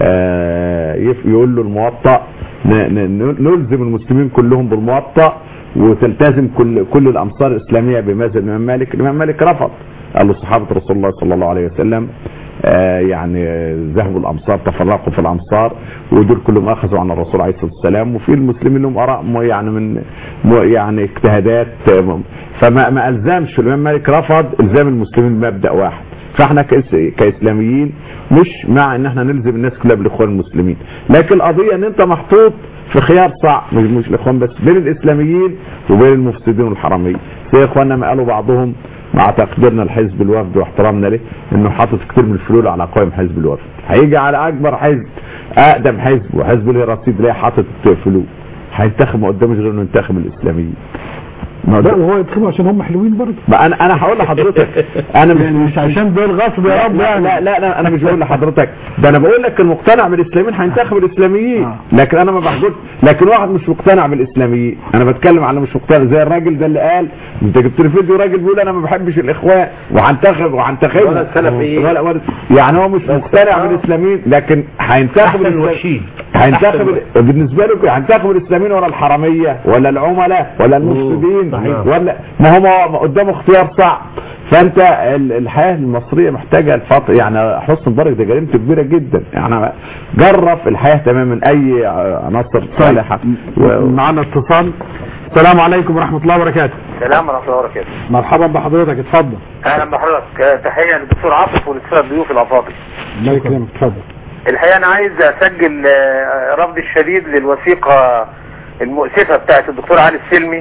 آه، يف- يقول له الموطأ ن- ن- نلزم المسلمين كلهم بالموطأ وتلتزم كل كل الامصار الاسلاميه بمذهب الامام مالك الامام مالك رفض قال له صحابه رسول الله صلى الله عليه وسلم آه، يعني آه، ذهبوا الامصار تفرقوا في الامصار ودول كلهم اخذوا عن الرسول عليه الصلاه والسلام وفي المسلمين لهم اراء م- يعني من م- يعني اجتهادات آه، م- فما ما الزمش الامام مالك رفض الزام المسلمين بمبدا واحد فاحنا كإس- كاسلاميين مش مع ان احنا نلزم الناس كلها بالاخوان المسلمين لكن القضيه ان انت محطوط في خيار صعب مش مش الاخوان بس بين الاسلاميين وبين المفسدين والحراميه زي اخواننا ما قالوا بعضهم مع تقديرنا لحزب الوفد واحترامنا له انه حاطط كتير من الفلول على قائم حزب الوفد هيجي على اكبر حزب اقدم حزب وحزب له رصيد لا حاطط فلول هينتخب ما قدامش غير انه ينتخب الاسلاميين ما لا ده- وهو يدخلوا عشان هم حلوين برضه ما انا انا هقول لحضرتك انا مش مش عشان دول غصب يا رب لا, يعني لا لا لا انا مش بقول لحضرتك ده انا بقول لك المقتنع بالاسلاميين هينتخب الاسلاميين لكن انا ما بحجوش لكن واحد مش مقتنع بالاسلاميين انا بتكلم على مش مقتنع زي الراجل ده اللي قال انت جبت لي فيديو راجل بيقول انا ما بحبش الاخوان وهنتخب وهنتخبهم ولا السلفيين. ولا ولا يعني هو مش مقتنع بالاسلاميين لكن هينتخب أحسن الإسلام- الوحشين. هينتخب ال- بالنسبه له كده، هينتخب الاسلاميين ولا الحراميه ولا العملاء ولا المفسدين صحيح. ولا ما هو ما قدامه اختيار صعب فانت ال- الحياه المصريه محتاجه الفتره يعني حسن مبارك ده جريمته كبيره جدا يعني جرف الحياه تماما اي عناصر صالحه و- معانا اتصال السلام عليكم ورحمه الله وبركاته السلام ورحمه الله وبركاته مرحبا بحضرتك اتفضل اهلا بحضرتك آه، تحيه للدكتور عاطف وللساده الضيوف الافاضل الله يكرمك اتفضل الحقيقه انا عايز اسجل آه، رفضي الشديد للوثيقه المؤسفه بتاعت الدكتور علي السلمي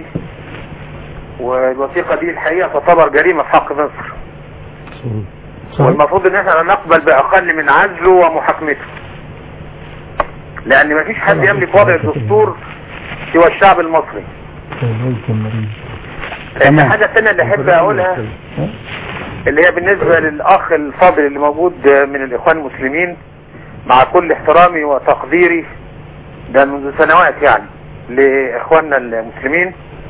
والوثيقه دي الحقيقه تعتبر جريمه في حق مصر والمفروض ان احنا لا نقبل باقل من عزله ومحاكمته لان مفيش حد يملك وضع الدستور سوى الشعب المصري الحاجة الثانية اللي احب اقولها اللي هي بالنسبة للاخ الفاضل اللي موجود من الاخوان المسلمين مع كل احترامي وتقديري ده منذ سنوات يعني لاخواننا المسلمين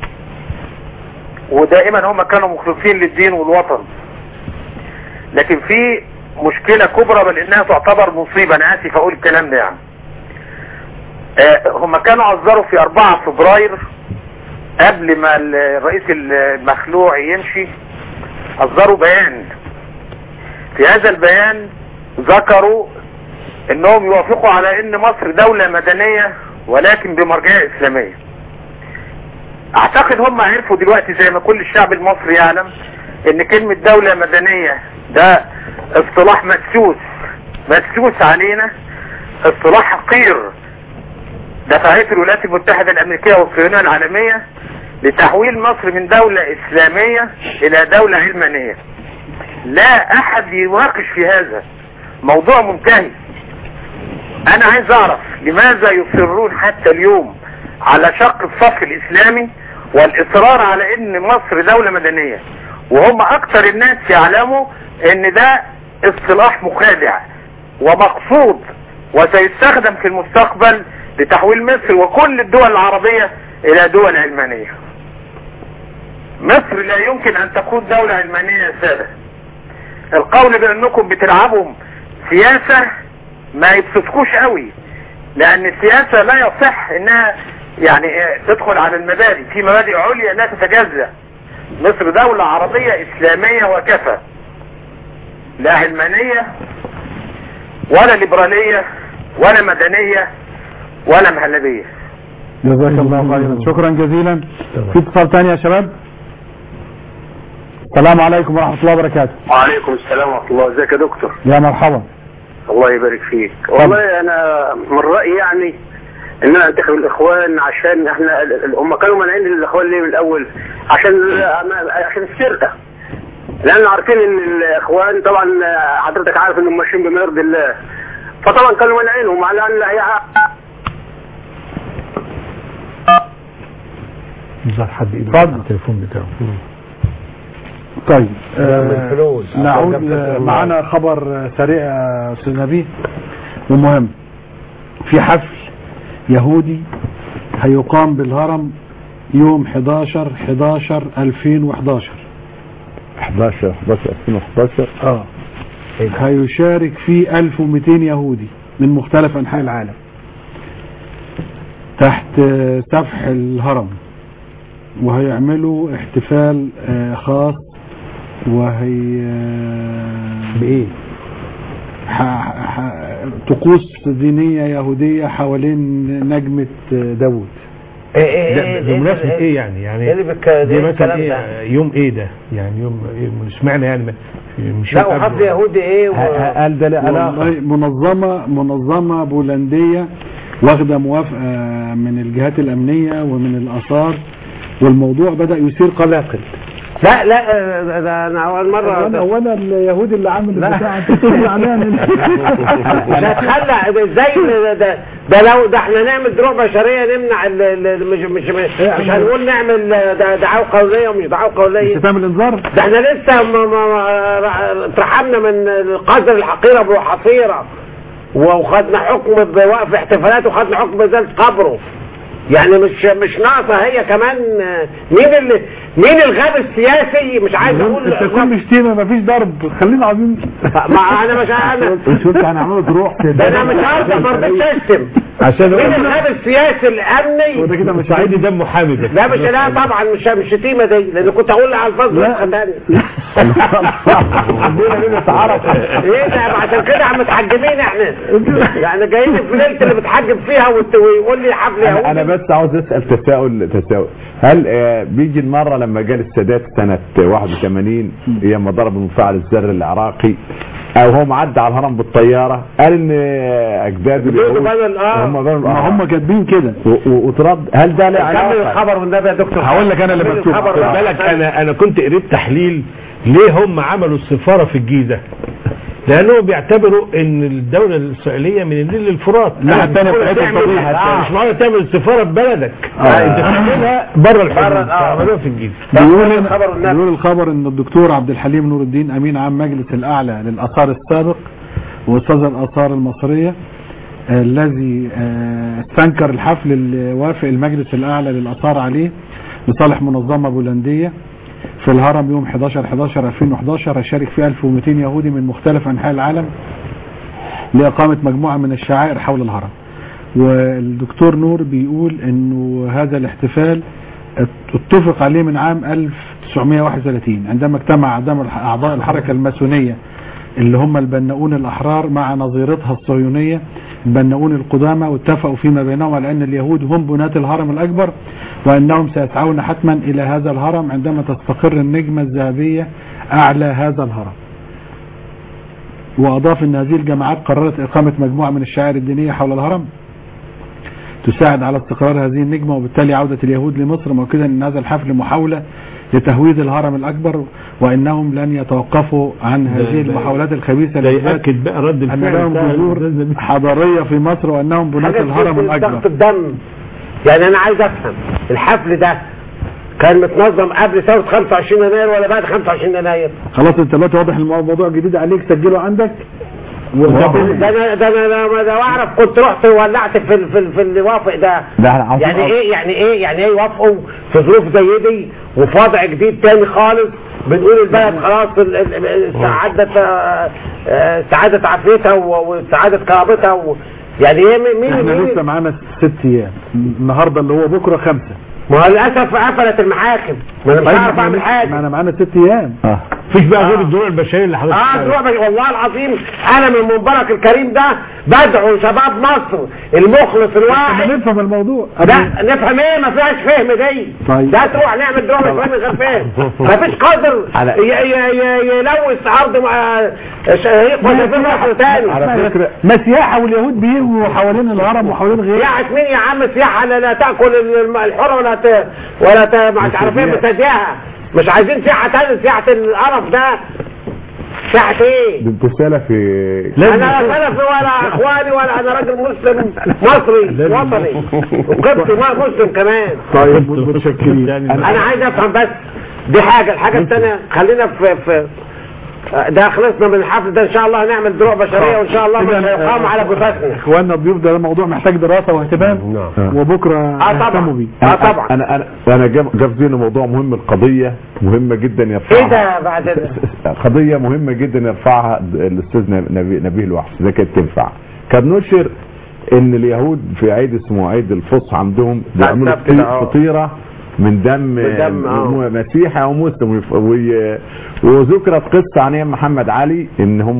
ودائما هم كانوا مخلصين للدين والوطن لكن في مشكلة كبرى بل انها تعتبر مصيبة انا اسف اقول الكلام ده يعني آه، هم كانوا عذروا في 4 فبراير قبل ما الرئيس المخلوع يمشي أصدروا بيان في هذا البيان ذكروا انهم يوافقوا على ان مصر دولة مدنية ولكن بمرجعية اسلامية اعتقد هم عرفوا دلوقتي زي ما كل الشعب المصري يعلم ان كلمة دولة مدنية ده اصطلاح مدسوس مدسوس علينا اصطلاح حقير دفعته الولايات المتحدة الامريكية والصهيونية العالمية لتحويل مصر من دولة اسلامية الى دولة علمانية لا احد يناقش في هذا موضوع منتهي انا عايز اعرف لماذا يصرون حتى اليوم على شق الصف الاسلامي والاصرار على ان مصر دولة مدنية وهم اكثر الناس يعلموا ان ده اصطلاح مخادع ومقصود وسيستخدم في المستقبل لتحويل مصر وكل الدول العربية الى دول علمانية مصر لا يمكن ان تكون دولة علمانية يا سادة القول بانكم بتلعبوا سياسة ما يبسطكوش قوي لان السياسة لا يصح انها يعني إيه، تدخل على المبادئ في مبادئ عليا لا تتجزأ مصر دولة عربية اسلامية وكفى لا علمانية ولا ليبرالية ولا مدنية ولا مهلبية جزاك الله خيرا شكرا جزيلا في اتصال تاني يا شباب السلام عليكم ورحمة الله وبركاته وعليكم السلام ورحمة الله ازيك يا دكتور يا مرحبا الله يبارك فيك والله انا من رأيي يعني ان انا انتخب الاخوان عشان احنا ال- ال- هم كانوا مانعين الاخوان ليه من الاول عشان عشان السرقة لان عارفين ان الاخوان طبعا حضرتك عارف انهم ماشيين بما يرضي الله فطبعا كانوا مانعينهم على ان هي ظهر حد ايده على التليفون بتاعه طيب من آه الفلوس. نعود عشان جاب آه، كسر معنا خبر آه، سريع يا استاذ نبيه ومهم في حفل يهودي هيقام بالهرم يوم 11 11 2011 11 11 2011 اه هيشارك فيه 1200 يهودي من مختلف انحاء العالم تحت آه، سفح الهرم وهيعملوا احتفال آه، خاص وهي بايه طقوس دينية يهودية حوالين نجمة آه، داوود ده بمناسبة ايه يعني يعني اللي بك- دي إيه مثلا الكلام ايه ده؟ يوم ايه ده يعني يوم إيه اشمعنى يعني ما- مش لا يوم قبل وحفل يهودي ايه و... قال ده والله منظمة منظمة بولندية واخدة موافقة من الجهات الأمنية ومن الآثار والموضوع بدأ يثير قلاقل لا لا ده- ده انا اول مرة وانا وانا اليهودي اللي عامل لا. البتاع انت تقول عليها من- مش هتخلع ده ازاي ده, ده, ده لو ده احنا نعمل دروع بشريه نمنع ال ال مش مش مش, مش هنقول نعمل ده دعاوى قوليه ومش دعاوى قوليه مش هتعمل انذار ده احنا لسه ما- ما- ما- اترحمنا من القذر الحقيره ابو حصيره وخدنا حكم بوقف احتفالاته وخدنا حكم بازاله قبره يعني مش مش ناقصه هي كمان مين اللي مين الغاب السياسي مش عايز اقول انت كل شتيمة مفيش ضرب خلينا عايزين ما انا مش انا شفت هنعمله تروح ده انا مش عارف ما رضيتش اشتم عشان مين الغاب السياسي الامني وده كده مش سعيد دمه حامد ده. لا مش لا طبعا مش مش شتيمه دي لان كنت اقول على الفاظ نسخه ثانيه عندنا مين اتعرف ايه ده عشان كده عم متحجبين احنا يعني جايين في ليله اللي بتحجب فيها وت- ويقول لي حفل انا يهودي أنا بس عاوز اسال تساؤل تساؤل هل آه، بيجي المره لما جال السادات سنه 81 ايام ما ضرب المفاعل الذري العراقي او هو معدى على الهرم بالطياره قال ان آه، اجداده اليهود بدل- آه. هم بنوا ما هم كاتبين كده و- و- وترد هل ده له كمل علاقه الخبر والنبي يا دكتور هقول لك انا اللي كمل مكتوب الخبر خد بقى. بالك انا انا كنت قريت تحليل ليه هم عملوا السفاره في الجيزه لانهم بيعتبروا ان الدوله الاسرائيليه من النيل للفرات لا، أنا التانية مش معقولة بتاعتهم تعمل- طبيعي. آه، مش معقول تعمل السفاره في بلدك آه. انت تعملها بره الحدود بره- آه. تعملوها في الجيزه بيقول الخبر والنبي. بيقول الخبر ان الدكتور عبد الحليم نور الدين امين عام مجلس الاعلى للاثار السابق واستاذ الاثار المصريه آه، الذي آه، استنكر الحفل اللي وافق المجلس الاعلى للاثار عليه لصالح منظمه بولنديه في الهرم يوم 11 11 2011 هيشارك فيه 1200 يهودي من مختلف انحاء العالم لاقامه مجموعه من الشعائر حول الهرم والدكتور نور بيقول انه هذا الاحتفال اتفق عليه من عام 1931 عندما اجتمع أعضاء اعضاء الحركه الماسونيه اللي هم البناؤون الاحرار مع نظيرتها الصهيونيه البناؤون القدامى واتفقوا فيما بينهم على ان اليهود هم بناة الهرم الاكبر وانهم سيسعون حتما الى هذا الهرم عندما تستقر النجمه الذهبيه اعلى هذا الهرم واضاف ان هذه الجماعات قررت اقامه مجموعه من الشعائر الدينيه حول الهرم تساعد على استقرار هذه النجمة وبالتالي عودة اليهود لمصر مؤكدا ان هذا الحفل محاولة لتهويد الهرم الاكبر وانهم لن يتوقفوا عن هذه المحاولات الخبيثة ده بالذات ياكد بقى رد ان الفعل لهم بتاع جذور الأستاذ نبيل. حضارية في مصر وانهم بناة حاجة الهرم تقول الاكبر ضغط الدم يعني انا عايز افهم الحفل ده كان متنظم قبل ثوره 25 يناير ولا بعد 25 يناير؟ خلاص انت دلوقتي واضح المو- الموضوع جديد عليك سجله عندك ده انا ده انا لما ده اعرف كنت رحت ولعت في ال- في ال- في اللي وافق ده ده احنا عاوزين يعني ايه يعني ايه يعني ايه يوافقوا في ظروف زي دي وفي وضع جديد تاني خالص بنقول البلد خلاص ال- ال- ال- سعادة آه، آه، سعادة عافيتها و- وسعادة كرامتها و- يعني ايه مين مين, احنا مين لسه معانا ست ايام النهارده اللي هو بكره خمسه ما هو للاسف قفلت المحاكم ما انا مش طيب، عارف ما اعمل أنا- حاجه ما انا معانا ست ايام مفيش بقى غير الدروع البشريه اللي حضرتك اه تروح بي- والله العظيم انا من منبرك الكريم ده بدعو شباب مصر المخلص الواعي نفهم الموضوع ده نفهم ايه ما فيهاش فهم دي طيب. ده تروح نعمل دروع من غير فهم ما فيش قادر على- ي- ي- ي- يلوث ارض مع- شهيق وشفير بحر تاني على فكرة ما سياحه واليهود بيجوا حوالين الهرم وحوالين غيره سياحة مين يا عم سياحة لا, لا تاكل الم- الحرة ولا ت... ولا ت... مش عارف ايه بتديها مش عايزين سياحة تاني سياحة القرف ده سياحة ايه؟ دي الرسالة في انا لا سلفي ولا اخواني ولا انا راجل مسلم مصري وطني وقبطي ما مسلم كمان طيب متشكرين انا عايز افهم بس دي حاجة الحاجة الثانية خلينا في في ده خلصنا من الحفل ده ان شاء الله هنعمل دروع بشرية وان شاء الله مش إذن، هيقام على جثثنا اخواننا الضيوف ده موضوع محتاج دراسه واهتمام وبكره اه هنهتموا طبعا بيه اه طبعا انا انا انا جاب جاب ذهني موضوع مهم القضيه مهمه جدا ايه يرفعها ده بعد ده قضيه مهمه جدا يرفعها الاستاذ نبي نبيه الوحش ده كانت تنفع كان نشر ان اليهود في عيد اسمه عيد الفصح عندهم بيعملوا السبت ده، آه. فطيره من دم من دم، آه. م- مسيحي او مسلم ويف- وي- وذكرت قصه عن ايام محمد علي ان هم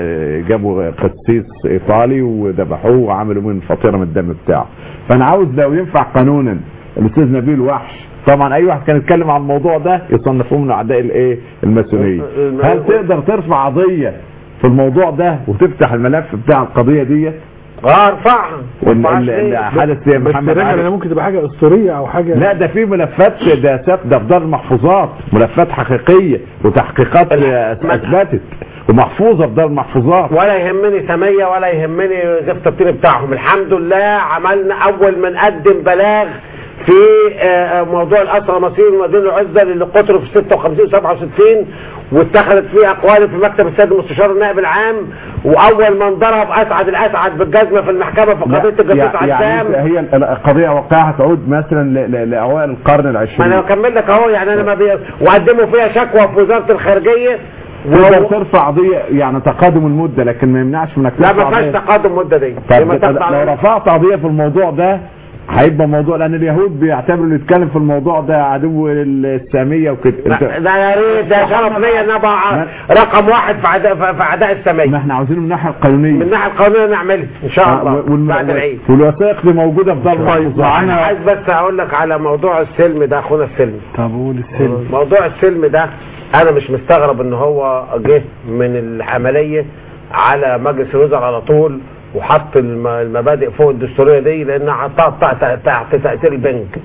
جابوا قسيس ايطالي وذبحوه وعملوا من فطيره من الدم بتاعه فانا عاوز لو ينفع قانونا الاستاذ نبيل وحش طبعا اي واحد كان يتكلم عن الموضوع ده يصنفوه من اعداء الايه الماسونيه هل تقدر ترفع قضيه في الموضوع ده وتفتح الملف بتاع القضيه ديت اه ارفعها وإن ال- ال- حدث زي بس محمد راجل علي انا ممكن تبقى حاجه اسطوريه او حاجه لا ده في ملفات ده سف- ده في دار المحفوظات ملفات حقيقيه وتحقيقات اثبتت ومحفوظه في دار المحفوظات ولا يهمني سمية ولا يهمني زفت الطين بتاعهم الحمد لله عملنا اول من قدم بلاغ في آه، موضوع الاسرى المصريين والمدينه العزة اللي قتلوا في 56 و 67 واتخذت فيه اقوال في مكتب السيد المستشار النائب العام واول من ضرب اسعد الاسعد بالجزمه في المحكمه في قضيه الجاسوس يعني عزام هي القضيه واقعها تعود مثلا ل- ل- لاوائل القرن ما انا العشرين بكمل لك اهو يعني انا ما بي... وقدموا فيها شكوى في وزاره الخارجيه تقدر ترفع قضيه يعني تقادم المده لكن ما يمنعش منك لا ترفع ما فيهاش قضية. تقادم مده دي طب لما تقطع لو رفعت قضيه في الموضوع ده هيبقى موضوع لان اليهود بيعتبروا اللي يتكلم في الموضوع ده عدو الساميه وكده لا، ده يا ريت ده شرف ليا ان ابقى رقم واحد في عداء في اعداء السماء ما احنا عاوزينه من الناحيه القانونيه من الناحيه القانونيه نعملها ان شاء الله والم- بعد العيد والوثائق دي موجوده في دار المحفوظات انا عايز بس اقول لك على موضوع السلم ده اخونا السلم طب قول السلم موضوع السلم ده انا مش مستغرب ان هو جه من العمليه على مجلس الوزراء على طول وحط الم- المبادئ فوق الدستوريه دي لانها حطها تحت تحت تاثير البنك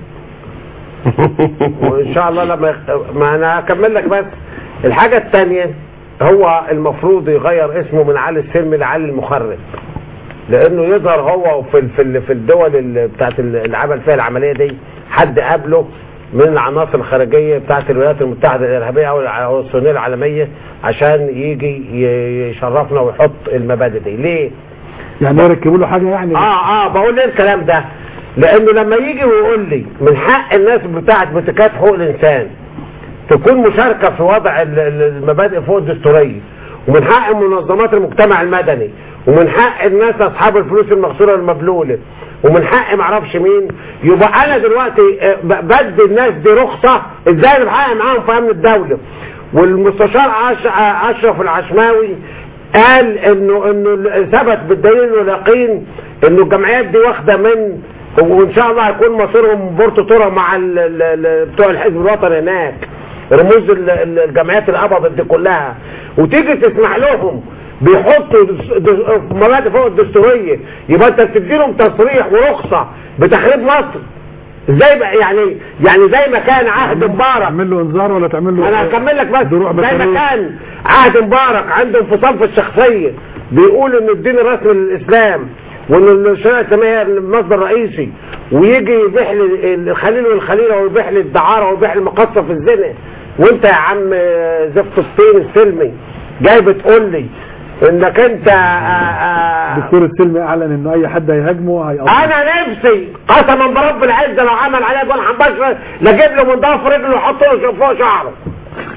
وان شاء الله لما يخ... ما انا هكمل لك بس الحاجه الثانيه هو المفروض يغير اسمه من علي السلمي لعلي المخرب لانه يظهر هو في ال- في ال- في الدول اللي بتاعت ال- اللي عمل فيها العمليه دي حد قابله من العناصر الخارجيه بتاعت الولايات المتحده الارهابيه او الع- أو الصهيونيه العالميه عشان يجي ي- يشرفنا ويحط المبادئ دي ليه؟ يعني يركبوا له حاجه يعني اه اه بقول ليه الكلام ده لانه لما يجي ويقول لي من حق الناس بتاعت بتكات حقوق الانسان تكون مشاركه في وضع ال- ال- المبادئ فوق الدستوريه ومن حق منظمات المجتمع المدني ومن حق الناس اصحاب الفلوس المغسوله المبلوله ومن حق معرفش مين يبقى انا دلوقتي آه، ب- بدي الناس دي رخصه ازاي انا بحقق معاهم في امن الدوله والمستشار أش- آه، اشرف العشماوي قال انه انه ثبت بالدليل واليقين انه الجمعيات دي واخده من وان شاء الله هيكون مصيرهم بورتو تورا مع ال- ال- ال- بتوع الحزب الوطني هناك رموز ال- ال- الجمعيات اللي قبضت دي كلها وتيجي تسمح لهم بيحطوا دس- دس- مبادئ فوق الدستوريه يبقى انت بتدي لهم تصريح ورخصه بتخريب مصر ازاي بقى يعني يعني زي ما كان عهد مبارك تعمل له انذار ولا تعمل له انا هكمل لك بس دروع زي ما بشرية. كان عهد مبارك عنده انفصام في الشخصيه بيقول ان الدين الرسمي للاسلام وان الشريعه الاسلاميه هي المصدر الرئيسي ويجي يبيح لي الخليل والخليله ويبيح لي الدعاره ويبيح لي المقصه في الزنا وانت يا عم زفت الطين السلمي جاي بتقول لي انك انت آه، آه، دكتور السلمي اعلن انه اي حد هيهاجمه هيقطع انا نفسي قسما برب العزه لو عمل عليا جون حنبشر لاجيب له من ضعف رجله ويحط له فوق شعره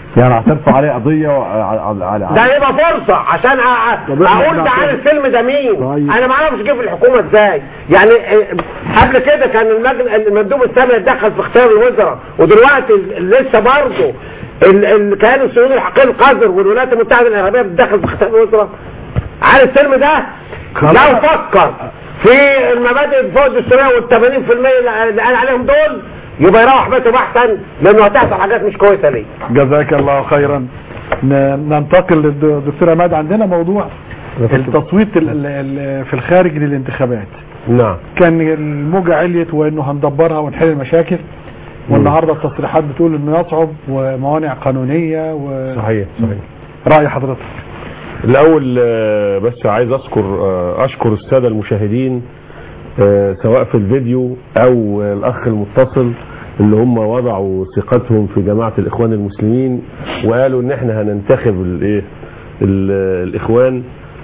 يعني هترفع عليه قضيه على على ده يبقى فرصة عشان أ- طب أ- إحنا اقول بنعتبر- تعالى الفيلم ده مين طيب. انا ما اعرفش جه في الحكومة ازاي يعني آه، قبل كده كان المجن- المندوب السامي يتدخل في اختيار الوزراء ودلوقتي ال- لسه برضه ال- ال- كان السعودي الحقيقي القذر والولايات المتحدة العربية بتدخل في اختيار الوزراء عارف الفيلم ده لو فكر في المبادئ الفوق الدستورية وال 80% اللي قال عليهم دول يبقى يروح بيته احسن لانه هتحصل حاجات مش كويسة ليه جزاك الله خيرا ن- ننتقل للدكتور عماد عندنا موضوع التصويت ال- ال- ال- في الخارج للانتخابات نعم كان الموجة عليت وانه هندبرها ونحل المشاكل والنهارده التصريحات بتقول انه يصعب وموانع قانونية و... صحيح صحيح رأي حضرتك الاول آه، بس عايز اذكر آه، اشكر الساده المشاهدين آه، سواء في الفيديو او آه، الاخ المتصل اللي هم وضعوا ثقتهم في جماعه الاخوان المسلمين وقالوا ان احنا هننتخب الايه ال- الاخوان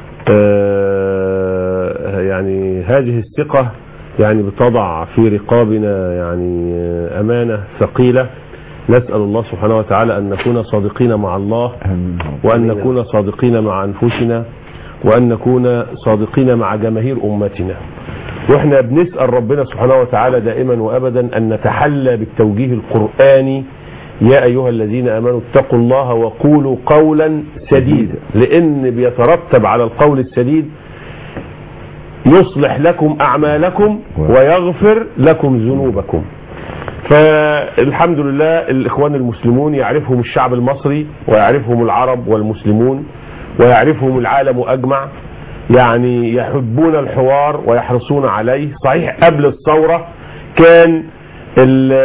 آه، يعني هذه الثقه يعني بتضع في رقابنا يعني آه، امانه ثقيله نسال الله سبحانه وتعالى ان نكون صادقين مع الله وأن نكون صادقين مع أنفسنا وأن نكون صادقين مع جماهير أمتنا وإحنا بنسأل ربنا سبحانه وتعالى دائما وأبدا أن نتحلى بالتوجيه القرآني يا أيها الذين آمنوا اتقوا الله وقولوا قولا سديدا لأن بيترتب على القول السديد يصلح لكم أعمالكم ويغفر لكم ذنوبكم فالحمد لله الإخوان المسلمون يعرفهم الشعب المصري ويعرفهم العرب والمسلمون ويعرفهم العالم أجمع يعني يحبون الحوار ويحرصون عليه صحيح قبل الثورة كان ال-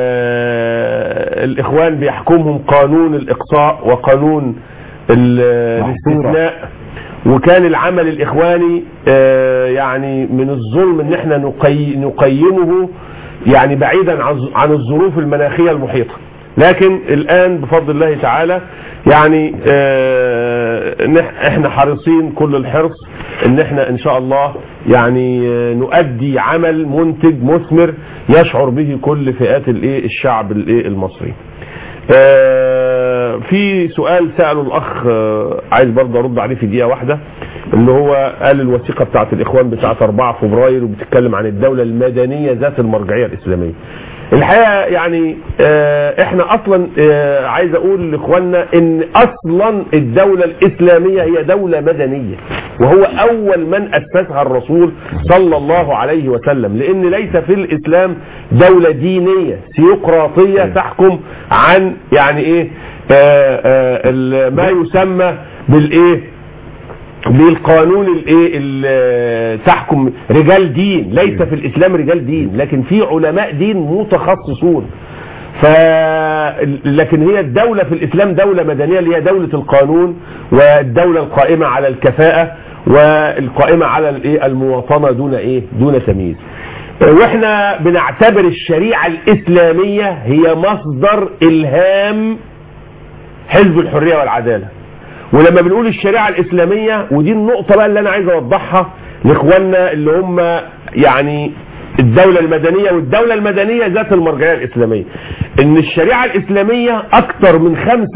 الإخوان بيحكمهم قانون الإقصاء وقانون ال- الاستثناء وكان العمل الإخواني آه، يعني من الظلم ان احنا نقي نقيمه يعني بعيدا عن عن الظروف المناخية المحيطة لكن الآن بفضل الله تعالى يعني آه، نح- احنا حريصين كل الحرص ان احنا ان شاء الله يعني آه، نؤدي عمل منتج مثمر يشعر به كل فئات الايه الشعب الايه المصري آه، في سؤال سأله الأخ آه، عايز برضه أرد عليه في دقيقة واحدة اللي هو قال الوثيقة بتاعت الإخوان بتاعت 4 فبراير وبتتكلم عن الدولة المدنية ذات المرجعية الإسلامية الحقيقة يعني آه، احنا اصلا آه، عايز اقول لاخواننا ان اصلا الدولة الاسلامية هي دولة مدنية وهو اول من اسسها الرسول صلى الله عليه وسلم لان ليس في الاسلام دولة دينية سيقراطية تحكم عن يعني ايه آه، آه، ال- ما يسمى بالايه بالقانون الايه ال- تحكم رجال دين ليس في الاسلام رجال دين لكن في علماء دين متخصصون ف لكن هي الدولة في الإسلام دولة مدنية اللي هي دولة القانون والدولة القائمة على الكفاءة والقائمة على الإيه المواطنة دون إيه دون تمييز واحنا بنعتبر الشريعة الإسلامية هي مصدر إلهام حزب الحرية والعدالة ولما بنقول الشريعة الإسلامية ودي النقطة بقى اللي أنا عايز أوضحها لإخواننا اللي هم يعني الدولة المدنية والدولة المدنية ذات المرجعية الإسلامية إن الشريعة الإسلامية أكثر من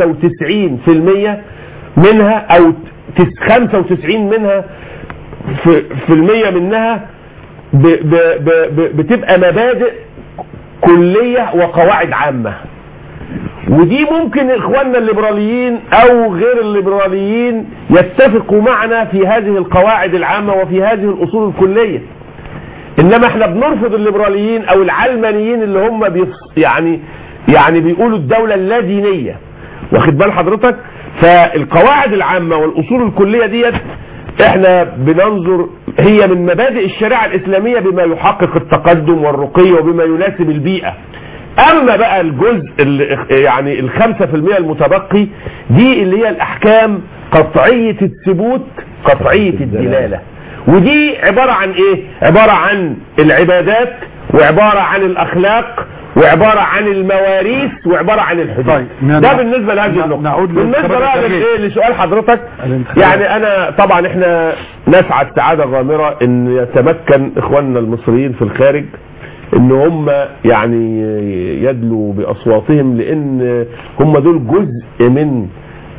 95% منها أو تس- 95 منها في, في المية منها ب ب ب ب بتبقى مبادئ كلية وقواعد عامة ودي ممكن اخواننا الليبراليين او غير الليبراليين يتفقوا معنا في هذه القواعد العامة وفي هذه الاصول الكلية انما احنا بنرفض الليبراليين او العلمانيين اللي هم بيفص يعني يعني بيقولوا الدولة اللادينية واخد بال حضرتك فالقواعد العامة والاصول الكلية ديت احنا بننظر هي من مبادئ الشريعة الاسلامية بما يحقق التقدم والرقي وبما يناسب البيئة اما بقى الجزء اللي يعني الخمسة في المية المتبقي دي اللي هي الاحكام قطعية الثبوت قطعية الدلالة ودي عبارة عن ايه عبارة عن العبادات وعبارة عن الاخلاق وعبارة عن المواريث وعبارة عن الحدود طيب، ده بالنسبة لهذه النقطة نعود بالنسبة للانتخابات بقى الأخيرة. لإيه؟ لسؤال حضرتك الانتخابات. يعني انا طبعا احنا نسعد سعادة غامرة ان يتمكن اخواننا المصريين في الخارج ان هم يعني يدلوا باصواتهم لان هم دول جزء من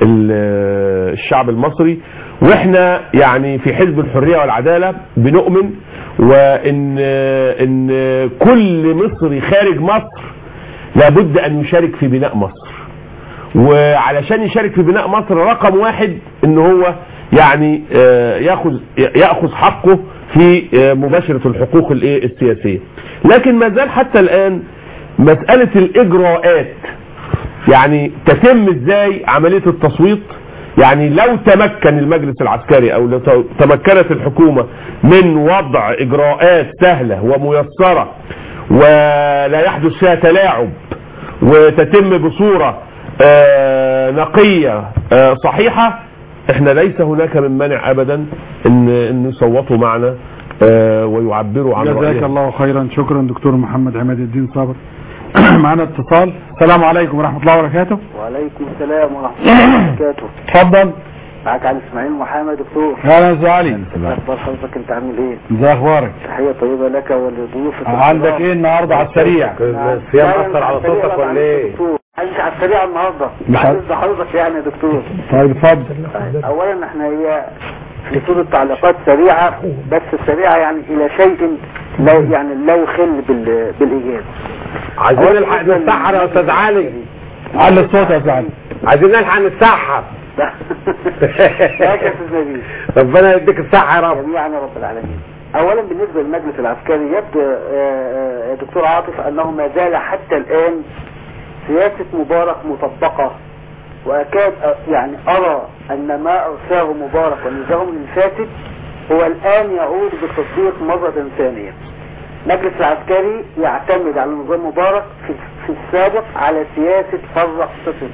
ال- الشعب المصري واحنا يعني في حزب الحريه والعداله بنؤمن وان ان كل مصري خارج مصر لابد ان يشارك في بناء مصر وعلشان يشارك في بناء مصر رقم واحد ان هو يعني آه، ياخذ ياخذ حقه في آه، مباشره الحقوق الايه السياسيه لكن ما زال حتى الان مساله الاجراءات يعني تتم ازاي عمليه التصويت يعني لو تمكن المجلس العسكري او لو تمكنت الحكومه من وضع اجراءات سهله وميسره ولا يحدث فيها تلاعب وتتم بصوره آه، نقيه آه، صحيحه احنا ليس هناك من مانع ابدا ان ان يصوتوا معنا آه، ويعبروا عن جزاك رايهم الله خيرا شكرا دكتور محمد عماد الدين صابر معنا اتصال السلام عليكم ورحمه الله وبركاته وعليكم السلام ورحمة الله وبركاته اتفضل معاك علي اسماعيل محمد دكتور اهلا استاذ علي اخبار حضرتك انت عامل ايه ازي اخبارك تحية طيبة لك ولضيوفك عندك ايه النهارده على السريع الصيام اثر على صوتك ولا ايه مش على السريع النهارده مش على- عايز حضرتك يعني يا دكتور طيب اتفضل اولا احنا هي في صورة تعليقات سريعة بس سريعة يعني الى شيء لا يعني لا يخل بال- بالايجاب عايزين نلحق نتسحر يا استاذ علي علي الصوت يا استاذ علي عايزين نلحق نتسحر يا استاذ نبيل ربنا يديك الصحة يا رب جميعا يا رب العالمين اولا بالنسبه للمجلس العسكري يبدو آه، آه، يا دكتور عاطف انه ما زال حتى الان سياسه مبارك مطبقه واكاد أ- يعني ارى ان ما ارساه مبارك والنظام اللي فاتت هو الان يعود بالتطبيق مره ثانيه المجلس العسكري يعتمد على نظام مبارك في, في السابق على سياسه فرق صفر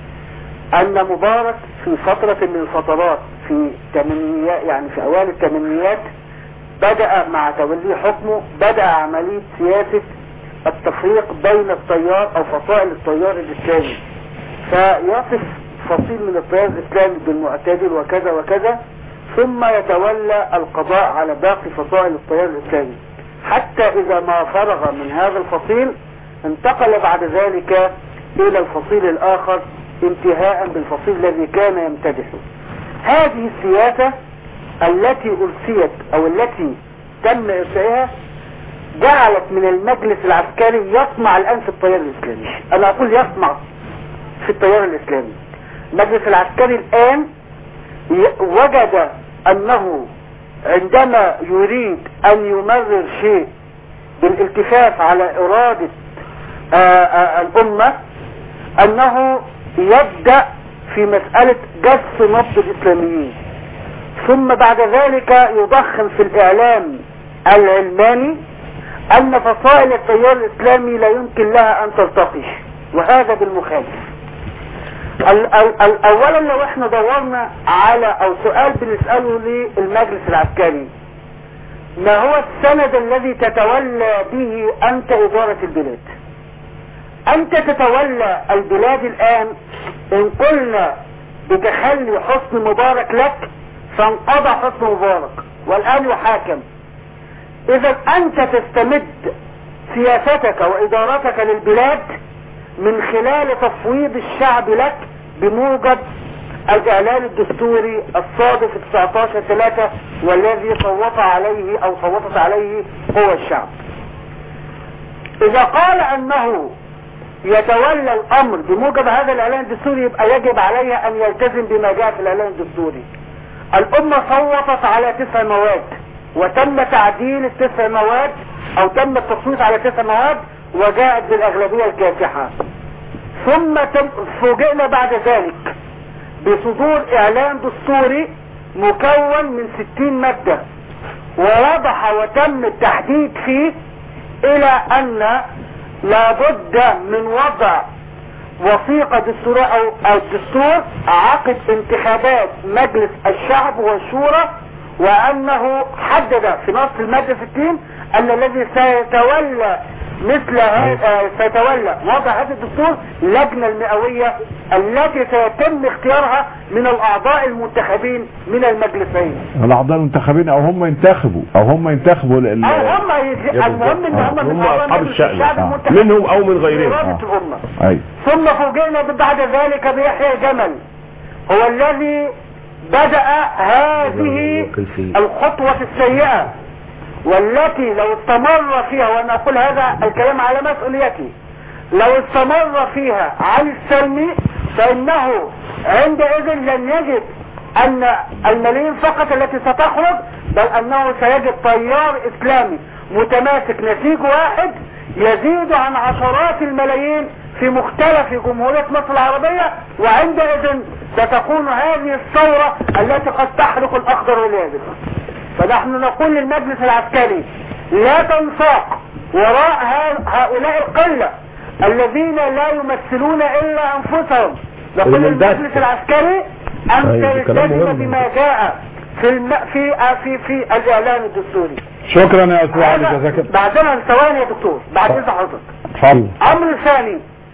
ان مبارك في فترة من الفترات في تمنيات يعني في اوائل الثمانينيات بدأ مع توليه حكمه بدأ عملية سياسة التفريق بين التيار او فصائل التيار الاسلامي فيصف فصيل من التيار الاسلامي بالمعتدل وكذا وكذا ثم يتولى القضاء على باقي فصائل التيار الاسلامي حتى اذا ما فرغ من هذا الفصيل انتقل بعد ذلك الى الفصيل الاخر انتهاء بالفصيل الذي كان يمتدحه هذه السياسة التي ارسيت او التي تم ارسائها جعلت من المجلس العسكري يصنع الان في التيار الاسلامي انا اقول يصنع في التيار الاسلامي المجلس العسكري الان ي- وجد انه عندما يريد ان يمرر شيء بالالتفاف على ارادة آه، آه، الامة انه يبدأ في مسألة جس نبض الاسلاميين ثم بعد ذلك يضخم في الاعلام العلماني ان فصائل التيار الاسلامي لا يمكن لها ان تلتقي وهذا بالمخالف ال- ال- ال- اولا لو احنا دورنا على او سؤال بنسأله للمجلس العسكري ما هو السند الذي تتولى به انت ادارة البلاد انت تتولى البلاد الان ان قلنا بتخلي حسن مبارك لك فانقضى حسن مبارك والان يحاكم اذا انت تستمد سياستك وادارتك للبلاد من خلال تفويض الشعب لك بموجب الاعلان الدستوري الصادر في 19 3 والذي صوت عليه او صوتت عليه قوى الشعب اذا قال انه يتولى الامر بموجب هذا الاعلان الدستوري يبقى يجب عليه ان يلتزم بما جاء في الاعلان الدستوري الامة صوتت على تسع مواد وتم تعديل التسع مواد او تم التصويت على تسع مواد وجاءت بالاغلبية الكافحة ثم تم فوجئنا بعد ذلك بصدور اعلان دستوري مكون من ستين مادة ووضح وتم التحديد فيه الى ان لابد من وضع وثيقة دستورية او أو الدستور عقد انتخابات مجلس الشعب والشورى وانه حدد في نص المادة 60 ان الذي سيتولى مثل هذا سيتولى وضع هذا الدستور اللجنة المئوية التي سيتم اختيارها من الأعضاء المنتخبين من المجلسين الاعضاء المنتخبين او هم ينتخبوا او هم ينتخبوا ال- أو هم يج- المهم ان هم من هم أعضاء اصحاب مجلس الشأن الشعب آه. المنتخبين منهم او من غيرهم إرادة آه. الأمة اي ثم فوجئنا بعد ذلك بيحيى جمل هو الذي بدأ هذه الخطوة السيئة والتي لو استمر فيها وانا اقول هذا الكلام على مسؤوليتي لو استمر فيها علي السلمي فانه عندئذ لن يجد ان الملايين فقط التي ستخرج بل انه سيجد تيار اسلامي متماسك نسيج واحد يزيد عن عشرات الملايين في مختلف جمهورية مصر العربية وعندئذ ستكون هذه الثورة التي قد تحرق الاخضر واليابس فنحن نقول للمجلس العسكري لا تنساق وراء ها- هؤلاء القلة الذين لا يمثلون الا انفسهم نقول المندات. للمجلس العسكري ان أيوة، ده كلام تلتزم مهم. بما جاء في الم... في في في الاعلان الدستوري شكرا يا استاذ علي جزاك الله بعدنا ثواني يا دكتور بعد اذن حضرتك اتفضل امر ثاني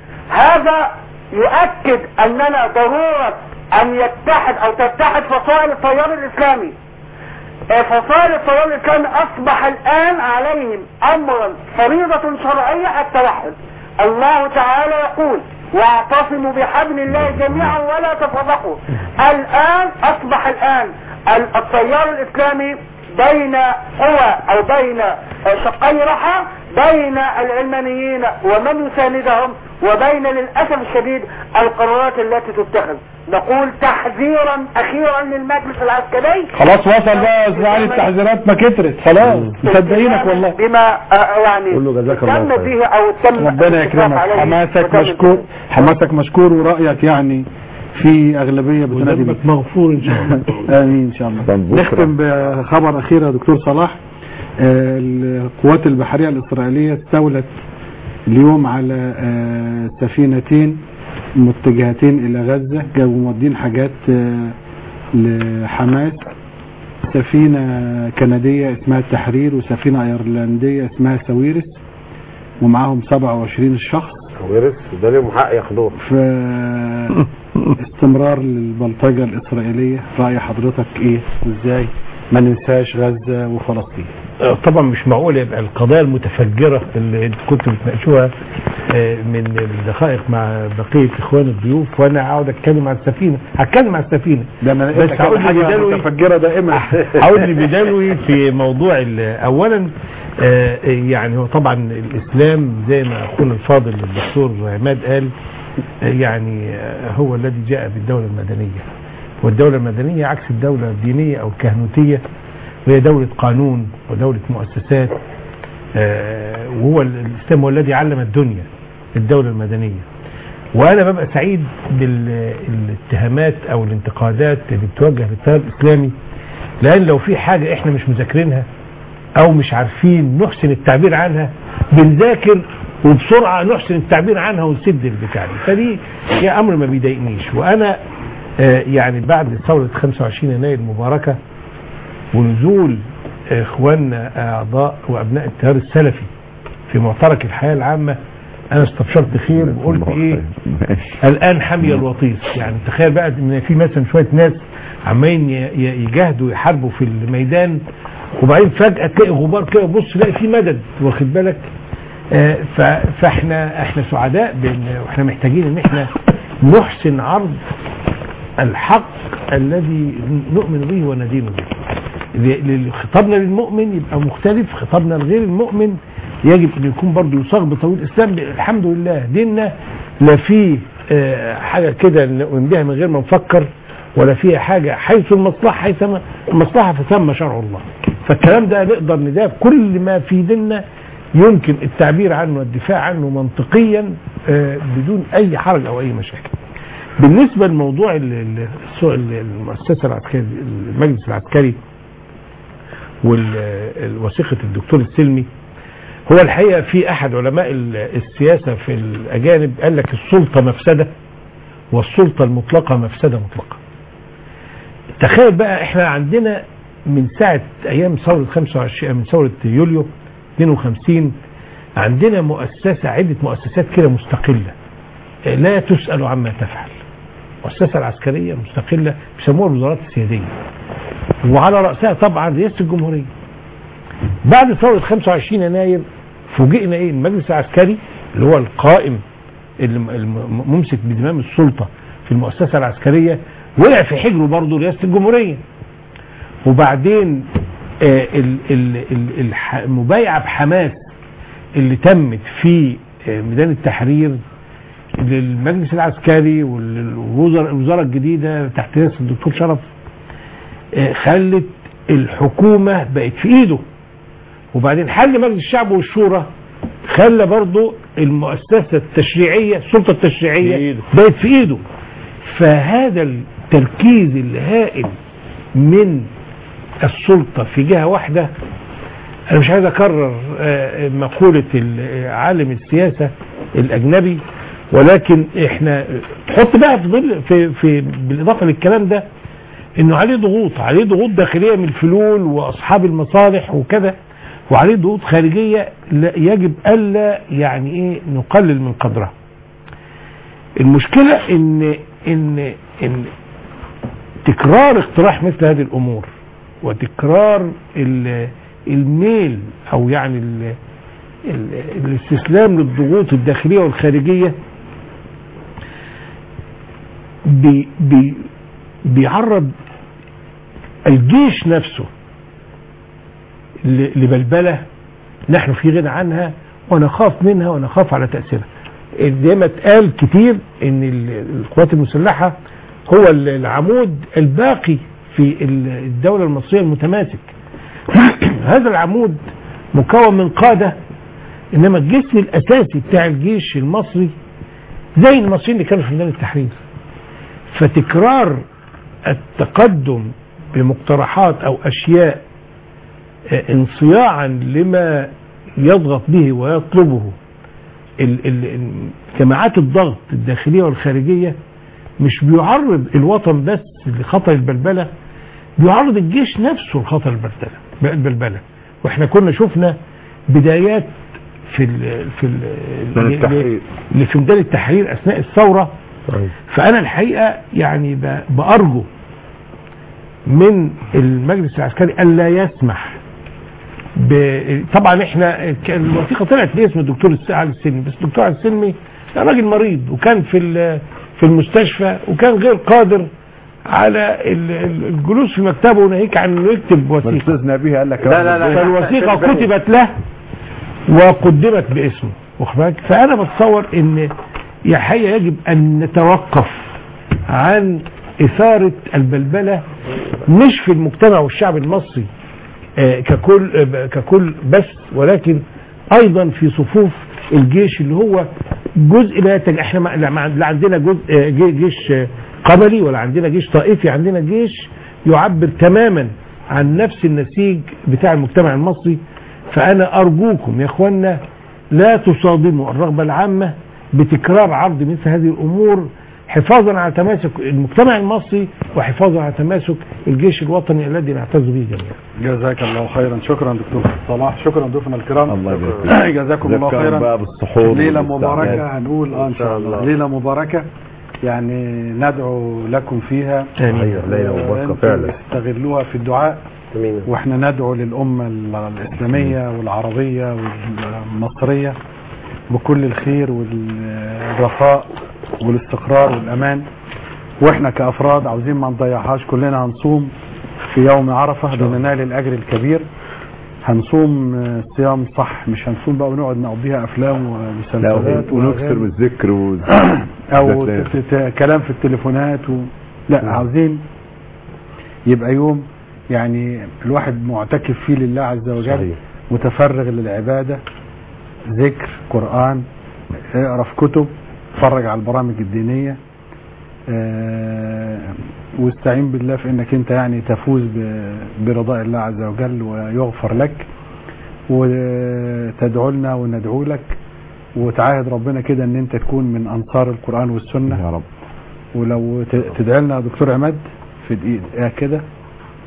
هذا يؤكد اننا ضرورة ان يتحد او تتحد فصائل التيار الاسلامي آه، فصائل التيار الاسلامي اصبح الان عليهم امرا فريضة شرعية التوحد الله تعالى يقول واعتصموا بحبل الله جميعا ولا تفرقوا الان اصبح الان ال- التيار الاسلامي بين قوى او بين آه، شقي رحى بين العلمانيين ومن يساندهم وبين للأسف الشديد القرارات التي تتخذ نقول تحذيرا اخيرا للمجلس العسكري خلاص وصل بقى يا استاذ علي التحذيرات ما كترت خلاص مصدقينك والله بما آه، يعني قول له جزاك الله تم خير. به او تم ربنا الاتفاق يكرمك عليه حماسك وتم مشكور حماسك مشكور ورأيك يعني في أغلبية بتنادي وذنبك بك مغفور ان شاء الله آمين إن شاء الله بكرة. نختم بخبر أخير يا دكتور صلاح آه، القوات البحرية الإسرائيلية استولت اليوم على آه، سفينتين متجهتين إلى غزة جابوا مودين حاجات آه، لحماس سفينة كندية اسمها التحرير وسفينة أيرلندية اسمها ساويرس ومعاهم 27 شخص ويرس ده ليهم حق ياخدوه في استمرار للبلطجة الإسرائيلية رأي حضرتك إيه وإزاي ما ننساش غزة وفلسطين آه، طبعا مش معقول يبقى القضايا المتفجرة اللي انتوا كنتوا بتناقشوها آه، من الدقائق مع بقية اخوان الضيوف وانا اقعد اتكلم عن السفينة هتكلم عن السفينة ده أنا بس لقيتك هقول حاجة بدلوي متفجرة دائما هقول لي بدلوي في موضوع ال- اولا آه، يعني هو طبعا الاسلام زي ما اخونا الفاضل الدكتور عماد قال آه، يعني آه، هو الذي جاء بالدولة المدنية والدولة المدنية عكس الدولة الدينية او الكهنوتية وهي دولة قانون ودولة مؤسسات آه، وهو ال- الاسلام هو الذي علم الدنيا الدولة المدنية وانا ببقى سعيد بالاتهامات او الانتقادات اللي بتوجه للتيار الاسلامي لان لو في حاجة احنا مش مذاكرينها او مش عارفين نحسن التعبير عنها بنذاكر وبسرعة نحسن التعبير عنها ونسد البتاع دي فدي هي امر ما بيضايقنيش وانا آه، يعني بعد ثورة 25 يناير المباركة ونزول اخواننا اعضاء وابناء التيار السلفي في معترك الحياة العامة انا استبشرت خير وقلت ايه الان حمي الوطيس يعني تخيل بقى ان في مثلا شوية ناس عمالين ي- ي- يجاهدوا يحاربوا في الميدان وبعدين فجأة تلاقي غبار كده بص تلاقي في مدد واخد بالك آه، ف- فاحنا احنا سعداء بان واحنا محتاجين ان احنا نحسن عرض الحق الذي نؤمن به وندين به ل- ل- خطابنا للمؤمن يبقى مختلف خطابنا لغير المؤمن يجب ان يكون برضه يصاغ بطويل الاسلام الحمد لله ديننا لا فيه آه، حاجه كده نؤمن بها من غير ما نفكر ولا فيها حاجه حيث المصلحه حيث ما- المصلحه فثم شرع الله فالكلام ده نقدر نداه كل ما في ديننا يمكن التعبير عنه والدفاع عنه منطقيا آه، بدون اي حرج او اي مشاكل بالنسبة لموضوع ال- ال- السوق- ال- المؤسسة العسكري المجلس العسكري والوثيقة الدكتور السلمي هو الحقيقة في أحد علماء ال- السياسة في الأجانب قال لك السلطة مفسدة والسلطة المطلقة مفسدة مطلقة تخيل بقى احنا عندنا من ساعة أيام ثورة 25 من ثورة يوليو 52 عندنا مؤسسة عدة مؤسسات كده مستقلة آه، لا تسأل عما تفعل المؤسسة العسكرية مستقلة بيسموها الوزارات السيادية وعلى رأسها طبعا رئاسة الجمهورية بعد ثورة 25 يناير فوجئنا ايه المجلس العسكري اللي هو القائم الم- الم- ممسك بزمام السلطة في المؤسسة العسكرية وقع في حجره برضه رئاسة الجمهورية وبعدين آه، ال- ال- ال- الح- المبايعة بحماس اللي تمت في آه، ميدان التحرير للمجلس العسكري والوزراء الوزارة الجديدة تحت رئاسة الدكتور شرف آه، خلت الحكومة بقت في ايده وبعدين حل مجلس الشعب والشورى خلى برضه المؤسسة التشريعية السلطة التشريعية بقت في ايده فهذا التركيز الهائل من السلطة في جهة واحدة انا مش عايز اكرر آه، مقولة ال- عالم السياسة الاجنبي ولكن احنا حط بقى في ظل في, في بالاضافة للكلام ده انه عليه ضغوط عليه ضغوط داخلية من الفلول واصحاب المصالح وكذا وعليه ضغوط خارجية لا- يجب الا يعني ايه نقلل من قدرها المشكلة ان ان ان تكرار اقتراح مثل هذه الامور وتكرار ال- الميل او يعني ال ال الاستسلام للضغوط الداخلية والخارجية بي بي بيعرض الجيش نفسه ل- لبلبلة نحن في غنى عنها ونخاف منها ونخاف على تأثيرها زي ما اتقال كتير ان ال- القوات المسلحة هو ال- العمود الباقي في ال- الدولة المصرية المتماسك هذا العمود مكون من قادة انما الجسم الاساسي بتاع الجيش المصري زي المصريين اللي كانوا في ميدان التحرير فتكرار التقدم بمقترحات او اشياء آه، انصياعا لما يضغط به ويطلبه ال- ال- ال- جماعات الضغط الداخلية والخارجية مش بيعرض الوطن بس لخطر البلبلة بيعرض الجيش نفسه لخطر البلبلة البلبلة واحنا كنا شفنا بدايات في ال في ال ميدان التحرير. اللي في ميدان التحرير اثناء الثوره فانا الحقيقه يعني ب- بارجو من المجلس العسكري الا يسمح ب... طبعا احنا ك- الوثيقه طلعت باسم الدكتور الس- علي السلمي بس الدكتور علي السلمي ده راجل مريض وكان في ال- في المستشفى وكان غير قادر على ال- ال- الجلوس في مكتبه وناهيك عن انه يكتب وثيقه الاستاذ نبيه قال لك لا لا لا فالوثيقه كتبت له وقدمت باسمه واخد بالك؟ فانا بتصور ان يا حقيقة يجب ان نتوقف عن اثاره البلبله مش في المجتمع والشعب المصري آه، ككل آه، ككل بس ولكن ايضا في صفوف الجيش اللي هو جزء لا يتج... احنا ما... لا ما- لا عندنا جزء آه، جي- جيش آه، قبلي ولا عندنا جيش طائفي عندنا جيش يعبر تماما عن نفس النسيج بتاع المجتمع المصري فانا ارجوكم يا اخوانا لا تصادموا الرغبه العامه بتكرار عرض مثل هذه الامور حفاظا على تماسك المجتمع المصري وحفاظا على تماسك الجيش الوطني الذي نعتز به جميعا جزاك الله خيرا شكرا دكتور صلاح شكرا ضيوفنا الكرام الله يبارك فيك. جزاكم الله ذكرهم خيرا بقى بالسحور ليله والاستعداد. مباركه هنقول اه ان شاء الله ليله مباركه يعني ندعو لكم فيها آمين. ليلة مباركة أنتم فعلا. استغلوها في الدعاء واحنا ندعو للأمة الإسلامية والعربية والمصرية بكل الخير والرخاء والاستقرار والأمان واحنا كأفراد عاوزين ما نضيعهاش كلنا هنصوم في يوم عرفة لننال الأجر الكبير هنصوم آه، صيام صح مش هنصوم بقى ونقعد نقضيها أفلام ومسلسلات ونكثر وأغاني. من الذكر و... او لا. ت- ت- كلام في التليفونات و... لا عاوزين يبقى يوم يعني الواحد معتكف فيه لله عز وجل صحيح. متفرغ للعبادة ذكر قرآن اقرا في كتب اتفرج على البرامج الدينية آه، واستعين بالله في انك انت يعني تفوز ب- برضاء الله عز وجل ويغفر لك وتدعو لنا وندعو لك وتعاهد ربنا كده ان انت تكون من انصار القرآن والسنة يا رب ولو ت- تدعي لنا يا دكتور عماد في دقيقة كده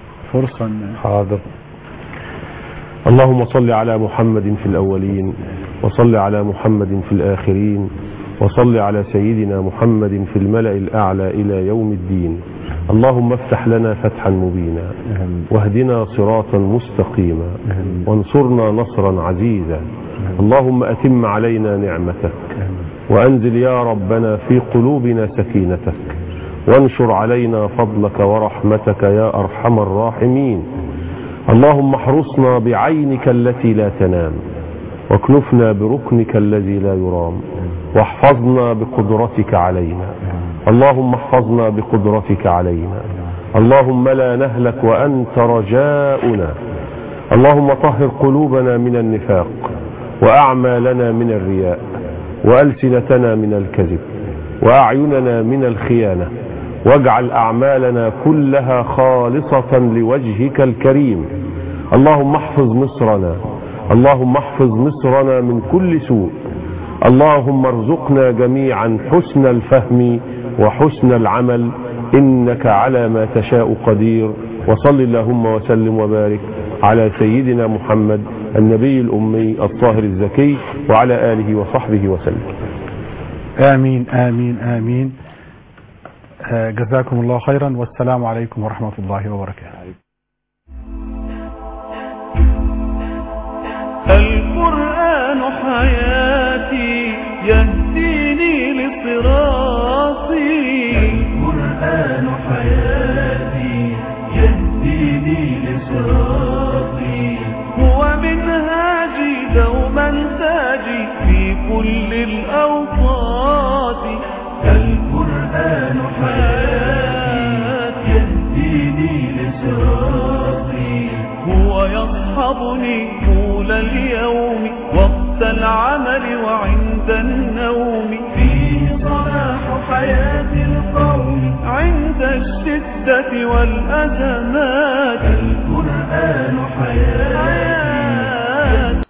فرصة إن- حاضر اللهم صل على محمد في الأولين وصل على محمد في الآخرين وصل على سيدنا محمد في الملأ الأعلى إلى يوم الدين اللهم افتح لنا فتحا مبينا واهدنا صراطا مستقيما وانصرنا نصرا عزيزا اللهم أتم علينا نعمتك وأنزل يا ربنا في قلوبنا سكينتك وانشر علينا فضلك ورحمتك يا أرحم الراحمين اللهم احرسنا بعينك التي لا تنام واكنفنا بركنك الذي لا يرام واحفظنا بقدرتك علينا اللهم احفظنا بقدرتك علينا اللهم لا نهلك وأنت رجاؤنا اللهم طهر قلوبنا من النفاق وأعمالنا من الرياء وألسنتنا من الكذب وأعيننا من الخيانة واجعل أعمالنا كلها خالصة لوجهك الكريم اللهم احفظ مصرنا اللهم احفظ مصرنا من كل سوء اللهم ارزقنا جميعا حسن الفهم وحسن العمل إنك على ما تشاء قدير وصل اللهم وسلم وبارك على سيدنا محمد النبي الأمي الطاهر الزكي وعلى آله وصحبه وسلم آمين آمين آمين آه، جزاكم الله خيرا والسلام عليكم ورحمة الله وبركاته القرآن حياتي يهديني لصراطي القرآن حياتي يهديني لصراطي هو منهاجي دوما تاجي في كل الأوقات القرآن حياتي يهديني لصراطي هو يصحبني طول اليوم وقت العمل وعند النوم فيه صلاح حياة القوم عند الشدة والأزمات